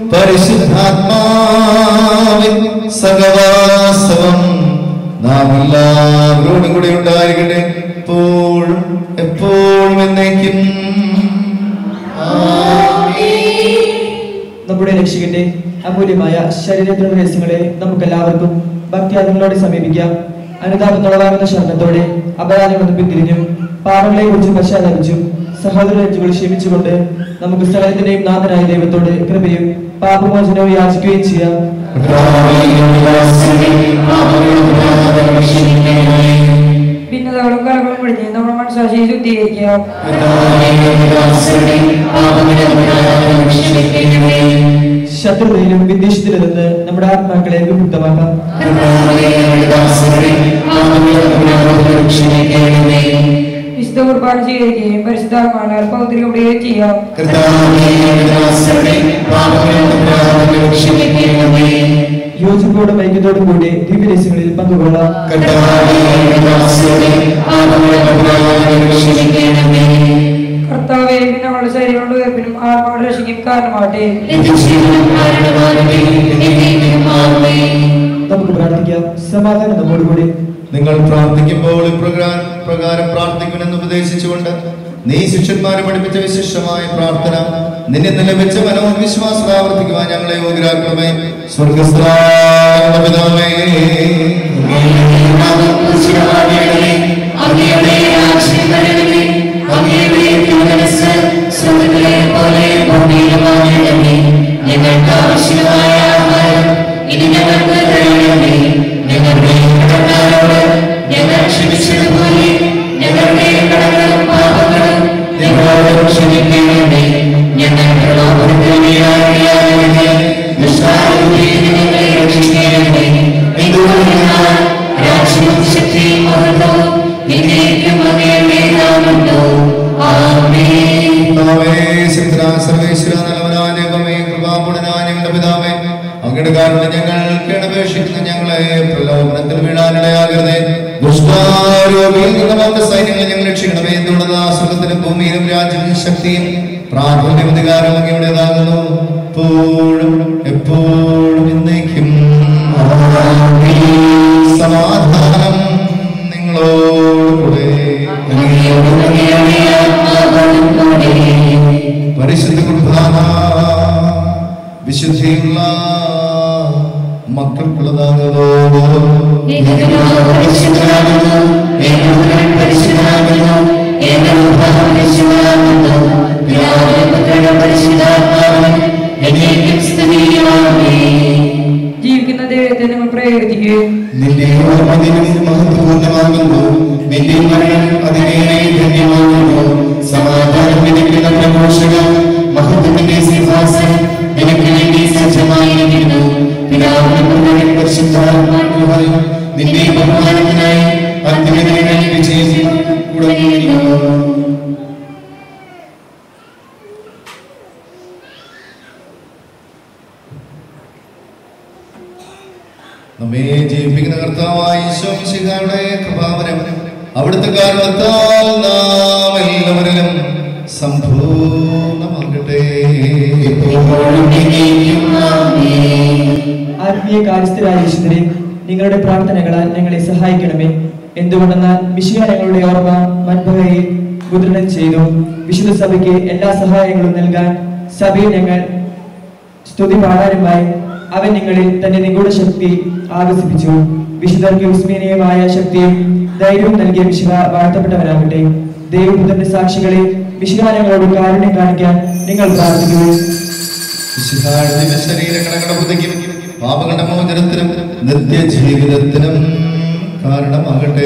പരിശുദ്ധാത്മാവിൻ സഹവാസവും നാം എല്ലാവരോടും കൂടെ ഉണ്ടായിരിക്കട്ടെ എപ്പോഴും എപ്പോഴും എന്നേക്കും നമ്മുടെ രക്ഷകന്റെ അമൂല്യമായ ശരീരത്തിലുള്ള രഹസ്യങ്ങളെ നമുക്ക് എല്ലാവർക്കും ഭക്തിയാദങ്ങളോടെ സമീപിക്കാം അനുതാപത്തുളവാകുന്ന ശരണത്തോടെ അപരാധങ്ങൾ പിന്തിരിഞ്ഞും പാപങ്ങളെ കുറിച്ച് പശ്ചാത്തലിച്ചും സഹോദര രക്ഷകൾ ക്ഷമിച്ചുകൊണ്ട് നമുക്ക് സ്ഥലത്തിന്റെയും നാഥനായ ദൈവത്തോട് കൃപയും പാപമോചനവും യാചിക്കുകയും ചെയ്യാം ഭിന്നതകളും കലകളും പിടിഞ്ഞ് നമ്മുടെ മനസ്സാക്ഷിയെ ശുദ്ധീകരിക്കാം ശത്രുതയിലും വിദ്വേഷത്തിലും നിന്ന് നമ്മുടെ ആത്മാക്കളെ വിമുക്തമാക്കാം വിശുദ്ധ കുർബാന സ്വീകരിക്കുകയും പരിശുദ്ധാത്മാനാൽ പൗത്രികപ്പെടുകയും ചെയ്യാം യോജിപ്പോടും ഐക്യത്തോടും കൂടി ദിവ്യരഹസ്യങ്ങളിൽ പങ്കുകൊള്ളാം കർത്താവെ ഞങ്ങളുടെ ശരീരങ്ങളുടെ ഉയർപ്പിനും ആത്മാവുടെ രക്ഷയ്ക്കും കാരണമാട്ടെ നമുക്ക് പ്രാർത്ഥിക്കാം സമാധാനം നമ്മോടുകൂടി നിങ്ങൾ പ്രാർത്ഥിക്കുമ്പോൾ ഇപ്രകാരം പ്രകാരം പ്രാർത്ഥിക്കുമെന്ന് ഉപദേശിച്ചുകൊണ്ട് നീ ശിഷ്യന്മാരെ പഠിപ്പിച്ച വിശിഷ്ടമായ പ്രാർത്ഥന നിന്നെ ലഭിച്ച മനവും വിശ്വാസം ആവർത്തിക്കുവാൻ ഞങ്ങളെ യോഗ്യരാക്കണമേ സ്വർഗസ്ഥായ പിതാവേ അങ്ങയുടെ രാജ്യം വരണമേ അങ്ങയുടെ തിരുമനസ് സ്വർഗ്ഗത്തിലെ പോലെ ഭൂമിയിലുമാകണമേ ഞങ്ങൾക്ക് ആവശ്യമായ ആഹാരം ഇനി ഞങ്ങൾക്ക് തരണമേ ഞങ്ങളുടെ കടക്കാരോട് ഞങ്ങൾ ക്ഷമിച്ചതുപോലെ ഞങ്ങളുടെ കടങ്ങളും പാപങ്ങളും ഞങ്ങളോട് ക്ഷമിക്കണമേ ഞങ്ങൾ പ്രലോഭനത്തിനിടയാകരുതേ. ദുഷ്ടാരൂപി സർവേശ്വര നല്ലവനായ ദൈവമേ കൃപാപൂർണനായ ഞങ്ങളുടെ പിതാവേ അങ്ങയുടെ കാരണം ഞങ്ങൾ കേണപേക്ഷിക്കുന്ന ഞങ്ങളെ പ്രലോഭനത്തിൽ വീഴാനിടയാകരുതേ ദുഷ്ടാരോപിയിൽ നിന്ന് വന്ന സൈന്യങ്ങളെ ഞങ്ങൾ രക്ഷിക്കണമേ എന്തുകൊണ്ടെന്ന് ആ സ്വർഗത്തിലും ഭൂമിയിലും രാജ്യവും ശക്തിയും പ്രാർത്ഥനയും അധികാരം അങ്ങയുടേതാകുന്നു എപ്പോഴും എപ്പോഴും എന്നേക്കും സമാധാനം നിങ്ങളോടുകൂടെ പരിശുദ്ധ കുർബാന വിശുദ്ധിയുള്ള മക്കൾക്കുള്ളതാകുന്നു ജീവിക്കുന്ന ദൈവത്തെ നിങ്ങൾ പ്രകീർത്തിക്കുകയും നിന്റെ ഓർമ്മദിനം മഹത്വപൂർണ്ണമാകുന്നു നിന്റെ മരണം അതിനേറെ ധന്യമാകുന്നു സമാധാനം നിനക്കുള്ള പ്രഘോഷണം മഹത്വത്തിന്റെ സിംഹാസനം നിനക്ക് വേണ്ടി സജ്ജമായിരിക്കുന്നു പിതാവിനും പുത്രനും പരിശുദ്ധാത്മാവിനുമായി നിന്റെ ബഹുമാനത്തിനായി അന്തിമദിനങ്ങൾ വിജയിച്ചു തുടങ്ങിയിരിക്കുന്നു നമ്മെ ജീവിപ്പിക്കുന്ന കർത്താവായ ഈശോമിശിഹായുടെ കൃപാവരം അവിടുത്തെ കാരണത്താൽ നാം എല്ലാവരിലും സമ്പൂർണ്ണമാകട്ടെ ആത്മീയ കാര്യസ്ഥരായ ഈശ്വരെ നിങ്ങളുടെ പ്രാർത്ഥനകളാൽ ഞങ്ങളെ സഹായിക്കണമേ എന്തുകൊണ്ടെന്നാൽ മിശിക ഞങ്ങളുടെ ഓർമ്മ മൻപകയിൽ മുദ്രണം ചെയ്തു വിശുദ്ധ സഭയ്ക്ക് എല്ലാ സഹായങ്ങളും നൽകാൻ സഭയിൽ ഞങ്ങൾ സ്തുതി പാടാനുമായി അവൻ നിങ്ങളിൽ തന്റെ നിഗൂഢ ശക്തി ആകർഷിപ്പിച്ചു വിശുദ്ധർക്ക് വിസ്മരണീയമായ ശക്തിയും ധൈര്യവും നൽകിയ വിശുദ്ധ വാഴ്ത്തപ്പെട്ടവരാകട്ടെ ദൈവപുത്രന്റെ സാക്ഷികളെ വിശുദ്ധാനങ്ങളോട് കാരുണ്യം കാണിക്കാൻ നിങ്ങൾ പ്രാർത്ഥിക്കുന്നു വിശുദ്ധാഴ്ച ശരീരങ്ങളെ പുതുക്കും പാപങ്ങളുടെ മോചനത്തിനും നിത്യജീവിതത്തിനും കാരണമാകട്ടെ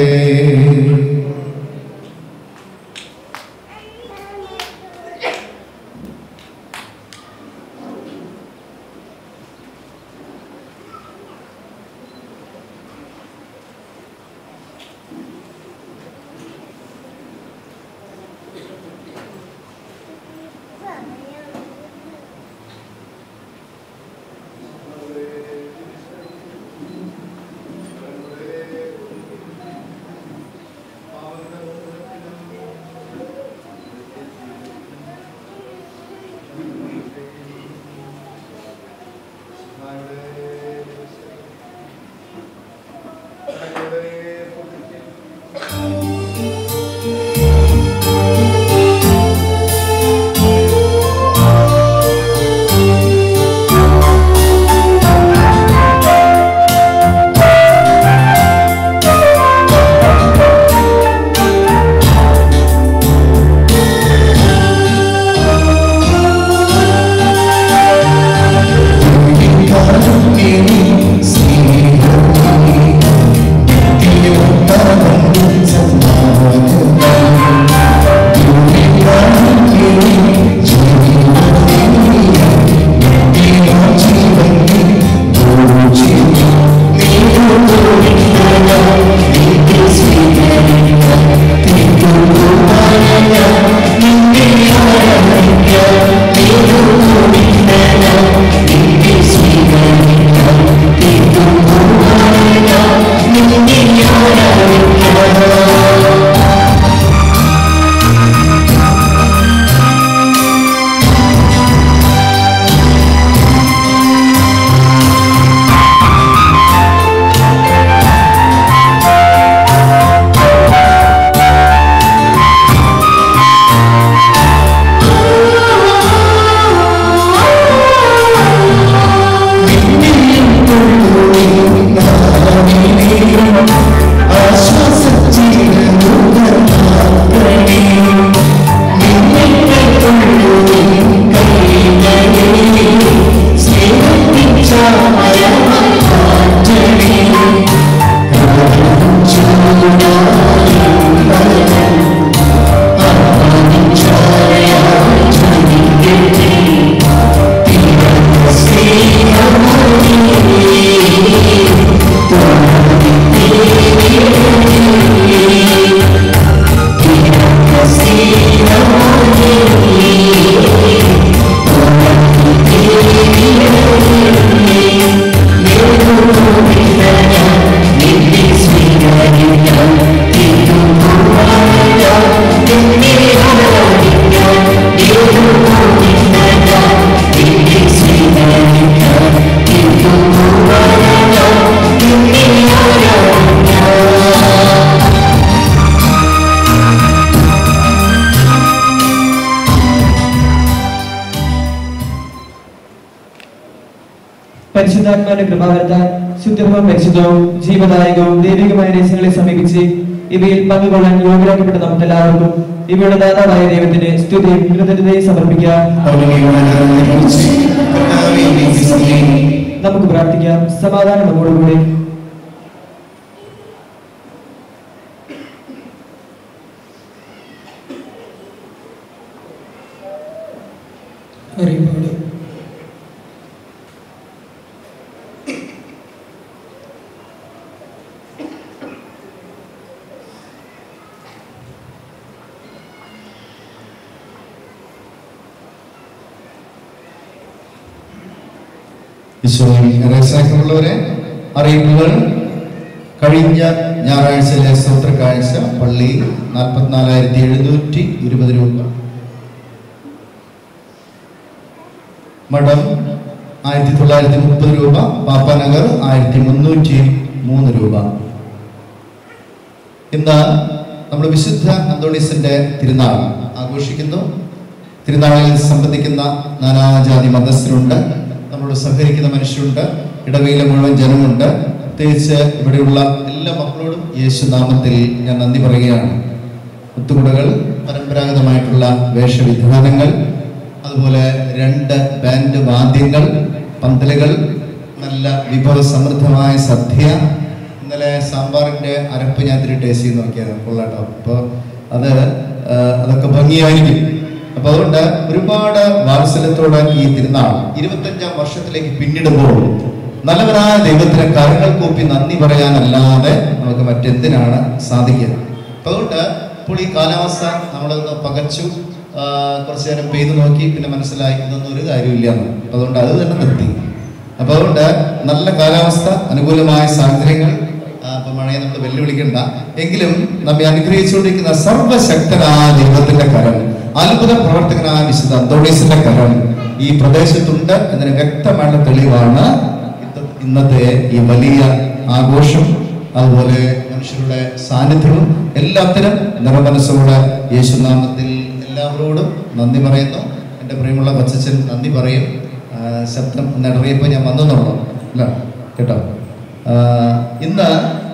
പരിശുദ്ധാത്മാവിന്റെ കൃപാവരത്താൽ ശുദ്ധവും പരിശുദ്ധവും ജീവദായകവും ദൈവികമായ രഹസ്യങ്ങളെ സമീപിച്ച് ഇവയിൽ പങ്കുകൊള്ളാൻ യോഗ്യരാക്കപ്പെട്ട നമുക്കെല്ലാവർക്കും ഇവയുടെ ദാതാവായ ദൈവത്തിന് സ്തുതിയും കൃതജ്ഞതയും സമർപ്പിക്കാം നമുക്ക് പ്രാർത്ഥിക്കാം സമാധാനം നമ്മോടുകൂടി അറിയപ്പാട് ഈശോയെ സ്നേഹമുള്ളവരെ അറിയിപ്പുകൾ കഴിഞ്ഞ ഞായറാഴ്ചയിലെ സ്തോത്ര കാഴ്ച പള്ളി നാൽപ്പത്തിനാലായിരത്തി എഴുന്നൂറ്റി ഇരുപത് രൂപ മഠം ആയിരത്തി തൊള്ളായിരത്തി മുപ്പത് രൂപ പാപ്പാനഗർ ആയിരത്തി മുന്നൂറ്റി മൂന്ന് രൂപ ഇന്ന് നമ്മൾ വിശുദ്ധ അന്തോണീസിന്റെ തിരുനാൾ ആഘോഷിക്കുന്നു തിരുനാളിൽ സംബന്ധിക്കുന്ന നാനാജാതി മതസ്ഥരുണ്ട് നമ്മളോട് സഹകരിക്കുന്ന മനുഷ്യരുണ്ട് ഇടവയിലെ മുഴുവൻ ജനമുണ്ട് പ്രത്യേകിച്ച് ഇവിടെയുള്ള എല്ലാ മക്കളോടും യേശുനാമത്തിൽ ഞാൻ നന്ദി പറയുകയാണ് ഒത്തുകൂടകൾ പരമ്പരാഗതമായിട്ടുള്ള വേഷവിധാനങ്ങൾ അതുപോലെ രണ്ട് ബാൻഡ് വാദ്യങ്ങൾ പന്തലുകൾ നല്ല വിഭവ സമൃദ്ധമായ സദ്യ ഇന്നലെ സാമ്പാറിന്റെ അരപ്പ് ഞാൻ ഇത്തിരി ടേസ്റ്റ് ചെയ്ത് നോക്കിയായിരുന്നു കൊള്ളാട്ടോ അപ്പോൾ അത് ആ, അതൊക്കെ ഭംഗിയായിരിക്കും അപ്പൊ അതുകൊണ്ട് ഒരുപാട് വാത്സല്യത്തോടെ ഈ തിരുനാൾ ഇരുപത്തഞ്ചാം വർഷത്തിലേക്ക് പിന്നിടുമ്പോൾ നല്ലവനായ ദൈവത്തിന് കരങ്ങൾ കൂപ്പി നന്ദി പറയാനല്ലാതെ നമുക്ക് മറ്റെന്തിനാണ് സാധിക്കുക അപ്പൊ അതുകൊണ്ട് ഇപ്പോൾ ഈ കാലാവസ്ഥ നമ്മളൊന്ന് പകച്ചു ആ, കുറച്ചു നേരം പെയ്തു നോക്കി പിന്നെ മനസ്സിലായി ഇതൊന്നും ഒരു കാര്യമില്ല എന്ന് അപ്പൊ അതുകൊണ്ട് അത് തന്നെ നിർത്തി അപ്പൊ അതുകൊണ്ട് നല്ല കാലാവസ്ഥ അനുകൂലമായ സാഹചര്യങ്ങൾ ആ, അപ്പൊ മഴയെ നമ്മൾ വെല്ലുവിളിക്കണ്ട എങ്കിലും നമ്മെ അനുഗ്രഹിച്ചുകൊണ്ടിരിക്കുന്ന സർവശക്തനായ ദൈവത്തിന്റെ കരം അത്ഭുത പ്രവർത്തകനായ വിശുദ്ധ അന്തോണീസിന്റെ കരം ഈ പ്രദേശത്തുണ്ട് എന്നതിന് വ്യക്തമായിട്ടുള്ള തെളിവാണ് ഇത് ഇന്നത്തെ ഈ വലിയ ആഘോഷം അതുപോലെ മനുഷ്യരുടെ സാന്നിധ്യവും എല്ലാത്തിനും നിറമനസ്സോടെ യേശുനാമത്തിൽ എല്ലാവരോടും നന്ദി പറയുന്നു എൻ്റെ പ്രിയമുള്ള കൊച്ചച്ഛൻ നന്ദി പറയും ആ, ശബ്ദം ഒന്ന് ഇടറിയപ്പോൾ ഞാൻ വന്നെന്നുള്ളൂ അല്ല കേട്ടോ ആ, ഇന്ന്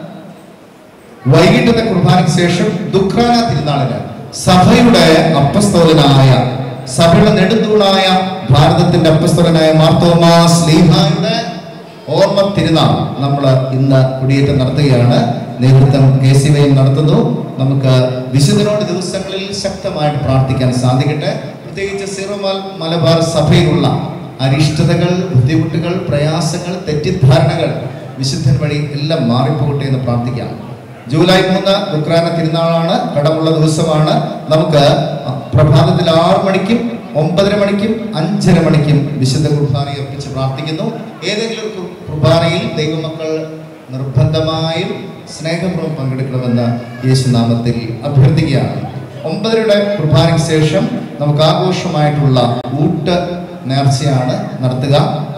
വൈകിട്ടത്തെ കുർബാനയ്ക്ക് ശേഷം ദുഃഖാന തിരുനാളിന് സഭയുടെ അപ്പസ്തോലനായ സഭയുടെ നെടുന്തൂണായ ഭാരതത്തിന്റെ അപ്പസ്തോലനായ മാർത്തോമാ സ്ലീഹായുടെ ഓർമ്മ തിരുനാൾ നമ്മൾ ഇന്ന് കുടിയേറ്റം നടത്തുകയാണ് നേതൃത്വം കെ സി വൈ നടത്തുന്നു നമുക്ക് വിശുദ്ധനോട് ദിവസങ്ങളിൽ ശക്തമായിട്ട് പ്രാർത്ഥിക്കാൻ സാധിക്കട്ടെ പ്രത്യേകിച്ച് സീറോ മല- മലബാർ സഭയിലുള്ള അരിഷ്ടതകൾ ബുദ്ധിമുട്ടുകൾ പ്രയാസങ്ങൾ തെറ്റിദ്ധാരണകൾ വിശുദ്ധൻ വഴി എല്ലാം മാറിപ്പോകട്ടെ എന്ന് പ്രാർത്ഥിക്കാം ജൂലൈ മൂന്ന് ഉക്രാന തിരുനാളാണ് കടമുള്ള ദിവസമാണ് നമുക്ക് പ്രഭാതത്തിൽ ആറ് മണിക്കും ഒമ്പതര മണിക്കും അഞ്ചര മണിക്കും വിശുദ്ധ കുർബാന അർപ്പിച്ച് പ്രാർത്ഥിക്കുന്നു ഏതെങ്കിലും ഒരു കു- കുർബാനയിൽ ദൈവമക്കൾ നിർബന്ധമായും സ്നേഹപൂർവ്വം പങ്കെടുക്കണമെന്ന് യേശുനാമത്തിൽ അഭ്യർത്ഥിക്കുകയാണ് ഒമ്പതരയുടെ കുർബാനയ്ക്ക് ശേഷം നമുക്ക് ആഘോഷമായിട്ടുള്ള ഊട്ട് നേർച്ചയാണ് നടത്തുക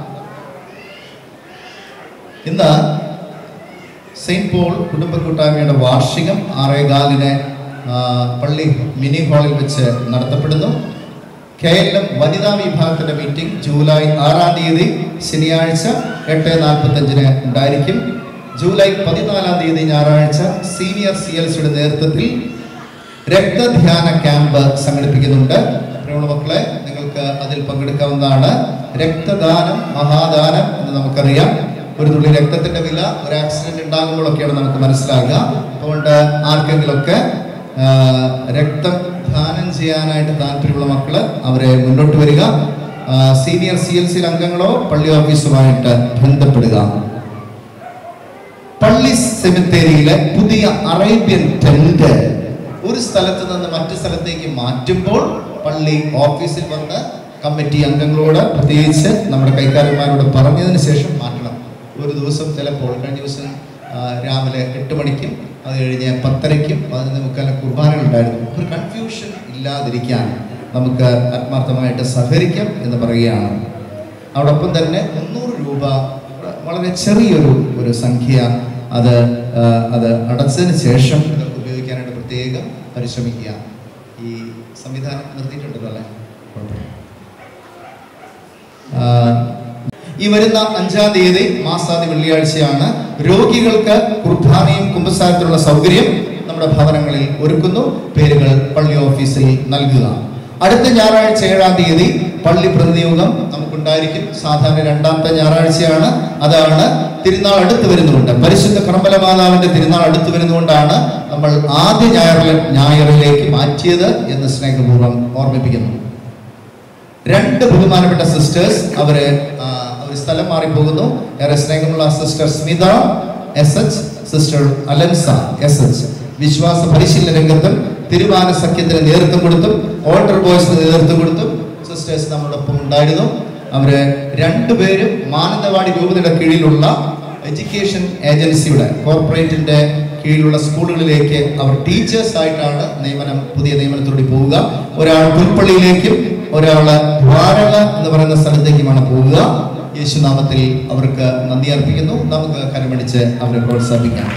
ഇന്ന് സെയിൻറ്റ് പോൾ കുടുംബ കൂട്ടായ്മയുടെ വാർഷികം ആറേകാലിന് ആ, പള്ളി മിനി ഹാളിൽ വെച്ച് നടത്തപ്പെടുന്നു കെ എൽ എം വനിതാ വിഭാഗത്തിന്റെ മീറ്റിംഗ് ജൂലൈ ആറാം തീയതി ശനിയാഴ്ച എട്ട് നാൽപ്പത്തഞ്ചിന് ഉണ്ടായിരിക്കും ജൂലൈ പതിനാലാം തീയതി ഞായറാഴ്ച സീനിയർ സി എൽ സിയുടെ നേതൃത്വത്തിൽ രക്തധ്യാന ക്യാമ്പ് സംഘടിപ്പിക്കുന്നുണ്ട് പ്രിയമുള്ള മക്കളെ നിങ്ങൾക്ക് അതിൽ പങ്കെടുക്കാവുന്നതാണ് രക്തദാനം മഹാദാനം എന്ന് നമുക്കറിയാം ഒരു തുള്ളി രക്തത്തിന്റെ വില ഒരു ആക്സിഡന്റ് ഉണ്ടാകുമ്പോഴൊക്കെയാണ് നമുക്ക് മനസ്സിലാകുക അതുകൊണ്ട് ആർക്കെങ്കിലുമൊക്കെ ആ, രക്തം ദാനം ചെയ്യാനായിട്ട് താല്പര്യമുള്ള മക്കള് അവരെ മുന്നോട്ട് വരിക ആ, സീനിയർ സി എൽ സി അംഗങ്ങളോ പള്ളി ഓഫീസുമായിട്ട് ബന്ധപ്പെടുക പള്ളി സെമിത്തേരിയിലെ പുതിയ അറേബ്യൻ ടെന്റ് ഒരു സ്ഥലത്ത് നിന്ന് മറ്റു സ്ഥലത്തേക്ക് മാറ്റുമ്പോൾ പള്ളി ഓഫീസിൽ വന്ന് കമ്മിറ്റി അംഗങ്ങളോട് പ്രത്യേകിച്ച് നമ്മുടെ കൈക്കാരന്മാരോട് പറഞ്ഞതിന് ശേഷം മാറ്റണം ഒരു ദിവസം ചിലപ്പോൾ കഴിഞ്ഞ ദിവസം ആ, രാവിലെ എട്ട് മണിക്കും അത് കഴിഞ്ഞ് പത്തരയ്ക്കും പതിനൊന്ന് മുക്കാലും കുർബാനകളുണ്ടായിരുന്നു ഒരു കൺഫ്യൂഷൻ ഇല്ലാതിരിക്കാൻ നമുക്ക് ആത്മാർത്ഥമായിട്ട് സഹകരിക്കാം എന്ന് പറയുകയാണ് അതോടൊപ്പം തന്നെ മുന്നൂറ് രൂപ വളരെ ചെറിയൊരു ഒരു സംഖ്യ അത് ആ, അത് അടച്ചതിന് ശേഷം ഇതൊക്കെ ഉപയോഗിക്കാനായിട്ട് പ്രത്യേകം പരിശ്രമിക്കുക ഈ സംവിധാനം നിർത്തിയിട്ടുണ്ടല്ലോ അല്ലേ കുഴപ്പമില്ല. ആ, ഈ വരുന്ന അഞ്ചാം തീയതി മാസാദി വെള്ളിയാഴ്ചയാണ് രോഗികൾക്ക് കുർബാനയും കുമ്പസാരത്തിനുള്ള സൗകര്യം നമ്മുടെ ഭവനങ്ങളിൽ ഒരുക്കുന്നു പേരുകൾ പള്ളി ഓഫീസിൽ നൽകുക അടുത്ത ഞായറാഴ്ച ഏഴാം തീയതി പള്ളി പ്രതിനിയോഗം നമുക്കുണ്ടായിരിക്കും സാധാരണ രണ്ടാമത്തെ ഞായറാഴ്ചയാണ് അതാണ് തിരുനാൾ അടുത്ത് വരുന്നുണ്ട് പരിശുദ്ധ കർമ്മല മാതാവിന്റെ തിരുനാൾ അടുത്ത് വരുന്നുകൊണ്ടാണ് നമ്മൾ ആദ്യ ഞായറിൽ ഞായറിലേക്ക് മാറ്റിയത് എന്ന് സ്നേഹപൂർവ്വം ഓർമ്മിപ്പിക്കുന്നു രണ്ട് ബഹുമാനപ്പെട്ട സിസ്റ്റേഴ്സ് അവര് ആ, അവര് സ്ഥലം മാറിപ്പോകുന്നു ഏറെ സ്നേഹമുള്ള sister Smitha S H sister അലൻസ എസ് എച്ച് വിശ്വാസ പരിശീലന രംഗത്തും തിരുവാന സഖ്യത്തിന് നേതൃത്വം കൊടുത്തും ഓൾഡർ ബോയ്സിന് നേതൃത്വം കൊടുത്തും സിസ്റ്റേഴ്സ് നമ്മളോടൊപ്പം ഉണ്ടായിരുന്നു അവര് രണ്ടുപേരും മാനന്തവാടി രൂപതയുടെ കീഴിലുള്ള എഡ്യൂക്കേഷൻ ഏജൻസിയുടെ കോർപ്പറേറ്റിന്റെ കീഴിലുള്ള സ്കൂളുകളിലേക്ക് അവർ ടീച്ചേഴ്സ് ആയിട്ടാണ് നിയമനം പുതിയ നിയമനത്തോടെ പോവുക ഒരാൾ പുൽപ്പള്ളിയിലേക്കും ഒരാൾ ദ്വാരക എന്ന് പറയുന്ന സ്ഥലത്തേക്കുമാണ് പോവുക യേശുനാമത്തിൽ അവർക്ക് നന്ദി അർപ്പിക്കുന്നു നമുക്ക് കരമടിച്ച് അവരെ പ്രോത്സാഹിപ്പിക്കാം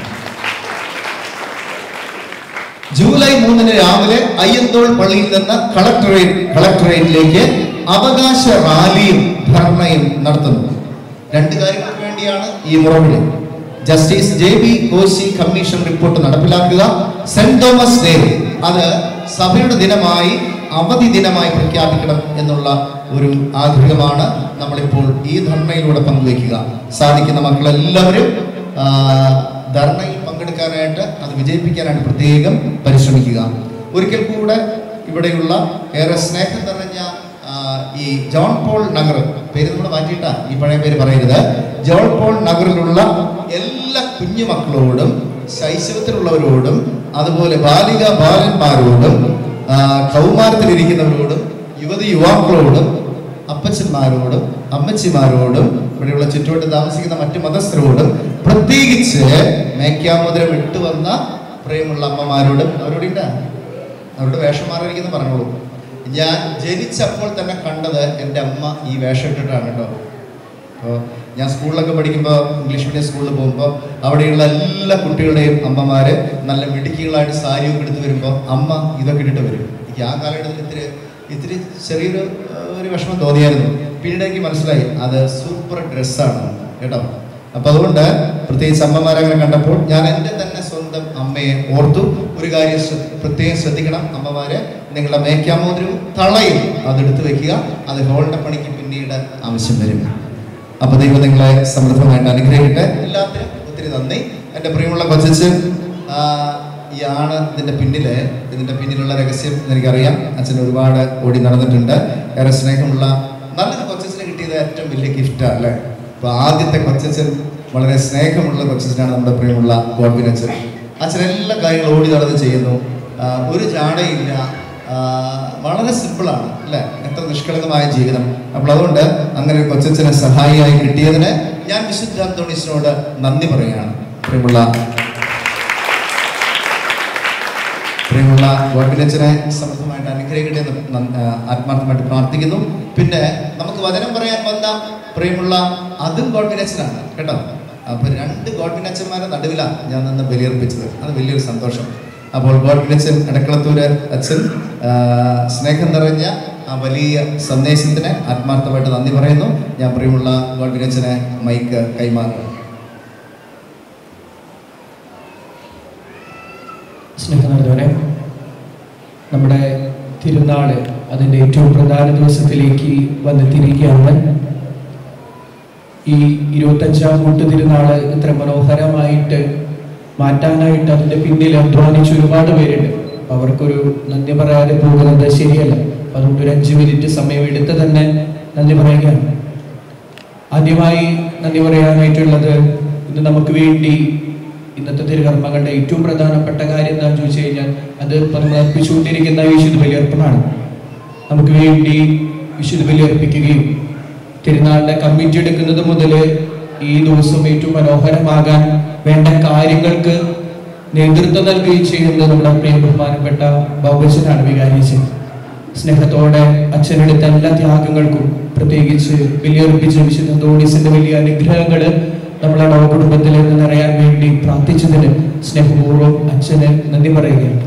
ജൂലൈ മൂന്നിന് രാവിലെ അയ്യന്തോൾ പള്ളിയിൽ നിന്ന് കളക്ടറേറ്റ് കളക്ടറേറ്റിലേക്ക് അവകാശ റാലിയും ധർണയും നടത്തുന്നു രണ്ട് കാര്യങ്ങൾക്ക് വേണ്ടിയാണ് ഈ മുറവിളി justice J B Koshy commission report നടപ്പിലാക്കുക സെന്റ് തോമസ് ഡേ അത് സഭയുടെ ദിനമായി അവധി ദിനമായി പ്രഖ്യാപിക്കണം എന്നുള്ള ഒരു ആഗ്രഹമാണ് നമ്മളിപ്പോൾ ഈ ധർണയിലൂടെ പങ്കുവയ്ക്കുക സാധിക്കുന്ന മക്കളെല്ലാവരും ആ, ധർണയിൽ പങ്കെടുക്കാനായിട്ട് അത് വിജയിപ്പിക്കാനായിട്ട് പ്രത്യേകം പരിശ്രമിക്കുക ഒരിക്കൽ കൂടെ ഇവിടെയുള്ള ഏറെ സ്നേഹം നിറഞ്ഞ ആ, ഈ ജോൺ പോൾ നഗർ പേര് നമ്മൾ മാറ്റിയിട്ടാ ഈ പഴയ പേര് പറയരുത് ജോൺ പോൾ നഗറിലുള്ള എല്ലാ കുഞ്ഞു മക്കളോടും ശൈശവത്തിലുള്ളവരോടും അതുപോലെ ബാലിക ബാലന്മാരോടും ആ, കൗമാരത്തിലിരിക്കുന്നവരോടും യുവതി യുവാക്കളോടും അപ്പച്ചന്മാരോടും അമ്മച്ചിമാരോടും ഇവിടെയുള്ള ചുറ്റുവട്ടം താമസിക്കുന്ന മറ്റു മതസ്ഥരോടും പ്രത്യേകിച്ച് മേക്കാമുദ്രം ഇട്ടുവന്ന പ്രിയമുള്ള അമ്മമാരോടും അവരോട് ഇല്ല അവരുടെ വേഷം മാറിയിരിക്കുന്നു പറഞ്ഞോളൂ ഞാൻ ജനിച്ചപ്പോൾ തന്നെ കണ്ടത് എൻ്റെ അമ്മ ഈ വേഷം ഇട്ടിട്ടാണ് കേട്ടോ അപ്പോൾ ഞാൻ സ്കൂളിലൊക്കെ പഠിക്കുമ്പോൾ ഇംഗ്ലീഷ് മീഡിയം സ്കൂളിൽ പോകുമ്പോൾ അവിടെയുള്ള എല്ലാ കുട്ടികളുടെയും അമ്മമാര് നല്ല മിടുക്കികളായിട്ട് സാരിയൊക്കെ എടുത്ത് വരുമ്പോൾ അമ്മ ഇതൊക്കെ ഇട്ടിട്ട് വരും എനിക്ക് ആ കാലഘട്ടത്തിൽ ഇത്തിരി ഇത്തിരി ചെറിയൊരു ആ, ഒരു വിഷമം തോന്നിയായിരുന്നു പിന്നീട് എനിക്ക് മനസ്സിലായി അത് സൂപ്പർ ഡ്രസ്സാണ് കേട്ടോ അപ്പൊ അതുകൊണ്ട് പ്രത്യേകിച്ച് അമ്മമാരെ അങ്ങനെ കണ്ടപ്പോൾ ഞാൻ എൻ്റെ തന്നെ സ്വന്തം അമ്മയെ ഓർത്തു ഒരു കാര്യം ശ്ര- പ്രത്യേകം ശ്രദ്ധിക്കണം അമ്മമാര് നിങ്ങളുടെ മേക്കാമോതിരവും തളയും അതെടുത്ത് വെക്കുക അത് ഹോളിന്റെ പണിക്ക് പിന്നീട് ആവശ്യം വരും അപ്പൊ ദൈവം നിങ്ങളെ സമൃദ്ധമായിട്ട് അനുഗ്രഹിക്കട്ടെ എല്ലാത്തിനും ഒത്തിരി നന്ദി എൻ്റെ പ്രിയമുള്ള കൊച്ചച്ഛൻ ആ, ഈ ആണ് ഇതിന്റെ പിന്നില് ഇതിന്റെ പിന്നിലുള്ള രഹസ്യം എനിക്കറിയാം അച്ഛൻ ഒരുപാട് ഓടി നടന്നിട്ടുണ്ട് ഏറെ സ്നേഹമുള്ള നല്ലൊരു കൊച്ചച്ഛന് കിട്ടിയത് ഏറ്റവും വലിയ ഗിഫ്റ്റാണ് അല്ലേ അപ്പൊ ആദ്യത്തെ കൊച്ചച്ഛൻ വളരെ സ്നേഹമുള്ള കൊച്ചച്ഛനാണ് നമ്മുടെ പ്രിയമുള്ള ഗോഡ്വിൻ അച്ഛൻ അച്ഛൻ എല്ലാ കാര്യങ്ങളും ഓടി നടന്ന് ചെയ്യുന്നു ആ, ഒരു ജാടയില്ല ആ, വളരെ സിമ്പിളാണ് അല്ലേ എത്ര നിഷ്കളങ്കമായ ജീവിതം അപ്പോൾ അതുകൊണ്ട് അങ്ങനെ ഒരു കൊച്ചച്ഛനെ സഹായിയായി കിട്ടിയതിന് ഞാൻ വിശുദ്ധ അന്തോണീസിനോട് നന്ദി പറയുകയാണ് പ്രിയമുള്ള പ്രിയമുള്ള ഗോഡ്വിനച്ചനെ സമൃദ്ധമായിട്ട് അനുഗ്രഹിക്കട്ടെ എന്ന് നന്ദ- ആ, ആത്മാർത്ഥമായിട്ട് പ്രാർത്ഥിക്കുന്നു പിന്നെ നമുക്ക് വചനം പറയാൻ വന്ന പ്രിയമുള്ള അതും ഗോഡ്വിനച്ചനാണ് കേട്ടോ അപ്പൊ രണ്ട് ഗോഡ്വിനച്ചന്മാരെ നടുവിലാണ് ഞാൻ നിന്ന് ബലിയർപ്പിച്ചത് അത് വലിയൊരു സന്തോഷം അപ്പോൾ ഗോഡ്വിനച്ചൻ അടക്കളത്തൂര് അച്ഛൻ ആ, സ്നേഹം നിറഞ്ഞ ആ വലിയ സന്ദേശത്തിന് ആത്മാർത്ഥമായിട്ട് നന്ദി പറയുന്നു ഞാൻ പ്രിയമുള്ള ഗോഡ്വിനച്ചനെ മൈക്ക് കൈമാറുന്നു സ്നേഹനടനെ നമ്മുടെ തിരുനാള് അതിൻ്റെ ഏറ്റവും പ്രധാന ദിവസത്തിലേക്ക് വന്നെത്തിയിരിക്കുകയാണ് ഈ ഇരുപത്തഞ്ചാം കൂട്ട് തിരുനാള് ഇത്ര മനോഹരമായിട്ട് മാറ്റാനായിട്ട് അതിൻ്റെ പിന്നിൽ അധ്വാനിച്ച ഒരുപാട് പേരുണ്ട് അപ്പൊ അവർക്കൊരു നന്ദി പറയാതെ പോകുന്നത് ശരിയല്ല അപ്പൊ അതുകൊണ്ട് ഒരു അഞ്ച് മിനിറ്റ് സമയം എടുത്ത് തന്നെ നന്ദി പറയുകയാണ് ആദ്യമായി നന്ദി പറയാനായിട്ടുള്ളത് ഇന്ന് നമുക്ക് വേണ്ടി ഇന്നത്തെ തിരുകർമ്മങ്ങളുടെ ഏറ്റവും പ്രധാനപ്പെട്ട കാര്യം എന്താണെന്ന് ചോദിച്ചു കഴിഞ്ഞാൽ അത് ഇപ്പൊ നമ്മൾ അർപ്പിച്ചുകൊണ്ടിരിക്കുന്ന വിശുദ്ധ ബലിയർപ്പണമാണ് നമുക്ക് വേണ്ടി വിശുദ്ധ ബലിയർപ്പിക്കുകയും തിരുനാളിന്റെ കമ്മിറ്റി എടുക്കുന്നത് മുതൽ ഈ ദിവസം ഏറ്റവും മനോഹരമാകാൻ വേണ്ട കാര്യങ്ങൾക്ക് നേതൃത്വം നൽകുകയും ചെയ്യുന്നത് നമ്മുടെ പ്രിയ ബഹുമാനപ്പെട്ട ബാബുച്ചനാണ് വികാരിച്ചൻ സ്നേഹത്തോടെ അച്ഛനെടുത്ത എല്ലാ ത്യാഗങ്ങൾക്കും പ്രത്യേകിച്ച് ബലിയർപ്പിച്ച വിശുദ്ധ തോണീസിന്റെ വലിയ അനുഗ്രഹങ്ങൾ നമ്മളെ നവ കുടുംബത്തിൽ നിന്ന് നിറയാൻ വേണ്ടി പ്രാർത്ഥിച്ചതിന് സ്നേഹപൂർവ്വം അച്ഛന് നന്ദി പറയുകയാണ്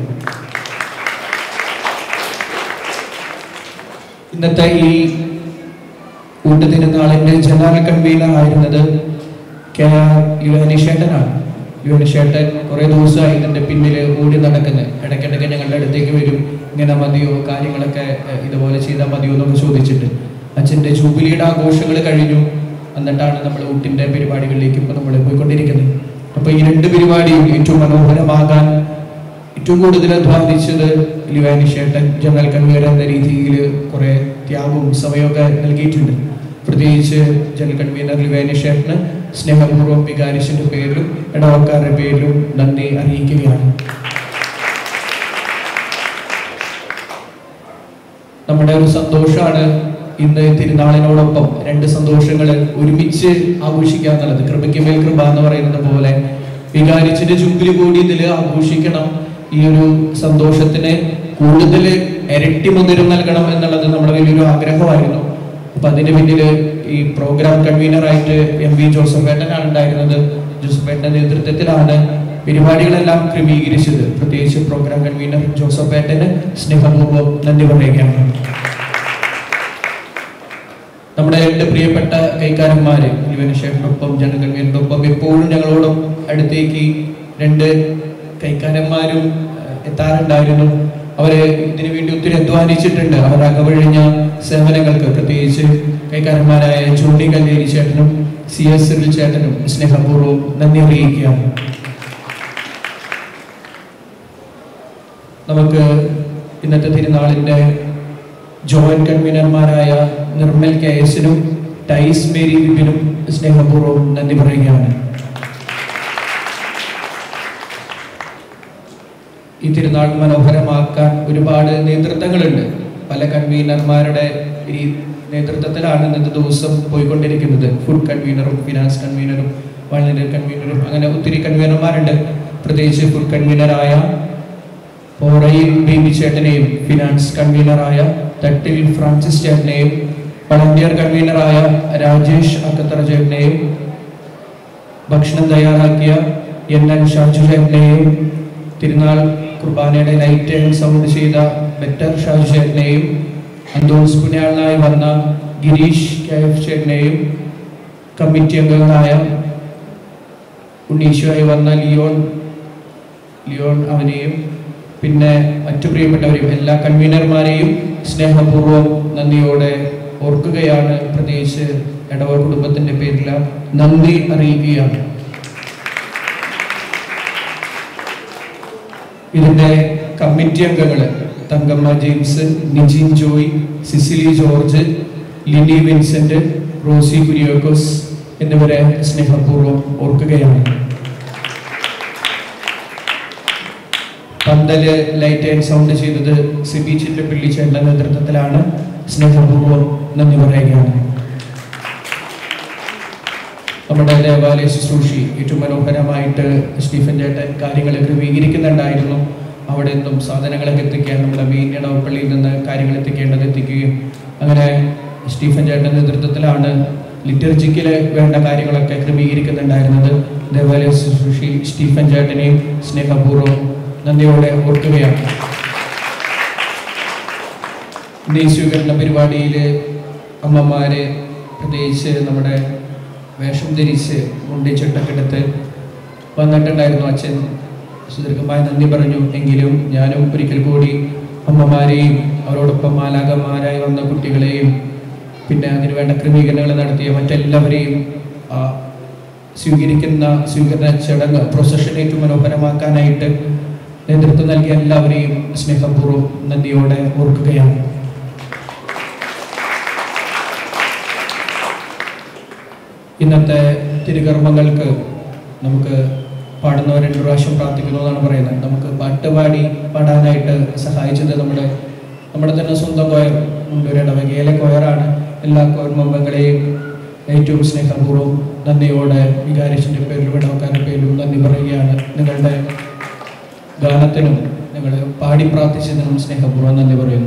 ഇന്നത്തെ ഈ ഊട്ടുതിരുന്നാളിന്റെ ജനറൽ കൺവീനർ ആയിരുന്നത് കെ ആർ യുവനിഷേട്ടനാണ് യുവനിഷേട്ടൻ കുറെ ദിവസമായി ഇതിന്റെ പിന്നിൽ ഓടി നടക്കുന്നത് ഇടയ്ക്കിടയ്ക്ക് ഞങ്ങളുടെ അടുത്തേക്ക് വരും ഇങ്ങനെ മതിയോ കാര്യങ്ങളൊക്കെ ഏഹ്, ഇതുപോലെ ചെയ്താൽ മതിയോ എന്നൊക്കെ ചോദിച്ചിട്ട് അച്ഛന്റെ ജൂബിലിയുടെ ആഘോഷങ്ങൾ കഴിഞ്ഞു എന്നിട്ടാണ് നമ്മൾ ഊട്ടിന്റെ പരിപാടികളിലേക്ക് ഇപ്പൊ നമ്മൾ പോയിക്കൊണ്ടിരിക്കുന്നത് അപ്പൊ ഈ രണ്ട് പരിപാടിയും ഏറ്റവും മനോഹരമാകാൻ ഏറ്റവും കൂടുതൽ അധ്വാനിച്ചത് ലിവാനി ഷേട്ടൻ ജനറൽ കൺവീനർ എന്ന രീതിയിൽ കുറെ ത്യാഗവും സമയമൊക്കെ നൽകിയിട്ടുണ്ട് പ്രത്യേകിച്ച് ജനറൽ കൺവീനർ ലിവാനി ഷേട്ടന് സ്നേഹപൂർവ്വം വികാരിച്ചിന്റെ പേരിലും ഇടവക്കാരുടെ പേരിലും നന്ദി അറിയിക്കുകയാണ് നമ്മുടെ ഒരു സന്തോഷമാണ് ഇന്ന് തിരുനാളിനോടൊപ്പം രണ്ട് സന്തോഷങ്ങൾ ഒരുമിച്ച് ആഘോഷിക്കുക എന്നുള്ളത് കൃപയ്ക്ക് മേൽ കൃപ എന്ന് പറയുന്നത് പോലെ വികാരിച്ചിന്റെ ജൂബിലി കൂടി ഇതിൽ ആഘോഷിക്കണം ഈ ഒരു സന്തോഷത്തിന് കൂടുതൽ ഇരട്ടി മുതിരും നൽകണം എന്നുള്ളത് നമ്മുടെ വലിയൊരു ആഗ്രഹമായിരുന്നു അപ്പൊ അതിന് പിന്നിൽ ഈ പ്രോഗ്രാം കൺവീനറായിട്ട് എം വി ജോസഫ് ഏട്ടനാണ് ഉണ്ടായിരുന്നത് ജോസഫ് ഏട്ടന്റെ നേതൃത്വത്തിലാണ് പരിപാടികളെല്ലാം ക്രമീകരിച്ചത് പ്രത്യേകിച്ച് പ്രോഗ്രാം കൺവീനർ ജോസഫ് ഏട്ടന് സ്നേഹപൂർവ്വം നന്ദി പറയുകയാണ് നമ്മുടെ രണ്ട് പ്രിയപ്പെട്ട കൈക്കാരന്മാര് യുവനശേഖരനൊപ്പം ജനറൽ കൺവീനറിനൊപ്പം എപ്പോഴും ഞങ്ങളോടും അടുത്തേക്ക് രണ്ട് കൈക്കാരന്മാരും ഏഹ്, എത്താറുണ്ടായിരുന്നു അവര് ഇതിനു വേണ്ടി ഒത്തിരി അധ്വാനിച്ചിട്ടുണ്ട് അവർ അകവഴിഞ്ഞ സേവനങ്ങൾക്ക് പ്രത്യേകിച്ച് കൈക്കാരന്മാരായ ചൂണ്ടി കല്ലേരി ചേട്ടനും സി എസ് സിറിൽ ചേട്ടനും സ്നേഹപൂർവ്വം നന്ദി അറിയിക്കുകയാണ് നമുക്ക് ഇന്നത്തെ തിരുനാളിന്റെ ജോയിന്റ് കൺവീനർമാരായ നിർമ്മൽ കെ എസിനും ടൈസ് മേരി വിപിനും സ്നേഹപൂർവ്വം നന്ദി പറയുകയാണ് ഈ തിരുനാൾ മനോഹരമാക്കാൻ ഒരുപാട് നേതൃത്വങ്ങളുണ്ട് പല കൺവീനർമാരുടെ ഈ നേതൃത്വത്തിലാണ് ഇന്നത്തെ ദിവസം പോയിക്കൊണ്ടിരിക്കുന്നത് ഫുഡ് കൺവീനറും ഫിനാൻസ് കൺവീനറും വളണ്ടിയർ കൺവീനറും അങ്ങനെ ഒത്തിരി കൺവീനർമാരുണ്ട് പ്രത്യേകിച്ച് ഫുഡ് കൺവീനറായ പോറയിൽ ബേബി ചേട്ടനെയും ഫിനാൻസ് കൺവീനറായ തട്ടിൽ ഫ്രാൻസിസ് ചേട്ടനെയും വളണ്ടിയർ കൺവീനറായ രാജേഷ് അക്കത്തറ ചേട്ടനെയും ഭക്ഷണം തയ്യാറാക്കിയ എൻ എൻ ഷാജു ചേട്ടനെയും തിരുനാൾ കുർബാനയുടെ ലൈറ്റ് ആൻഡ് സൗണ്ട് ചെയ്ത ബെറ്റർ ഷാജു ചേട്ടനെയും അന്തോസ് പുണ്യാളനായി വന്ന ഗിരീഷ് കെ എഫ് ചേട്ടനെയും കമ്മിറ്റി അംഗങ്ങളായ ഉണ്ണീശുവായി വന്ന ലിയോൺ ലിയോൺ അവനെയും പിന്നെ മറ്റു പ്രിയപ്പെട്ടവരെയും എല്ലാ കൺവീനർമാരെയും സ്നേഹപൂർവ്വം നന്ദിയോടെ ഓർക്കുകയാണ് പ്രത്യേകിച്ച് ഇടവ കുടുംബത്തിന്റെ പേരിൽ നന്ദി അറിയിക്കുകയാണ് ഇതിന്റെ കമ്മിറ്റി അംഗങ്ങള് തങ്കമ്മ ജെയിംസ് നിജിൻ ജോയ് സിസിലി ജോർജ് ലിനി വിൻസെന്റ് റോസി കുര്യോക്കോസ് എന്നിവരെ സ്നേഹപൂർവ്വം ഓർക്കുകയാണ് പന്തല് ലൈറ്റ് ആൻഡ് സൗണ്ട് ചെയ്തത് സിബി ചിറ്റപ്പള്ളി ചേട്ടന്റെ നേതൃത്വത്തിലാണ് സ്നേഹപൂർവ്വം നന്ദി പറയുകയാണ് നമ്മുടെ ദേവാലയ ശുശ്രൂഷി ഏറ്റവും മനോഹരമായിട്ട് സ്റ്റീഫൻ ചേട്ടൻ കാര്യങ്ങൾ ക്രമീകരിക്കുന്നുണ്ടായിരുന്നു അവിടെ നിന്നും സാധനങ്ങളൊക്കെ എത്തിക്കാൻ നമ്മുടെ മെയിൻ ഇടവപ്പള്ളിയിൽ നിന്ന് കാര്യങ്ങൾ എത്തിക്കേണ്ടത് എത്തിക്കുകയും അങ്ങനെ സ്റ്റീഫൻ ചേട്ടൻ്റെ നേതൃത്വത്തിലാണ് ലിറ്റർജിക്കില് വേണ്ട കാര്യങ്ങളൊക്കെ ക്രമീകരിക്കുന്നുണ്ടായിരുന്നത് ദേവാലയ ശുശ്രൂഷി സ്റ്റീഫൻ ചേട്ടനെയും സ്നേഹപൂർവ്വം നന്ദിയോടെ ഓർക്കുകയാണ് ഇന്ന് ഈ സ്വീകരണ പരിപാടിയിൽ അമ്മമാര് പ്രത്യേകിച്ച് നമ്മുടെ വേഷം ധരിച്ച് മുണ്ടി ചട്ടക്കെടുത്ത് വന്നിട്ടുണ്ടായിരുന്നു അച്ഛൻ സുദീർഘമായ നന്ദി പറഞ്ഞു എങ്കിലും ഞാനും ഒരിക്കൽ കൂടി അമ്മമാരെയും അവരോടൊപ്പം മാലാകന്മാരായി വന്ന കുട്ടികളെയും പിന്നെ അതിന് വേണ്ട ക്രമീകരണങ്ങൾ നടത്തിയ മറ്റെല്ലാവരെയും ആ സ്വീകരിക്കുന്ന സ്വീകരണ ചടങ്ങ് പ്രൊസഷൻ ഏറ്റവും മനോഹരമാക്കാനായിട്ട് നേതൃത്വം നൽകിയ എല്ലാവരെയും സ്നേഹപൂർവ്വം നന്ദിയോടെ ഓർക്കുകയാണ് ഇന്നത്തെ തിരുകർമ്മങ്ങൾക്ക് നമുക്ക് പാടുന്നവർ രണ്ട് പ്രാവശ്യം പ്രാർത്ഥിക്കുന്നു എന്നാണ് പറയുന്നത് നമുക്ക് പാട്ട് പാടി പാടാനായിട്ട് സഹായിച്ചത് നമ്മുടെ നമ്മുടെ തന്നെ സ്വന്തം കോയർ മുണ്ടൂർ ഇടവകയിലെ കോയറാണ് എല്ലാ കോയർ മെമ്പങ്ങളെയും ഏറ്റവും സ്നേഹപൂർവ്വം നന്ദിയോടെ വികാരിച്ചിൻ്റെ പേരിലും ഇടവക്കാരുടെ പേരിലും നന്ദി പറയുകയാണ് നിങ്ങളുടെ ഗാനത്തിനും നിങ്ങൾ പാടി പ്രാർത്ഥിച്ചതിനും സ്നേഹപൂർവ്വം നന്ദി പറയുന്നു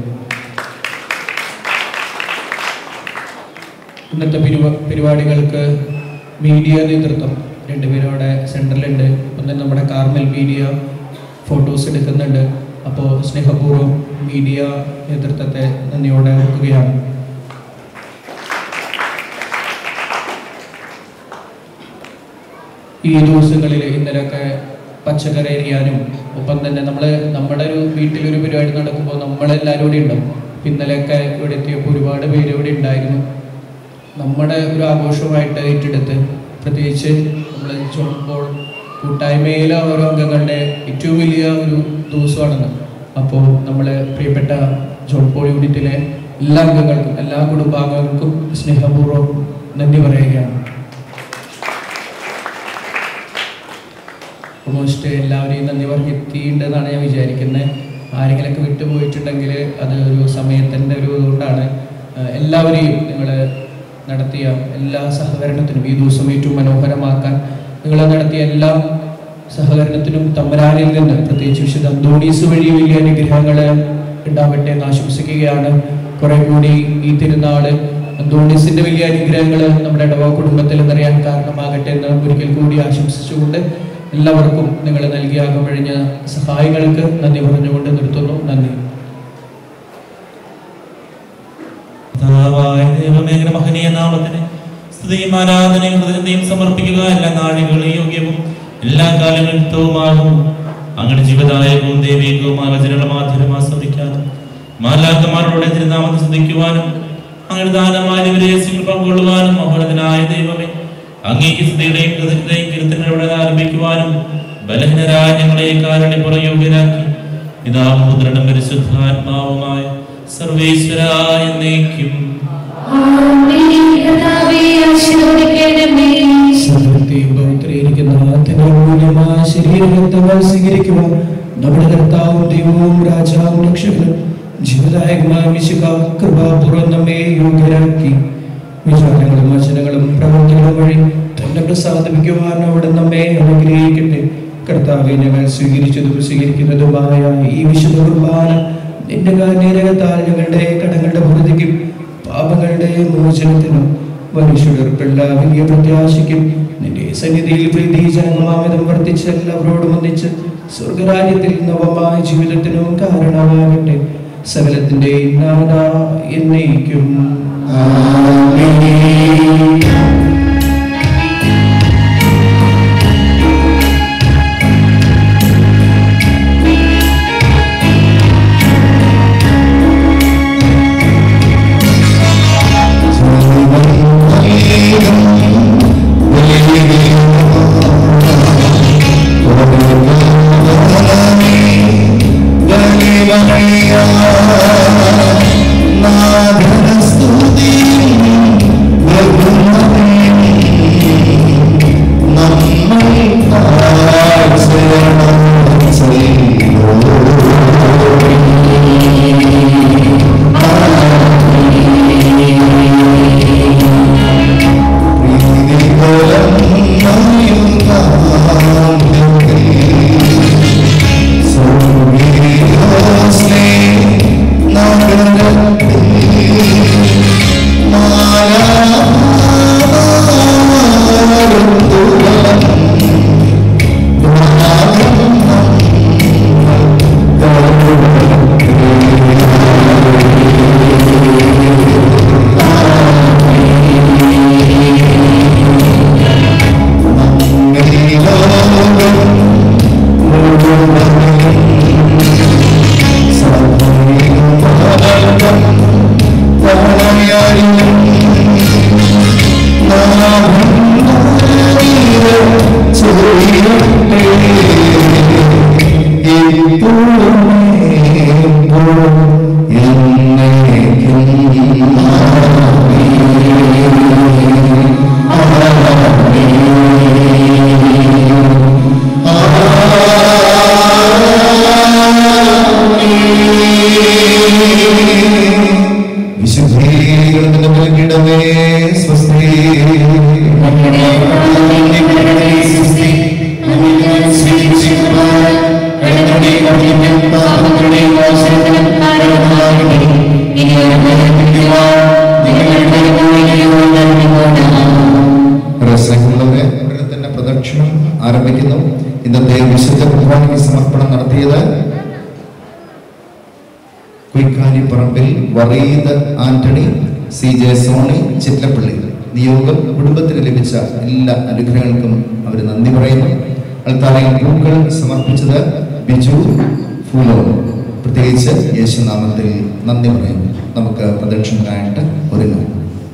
ഇന്നത്തെ പരിപാ- പരിപാടികൾക്ക് മീഡിയ നേതൃത്വം രണ്ടുപേരും അവിടെ സെൻറ്ററിലുണ്ട് ഒപ്പം തന്നെ നമ്മുടെ കാർമൽ മീഡിയ ഫോട്ടോസ് എടുക്കുന്നുണ്ട് അപ്പോൾ സ്നേഹപൂർവ്വം മീഡിയ നേതൃത്വത്തെ നന്ദിയോടെ ഓർക്കുകയാണ് ഈ ദിവസങ്ങളിൽ ഇന്നലെയൊക്കെ പച്ചക്കറി എറിയാനും ഒപ്പം തന്നെ നമ്മൾ നമ്മുടെ ഒരു വീട്ടിലൊരു പരിപാടി നടക്കുമ്പോൾ നമ്മളെല്ലാവരും ഇവിടെ ഉണ്ടാവും ഇപ്പം ഇന്നലെയൊക്കെ ഇവിടെ എത്തിയപ്പോൾ ഒരുപാട് പേര് ഇവിടെ ഉണ്ടായിരുന്നു നമ്മുടെ ഒരു ആഘോഷമായിട്ട് ഏറ്റെടുത്ത് പ്രത്യേകിച്ച് നമ്മൾ ചോദിക്കുമ്പോൾ കൂട്ടായ്മയിലെ ഓരോ അംഗങ്ങളുടെ ഏറ്റവും വലിയ ഒരു ദിവസമാണെന്ന് അപ്പോൾ നമ്മൾ പ്രിയപ്പെട്ട ജോൺപോൾ യൂണിറ്റിലെ എല്ലാ അംഗങ്ങൾക്കും എല്ലാ കുടുംബാംഗങ്ങൾക്കും സ്നേഹപൂർവ്വം നന്ദി പറയുകയാണ് ഓൾമോസ്റ്റ് എല്ലാവരെയും നന്ദി പറഞ്ഞ് എത്തിയിട്ടുണ്ടെന്നാണ് ഞാൻ വിചാരിക്കുന്നത് ആരെങ്കിലൊക്കെ വിട്ടുപോയിട്ടുണ്ടെങ്കിൽ അത് ഒരു സമയത്തിൻ്റെ ഒരു ഇതുകൊണ്ടാണ് ആഹ് എല്ലാവരെയും നിങ്ങൾ നടത്തിയ എല്ലാ സഹകരണത്തിനും ഈ ദിവസം ഏറ്റവും മനോഹരമാക്കാൻ നിങ്ങൾ നടത്തിയ എല്ലാ സഹകരണത്തിനും തമ്പരാനിൽ നിന്ന് പ്രത്യേകിച്ച് വിശുദ്ധ അന്തോണീസ് വഴി വലിയ അനുഗ്രഹങ്ങൾ ഉണ്ടാവട്ടെ എന്ന് ആശംസിക്കുകയാണ് കുറെ കൂടി ഈ തിരുനാള് അന്തോണീസിന്റെ വലിയ അനുഗ്രഹങ്ങൾ നമ്മുടെ ഇടവ കുടുംബത്തിൽ നിറയാൻ കാരണമാകട്ടെ എന്ന് ഒരിക്കൽ കൂടി ആശംസിച്ചുകൊണ്ട് എല്ലാവർക്കും നിങ്ങൾ നൽകിയ അകമഴിഞ്ഞ സഹായങ്ങൾക്ക് നന്ദി പറഞ്ഞുകൊണ്ട് നിർത്തുന്നു നന്ദി കർത്താവായ ദൈവമേ അങ്ങയുടെ മഹനീയ നാമത്തിന് സ്തുതിയും ആരാധനയും ഹൃദയത്തെയും സമർപ്പിക്കുക എല്ലാ നാഴികളും യോഗ്യവും എല്ലാ കാലങ്ങളും യുക്തവുമാകും അങ്ങയുടെ ജീവദായകവും ദൈവികവുമായ വചനങ്ങളുടെ മാധ്യമം ആസ്വദിക്കാനും മാലാക്കന്മാരുടെ തിരുനാമത്തെ ശ്രദ്ധിക്കുവാനും അങ്ങയുടെ ദാനമായ രഹസ്യങ്ങൾ പങ്കുകൊള്ളുവാനും മഹോന്നതനായ ദൈവമേ അങ്ങേക്ക് സ്തുതിയുടെയും കൃതജ്ഞതയും കീർത്തനങ്ങളുടെ ആരംഭിക്കുവാനും ബലഹീനരായ ഞങ്ങളെ കാരുണ്യപുറ യോഗ്യരാക്കി പിതാപുത്രനും പരിശുദ്ധാത്മാവുമായ സർവേശ്വരായ എന്നേക്കും സത്യത്തെയും പവിത്രയിരിക്കുന്ന ആത്മീയ മൂല്യമായ ശരീരരക്തങ്ങൾ സ്വീകരിക്കുവാൻ നമ്മുടെ കർത്താവും ദൈവവും രാജാവും രക്ഷകനും ജീവദായകമായ വിശുക കൃപാപൂർവ്വം നമ്മെ യോഗ്യരാക്കി വിചാരങ്ങളും വചനങ്ങളും പ്രവർത്തനങ്ങളും വഴി തന്നെ പ്രസാദിപ്പിക്കുവാൻ അവിടെ നമ്മെ അനുഗ്രഹിക്കട്ടെ കർത്താവെ ഞങ്ങൾ സ്വീകരിച്ചതും സ്വീകരിക്കുന്നതുമായ ഈ വിശുദ്ധ കുർബാന നിന്റെ കാരണത്താൽ ഞങ്ങളുടെ കടങ്ങളുടെ പൂർത്തിക്കും പാപങ്ങളുടെ മോചനത്തിനും മനുഷ്യർക്കുള്ള വലിയ പ്രത്യാശയ്ക്കും നിന്റെ സന്നിധിയിൽ പ്രീതി ജനമാമിതം വർദ്ധിച്ച് എല്ലാവരോടും ഒന്നിച്ച് സ്വർഗരാജ്യത്തിൽ നവമായ ജീവിതത്തിനും കാരണമാകട്ടെ സകലത്തിന്റെ നാഥ എന്നേക്കും വിശുദ്ധീകരണത്തിന്റെ നൽകിടമേ സ്വസ്തി സ്വസ്തി സ്നേഹമുള്ളവരെ ഇവിടെ തന്നെ പ്രദക്ഷിണം ആരംഭിക്കുന്നു ഇന്നത്തെ വിശുദ്ധ കുർബാനയ്ക്ക് സമർപ്പണം നടത്തിയത് കുയിക്കാനിപ്പറമ്പിൽ വറീദ് ആന്റണി സി ജെ സോണി ചിറ്റപ്പള്ളി നിയോഗം കുടുംബത്തിന് ലഭിച്ച എല്ലാ അനുഗ്രഹങ്ങൾക്കും അവർ നന്ദി പറയുന്നു അൽത്താറയിൽ പൂക്കൾ സമർപ്പിച്ചത് ബിജു ഫൂലോ പ്രത്യേകിച്ച് യേശുനാമത്തിൽ നന്ദി പറയുന്നു നമുക്ക് പ്രദക്ഷിണനായിട്ട് ഒരുങ്ങാം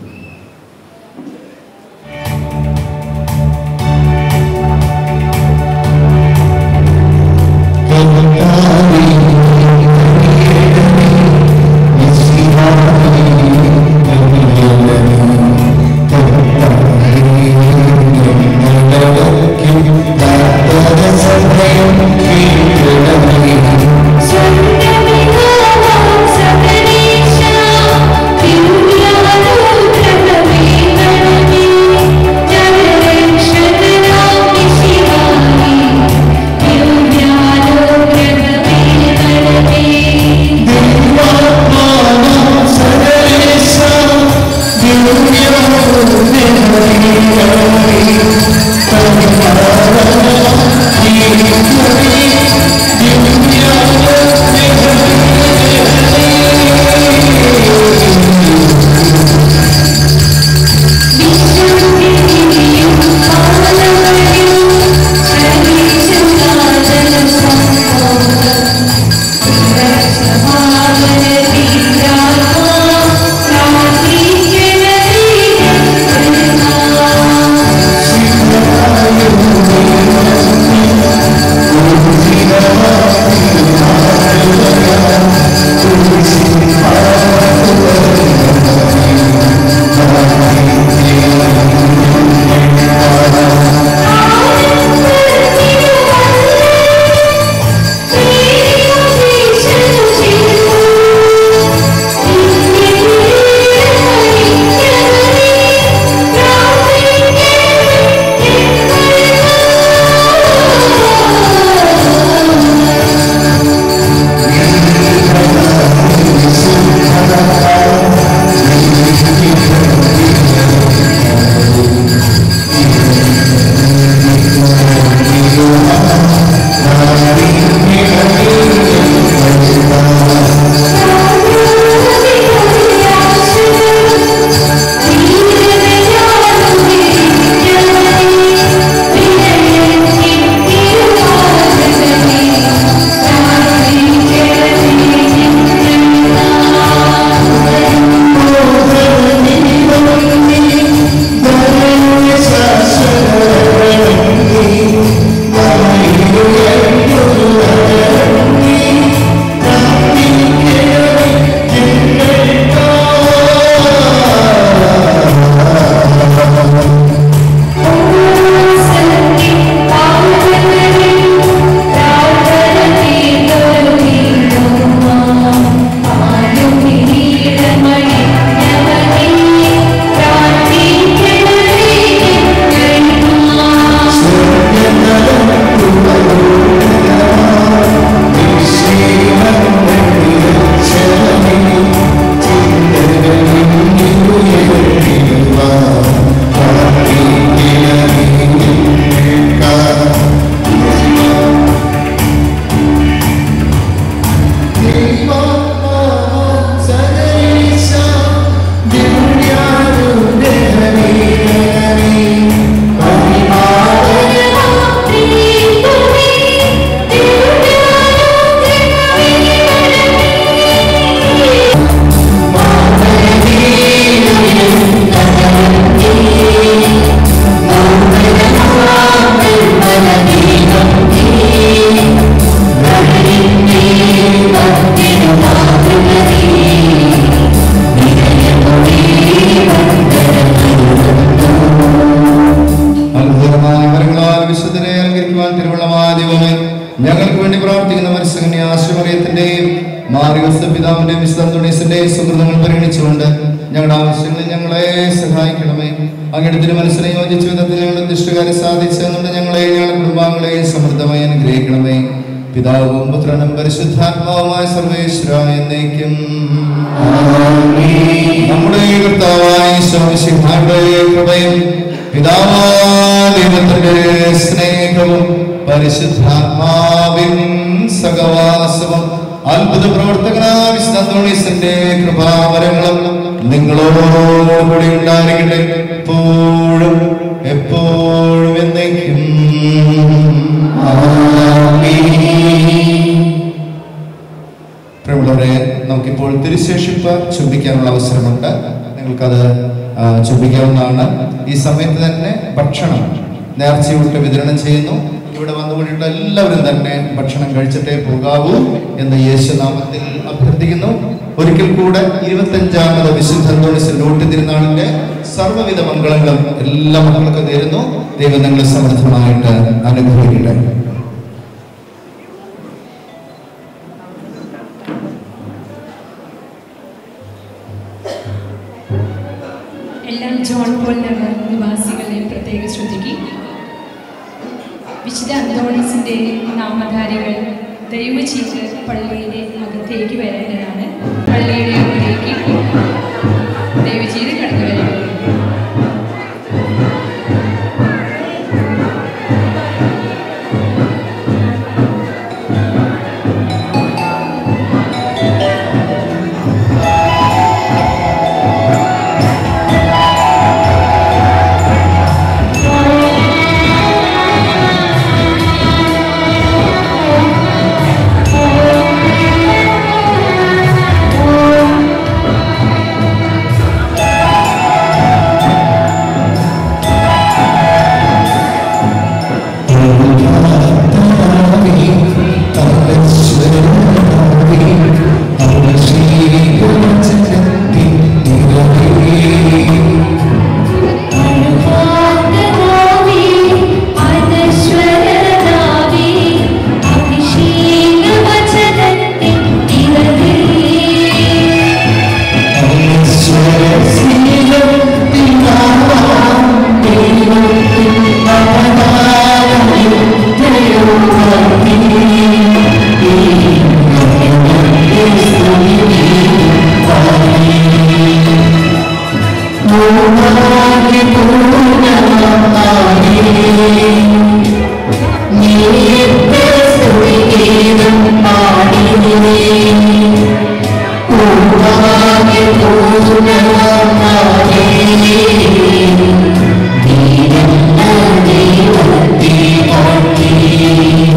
അത്ഭുതമായ വരങ്ങളാൽ വിശുദ്ധരെ അലങ്കരിക്കുവാൻ തിരുവള്ളമായ ദൈവമേ ഞങ്ങൾക്ക് വേണ്ടി പ്രാർത്ഥിക്കുന്ന മത്സ്യകന്യ ആശ്രമറിയത്തിന്റെയും മാറിയോസ പിതാവിന്റെയും വിശുദ്ധുണീസിന്റെയും സുഹൃത്തുക്കൾ പരിഗണിച്ചുകൊണ്ട് ഞങ്ങളുടെ ആവശ്യങ്ങളിൽ ഞങ്ങളെ സഹായിക്കണമേ അങ്ങയുടെ തിരുമനസ്സിനെ യോജിച്ച വിധത്തിൽ ഞങ്ങളുടെ ദുഷ്ടകാര്യം സാധിച്ചതുകൊണ്ട് ഞങ്ങളെ ഞങ്ങളുടെ കുടുംബാംഗങ്ങളെയും സമൃദ്ധമായി അനുഗ്രഹിക്കണമേ പിതാവും പുത്രനും പരിശുദ്ധാത്മാവുമായ സർവേശ്വര എന്നേക്കും നമ്മുടെ കർത്താവായ ശോമിശിഹായുടെ കൃപയും പിതാവായ ദൈവത്തിന്റെ സ്നേഹവും പരിശുദ്ധാത്മാവിൻ സഹവാസവും അത്ഭുത പ്രവർത്തകനായ വിശുദ്ധോണീസിന്റെ കൃപാവരങ്ങളും നിങ്ങളോടുകൂടി ഉണ്ടായിരിക്കട്ടെ എപ്പോഴും എപ്പോഴും എന്നേക്കും പ്രിയമുള്ളവരെ നമുക്കിപ്പോൾ തിരുശേഷിപ്പ് ചുംബിക്കാനുള്ള അവസരമുണ്ട് നിങ്ങൾക്കത് ആ, ചുംബിക്കാവുന്നതാണ് ഈ സമയത്ത് തന്നെ ഭക്ഷണം നേർച്ചയൂട്ട് വിതരണം ചെയ്യുന്നു ഇവിടെ വന്നുകൊണ്ടിട്ടുള്ള എല്ലാവരും തന്നെ ഭക്ഷണം കഴിച്ചിട്ടേ പോകാവൂ എന്ന് യേശുനാമത്തിൽ അഭ്യർത്ഥിക്കുന്നു ഒരിക്കൽ കൂടെ ഇരുപത്തഞ്ചാമത് വിശുദ്ധ അന്തോണിസിന്റെ ഊട്ടി തിരുനാളിന്റെ സർവ്വവിധ മംഗളങ്ങളും എല്ലാ മക്കൾക്കും നേരുന്നു ദൈവം നിങ്ങളെ സമൃദ്ധമായിട്ട് അനുഗ്രഹിക്കട്ടെ എല്ലാ ജോൺ പോൾ നഗർ നിവാസികളെയും പ്രത്യേക ശ്രദ്ധിക്കും വിശുദ്ധ അന്തോണീസിന്റെ നാമധാരികൾ ദയവ് ചെയ്ത് പള്ളിയുടെ അകത്തേക്ക് വരേണ്ടതാണ് പള്ളിയുടെ അകത്തേക്ക് ദയവ് ചെയ്ത് കടന്നു വരേണ്ടത് Thank you.